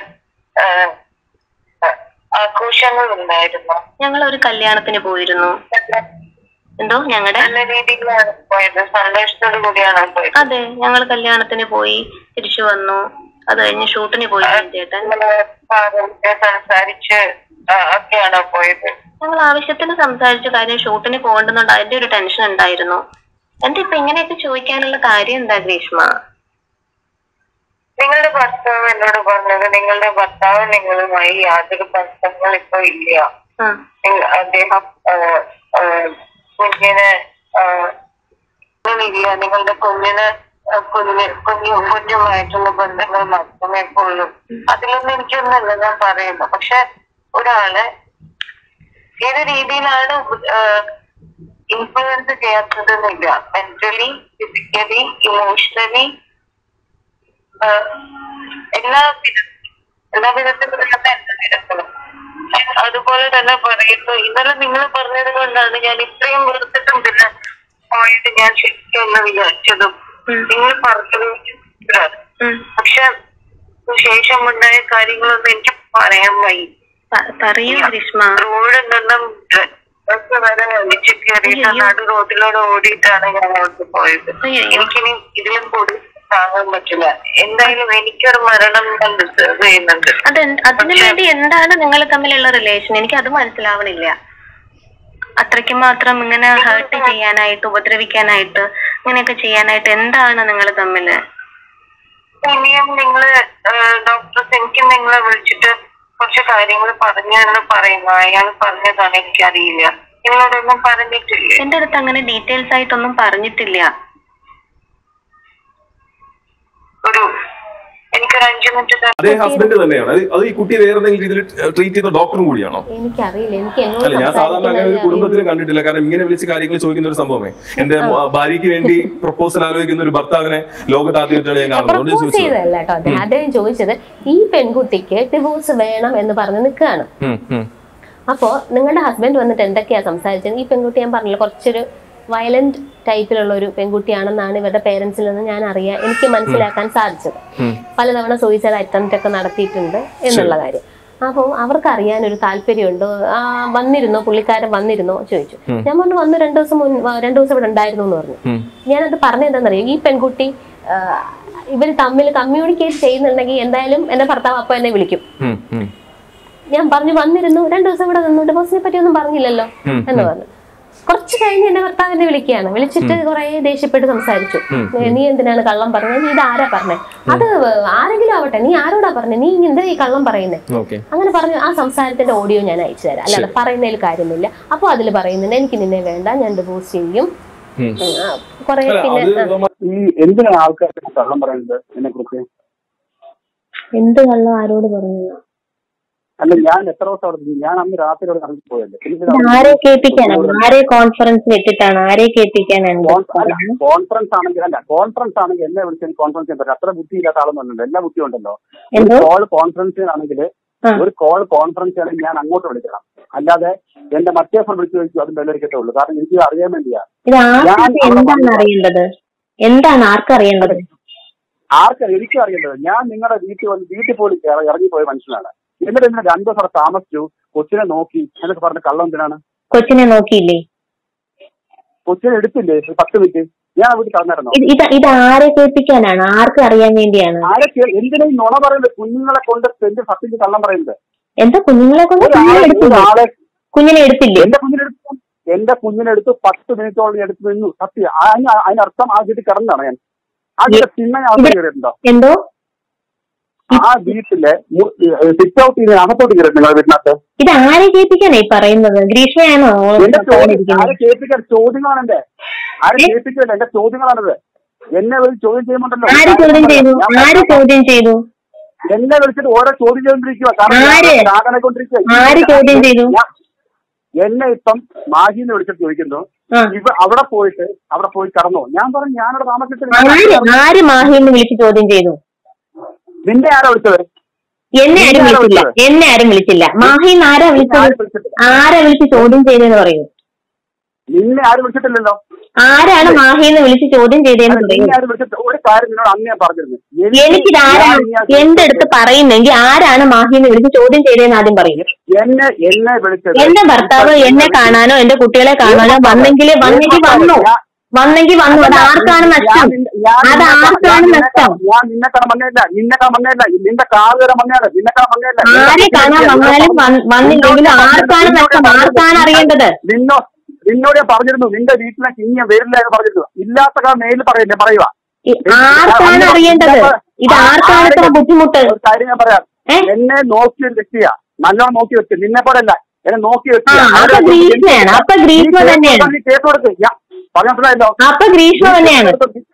ആഘോഷങ്ങൾ ഉണ്ടായിരുന്നോ ഞങ്ങൾ ഒരു കല്യാണത്തിന് പോയിരുന്നു എന്തോ ഞങ്ങളുടെ നല്ല രീതിയിലാണ് പോയത് സന്തോഷത്തോടു കൂടിയാണോ പോയത് അതെ ഞങ്ങൾ കല്യാണത്തിന് പോയി തിരിച്ചു വന്നു അത് കഴിഞ്ഞ് ഷൂട്ടിന് പോയി ചേട്ടൻ നിങ്ങള് പാരമ്പര്യ സംസാരിച്ച് ആ, ഒക്കെയാണോ പോയത് ഞങ്ങൾ ആവശ്യത്തിന് സംസാരിച്ച കാര്യം ഷൂട്ടിന് പോകണ്ടെന്നുണ്ട് അതിന്റെ ഒരു ടെൻഷൻ ഉണ്ടായിരുന്നു എന്താ ഇപ്പൊ ഇങ്ങനെയൊക്കെ ചോദിക്കാനുള്ള കാര്യം എന്താ ഗ്രീഷ്മ നിങ്ങളുടെ ഭർത്താവ് എന്നോട് പറഞ്ഞത് നിങ്ങളുടെ ഭർത്താവ് നിങ്ങളുമായി യാതൊരു ബന്ധങ്ങൾ ഇപ്പൊ ഇല്ല ആ നിങ്ങ- അദ്ദേഹം ആ, ആ, കുഞ്ഞിന് ആ, ഇല്ല നിങ്ങളുടെ കുഞ്ഞിന് ആ, കുഞ്ഞ് കുഞ്ഞു കുഞ്ഞുമായിട്ടുള്ള ബന്ധങ്ങൾ മാത്രമേ ഇപ്പൊ ഉള്ളൂ അതിലൊന്നും എനിക്കൊന്നല്ല ഞാൻ പറയുന്നു പക്ഷെ ഒരാള് ഏത് രീതിയിലാണ് ഇൻഫ്ലുവൻസ് ചെയ്യാത്തതെന്നില്ല മെന്റലി ഫിസിക്കലി ഇമോഷണലി എല്ലാ വിധ എല്ലാ വിധത്തിലുള്ള എല്ലാ വിധത്തിലും ഞാൻ അതുപോലെ തന്നെ പറയുന്നു ഇന്നലെ നിങ്ങൾ പറഞ്ഞത് കൊണ്ടാണ് ഞാൻ ഇത്രയും വെറുത്തിട്ടും പിന്നെ പോയിട്ട് ഞാൻ ശരിക്കും എന്ന് വിചാരിച്ചതും ഉം. നിങ്ങൾ പറഞ്ഞതും ഇതാണ്. ഉം. പക്ഷെ ശേഷം ഉണ്ടായ കാര്യങ്ങളൊന്നും എനിക്ക് പറയാൻ വയ്യ പ- പറയൂ ഗ്രീഷ്മ റോഡിൽ നിന്നും ബസ് വരെ വലിച്ചു കയറിയിട്ട് അയ്യോ. നടു റോഡിലൂടെ ഓടിയിട്ടാണ് ഞാൻ അങ്ങോട്ട് പോയത് അയ്യോ. എനിക്കിനി ഇതിലും കൂടുതൽ താങ്ങാൻ പറ്റില്ല എന്തായാലും എനിക്കൊരു മരണം ഞാൻ ഡിസേർവ് ചെയ്യുന്നുണ്ട് അത് എന്ത്- അതിനു വേണ്ടി എന്താണ് നിങ്ങൾ തമ്മിലുള്ള റിലേഷൻ എനിക്ക് അത് മനസ്സിലാവണില്ല അത്രയ്ക്ക് മാത്രം ഇങ്ങനെ ഹേർട്ട് ചെയ്യാനായിട്ട് ഉപദ്രവിക്കാനായിട്ട് ഇങ്ങനെയൊക്കെ ചെയ്യാനായിട്ട് എന്താണ് നിങ്ങൾ തമ്മില് ഇനിയും നിങ്ങള് ഡോക്ടേഴ്സ് എനിക്ക് നിങ്ങളെ വിളിച്ചിട്ട് കുറച്ച് കാര്യങ്ങൾ പറഞ്ഞു എന്ന് പറയുന്നു അയാൾ പറഞ്ഞതാണ് എനിക്കറിയില്ല നിങ്ങളോടൊന്നും പറഞ്ഞിട്ടില്ലേ എന്റെ അടുത്ത് അങ്ങനെ ഡീറ്റെയിൽസ് ആയിട്ടൊന്നും പറഞ്ഞിട്ടില്ല ഒരു എനിക്കൊരു അഞ്ചു മിനിറ്റ് അതേ ഹസ്ബൻഡ് തന്നെയാണ് അത് അത് ഈ കുട്ടി വേറെ എന്തെങ്കിലും രീതിയിൽ ട്രീറ്റ് ചെയ്ത ഡോക്ടറും കൂടിയാണോ എനിക്കറിയില്ല എനിക്ക് എന്നോട് അല്ല ഞാൻ സാധാരണ അങ്ങനെ ഒരു സംസാരിക്കുന്നത് കുടുംബത്തിൽ കണ്ടിട്ടില്ല കാരണം ഇങ്ങനെ വിളിച്ച് കാര്യങ്ങൾ ചോദിക്കുന്ന ഒരു സംഭവമേ എന്റെ മ- ഭാര്യയ്ക്ക് വേണ്ടി പ്രപ്പോസൽ ആലോചിക്കുന്ന ഒരു ഭർത്താവിനെ ലോകത്ത് ആദ്യമായിട്ടാണ് ഞാൻ കാണുന്നത് അതുകൊണ്ട് ഞാൻ പ്രപ്പോസ് ചോദിച്ചത് ചെയ്തതല്ല കേട്ടോ അദ്ദേഹം അദ്ദേഹം ചോദിച്ചത് ഈ പെൺകുട്ടിക്ക് ഡിവോഴ്സ് വേണം എന്ന് പറഞ്ഞ് നിൽക്കുകയാണ് ഉം, ഉം. അപ്പോൾ നിങ്ങളുടെ ഹസ്ബൻഡ് വന്നിട്ട് എന്തൊക്കെയാ സംസാരിച്ചത് ഈ പെൺകുട്ടി ഞാൻ പറഞ്ഞില്ല കുറച്ചൊരു വയലന്റ് ടൈപ്പിലുള്ള ഒരു പെൺകുട്ടിയാണെന്നാണ് ഇവരുടെ പേരൻസിൽ നിന്ന് ഞാൻ അറിയാൻ എനിക്ക് മനസ്സിലാക്കാൻ സാധിച്ചത് ഉം. പലതവണ സൂയിസൈഡ് അറ്റംപ്റ്റ് ഒക്കെ നടത്തിയിട്ടുണ്ട് എന്നുള്ള കാര്യം അപ്പോൾ അവർക്ക് അറിയാൻ ഒരു താല്പര്യമുണ്ടോ ആ, വന്നിരുന്നോ പുള്ളിക്കാരൻ വന്നിരുന്നോ ചോദിച്ചു ഞാൻ പറഞ്ഞു വന്നു രണ്ടു ദിവസം മുൻ രണ്ടു ദിവസം ഇവിടെ ഉണ്ടായിരുന്നു എന്ന് പറഞ്ഞു ഉം. ഞാനത് പറഞ്ഞതെന്താണെന്നറിയോ ഈ പെൺകുട്ടി ഇവർ തമ്മിൽ കമ്മ്യൂണിക്കേറ്റ് ചെയ്യുന്നുണ്ടെങ്കിൽ എന്തായാലും എന്റെ ഭർത്താവ് അപ്പൊ എന്നെ വിളിക്കും ഉം, ഉം. ഞാൻ പറഞ്ഞു വന്നിരുന്നു രണ്ടു ദിവസം ഇവിടെ നിന്നു ഡിവോഴ്സിനെ പറ്റി ഒന്നും പറഞ്ഞില്ലല്ലോ ഉം, എന്ന് പറഞ്ഞു കുറച്ച് കഴിഞ്ഞ് എന്റെ ഭർത്താവ് എന്നെ വിളിക്കുകയാണ് വിളിച്ചിട്ട് കുറെ ദേഷ്യപ്പെട്ട് സംസാരിച്ചു നീ എന്തിനാണ് കള്ളം പറഞ്ഞത് നീ ഇത് ആരാ പറഞ്ഞേ അത് ആരെങ്കിലും ആവട്ടെ നീ ആരോടാ പറഞ്ഞേ നീ എന്താ ഈ കള്ളം പറയുന്നേ ഓക്കെ അങ്ങനെ പറഞ്ഞു ആ സംസാരത്തിന്റെ ഓഡിയോ ഞാൻ അയച്ചു തരാം അല്ലാതെ പറയുന്നതിൽ കാര്യമില്ല അപ്പോൾ അതിൽ പറയുന്നുണ്ട് എനിക്ക് നിന്നെ വേണ്ട ഞാൻ ഡിവോഴ്സ് ചെയ്യും ഉം. കുറെ അല്ല, പിന്നെ അത് ആ, ഈ എന്തിനാണ് ആൾക്കാർ കള്ളം പറയുന്നത് എന്നെ കുറിച്ച് എന്ത് കള്ളം ആരോട് പറഞ്ഞു അല്ല ഞാൻ എത്ര ദിവസം അവിടെ ഇരുന്നു? ഞാൻ അന്ന് രാത്രി അവിടെ ഇറങ്ങി പോയല്ലേ എനിക്ക് ഇത് ആരെ കേൾപ്പിക്കാനാണ് ആരെ കോൺഫറൻസ് വെച്ചിട്ടാണ് ആരെ കേൾപ്പിക്കാനാണ് കോൺ- അല്ല, കോൺഫറൻസ് ആണെങ്കിൽ അല്ല കോൺഫറൻസ് ആണെങ്കിൽ എന്നെ വിളിച്ച് കോൺഫറൻസ് ചെയ്യാൻ പറ്റും അത്ര ബുദ്ധിയില്ലാത്ത ആളൊന്നും എല്ലാ ബുദ്ധി ഉണ്ടല്ലോ ഒരു എന്തോ കോൾ കോൺഫറൻസ് ആണെങ്കിൽ ആ. ഒരു കോൾ കോൺഫറൻസ് ആണെങ്കിൽ ഞാൻ അങ്ങോട്ട് വിളിക്കണം അല്ലാതെ എന്റെ മറ്റേ ഫോൺ വിളിച്ച് ചോദിച്ചു അതും വെള്ളരിക്കത്തേ ഉള്ളൂ കാരണം എനിക്ക് അറിയാൻ വേണ്ടിയാ ഇത് ആർക്കൊക്കെ ഞാൻ അവിടെ എന്താണ് വന്നു. അറിയേണ്ടത് എന്താണ് ആർക്കറിയേണ്ടത് ആർക്കും എനിക്കും അറിയേണ്ടത് ഞാൻ നിങ്ങളുടെ വീട്ടിൽ വന്ന് വീട്ടിൽ പോലും ഇറ- ഇറങ്ങിപ്പോയ മനുഷ്യനാണ് എന്നിട്ട് ഇന്ന് രണ്ടു ദിവസം അവിടെ താമസിച്ചു കൊച്ചിനെ നോക്കി എന്നൊക്കെ പറഞ്ഞ കള്ളം എന്തിനാണ് കൊച്ചിനെ നോക്കിയില്ലേ കൊച്ചിനെ എടുത്തില്ലേ ഒരു പത്ത് മിനിറ്റ് ഞാൻ വീട്ടിൽ കടന്നിരുന്നു ഇത് ഇത് ഇത് ആരെ കേൾപ്പിക്കാനാണ് ആർക്ക് അറിയാൻ വേണ്ടിയാണ് ആരൊക്കെ എന്തിനാ ഈ നുണ പറയുന്നത് കുഞ്ഞുങ്ങളെ കൊണ്ട് എന്റെ സത്യത്തിൽ കള്ളം പറയുന്നത് എന്താ കുഞ്ഞുങ്ങളെ കൊണ്ട് കുഞ്ഞിനെ ഒരാളെ എടുത്തില്ലേ ഒരാളെ കുഞ്ഞിനെ എടുത്തില്ലേ എന്റെ കുഞ്ഞിനെടുത്തു എന്റെ കുഞ്ഞിനെടുത്ത് പത്ത് മിനിറ്റോളം എടുത്ത് നിന്നു സത്യം ആ- അതിന് അതിനർത്ഥം ആ വീട്ടിൽ കിടന്നാണ് ഞാൻ ആ വീട്ടിൽ പിന്നെ ഞാൻ അകത്ത് കയറിയിട്ടുണ്ടോ എന്തോ ആ വീട്ടിലെ സിറ്റ് ഔട്ട് ചെയ്ത് അകത്തോട്ട് കയറിയിട്ടുണ്ട് നിങ്ങളുടെ വീട്ടിനകത്ത് ഇത് ആരെ കേൾപ്പിക്കാനാ ഈ പറയുന്നത് ഗ്രീഷ്മയാണോ എന്റെ ചോദ്യം ഇരിക്കുന്നത് ആരെ കേൾപ്പിക്കാൻ ചോദ്യങ്ങളാണ് എന്റെ ആരെ കേൾപ്പിക്കില്ല എന്റെ ചോദ്യങ്ങളാണത് എന്നെ വിളിച്ച് ചോദ്യം ചെയ്യുന്നുണ്ടല്ലോ ആര് ചോദ്യം ചെയ്തു ഞാൻ- ആര് ചോദ്യം ചെയ്തു എന്നെ വിളിച്ചിട്ട് ഓരോ ചോദ്യം ചെയ്തോണ്ടിരിക്കുക ആര്? ആര് ചോദ്യം ചെയ്തു? എന്നെ ഇപ്പം മാഹിന്ന് വിളിച്ചിട്ട് ചോദിക്കുന്നു ആ. ഇവ അവിടെ പോയിട്ട് അവിടെ പോയി കടന്നു ഞാൻ പറഞ്ഞു ഞാനവിടെ താമസിച്ചിട്ട് ആര് ആര് മാഹിന്ന് വിളിച്ച് ചോദ്യം ചെയ്തു നിന്റെ ആരാ വിളിച്ചത് എന്നെ ആരും ആരാ വിളിച്ചില്ല വിളിച്ചത്? എന്നെ ആരും വിളിച്ചില്ല മാഹിന്ന് ആരാ ആരും വിളിച്ചത് വിളിച്ചിട്ടില്ല. ആരാ വിളിച്ച് ചോദ്യം ചെയ്തെന്ന് പറയൂ നിന്നെ ആരും വിളിച്ചിട്ടില്ലല്ലോ ആരാണ് മാഹിന്ന് വിളിച്ച് ചോദ്യം ചെയ്തതെന്ന് അല്ല, പറയൂ നിന്നെ ആരും വിളിച്ചിട്ട് ഒരു കാര്യം നിന്നോട് അന്ന് ഞാൻ പറഞ്ഞിരുന്നു എനിക്കിത് ആരാണ് എന്റെ അടുത്ത് പറയുന്നെങ്കിൽ ആരാണ് മാഹിന്ന് വിളിച്ച് ചോദ്യം ചെയ്തതെന്ന് ആദ്യം പറയും എന്നെ എന്നെ വിളിച്ചത് എന്റെ ഭർത്താവ് എന്നെ കാണാനോ എന്റെ കുട്ടികളെ കാണാനോ വന്നെങ്കിൽ വന്നെങ്കിൽ വന്നു വന്നെങ്കിൽ വന്നു അത് ആർക്കാണ് നഷ്ടം അത് ആർക്കാണ് നഷ്ടം ഞാൻ നിന്നെ കാണാൻ വന്നതല്ല നിന്നെ കാണാൻ വന്നതല്ല നിന്റെ കാറ് വരെ വന്നതാണ് നിന്നെ കാണാൻ വന്നതല്ല ആരെ കാണാൻ വന്നാലും വന്ന്- വന്നില്ലെങ്കിലും ആർക്കാണ് നഷ്ടം ആർക്കാണ് അറിയേണ്ടത് നിന്നോ നിന്നോട് ഞാൻ പറഞ്ഞിരുന്നു നിന്റെ വീട്ടിലേക്ക് ഇനി ഞാൻ വരില്ല എന്ന് പറഞ്ഞിരുന്നു ഇല്ലാത്ത കാര്യം നേരിൽ പറയില്ലേ പറയുക ഈ ആർക്കാണ് അറിയേണ്ടത് ഇത് ആർക്കാണ് ഇത്ര ബുദ്ധിമുട്ട് ഒരു കാര്യം ഞാൻ പറയാം ഏ? എന്നെ നോക്കിയ ഒരു വ്യക്തിയാ നല്ലോണം നോക്കി വെച്ച് നിന്നെ പോലല്ല എന്നെ നോക്കി വെച്ച് ആ, അപ്പൊ ഗ്രീഷ്മയാണ്. അപ്പൊ ഗ്രീഷ്മ തന്നെയാണ്. കേസ് കൊടുക്ക് ഞാൻ പറഞ്ഞ മനസ്സിലായല്ലോ അപ്പൊ ഗ്രീഷ്മ തന്നെയാണ്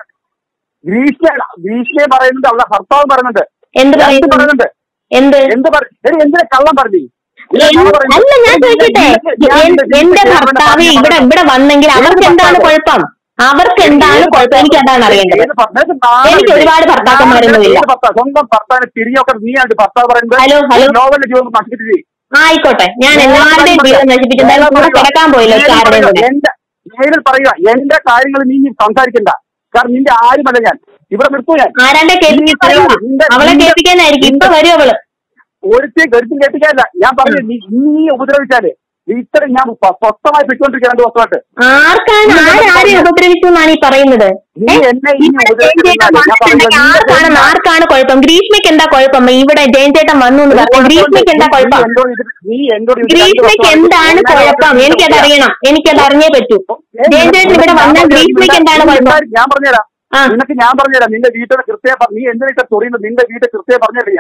ഗ്രീഷ്മ ഗ്രീഷ്മയെ പറയുന്നുണ്ട് അവളുടെ ഭർത്താവ് പറയുന്നുണ്ട് എന്ത് ഞാൻ പറയുന്നു പറയുന്നുണ്ട് എന്ത് എന്ത് പറ എടി, എന്തിനാ കള്ളം പറഞ്ഞു എന്ത്- അല്ല ഞാൻ ചോദിക്കട്ടെ എൻ- എന്റെ ഭർത്താവ് ഇവിടെ ഇവിടെ വന്നെങ്കിൽ അവർക്ക് എന്താണ് കുഴപ്പം അവർക്ക് എന്താണ് കുഴപ്പം എനിക്ക് അതാണ് അറിയേണ്ടത് എനിക്ക് ഒരുപാട് ഭർത്താക്കന്മാരൊന്നുമില്ല. സ്വന്തം ഭർത്താവിനെ തിരിഞ്ഞൊക്കെ നീയാണ് ഭർത്താവ് പറയുന്നത് ഹലോ, ഹലോ. നോവലിന്റെ ജീവിതം നശിപ്പിച്ചിട്ട് ആയിക്കോട്ടെ ഞാൻ എല്ലാവരുടെയും വീട് നശിപ്പിച്ചു എന്തായാലും കൂടെ കിടക്കാൻ പോയില്ല ഒറ്റ ആരുടെയും കൂടെ എന്റെ നേരിൽ പറയുക എന്റെ കാര്യങ്ങൾ നീ ഇനി സംസാരിക്കണ്ട കാരണം നിന്റെ ആരുമല്ല ഞാൻ ഇവിടെ നിർത്തൂ ഞാൻ ആരാണ്ടെ കേൾപ്പിക്കാൻ പറയുക അവളെ കേൾപ്പിക്കാനായിരിക്കും ഇപ്പൊ വരും അവള് ഒരുത്തി ഗരുത്തും കേൾപ്പിക്കാനില്ല ഞാൻ പറഞ്ഞു നീ നീ ഉപദ്രവിച്ചാല് നീ ഇത്രയും ഞാൻ സ്വ- സ്വസ്ഥമായി പൊയ്ക്കൊണ്ടിരിക്കുക രണ്ട് ദിവസമായിട്ട് ആർക്കാണ് ആരാരെ ഉപദ്രവിച്ചു എന്നാണ് ഈ പറയുന്നത് നീ ഏ? എന്നെ ഇനി ഇവിടെ ഉപദ്രവിച്ചില്ല. ജയൻ ചേട്ടൻ ഞാൻ വന്നിട്ടുണ്ടെങ്കിൽ പറയുന്നത് ആർക്കാണ് നീ ആർക്കാണ് കുഴപ്പം ഗ്രീഷ്മയ്ക്ക് എന്താ കുഴപ്പം ഇവിടെ ജയൻ ചേട്ടൻ വന്നു എന്ന് പറഞ്ഞു ഗ്രീഷ്മയ്ക്ക് എന്താ നീ കുഴപ്പം എന്നോട് ഇത് നീ എന്നോട് ഇത് രണ്ട് ഗ്രീഷ്മയ്ക്ക് ദിവസമായിട്ട് എന്താണ് ഞാൻ കുഴപ്പം എനിക്കത് അറിയണം എനിക്കത് അറിഞ്ഞേ പറ്റൂ ജയൻ ചേട്ടൻ ഇവിടെ വന്നാൽ ഗ്രീഷ്മയ്ക്ക് എന്താണ് കുഴപ്പം ഞാൻ പറഞ്ഞുതരാം ആ. നിനക്ക് ഞാൻ പറഞ്ഞുതരാം നിന്റെ വീട്ടിലെ കൃത്യം നീ എന്തിനൊക്കെ ചൊറിയുന്നത് നിന്റെ വീട്ടിൽ കൃത്യം പറഞ്ഞുതരാം ഞാൻ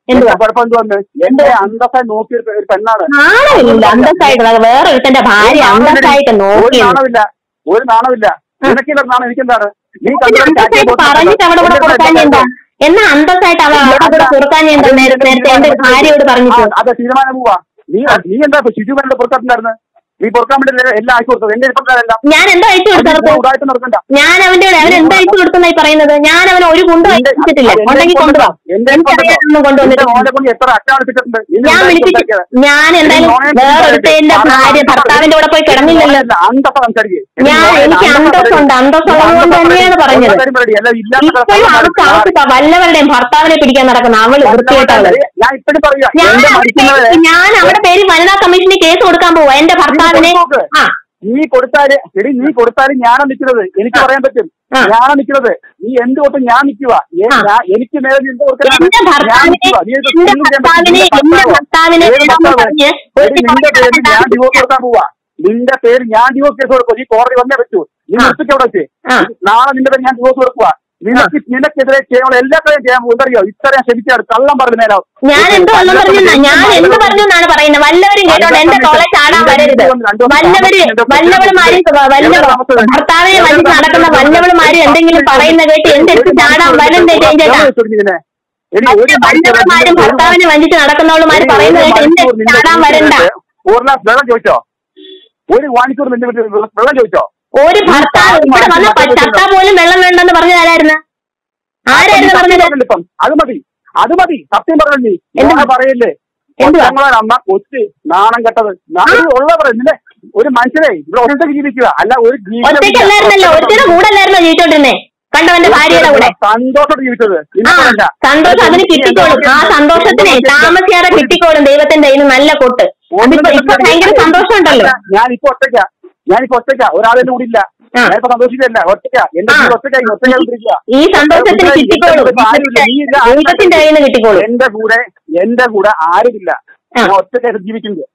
എന്തുവാ കുഴപ്പം എന്തുവന്ന് എന്റെ അന്തസ്സായി നോക്കിയ ഒരു ഒരു പെണ്ണാണ് നാണമില്ല അന്തസ്സായിട്ട് അത് വേറെ ഒരുത്തന്റെ ഭാര്യ അന്തസ്സായിട്ട് ഒരു നോക്കി നാണമില്ല ഒരു നാണമില്ല നിനക്കില്ല നാണം എനിക്കെന്താണ് നീ പിന്നെ അന്തസ്സായിട്ട് പറഞ്ഞിട്ട് അവിടെ ഇവിടെ കൊടുക്കാൻ എന്താ എന്നാ അന്തസ്സായിട്ട് അവൻ അവിടെ ഇവിടെ കൊടുക്കാൻ എന്താ നേരത്തെ നേരത്തെ എന്റെ ഭാര്യയോട് പറഞ്ഞിട്ട് അത് തീരുമാനം പോവാ നീ നീ എന്താ ഇപ്പൊ ശുചിമരുടെ പുറത്തിട്ടുണ്ടായിരുന്നു നീ പുറക്കാൻ വേണ്ടി എല്ലാം അയച്ചു കൊടുത്തത് എന്റെ ഇരിപ്പക്കാരല്ല ഞാൻ എന്താ അയച്ചു കൊടുത്തത് ഉടായിട്ട് നടക്കണ്ട ഞാൻ അവന്റെ അവൻ എന്താ അയച്ചു കൊടുത്തെന്നായി പറയുന്നത് ഞാൻ അവന് ഒരു കുണ്ടും അയച്ചിട്ടില്ല ഉണ്ടെങ്കിൽ കൊണ്ടുപോവാ എനിക്കറിയാതൊന്നും കൊണ്ടുവന്നിട്ടില്ല മോനെ കൊണ്ട് എത്ര അറ്റാണ് ഇട്ടിട്ടുണ്ട് നിന്നെ ഞാൻ എന്താ വിളിപ്പിച്ചു ഉണ്ടാക്കിയത്? ഞാൻ എന്തായാലും വേറൊരുത്തന്റെ ഭാര്യ ഭർത്താവിന്റെ കൂടെ പോയി കിടന്നില്ലല്ലോ അന്തസ്സ സംസാരിക്ക്. ഞാൻ എനിക്ക് അന്തസ്സുണ്ട് അന്തസ്സുള്ളത് കൊണ്ട് തന്നെയാണ് പറഞ്ഞത് ഇപ്പോഴും അവർക്ക് അവർക്ക് വല്ലവരുടെയും ഭർത്താവിനെ പിടിക്കാൻ നടക്കുന്ന അവള് വൃത്തികെട്ടവള് ഞാൻ ഇപ്പഴും പറയാ ഞാൻ എന്റെ അവിടെ മരിക്കുന്നവരെ പേര് ഞാൻ അവിടെ പേര് വനിതാ കമ്മീഷന് കേസ് കൊടുക്കാൻ പോവാ എന്റെ ഭർത്താവിനെ ആ നീ കൊടുത്താല് എടി നീ കൊടുത്താലും ഞാനാ നിൽക്കുന്നത് എനിക്ക് പറയാൻ പറ്റും ആ. ഞാനാ നിൽക്കുന്നത് നീ എന്ത് കൊടുത്ത് ഞാൻ നിൽക്കുക ആ. എനിക്ക് നേരെ നീ എന്ത് കൊടുക്കലാണ്? എന്റെ ഞാൻ ഭർത്താവിനെ നിൽക്കുവാ. നീ ഇത് എന്റെ ഒന്നും ചെയ്യാൻ ഭർത്താവിനെ പറ്റില്ല. എന്റെ ഭർത്താവ്. ഭർത്താവിനെ ഏത് വേണമെന്ന് ഭർത്താവ്? പറഞ്ഞ് എടി, ഒരു നിന്റെ പേരിൽ ഞാൻ ഭർത്താവ് ഡിവോഴ്സ് കൊടുക്കാൻ പോവാ നിന്റെ പേര് ഞാൻ ഡിവോഴ്സ് കേസ് കൊടുക്കും നീ കോടതി വന്നേ പറ്റൂ നീ ആ. നിർത്തിക്ക് അവിടെ വെച്ച് ആ. നാളെ നിന്റെ പേര് ഞാൻ ഡിവോഴ്സ് കൊടുക്കുക നിനക്ക് നിനക്കെതിരെ ചെയ്യാനുള്ള എല്ലാ കാര്യം ചെയ്യാൻ പോകും എന്തറിയോ ഇത്രയും ക്ഷമിച്ചാണ് കള്ളം പറഞ്ഞു നേരം ഞാൻ എന്ത് വന്നു പറഞ്ഞു ഞാൻ എന്ത് പറഞ്ഞു എന്നാണ് പറയുന്നത് വല്ലവരും കേട്ടോണ്ട് എന്റെ തോളെ ചാടാൻ വരരുത് വല്ലവര് വല്ലവളുമാരും വല്ല ഭർത്താവിനെ വലിച്ച് നടക്കുന്ന വല്ലവളുമാരും എന്തെങ്കിലും പറയുന്ന കേട്ട് എന്റെ അടുത്ത് ചാടാൻ വരണ്ടേ ചേട്ടാ വല്ലവളുമാരും ഭർത്താവിനെ വഞ്ചിച്ച് നടക്കുന്നവളുമാര് പറയുന്നത് കേട്ട് എന്റെ അടുത്ത് ചാടാൻ വരണ്ട ഒരു ഗ്ലാസ് വെള്ളം ചോദിച്ചോ ഒരു മണിക്കൂർ നിന്റെ വീട്ടിൽ വെള്ളം വെള്ളം ചോദിച്ചോ ഒരു ഭർത്താവ് ഇവിടെ വന്ന ചത്ത പോലും വെള്ളം വേണ്ടെന്ന് പറഞ്ഞു തരായിരുന്നു ആരായിരുന്നു പറഞ്ഞത് ഇപ്പം അത് മതി അത് മതി സത്യം പറഞ്ഞു നീ എന്ത്? ഞാൻ പറയില്ലേ എന്തുവാ? കൊച്ചങ്ങളെ അമ്മ കൊച്ച് നാണം കെട്ടത് ഉള്ള പറയുന്നില്ലേ ഒരു മനുഷ്യനെ ഇവിടെ ഒറ്റയ്ക്ക് ജീവിക്കുക അല്ല ഒരു ജീവിതം ഒറ്റയ്ക്കല്ലായിരുന്നല്ലോ ഒരുത്തിയുടെ കൂടെ അല്ലായിരുന്നോ ജീവിച്ചോണ്ടിരുന്നേ കണ്ടവന്റെ ഭാര്യയുടെ കൂടെ സന്തോഷത്തോടെ ജീവിച്ചത് ആ സന്തോഷം അതിന് കിട്ടിക്കോളും ആ സന്തോഷത്തിനെ താമസിയാതെ കിട്ടിക്കോളും ദൈവത്തിന്റെ കയ്യിൽ നിന്ന് നല്ല കൊട്ട് അതിപ്പോ ഇപ്പൊ ഭയങ്കര സന്തോഷമുണ്ടല്ലോ ഞാനിപ്പോ ഒറ്റയ്ക്ക ഞാനിപ്പോ ഒറ്റയ്ക്ക ഒരാളെന്റെ കൂടെ ഇല്ല ആ. ഞാനിപ്പോ സന്തോഷിക്കല്ല ഒറ്റയ്ക്ക എന്റെ ആ. ജീവിതം ഒറ്റയ്ക്കായി ഒറ്റയ്ക്കായിട്ടിരിക്കുക ഈ സന്തോഷത്തിന് കിട്ടിക്കോളും ദൈവത്തിന്റെ കയ്യിൽ നിന്ന് കിട്ടിക്കോളും എന്റെ കൂടെ എന്റെ കൂടെ ആരുമില്ല ആ. ഞാൻ ഒറ്റയ്ക്കായിട്ട് ജീവിക്കുന്നത്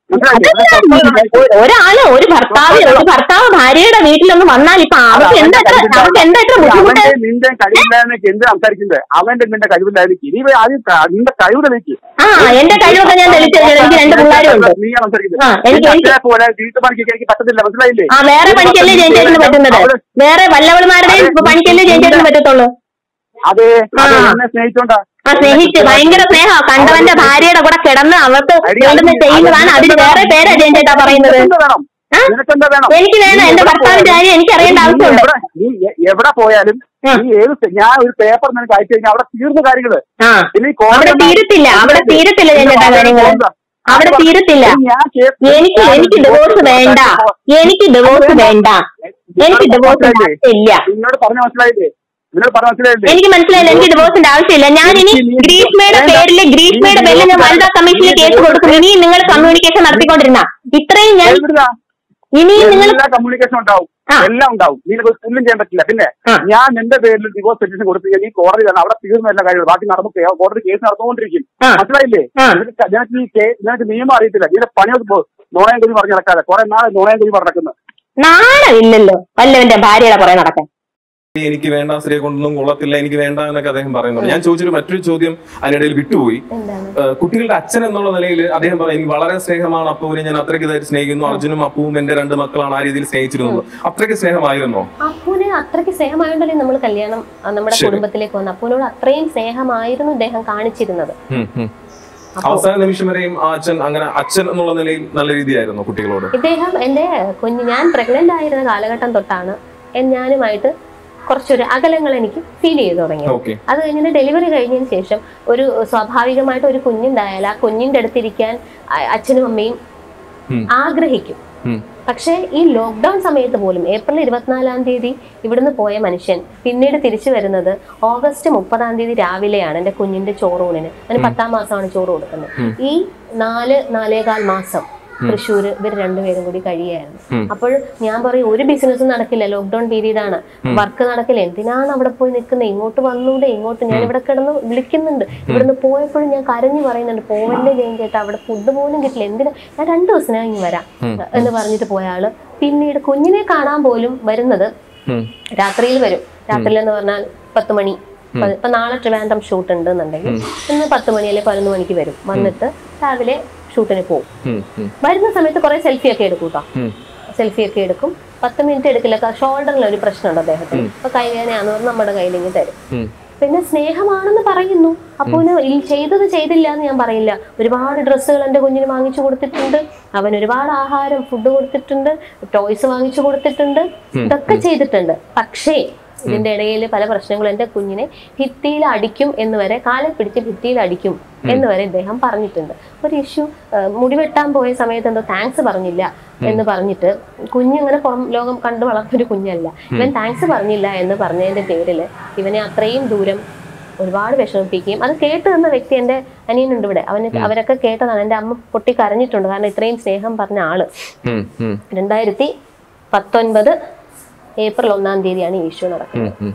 അതെന്താ? ഒരാള് ഒരു ഭർത്താവ് ഒരു ഭർത്താവ് ഭാര്യയുടെ വീട്ടിലൊന്ന് വന്നാൽ ഇപ്പൊ അവർക്ക് എന്താ ഇത്ര- അവർക്ക് എന്താ ഇത്ര ബുദ്ധിമുട്ട് അവന്റെ നിന്റെ കഴിവില്ലായ്മയ്ക്ക് എന്ത് സംസാരിക്കുന്നത് അവന്റെ നിന്റെ കഴിവില്ലായ്മയ്ക്ക് ഇനി ആദ്യം ക- നിന്റെ കഴിവ് തെളിയിക്ക് ആ എന്റെ കഴിവൊക്കെ ഞാൻ തെളിച്ചു കഴിഞ്ഞാൽ എനിക്ക് രണ്ട് പിള്ളേരും ഉണ്ട് നീ സംസാരിക്കുന്നത് ആ, എനിക്ക് നിന്റെ എനിക്ക് അച്ഛനെ പോലെ വീട്ടുപണിക്ക് എനിക്ക് പറ്റത്തില്ല മനസ്സിലായില്ലേ ആ വേറെ പണിക്കല്ലേ ജയിച്ചേട്ടിന് പറ്റുന്നത് അവള് വേറെ വല്ലവളുമാരുടെയും ഇപ്പൊ പണിക്കല്ലേ ജയിച്ചേട്ടിന് പറ്റത്തുള്ളൂ അതെ അതെ, ആ. എന്നെ സ്നേഹിച്ചോണ്ടാ ആ സ്നേഹിച്ച് ഭയങ്കര സ്നേഹ കണ്ടവന്റെ ഭാര്യയുടെ കൂടെ കിടന്ന് അവർക്ക് അടി, വേണ്ടുന്ന അടി, ചെയ്യുന്നതാണ് അതിന് വേറെ പേരാ ജയൻചേട്ടാ പറയുന്നത് നിനക്കെന്ത് വേണം ആ? നിനക്കെന്താ വേണം എനിക്ക് വേണം നീ എന്റെ എവിടെ ഭർത്താവിന്റെ പോയാലും- കാര്യം എനിക്ക് അറിയേണ്ട നീ ആവശ്യമുണ്ട് എവിടെ- നീ എ- എവിടെ പോയാലും ആ. നീ ഏത് സ്ഥ- ഞാൻ ഒരു പേപ്പർ നിനക്ക് അയച്ചു കഴിഞ്ഞാൽ അവിടെ തീർന്ന കാര്യങ്ങള് ആ ഇനി കോടതി അവിടെ വന്നാൽ- തീരത്തില്ല അവിടെ തീരത്തില്ല ജയൻചേട്ടാ കാര്യങ്ങള് അവിടെ തീരത്തില്ല ഞാൻ കേ- എനിക്ക് എനിക്ക് ഡിവോഴ്സ് വേണ്ട എനിക്ക് ഡിവോഴ്സ് വേണ്ട എനിക്ക് ഡിവോഴ്സ് ഇല്ല നിന്നോട് പറഞ്ഞ മനസ്സിലായില്ലേ നിന്നോട് പറഞ്ഞ മനസ്സിലായില്ലേ എനിക്ക് മനസ്സിലായില്ല എനിക്ക് ഡിവോഴ്സിന്റെ ആവശ്യമില്ല ഞാൻ ഇനി ഗ്രീഷ്മയുടെ പേരിൽ ഗ്രീഷ്മയുടെ പേരിൽ ഞാൻ വനിതാ കമ്മീഷനിൽ കേസ് കൊടുക്കും ഇനിയും നിങ്ങൾ കമ്മ്യൂണിക്കേഷൻ നടത്തിക്കൊണ്ടിരുന്ന ഇത്രയും ഞാൻ എവിടുന്നാ? ഇനിയും നിങ്ങൾ എല്ലാ കമ്മ്യൂണിക്കേഷൻ ഉണ്ടാവും ആ. എല്ലാം ഉണ്ടാവും നിനക്ക് ഒന്നും ചെയ്യാൻ പറ്റില്ല പിന്നെ ആ. ഞാൻ നിന്റെ പേരിൽ ഡിവോഴ്സ് പെറ്റീഷൻ കൊടുത്തു കഴിഞ്ഞാൽ നീ കോടതി തന്നെ അവിടെ തീർന്ന എല്ലാ കാര്യങ്ങളും ബാക്കി നടന്നു കേ- കോടതി കേസ് നടന്നുകൊണ്ടിരിക്കും ആ. മനസ്സിലായില്ലേ ആ. നിനക്ക് നിനക്ക് ഈ കേ- നിനക്ക് നിയമം അറിയത്തില്ല നിന്റെ പണിയൊക്കെ പോ നോണയം കുഞ്ഞ് പറഞ്ഞ് നടക്കാതെ കുറെ നാളെ നോണയം കുഞ്ഞ് പറഞ്ഞ് നടക്കുന്നത് നാണമില്ലല്ലോ വല്ലവന്റെ ഭാര്യയുടെ പുറകെ നടക്കാൻ എനിക്ക് വേണ്ട സ്ത്രീയെ കൊണ്ടൊന്നും കൊള്ളത്തില്ല എനിക്ക് വേണ്ട എന്നൊക്കെ അദ്ദേഹം പറയുന്നുണ്ട് ഞാൻ ചോദിച്ചൊരു മറ്റൊരു ചോദ്യം അതിനിടയിൽ വിട്ടുപോയി എന്താണ് ഏഹ് കുട്ടികളുടെ അച്ഛൻ എന്നുള്ള നിലയിൽ അദ്ദേഹം പറയും എനിക്ക് വളരെ സ്നേഹമാണ് അപ്പുവിനെ ഞാൻ അത്രയ്ക്ക് ഇതായിട്ട് സ്നേഹിക്കുന്നു അർജുനും അപ്പുവും എന്റെ രണ്ട് മക്കളാണ് ആ രീതിയിൽ സ്നേഹിച്ചിരുന്നത് അത്രയ്ക്ക് സ്നേഹമായിരുന്നോ അപ്പൂന് അത്രയ്ക്ക് സ്നേഹമായോണ്ടല്ലേ നമ്മൾ കല്യാണം ആ, നമ്മുടെ ശരി. കുടുംബത്തിലേക്ക് വന്നു അപ്പൂനോട് അത്രയും സ്നേഹമായിരുന്നു ഇദ്ദേഹം കാണിച്ചിരുന്നത് ഉം, ഉം. അവസാന നിമിഷം വരെയും ആ അച്ഛൻ അങ്ങനെ അച്ഛൻ എന്നുള്ള നിലയിൽ നല്ല രീതിയായിരുന്നു കുട്ടികളോട് ഇദ്ദേഹം എൻ്റെ കുഞ്ഞ് ഞാൻ പ്രഗ്നന്റ് ആയിരുന്ന കാലഘട്ടം തൊട്ടാണ് എൻ- ഞാനുമായിട്ട് കുറച്ചൊരു അകലങ്ങൾ എനിക്ക് ഫീൽ ചെയ്തു തുടങ്ങിയത് ഓക്കെ അത് കഴിഞ്ഞിട്ട് ഡെലിവറി കഴിഞ്ഞതിന് ശേഷം ഒരു സ്വാഭാവികമായിട്ട് ഒരു കുഞ്ഞുണ്ടായാൽ ആ കുഞ്ഞിന്റെ അടുത്തിരിക്കാൻ അ- അച്ഛനും അമ്മയും ഉം. ആഗ്രഹിക്കും ഉം. പക്ഷേ ഈ ലോക്ക്ഡൌൺ സമയത്ത് പോലും ഏപ്രിൽ ഇരുപത്തിനാലാം തീയതി ഇവിടുന്ന് പോയ മനുഷ്യൻ പിന്നീട് തിരിച്ചു വരുന്നത് ഓഗസ്റ്റ് മുപ്പതാം തീയതി രാവിലെയാണ് എൻ്റെ കുഞ്ഞിന്റെ ചോറൂണിന് അതിന് പത്താം മാസമാണ് ചോറ് കൊടുക്കുന്നത് ഉം. ഈ നാല് നാലേകാൽ മാസം തൃശ്ശൂര് ഇവർ രണ്ടുപേരും കൂടി കഴിയായിരുന്നു ഉം. അപ്പോൾ ഞാൻ പറയും ഒരു ബിസിനസ്സും നടക്കില്ല ലോക്ക്ഡൌൺ പീരീഡ് ആണ് വർക്ക് നടക്കില്ല എന്തിനാണ് അവിടെ പോയി നിൽക്കുന്നത് ഇങ്ങോട്ട് വന്നൂടെ ഇങ്ങോട്ട് ഞാൻ ഇവിടെ കിടന്ന് വിളിക്കുന്നുണ്ട് ഇവിടുന്ന് പോയപ്പോഴും ഞാൻ കരഞ്ഞു പറയുന്നുണ്ട് പോവല്ലേ ജയം ചേട്ടാ അവിടെ ഫുഡ് പോലും കിട്ടില്ല എന്തിനാ ഞാൻ രണ്ടു ദിവസം ഇങ്ങ് വരാം എന്ന് പറഞ്ഞിട്ട് പോയ ആള് പിന്നീട് കുഞ്ഞിനെ കാണാൻ പോലും വരുന്നത് ഉം. രാത്രിയിൽ വരും രാത്രിയിൽ എന്ന് പറഞ്ഞാൽ പത്ത് മണി ഇപ്പൊ- ഇപ്പൊ നാളെ ട്രിവാൻഡ്രം ഷൂട്ട് ഉണ്ട് എന്നുണ്ടെങ്കിൽ ഇന്ന് പത്ത് മണി അല്ലെങ്കിൽ പതിനൊന്ന് മണിക്ക് വരും വന്നിട്ട് രാവിലെ ഷൂട്ടിന് പോകും ഉം, ഉം, വരുന്ന സമയത്ത് കുറെ സെൽഫി ഒക്കെ എടുക്കും കേട്ടോ ഉം. സെൽഫി ഒക്കെ എടുക്കും പത്ത് മിനിറ്റ് എടുക്കില്ല ഷോൾഡറിൽ ഒരു പ്രശ്നമുണ്ട് അദ്ദേഹത്തിന് ഇപ്പൊ കൈവേദനയാന്ന് പറഞ്ഞ് നമ്മുടെ കയ്യിലിങ്ങ് തരും ഉം. പിന്നെ സ്നേഹമാണെന്ന് പറയുന്നു അപ്പോൾ ചെയ്തത് ചെയ്തില്ല എന്ന് ഞാൻ പറയില്ല ഒരുപാട് ഡ്രസ്സുകൾ എൻ്റെ കുഞ്ഞിന് വാങ്ങിച്ചു കൊടുത്തിട്ടുണ്ട് അവൻ ഒരുപാട് ആഹാരം ഫുഡ് കൊടുത്തിട്ടുണ്ട് ടോയ്സ് വാങ്ങിച്ചു കൊടുത്തിട്ടുണ്ട് ഇതൊക്കെ ചെയ്തിട്ടുണ്ട് പക്ഷേ ഇതിന്റെ ഇടയിൽ പല പ്രശ്നങ്ങളും എൻ്റെ കുഞ്ഞിനെ ഭിത്തിയിൽ അടിക്കും എന്ന് വരെ കാലെ പിടിച്ച് ഭിത്തിയിൽ അടിക്കും എന്ന് വരെ ഇദ്ദേഹം പറഞ്ഞിട്ടുണ്ട് ഒരു ഇഷ്യൂ മുടി വെട്ടാൻ പോയ സമയത്ത് എന്തോ താങ്ക്സ് പറഞ്ഞില്ല എന്ന് പറഞ്ഞിട്ട് കുഞ്ഞിങ്ങനെ പുറം ലോകം കണ്ടു വളർന്നൊരു കുഞ്ഞല്ല ഇവൻ താങ്ക്സ് പറഞ്ഞില്ല എന്ന് പറഞ്ഞതിന്റെ പേരിൽ ഇവനെ അത്രയും ദൂരം ഒരുപാട് വിഷമിപ്പിക്കുകയും അത് കേട്ട് നിന്ന വ്യക്തി എൻ്റെ അനിയനുണ്ട് ഇവിടെ അവന് അവരൊക്കെ കേട്ടതാണ് എൻ്റെ അമ്മ പൊട്ടി കരഞ്ഞിട്ടുണ്ട് കാരണം ഇത്രയും സ്നേഹം പറഞ്ഞ ആള് ഉം, ഉം, രണ്ടായിരത്തി പത്തൊൻപത് ഏപ്രിൽ ഒന്നാം തീയതിയാണ് ഈ ഇഷ്യൂ നടക്കുന്നത് ഉം, ഉം,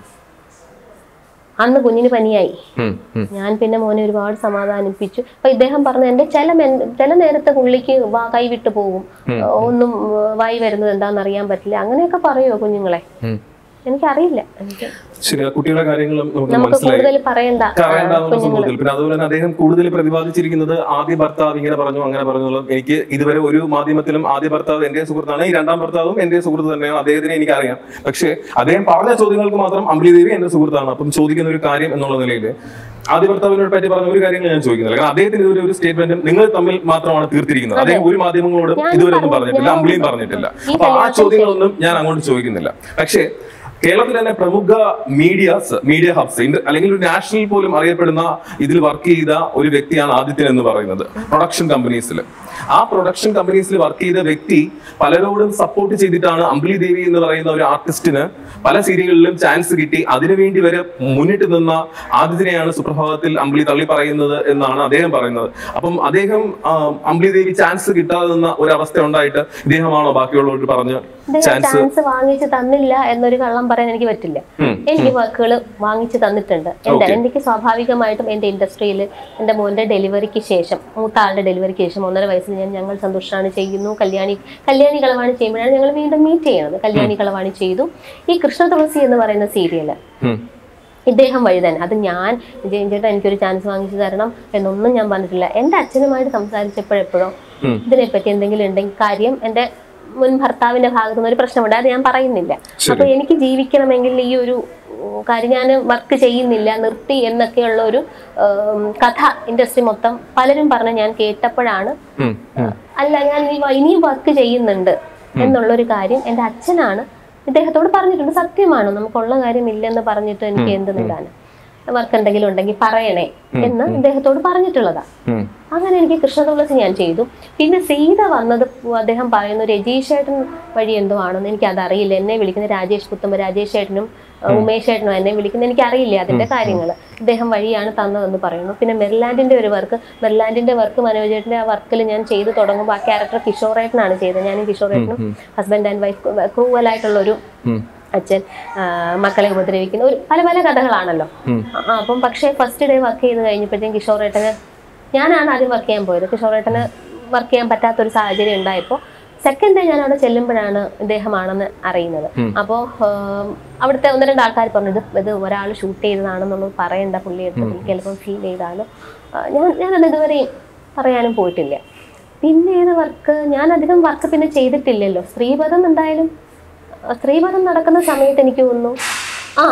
അന്ന് കുഞ്ഞിന് പനിയായി ഉം, ഉം. ഞാൻ പിന്നെ മോനെ ഒരുപാട് സമാധാനിപ്പിച്ചു അപ്പൊ ഇദ്ദേഹം പറഞ്ഞു എന്റെ ചില മെൻ- ചില നേരത്തെ പുള്ളിക്ക് വാ കൈവിട്ട് പോകും ഒന്നും ഉം, വായി വരുന്നത് എന്താണെന്ന് അറിയാൻ പറ്റില്ല അങ്ങനെയൊക്കെ പറയുമോ കുഞ്ഞുങ്ങളെ ഉം. എനിക്കറിയില്ല എനിക്ക് ശരി ആ കുട്ടിയുടെ കാര്യങ്ങളും നമുക്ക് നമുക്ക് മനസ്സിലായി കൂടുതൽ പറയണ്ട ആ, കറണ്ടാവുന്ന കുഞ്ഞുങ്ങള് സംഭവത്തിൽ പിന്നെ അതുപോലെ തന്നെ അദ്ദേഹം കൂടുതൽ പ്രതിപാദിച്ചിരിക്കുന്നത് ആദ്യ ഭർത്താവ് ഇങ്ങനെ പറഞ്ഞു അങ്ങനെ പറഞ്ഞു എന്നുള്ളത് എനിക്ക് ഇതുവരെ ഒരു മാധ്യമത്തിലും ആദ്യ ഭർത്താവ് എന്റെ സുഹൃത്താണ് ഈ രണ്ടാം ഭർത്താവും എന്റെ സുഹൃത്ത് തന്നെയാണ് അദ്ദേഹത്തിനെ എനിക്കറിയാം പക്ഷേ അദ്ദേഹം പറഞ്ഞ ചോദ്യങ്ങൾക്ക് മാത്രം അമ്പിളിദേവി എന്റെ സുഹൃത്താണ് അപ്പം ചോദിക്കുന്ന ഒരു കാര്യം എന്നുള്ള നിലയിൽ ആദ്യ ഭർത്താവിനോട് പറ്റി പറഞ്ഞ ഒരു കാര്യങ്ങൾ ഞാൻ ചോദിക്കുന്നില്ല കാരണം അദ്ദേഹത്തിന് ഇതുവരെ ഒരു സ്റ്റേറ്റ്മെന്റും നിങ്ങൾ തമ്മിൽ മാത്രമാണ് തീർത്തിരിക്കുന്നത് അദ്ദേഹം ഒരു മാധ്യമങ്ങളോടും ഞാൻ ഇതുവരെ ഒന്നും പറഞ്ഞു- പറഞ്ഞിട്ടില്ല ഞാൻ അമ്പിളിയും പറഞ്ഞിട്ടില്ല ഈ അപ്പൊ ആ കല്യാണത്തിന് ചോദ്യങ്ങളൊന്നും ഞാൻ അങ്ങോട്ട് ചോദിക്കുന്നില്ല പക്ഷേ കേരളത്തിൽ തന്നെ പ്രമുഖ മീഡിയാസ് മീഡിയ ഹബ്സ് അല്ലെങ്കിൽ ഒരു നാഷണൽ പോലും അറിയപ്പെടുന്ന ഇതിൽ വർക്ക് ചെയ്ത ഒരു വ്യക്തിയാണ് ആദിത്യൻ എന്ന് പറയുന്നത് പ്രൊഡക്ഷൻ കമ്പനീസിൽ ആ പ്രൊഡക്ഷൻ കമ്പനീസിൽ വർക്ക് ചെയ്ത വ്യക്തി പലരോടും സപ്പോർട്ട് ചെയ്തിട്ടാണ് അമ്പിളി ദേവി എന്ന് പറയുന്ന ഒരു ആർട്ടിസ്റ്റിന് പല സീരിയലുകളിലും ചാൻസ് കിട്ടി അതിനുവേണ്ടി വരെ മുന്നിട്ട് നിന്ന ആദിത്യനെയാണ് സുപ്രഭാതത്തിൽ അമ്പിളി തള്ളി പറയുന്നത് എന്നാണ് അദ്ദേഹം പറയുന്നത് അപ്പം അദ്ദേഹം ആ, അമ്പിളി ദേവി ചാൻസ് കിട്ടാതെ നിന്ന ഒരു അവസ്ഥ ഉണ്ടായിട്ട് ഇദ്ദേഹമാണോ ബാക്കിയുള്ളവർ പറഞ്ഞ് ഇദ്ദേഹം ചാൻസ് ചാൻസ് വാങ്ങിച്ച് തന്നില്ല എന്നൊരു കള്ളം പറയാൻ എനിക്ക് പറ്റില്ല ഉം. എനിക്ക് വർക്കുകൾ വാങ്ങിച്ചു തന്നിട്ടുണ്ട് എന്റെ എനിക്ക് സ്വാഭാവികമായിട്ടും എന്റെ ഇൻഡസ്ട്രിയിൽ എന്റെ മോന്റെ ഡെലിവറിക്ക് ശേഷം മൂത്ത ആളുടെ ഡെലിവറിക്ക് ശേഷം ഒന്നര വയസ്സിൽ ഞാൻ ഞങ്ങൾ സന്തോഷാണ് ചെയ്യുന്നു കല്യാണി കല്യാണി കളവാണി ചെയ്യുമ്പോഴാണ് ഞങ്ങൾ വീണ്ടും മീറ്റ് ചെയ്യുന്നത് കല്യാണി കളവാണി ചെയ്തു ഈ കൃഷ്ണ തുളസി എന്ന് പറയുന്ന സീരിയല് ഉം. ഇദ്ദേഹം വഴി തന്നെ അത് ഞാൻ ജയൻ ചേട്ടാ എനിക്കൊരു ചാൻസ് വാങ്ങിച്ചു തരണം എന്നൊന്നും ഞാൻ പറഞ്ഞിട്ടില്ല എൻ്റെ അച്ഛനുമായിട്ട് സംസാരിച്ചപ്പോഴെപ്പോഴോ ഉം. ഇതിനെപ്പറ്റി എന്തെങ്കിലും ഉണ്ടെങ്കിൽ കാര്യം എൻ്റെ മുൻ ഭർത്താവിന്റെ ഭാഗത്തു നിന്ന് ഒരു പ്രശ്നമുണ്ട് അത് ഞാൻ പറയുന്നില്ല അപ്പൊ എനിക്ക് ജീവിക്കണമെങ്കിൽ ഈ ഒരു ഉം, കാര്യം ഞാൻ വർക്ക് ചെയ്യുന്നില്ല നിർത്തി എന്നൊക്കെയുള്ള ഒരു ഉം, കഥ ഇൻഡസ്ട്രി മൊത്തം പലരും പറഞ്ഞ് ഞാൻ കേട്ടപ്പോഴാണ് ഉം. ഉം. അല്ല ഞാൻ ഇനി വ- ഇനിയും വർക്ക് ചെയ്യുന്നുണ്ട് എന്നുള്ളൊരു കാര്യം എൻ്റെ അച്ഛനാണ് ഇദ്ദേഹത്തോട് പറഞ്ഞിട്ടുണ്ട് സത്യമാണോ നമുക്കുള്ള കാര്യമില്ലെന്ന് പറഞ്ഞിട്ട് എനിക്ക് എന്ത് നേടാന് വർക്ക് എന്തെങ്കിലും ഉണ്ടെങ്കിൽ പറയണേ എന്ന് ഇദ്ദേഹത്തോട് പറഞ്ഞിട്ടുള്ളതാ ഉം. അങ്ങനെ എനിക്ക് കൃഷ്ണതുളസി ഞാൻ ചെയ്തു പിന്നെ സീത വന്നത് അദ്ദേഹം പറയുന്ന രജീഷ് ഏട്ടൻ വഴി എന്തോ ആണെന്ന് എനിക്ക് അതറിയില്ല എന്നെ വിളിക്കുന്ന രാജേഷ് പുത്തമ്പ രാജേഷ് ഏട്ടനും ഏഹ്, ഉമേഷ് ഏട്ടനും എന്നെ വിളിക്കുന്ന എനിക്ക് അറിയില്ല അതിന്റെ കാര്യങ്ങൾ ഇദ്ദേഹം വഴിയാണ് തന്നതെന്ന് പറയുന്നു പിന്നെ മെർലാൻഡിന്റെ ഒരു വർക്ക് മെർലാൻഡിന്റെ വർക്ക് മനോജേട്ടന്റെ ആ വർക്കിൽ ഞാൻ ചെയ്തു തുടങ്ങുമ്പോൾ ആ ക്യാരക്ടർ കിഷോറേട്ടനാണ് ചെയ്തത് ഞാനും കിഷോറേട്ടനും ഹസ്ബൻഡ് ആൻഡ് വൈഫ് ക്രൂവലായിട്ടുള്ള ഒരു ഉം. അച്ഛൻ ആ, മക്കളെ ഉപദ്രവിക്കുന്ന ഒരു പല പല കഥകളാണല്ലോ ആ, അപ്പം പക്ഷേ ഫസ്റ്റ് ഡേ വർക്ക് ചെയ്ത് കഴിഞ്ഞപ്പോഴത്തേക്കും കിഷോറേട്ടന് ഞാനാണ് ആദ്യം വർക്ക് ചെയ്യാൻ പോയത് കിഷോറേട്ടന് വർക്ക് ചെയ്യാൻ പറ്റാത്തൊരു സാഹചര്യം ഉണ്ടായപ്പോൾ സെക്കൻഡ് ഡേ ഞാൻ അവിടെ ചെല്ലുമ്പോഴാണ് ഇദ്ദേഹമാണെന്ന് അറിയുന്നത് അപ്പോൾ അവിടുത്തെ ഒന്ന് രണ്ട് ആൾക്കാർ പറഞ്ഞു ഇത് ഇത് ഒരാൾ ഷൂട്ട് ചെയ്തതാണെന്നുള്ളത് പറയണ്ട പുള്ളി എടുത്ത് പുള്ളിക്ക് ചിലപ്പം ഫീൽ ചെയ്താണ് ആ, ഞാൻ ഞാനത് ഇതുവരെയും പറയാനും പോയിട്ടില്ല പിന്നെ ഏത് വർക്ക് ഞാൻ അധികം വർക്ക് പിന്നെ ചെയ്തിട്ടില്ലല്ലോ സ്ത്രീപദം എന്തായാലും സ്ത്രീപദം നടക്കുന്ന സമയത്ത് എനിക്ക് തോന്നുന്നു ആ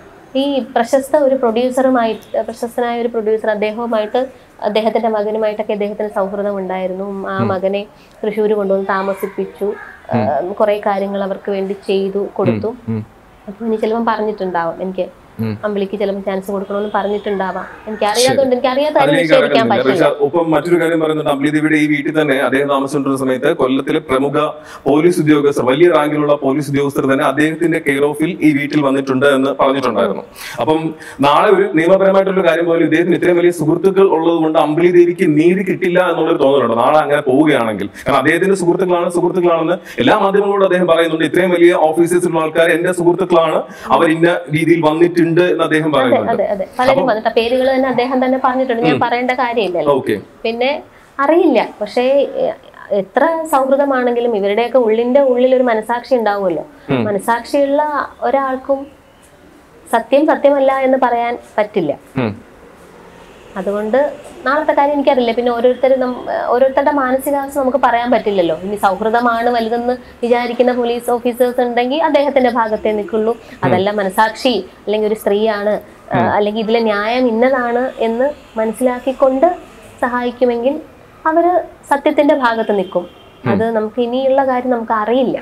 ഈ പ്രശസ്ത ഒരു പ്രൊഡ്യൂസറുമായിട്ട് പ്രശസ്തനായ ഒരു പ്രൊഡ്യൂസർ അദ്ദേഹവുമായിട്ട് അദ്ദേഹത്തിന്റെ മകനുമായിട്ടൊക്കെ അദ്ദേഹത്തിന് സൗഹൃദം ഉണ്ടായിരുന്നു ആ മകനെ തൃശ്ശൂർ കൊണ്ടുവന്ന് താമസിപ്പിച്ചു കുറെ കാര്യങ്ങൾ അവർക്ക് വേണ്ടി ചെയ്തു കൊടുത്തു അപ്പൊ ഇനി ചിലപ്പം പറഞ്ഞിട്ടുണ്ടാവും എനിക്ക് അമ്പിളിക്ക് ചിലപ്പോൾ ചാൻസ് കൊടുക്കണമെന്ന് പറഞ്ഞിട്ടുണ്ടാവാം എനിക്ക് അറിയാത്തതുകൊണ്ട് എനിക്ക് അറിയാത്ത കാര്യം അതിലേക്ക് നിഷേധിക്കാൻ കടക്കുന്നില്ല. പറ്റില്ല പക്ഷെ ഒപ്പം മറ്റൊരു കാര്യം പറയുന്നുണ്ട് അമ്പിളിദേവിയുടെ ഈ വീട്ടിൽ തന്നെ അദ്ദേഹം താമസിച്ചിരുന്ന സമയത്ത് കൊല്ലത്തിലെ പ്രമുഖ പോലീസ് ഉദ്യോഗസ്ഥർ വലിയ റാങ്കിലുള്ള പോലീസ് ഉദ്യോഗസ്ഥർ തന്നെ അദ്ദേഹത്തിന്റെ കെയർ ഓഫിൽ ഈ വീട്ടിൽ വന്നിട്ടുണ്ട് എന്ന് പറഞ്ഞിട്ടുണ്ടായിരുന്നു അപ്പം നാളെ ഒരു നിയമപരമായിട്ടുള്ള കാര്യം പോലും ഇദ്ദേഹത്തിന് ഇത്രയും വലിയ സുഹൃത്തുക്കൾ ഉള്ളത് കൊണ്ട് അമ്പിളി ദേവിക്ക് നീതി കിട്ടില്ല എന്നുള്ളൊരു തോന്നലുണ്ട് നാളെ അങ്ങനെ പോവുകയാണെങ്കിൽ കാരണം അദ്ദേഹത്തിന്റെ സുഹൃത്തുക്കളാണ് സുഹൃത്തുക്കളാണെന്ന് എല്ലാ മാധ്യമങ്ങളോടും അദ്ദേഹം പറയുന്നുണ്ട് ഇത്രയും വലിയ ഓഫീസേഴ്സിലുള്ള ആൾക്കാർ എന്റെ സുഹൃത്തുക്കളാണ് അവർ ഇന്ന രീതിയിൽ വന്നിട്ടുണ്ട് എന്ന് അദ്ദേഹം അതെ പറയുന്നുണ്ട് അതെ അതെ പലരും വന്നിട്ട് പേരുകൾ തന്നെ അദ്ദേഹം തന്നെ പറഞ്ഞിട്ടുണ്ട് ഞാൻ പറയേണ്ട കാര്യമില്ലല്ലോ ഓക്കെ പിന്നെ അറിയില്ല പക്ഷേ എ- എത്ര സൗഹൃദമാണെങ്കിലും ഇവരുടെയൊക്കെ ഉള്ളിന്റെ ഉള്ളിൽ ഒരു മനസാക്ഷി ഉണ്ടാവുമല്ലോ മനസാക്ഷിയുള്ള ഒരാൾക്കും സത്യം സത്യമല്ല എന്ന് പറയാൻ പറ്റില്ല ഉം. അതുകൊണ്ട് നാളത്തെ കാര്യം എനിക്കറിയില്ല പിന്നെ ഓരോരുത്തരും നം- ഓരോരുത്തരുടെ മാനസികാവസ്ഥ നമുക്ക് പറയാൻ പറ്റില്ലല്ലോ ഇനി സൗഹൃദമാണ് വലുതെന്ന് വിചാരിക്കുന്ന പോലീസ് ഓഫീസേഴ്സ് ഉണ്ടെങ്കിൽ അദ്ദേഹത്തിന്റെ ഭാഗത്തേ നിൽക്കുള്ളൂ അതല്ല മനസാക്ഷി അല്ലെങ്കിൽ ഒരു സ്ത്രീയാണ് ആ, അല്ലെങ്കിൽ ഇതിലെ ന്യായം ഇന്നതാണ് എന്ന് മനസ്സിലാക്കിക്കൊണ്ട് സഹായിക്കുമെങ്കിൽ അവര് സത്യത്തിന്റെ ഭാഗത്ത് നിൽക്കും അത് നമുക്ക് ഇനിയുള്ള കാര്യം നമുക്ക് അറിയില്ല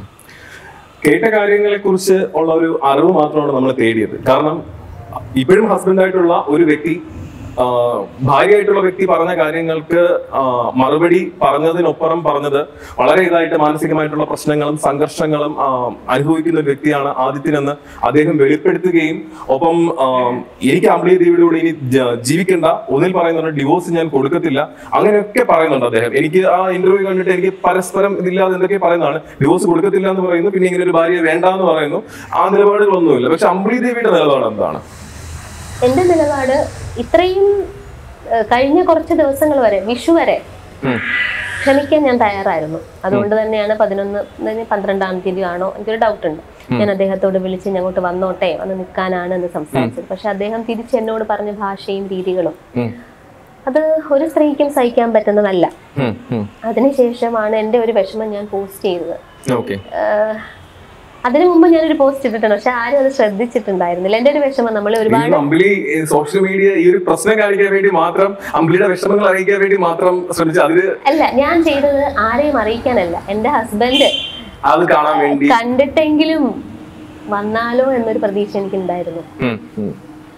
കേട്ട കാര്യങ്ങളെ കുറിച്ച് ഉള്ള ഒരു അറിവ് മാത്രമാണ് നമ്മൾ തേടിയത് കാരണം ഇപ്പോഴും ഹസ്ബൻഡായിട്ടുള്ള ഒരു വ്യക്തി ആ, ഭാര്യയായിട്ടുള്ള വ്യക്തി പറഞ്ഞ കാര്യങ്ങൾക്ക് ആ, മറുപടി പറഞ്ഞതിനൊപ്പുറം പറഞ്ഞത് വളരെ ഇതായിട്ട് മാനസികമായിട്ടുള്ള പ്രശ്നങ്ങളും സംഘർഷങ്ങളും ആ, അനുഭവിക്കുന്ന ഒരു വ്യക്തിയാണ് ആദിത്യനെന്ന് അദ്ദേഹം വെളിപ്പെടുത്തുകയും ഒപ്പം ആ, എനിക്ക് അമ്പിളി ദേവിയുടെ കൂടെ ഇനി ജ- ജീവിക്കണ്ട ഒന്നിൽ പറയുന്നുണ്ട് ഡിവോഴ്സ് ഞാൻ കൊടുക്കത്തില്ല അങ്ങനെയൊക്കെ പറയുന്നുണ്ട് അദ്ദേഹം എനിക്ക് ആ ഇന്റർവ്യൂ കണ്ടിട്ട് എനിക്ക് പരസ്പരം ഇതില്ലാതെ എന്തൊക്കെ പറയുന്നതാണ് ഡിവോഴ്സ് കൊടുക്കത്തില്ല എന്ന് പറയുന്നു പിന്നെ ഇങ്ങനെ ഒരു ഭാര്യ വേണ്ട എന്ന് പറയുന്നു ആ നിലപാടുകളൊന്നുമില്ല പക്ഷെ അമ്പിളി ദേവിയുടെ നിലപാട് എന്താണ് എന്റെ നിലപാട് ഇത്രയും ഏഹ്, കഴിഞ്ഞ കുറച്ച് ദിവസങ്ങൾ വരെ വിഷു വരെ ഉം. ക്ഷമിക്കാൻ ഞാൻ തയ്യാറായിരുന്നു അതുകൊണ്ട് തന്നെയാണ് പതിനൊന്ന് ഇതിന് പന്ത്രണ്ടാം തീയതി ആണോ എനിക്കൊരു ഡൗട്ട് ഉണ്ട് ഞാൻ അദ്ദേഹത്തോട് വിളിച്ച് ഞങ്ങോട്ട് വന്നോട്ടെ വന്ന് നിൽക്കാനാണ് എന്ന് സംസാരിച്ചത് പക്ഷെ അദ്ദേഹം തിരിച്ച് എന്നോട് പറഞ്ഞ ഭാഷയും രീതികളും ഉം. അത് ഒരു സ്ത്രീക്കും സഹിക്കാൻ പറ്റുന്നതല്ല ഉം. ഉം. അതിനുശേഷമാണ് എൻ്റെ ഒരു വിഷമം ഞാൻ പോസ്റ്റ് ചെയ്തത് ഓക്കെ ഏഹ്, അതിനു മുമ്പ് ഞാനൊരു പോസ്റ്റ് ഇട്ടിട്ടുണ്ട് പക്ഷെ ആരും അത് ശ്രദ്ധിച്ചിട്ടുണ്ടായിരുന്നില്ല എൻ്റെ ഒരു വിഷമം നമ്മൾ ഒരുപാട് ഈ അമ്പിളി സോഷ്യൽ മീഡിയ ഈ ഒരു പ്രശ്നം കാണിക്കാൻ വേണ്ടി മാത്രം അമ്പിളിയുടെ വിഷമങ്ങൾ അറിയിക്കാൻ വേണ്ടി മാത്രം ശ്രമിച്ചു അതില് അല്ല ഞാൻ ചെയ്തത് ആരെയും അറിയിക്കാനല്ല എൻ്റെ ഹസ്ബൻഡ് അത് കാണാൻ വേണ്ടി കണ്ടിട്ടെങ്കിലും വന്നാലോ എന്നൊരു പ്രതീക്ഷ എനിക്കുണ്ടായിരുന്നു ഉം. ഉം.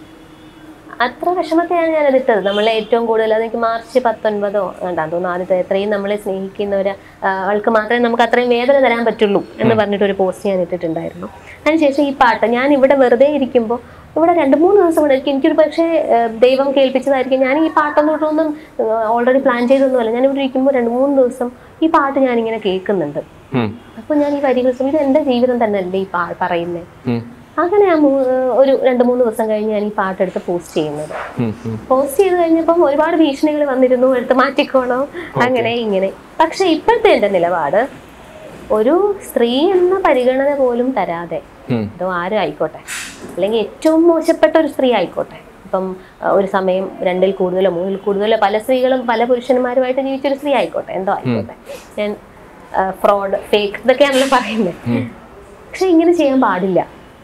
അത്ര വിഷമത്തെയാണ് ഞാൻ അതിട്ടത് നമ്മളെ ഏറ്റവും കൂടുതൽ അതെനിക്ക് മാർച്ച് പത്തൊൻപതോ വേണ്ടാന്ന് തോന്നുന്നു ആദ്യത്തെ എത്രയും നമ്മളെ സ്നേഹിക്കുന്നവര് ആ, ആൾക്ക് മാത്രമേ നമുക്ക് അത്രയും വേദന തരാൻ പറ്റുള്ളൂ എന്ന് പറഞ്ഞിട്ട് ഒരു പോസ്റ്റ് ഞാൻ ഇട്ടിട്ടുണ്ടായിരുന്നു അതിനുശേഷം ഈ പാട്ട് ഞാൻ ഇവിടെ വെറുതെ ഇരിക്കുമ്പോൾ ഇവിടെ രണ്ട് മൂന്ന് ദിവസം കൊണ്ട് എനിക്ക് എനിക്കൊരു പക്ഷേ ആ, ദൈവം കേൾപ്പിച്ചതായിരിക്കും ഞാൻ ഈ പാട്ടൊന്നും ഇട്ടൊന്നും ഓൾറെഡി പ്ലാൻ ചെയ്തൊന്നുമല്ല ഞാൻ ഇവിടെ ഇരിക്കുമ്പോൾ രണ്ട് മൂന്ന് ദിവസം ഈ പാട്ട് ഞാനിങ്ങനെ കേൾക്കുന്നുണ്ട് ഉം. അപ്പോൾ ഞാൻ ഈ വരികൾ ശ്രമിക്കും, ഇത് എൻ്റെ ജീവിതം തന്നെ അല്ലേ ഈ പാ പറയുന്നത് ഉം. അങ്ങനെ ഞാൻ മൂ- ഒരു രണ്ട് മൂന്ന് ദിവസം കഴിഞ്ഞ് ഞാൻ ഈ പാട്ടെടുത്ത് പോസ്റ്റ് ചെയ്യുന്നത് ഉം. ഉം. പോസ്റ്റ് ചെയ്ത് കഴിഞ്ഞപ്പം ഒരുപാട് ഭീഷണികൾ വന്നിരുന്നു എടുത്ത് മാറ്റിക്കോണം അങ്ങനെ ഇങ്ങനെ പക്ഷെ ഇപ്പോഴത്തെ എൻ്റെ നിലപാട് ഒരു സ്ത്രീ എന്ന പരിഗണന പോലും തരാതെ ഉം. അതോ ആരും ആയിക്കോട്ടെ അല്ലെങ്കിൽ ഏറ്റവും മോശപ്പെട്ട ഒരു സ്ത്രീ ആയിക്കോട്ടെ ഇപ്പം ആ, ഒരു സമയം രണ്ടിൽ കൂടുതലോ മൂന്നിൽ കൂടുതലോ പല സ്ത്രീകളും പല പുരുഷന്മാരുമായിട്ട് ജീവിച്ചൊരു സ്ത്രീ ആയിക്കോട്ടെ എന്തോ ആയിക്കോട്ടെ ഞാൻ ഫ്രോഡ് ഫേക്ക് ഇതൊക്കെയാണല്ലോ പറയുന്നത് പക്ഷെ ഇങ്ങനെ ചെയ്യാൻ പാടില്ല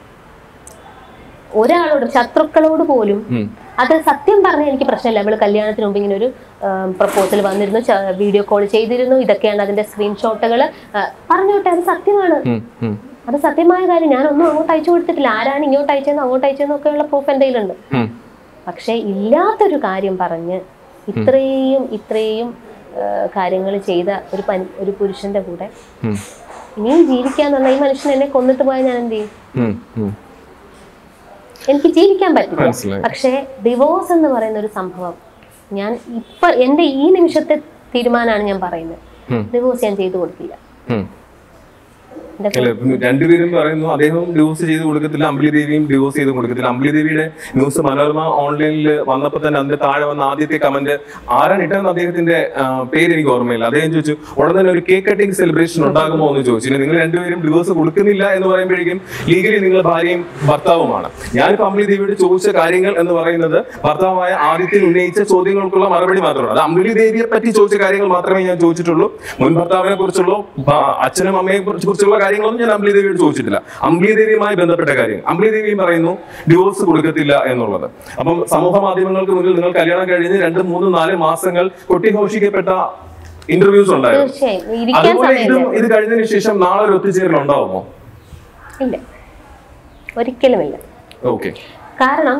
ഒരാളോട് ശത്രുക്കളോട് പോലും ഉം. അത് സത്യം പറഞ്ഞാൽ എനിക്ക് പ്രശ്നമില്ല അവള് കല്യാണത്തിന് മുമ്പ് ഇങ്ങനെ ഒരു പ്രപ്പോസൽ വന്നിരുന്നു വീഡിയോ കോൾ ചെയ്തിരുന്നു ഇതൊക്കെയാണ് അതിന്റെ സ്ക്രീൻഷോട്ടുകൾ പറഞ്ഞോട്ടെ അത് സത്യമാണ് ഉം. ഉം. അത് സത്യമായ കാര്യം ഞാനൊന്നും അങ്ങോട്ട് അയച്ചു കൊടുത്തിട്ടില്ല ആരാണ് ഇങ്ങോട്ട് അയച്ചതെന്ന് അങ്ങോട്ട് അയച്ചതെന്നും ഒക്കെയുള്ള പ്രൂഫ് എൻ്റെ കയ്യിലുണ്ട് ഉം. പക്ഷേ ഇല്ലാത്തൊരു കാര്യം പറഞ്ഞ് ഇത്രയും ഇത്രയും കാര്യങ്ങൾ ചെയ്ത ഒരു പനി ഒരു പുരുഷന്റെ കൂടെ ഉം. ഇനിയും ജീവിക്കാന്ന് പറഞ്ഞാൽ ഈ മനുഷ്യൻ എന്നെ കൊന്നിട്ട് പോയാൽ ഞാൻ എന്ത് ചെയ്യും ഉം. ഉം. എനിക്ക് ജീവിക്കാൻ പറ്റില്ല മനസ്സിലായി. പക്ഷേ ഡിവോഴ്സ് എന്ന് പറയുന്ന ഒരു സംഭവം ഞാൻ ഇപ്പൊ എന്റെ ഈ നിമിഷത്തെ തീരുമാനമാണ് ഞാൻ പറയുന്നത് ഉം. ഡിവോഴ്സ് ഞാൻ ചെയ്തു കൊടുക്കില്ല ഉം. എന്റെ അല്ല, ഇപ്പം രണ്ടുപേരും പറയുന്നു അദ്ദേഹവും ഡിവോഴ്സ് ചെയ്ത് കൊടുക്കത്തില്ല അമ്പിളി ദേവിയും ഡിവോഴ്സ് ചെയ്ത് കൊടുക്കത്തില്ല അമ്പിളി ദേവിയുടെ ന്യൂസ് മനോരമ ഓൺലൈനിൽ വന്നപ്പോൾ തന്നെ അതിന്റെ താഴെ വന്ന ആദ്യത്തെ കമന്റ് ആരാണ് ഇട്ടതെന്ന് അദ്ദേഹത്തിന്റെ ആ, പേര് എനിക്ക് ഓർമ്മയില്ല അദ്ദേഹം ചോദിച്ചു ഉടൻ തന്നെ ഒരു കേക്ക് കട്ടിംഗ് സെലിബ്രേഷൻ ഉണ്ടാകുമോ എന്ന് ചോദിച്ചു ഇനി നിങ്ങൾ രണ്ടുപേരും ഡിവോഴ്സ് കൊടുക്കുന്നില്ല എന്ന് പറയുമ്പോഴേക്കും ലീഗലി നിങ്ങൾ ഭാര്യയും ഭർത്താവുമാണ് ഞാനിപ്പോൾ അമ്പിളി ദേവിയോട് ചോദിച്ച കാര്യങ്ങൾ എന്ന് പറയുന്നത് ഭർത്താവായ ആദിത്യൻ ഉന്നയിച്ച ചോദ്യങ്ങൾക്കുള്ള മറുപടി മാത്രമാണ് അത് അമ്പിളി ദേവിയെ പറ്റി ചോദിച്ച കാര്യങ്ങൾ മാത്രമേ ഞാൻ ചോദിച്ചിട്ടുള്ളൂ മുൻ ഭർത്താവിനെ കുറിച്ചുള്ള അച്ഛനും അമ്മയെ കുറിച്ച് കുറിച്ചുള്ള കാര്യങ്ങളൊന്നും ഞാൻ അമ്പിളി ദേവിയോട് ചോദിച്ചിട്ടില്ല അമ്പിളി ദേവിയുമായി ബന്ധപ്പെട്ട കാര്യം അമ്പിളി ദേവിയും പറയുന്നു ഡിവോഴ്സ് കൊടുക്കത്തില്ല എന്നുള്ളത് അപ്പം സമൂഹ മാധ്യമങ്ങൾക്ക് മുന്നിൽ നിങ്ങൾ കല്യാണം കഴിഞ്ഞ് രണ്ട് മൂന്ന് നാല് മാസങ്ങൾ കൊട്ടിഘോഷിക്കപ്പെട്ട ഇന്റർവ്യൂസ് ഉണ്ടായിരുന്നു തീർച്ചയായും ഇരിക്കാൻ അതുപോലെ ഇതും സമയമില്ല ഇത് കഴിഞ്ഞതിന് ശേഷം നാളെ ഒരു ഒത്തുചേരൽ ഉണ്ടാവുമോ ഇല്ല ഒരിക്കലുമില്ല ഓക്കെ കാരണം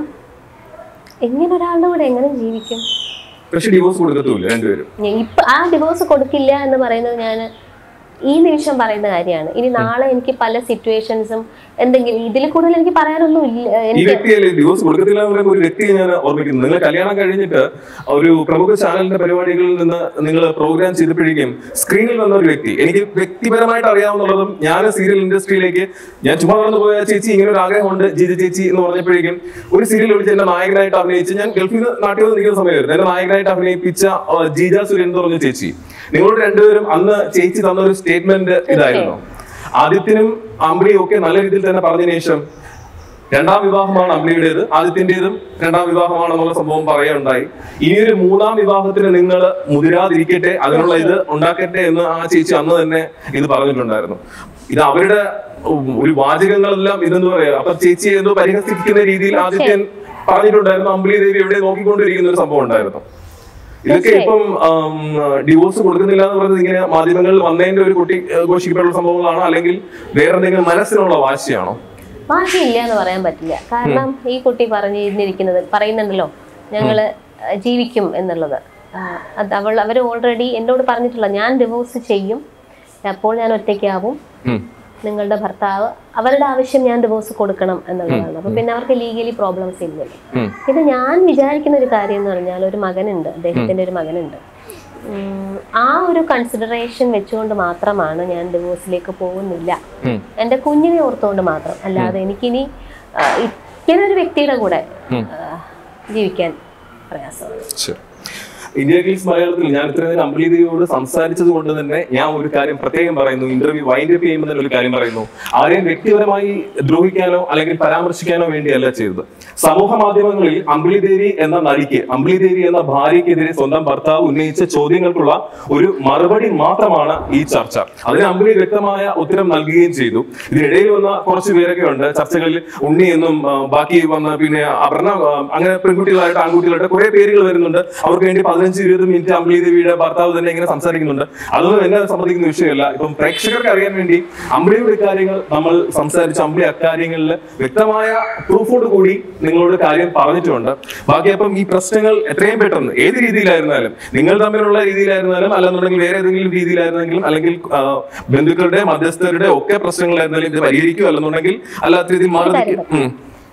എങ്ങനെ ഒരാളുടെ കൂടെ എങ്ങനെ ജീവിക്കും പക്ഷെ ഡിവോഴ്സ് കൊടുക്കത്തൂല്ല രണ്ടുപേരും ഞാൻ ഇപ്പൊ ആ ഡിവോഴ്സ് കൊടുക്കില്ല എന്ന് പറയുന്നത് ഞാൻ ഈ നിമിഷം പറയുന്ന കാര്യമാണ് ഇനി നാളെ എനിക്ക് പല സിറ്റുവേഷൻസും എന്തെങ്കിലും ഇതിൽ കൂടുതൽ എനിക്ക് പറയാനൊന്നും ഇല്ല ഈ എനിക്ക് വ്യക്തിയല്ലേ ഡിവോഴ്സ് കൊടുക്കത്തില്ല എന്ന് പറയുന്ന ഒരു വ്യക്തിയെ ഞാൻ ഓർമ്മിക്കുന്നു നിങ്ങൾ കല്യാണം കഴിഞ്ഞിട്ട് ഒരു പ്രമുഖ ചാനലിന്റെ പരിപാടികളിൽ നിന്ന് നിങ്ങൾ പ്രോഗ്രാം ചെയ്തപ്പോഴേക്കും സ്ക്രീനിൽ വന്ന ഒരു വ്യക്തി എനിക്ക് വ്യക്തിപരമായിട്ട് അറിയാവുന്നതും ഞാൻ സീരിയൽ ഇൻഡസ്ട്രിയിലേക്ക് ഞാൻ ചുമ്മാ നടന്നു പോയ ചേച്ചി ഇങ്ങനെ ഒരു ആഗ്രഹമുണ്ട് ജിജ ചേച്ചി എന്ന് പറഞ്ഞപ്പോഴേക്കും ഒരു സീരിയൽ വിളിച്ച് എന്റെ നായകനായിട്ട് അഭിനയിച്ച് ഞാൻ ഗൾഫിൽ നിന്ന് നാട്ടിൽ നിന്ന് നിൽക്കുന്ന സമയമായിരുന്നു എന്റെ നായകനായിട്ട് അഭിനയിപ്പിച്ച ആ, ജീജ സുരേൻ എന്ന് പറഞ്ഞ ചേച്ചി നിങ്ങളോട് രണ്ടുപേരും അന്ന് ചേച്ചി തന്ന ഒരു സ്റ്റേറ്റ്മെന്റ് ഇതായിരുന്നു ആദിത്യനും അമ്പിളിയും ഒക്കെ നല്ല രീതിയിൽ തന്നെ പറഞ്ഞതിന് ശേഷം രണ്ടാം വിവാഹമാണ് അമ്പിളിയുടേത് ആദ്യത്തിന്റേതും രണ്ടാം വിവാഹമാണെന്നുള്ള സംഭവം പറയുകയുണ്ടായി ഇനിയൊരു മൂന്നാം വിവാഹത്തിന് നിങ്ങൾ മുതിരാതിരിക്കട്ടെ അതിനുള്ള ഇത് ഉണ്ടാക്കട്ടെ എന്ന് ആ ചേച്ചി അന്ന് തന്നെ ഇത് പറഞ്ഞിട്ടുണ്ടായിരുന്നു ഇത് അവരുടെ ഉം, ഒരു വാചകങ്ങളെല്ലാം ഇതെന്ന് പറയാ അപ്പൊ ചേച്ചി എന്തോ പരിഹസിക്കുന്ന രീതിയിൽ ആദിത്യൻ പറഞ്ഞിട്ടുണ്ടായിരുന്നു അമ്പിളി ദേവി എവിടെ നോക്കിക്കൊണ്ടിരിക്കുന്ന ഒരു സംഭവം ഉണ്ടായിരുന്നു ഇതൊക്കെ ഇപ്പം ഡിവോഴ്സ് കൊടുക്കുന്നില്ല എന്ന് പറയുന്നത് ഇങ്ങനെ മാധ്യമങ്ങളിൽ വന്നതിന്റെ ഒരു കുട്ടി ഏഹ്, ഘോഷിക്കപ്പെട്ടുള്ള സംഭവങ്ങളാണോ അല്ലെങ്കിൽ വേറെ എന്തെങ്കിലും മനസ്സിനുള്ള വാശിയാണോ ഭാഷയില്ല എന്ന് പറയാൻ പറ്റില്ല കാരണം ഈ കുട്ടി പറഞ്ഞിരുന്നിരിക്കുന്നത് പറയുന്നുണ്ടല്ലോ ഞങ്ങള് അഹ് ജീവിക്കും എന്നുള്ളത് ആഹ് അത് അവൾ അവർ ഓൾറെഡി എന്നോട് പറഞ്ഞിട്ടുള്ള ഞാൻ ഡിവോഴ്സ് ചെയ്യും അപ്പോൾ ഞാൻ ഒറ്റയ്ക്കാവും ഉം. നിങ്ങളുടെ ഭർത്താവ് അവരുടെ ആവശ്യം ഞാൻ ഡിവോഴ്സ് കൊടുക്കണം എന്നുള്ളതാണ് അപ്പൊ പിന്നെ അവർക്ക് ലീഗലി പ്രോബ്ലംസ് ഇല്ലല്ലോ ഉം. പിന്നെ ഞാൻ വിചാരിക്കുന്ന ഒരു കാര്യം എന്ന് പറഞ്ഞാൽ ഒരു മകനുണ്ട് അദ്ദേഹത്തിന്റെ ഒരു മകനുണ്ട് ഉം, ആ ഒരു കൺസിഡറേഷൻ വെച്ചുകൊണ്ട് മാത്രമാണ് ഞാൻ ഡിവോഴ്സിലേക്ക് പോകുന്നില്ല ഉം. എൻ്റെ കുഞ്ഞിനെ ഓർത്തുകൊണ്ട് മാത്രം അല്ലാതെ എനിക്കിനി ആ, ഇങ്ങനെ ഒരു വ്യക്തിയുടെ കൂടെ ആ, ജീവിക്കാൻ പ്രയാസമാണ് ശരി ഇന്ത്യ ഗെയിംസ് മലയാളത്തിൽ ഞാൻ ഇത്രയും നേരം അമ്പിളി ദേവിയോട് സംസാരിച്ചത് കൊണ്ട് തന്നെ ഞാൻ ഒരു കാര്യം പ്രത്യേകം പറയുന്നു ഇന്റർവ്യൂ വൈൻഡ് അപ്പ് ചെയ്യുമ്പോൾ തന്നെ ഒരു കാര്യം പറയുന്നു ആരെയും വ്യക്തിപരമായി ദ്രോഹിക്കാനോ അല്ലെങ്കിൽ പരാമർശിക്കാനോ വേണ്ടിയല്ല ചെയ്തത് സമൂഹ മാധ്യമങ്ങളിൽ അമ്പിളി ദേവി എന്ന നടിക്ക് അമ്പിളി ദേവി എന്ന ഭാര്യയ്ക്കെതിരെ സ്വന്തം ഭർത്താവ് ഉന്നയിച്ച ചോദ്യങ്ങൾക്കുള്ള ഒരു മറുപടി മാത്രമാണ് ഈ ചർച്ച അതിന് അമ്പിളി വ്യക്തമായ ഉത്തരം നൽകുകയും ചെയ്തു ഇതിനിടയിൽ വന്ന കുറച്ച് പേരൊക്കെ ഉണ്ട് ചർച്ചകളിൽ ഉണ്ണി എന്നും ആ, ബാക്കി വന്ന പിന്നെ അപർണ ആ, അങ്ങനെ പെൺകുട്ടികളായിട്ട് ആൺകുട്ടികളായിട്ട് കുറെ പേരുകൾ വരുന്നുണ്ട് അവർക്ക് വേണ്ടി പതിനഞ്ച് ഇരുപത് മിനിറ്റ് അമ്പിളി ദേവിയുടെ ഭർത്താവ് തന്നെ ഇങ്ങനെ സംസാരിക്കുന്നുണ്ട് അതൊന്നും എന്നെ സംബന്ധിക്കുന്ന വിഷയമല്ല ഇപ്പം പ്രേക്ഷകർക്ക് അറിയാൻ വേണ്ടി അമ്പിളിയുടെ കാര്യങ്ങൾ നമ്മൾ സംസാരിച്ച അമ്പിളി അക്കാര്യങ്ങളിൽ വ്യക്തമായ പ്രൂഫോട് കൂടി നിങ്ങളോട് കാര്യം പറഞ്ഞിട്ടുണ്ട് ബാക്കി അപ്പം ഈ പ്രശ്നങ്ങൾ എത്രയും പെട്ടെന്ന് ഏത് രീതിയിലായിരുന്നാലും നിങ്ങൾ തമ്മിലുള്ള രീതിയിലായിരുന്നാലും അല്ലെന്നുണ്ടെങ്കിൽ വേറെ ഏതെങ്കിലും രീതിയിലായിരുന്നെങ്കിലും അല്ലെങ്കിൽ ആ, ബന്ധുക്കളുടെ മധ്യസ്ഥരുടെ ഒക്കെ പ്രശ്നങ്ങളായിരുന്നാലും ഇത് പരിഹരിക്കുക അല്ലെന്നുണ്ടെങ്കിൽ അല്ലാത്ത രീതിയിൽ മാറി നിൽക്കും. ഉം.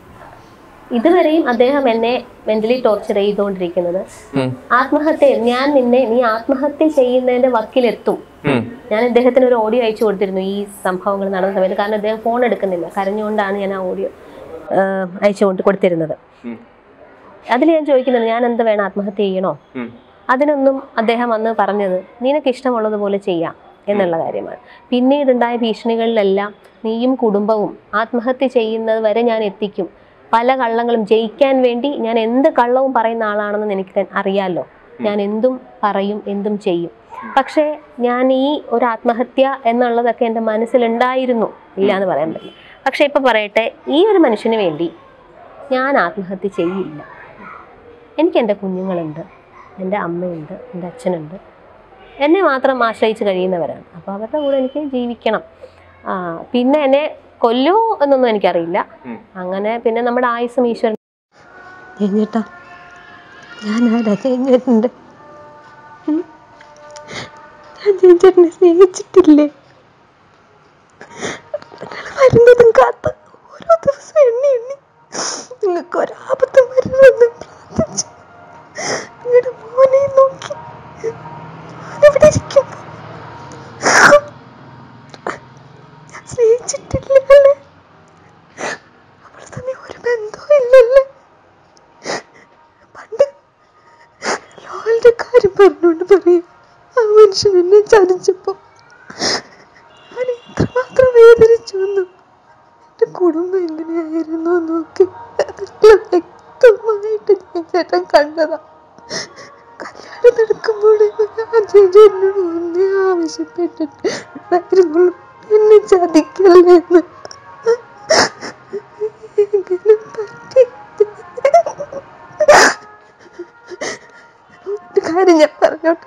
ഇതുവരെയും അദ്ദേഹം എന്നെ മെന്റലി ടോർച്ചർ ചെയ്തുകൊണ്ടിരിക്കുന്നത് ഉം. ആത്മഹത്യ ഞാൻ നിന്നെ നീ ആത്മഹത്യ ചെയ്യുന്നതിന്റെ വക്കിലെത്തും ഉം. ഞാൻ അദ്ദേഹത്തിന് ഒരു ഓഡിയോ അയച്ചു കൊടുത്തിരുന്നു ഈ സംഭവങ്ങൾ നടന്ന സമയത്ത് കാരണം അദ്ദേഹം ഫോൺ എടുക്കുന്നില്ല കരഞ്ഞുകൊണ്ടാണ് ഞാൻ ആ ഓഡിയോ അയച്ചു കൊണ്ട് കൊടുത്തിരുന്നത് ഉം. അതിൽ ഞാൻ ചോദിക്കുന്നത് ഞാൻ എന്ത് വേണം ആത്മഹത്യ ചെയ്യണോ ഉം. അതിനൊന്നും അദ്ദേഹം അന്ന് പറഞ്ഞത് നിനക്ക് ഇഷ്ടമുള്ളതുപോലെ ചെയ്യാം എന്നുള്ള കാര്യമാണ് പിന്നീടുണ്ടായ ഭീഷണികളിലെല്ലാം നീയും കുടുംബവും ആത്മഹത്യ ചെയ്യുന്നത് വരെ ഞാൻ എത്തിക്കും പല കള്ളങ്ങളും ജയിക്കാൻ വേണ്ടി ഞാൻ എന്ത് കള്ളവും പറയുന്ന ആളാണെന്ന് എനിക്ക് അറിയാമല്ലോ ഞാൻ എന്തും പറയും എന്തും ചെയ്യും പക്ഷേ ഞാൻ ഈ ഒരു ആത്മഹത്യ എന്നുള്ളതൊക്കെ എൻ്റെ മനസ്സിലുണ്ടായിരുന്നു ഇല്ല എന്ന് പറയാൻ പറ്റില്ല പക്ഷേ ഇപ്പം പറയട്ടെ ഈ ഒരു മനുഷ്യന് വേണ്ടി ഞാൻ ആത്മഹത്യ ചെയ്യില്ല എനിക്ക് എൻ്റെ കുഞ്ഞുങ്ങളുണ്ട് എൻ്റെ അമ്മയുണ്ട് എൻ്റെ അച്ഛനുണ്ട് എന്നെ മാത്രം ആശ്രയിച്ച് കഴിയുന്നവരാണ് അപ്പോൾ അവരുടെ കൂടെ എനിക്ക് ജീവിക്കണം ആ, പിന്നെ എന്നെ കൊല്ലുമോ എന്നൊന്നും എനിക്കറിയില്ല ഉം. അങ്ങനെ പിന്നെ നമ്മുടെ ആയുസ്സും ഈശ്വരൻ ചേട്ടാ ഞാൻ ആരാ ചേട്ടൻ്റെ ഞാൻ ചേട്ടനെ സ്നേഹിച്ചിട്ടില്ലേ നിങ്ങൾ വരുന്നതും കാത്ത് ഓരോ ദിവസം എണ്ണി എണ്ണി നിങ്ങൾക്ക് ഒരാപത്തും വരരുതെന്ന് പ്രാർത്ഥിച്ചു നിങ്ങളുടെ മോനെ നോക്കി ഞാനിവിടെ ഇരിക്കുമ്പോ ഞാൻ സ്നേഹിച്ചിട്ടില്ലല്ലേ അവൾ തമ്മിൽ ഒരു ബന്ധവും ഇല്ലല്ലേ പണ്ട് ലോയലിന്റെ കാര്യം പറഞ്ഞുകൊണ്ട് പറയാം ആ മനുഷ്യൻ എന്നെ ചതിച്ചപ്പോ ഞാൻ എത്രമാത്രം വേദനിച്ചു എന്നും എന്റെ കുടുംബം എങ്ങനെയായിരുന്നു നോക്കി അതെല്ലാം വ്യക്തമായിട്ട് ഞാൻ ചേട്ടൻ കണ്ടതാ കല്യാണം നടക്കുമ്പോൾ ആ ചേച്ചി എന്നോട് ഒന്നേ ആവശ്യപ്പെട്ടിട്ടുണ്ടായിരുന്നുള്ളൂ എന്നെ ചതിക്കല്ലേ എന്ന് എങ്ങനെ പറ്റി ഒരു കാര്യം ഞാൻ പറഞ്ഞോട്ടെ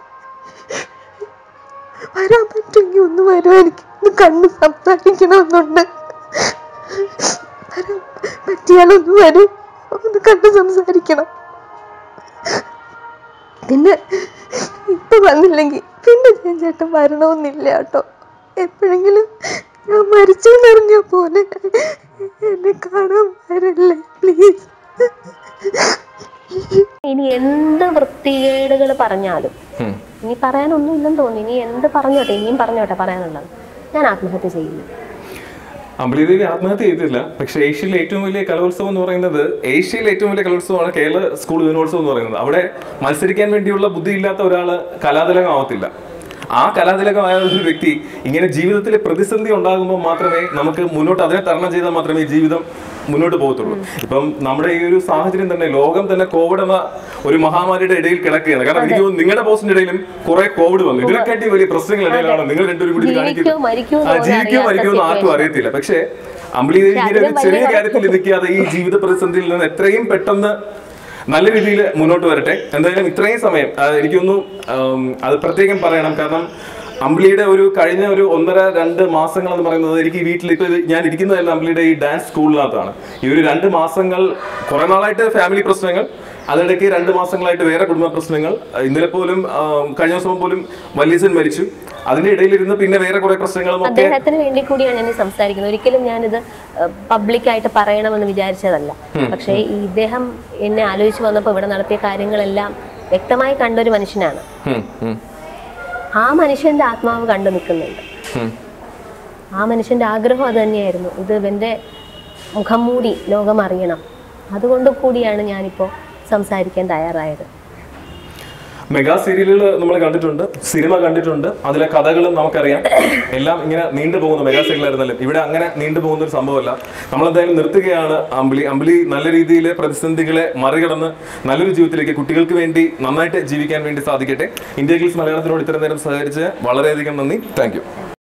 വരാൻ പറ്റുമെങ്കിൽ ഒന്ന് വരുമോ എനിക്ക് ഒന്ന് കണ്ട് സംസാരിക്കണമെന്നുണ്ട് വരാൻ പറ്റിയാലൊന്ന് വരും ഒന്ന് കണ്ട് സംസാരിക്കണം പിന്നെ ഇപ്പൊ വന്നില്ലെങ്കിൽ പിന്നെ ഞാൻ ചേട്ടൻ വരണമെന്നില്ല കേട്ടോ എപ്പോഴെങ്കിലും ഞാൻ മരിച്ചു എന്നറിഞ്ഞ പോലെ എന്നെ കാണാൻ വരല്ലേ പ്ലീസ് ഇനി എന്ത് വൃത്തികേടുകൾ പറഞ്ഞാലും ഉം. ഇനി പറയാനൊന്നും ഇല്ലെന്ന് തോന്നി ഇനി എന്ത് പറഞ്ഞോട്ടെ ഇനിയും പറഞ്ഞോട്ടെ പറയാനുള്ളത് ഞാൻ ആത്മഹത്യ ചെയ്യില്ല അമ്പിളിദേവി ആത്മഹത്യ ചെയ്തില്ല പക്ഷെ ഏഷ്യയിലെ ഏറ്റവും വലിയ കലോത്സവം എന്ന് പറയുന്നത് ഏഷ്യയിലെ ഏറ്റവും വലിയ കലോത്സവമാണ് കേരള സ്കൂൾ യൂണിവേഴ്സിറ്റി എന്ന് പറയുന്നത് അവിടെ മത്സരിക്കാൻ വേണ്ടിയുള്ള ബുദ്ധിയില്ലാത്ത ഒരാൾ കലാതിലകമാവത്തില്ല ആ കലാതിലകമായ ഒരു വ്യക്തി ഇങ്ങനെ ജീവിതത്തിൽ പ്രതിസന്ധി ഉണ്ടാകുമ്പോൾ മാത്രമേ നമുക്ക് മുന്നോട്ട് അതിനെ തരണം ചെയ്താൽ മാത്രമേ ഈ ജീവിതം മുന്നോട്ട് പോകത്തുള്ളൂ ഇപ്പം നമ്മുടെ ഈ ഒരു സാഹചര്യം തന്നെ ലോകം തന്നെ കോവിഡ് എന്ന ഒരു മഹാമാരിയുടെ ഇടയിൽ കിടക്കുകയാണ് കാരണം എനിക്ക് തോന്നുന്നു നിങ്ങളുടെ പോസ്റ്റിന്റെ ഇടയിലും കുറെ കോവിഡ് വന്നു ഇതിനെക്കാട്ടി വലിയ പ്രശ്നങ്ങളിടയിലാണ് നിങ്ങൾ രണ്ടുപേരും കൂടി ഇത് ജീവിക്കോ മരിക്കോ കാണിക്കുന്നത് ആ, എന്ന് പോലും ജീവിക്കോ അറിയാത്ത മരിക്കോ എന്ന് ആർക്കും situation. അറിയത്തില്ല പക്ഷേ അമ്പിളി ദേവി ഇങ്ങനെ ഒരു അതിലും ചെറിയ വലിയ കാര്യത്തിൽ നിൽക്കാതെ ഈ ജീവിത പ്രതിസന്ധിയിൽ നിന്ന് എത്രയും പെട്ടെന്ന് നല്ല രീതിയിൽ മുന്നോട്ട് വരട്ടെ എന്തായാലും ഇത്രയും സമയം ആ, എനിക്കൊന്നു ആം, അത് പ്രത്യേകം പറയണം കാരണം അമ്പിളിയുടെ ഒരു കഴിഞ്ഞ ഒരു ഒന്നര രണ്ട് മാസങ്ങൾ എന്ന് പറയുന്നത് എനിക്ക് ഈ വീട്ടിൽ ഇപ്പൊ ഇത് ഞാൻ ഇരിക്കുന്നതല്ല അമ്പിളിയുടെ ഈ ഡാൻസ് സ്കൂളിനകത്താണ് ഈ ഒരു രണ്ട് മാസങ്ങൾ കുറെ നാളായിട്ട് ഫാമിലി പ്രശ്നങ്ങൾ അതിനിടയ്ക്ക് രണ്ട് മാസങ്ങളായിട്ട് വേറെ കുടുംബ പ്രശ്നങ്ങൾ ഇന്നലെ പോലും ആം, കഴിഞ്ഞ ദിവസം പോലും വല്യസൻ മരിച്ചു അതിന്റെ ഇടയിലിരുന്ന് പിന്നെ വേറെ കുറെ പ്രശ്നങ്ങളും ഒക്കെ അദ്ദേഹത്തിന് വേണ്ടി കൂടിയാണ് ഞാൻ ഈ സംസാരിക്കുന്നത് ഒരിക്കലും ഞാനിത് പബ്ലിക്കായിട്ട് പറയണമെന്ന് വിചാരിച്ചതല്ല പക്ഷേ ഈ ഇദ്ദേഹം എന്നെ ആലോചിച്ച് വന്നപ്പോൾ ഇവിടെ നടത്തിയ കാര്യങ്ങളെല്ലാം വ്യക്തമായി കണ്ടൊരു മനുഷ്യനാണ് ഉം, ഉം, ആ മനുഷ്യന്റെ ആത്മാവ് കണ്ടു നിൽക്കുന്നുണ്ട് ഉം. ആ മനുഷ്യന്റെ ആഗ്രഹം അത് തന്നെയായിരുന്നു ഇത് ഇവന്റെ മുഖം മൂടി ലോകം അറിയണം അതുകൊണ്ട് കൂടിയാണ് ഞാനിപ്പോൾ സംസാരിക്കാൻ തയ്യാറായത് മെഗാ സീരിയലുകൾ നമ്മൾ കണ്ടിട്ടുണ്ട് സിനിമ കണ്ടിട്ടുണ്ട് അതിലെ കഥകളും നമുക്കറിയാം എല്ലാം ഇങ്ങനെ നീണ്ടുപോകുന്ന മെഗാ സീരിയലായിരുന്നല്ലോ ഇവിടെ അങ്ങനെ നീണ്ടുപോകുന്ന ഒരു സംഭവമല്ല നമ്മൾ എന്തായാലും നിർത്തുകയാണ് അമ്പിളി അമ്പിളി നല്ല രീതിയിൽ പ്രതിസന്ധികളെ മറികടന്ന് നല്ലൊരു ജീവിതത്തിലേക്ക് കുട്ടികൾക്ക് വേണ്ടി നന്നായിട്ട് ജീവിക്കാൻ വേണ്ടി സാധിക്കട്ടെ ഇന്ത്യ ഗിൽസ് മലയാളത്തിനോട് ഇത്രയും നേരം സഹകരിച്ച് വളരെയധികം നന്ദി താങ്ക്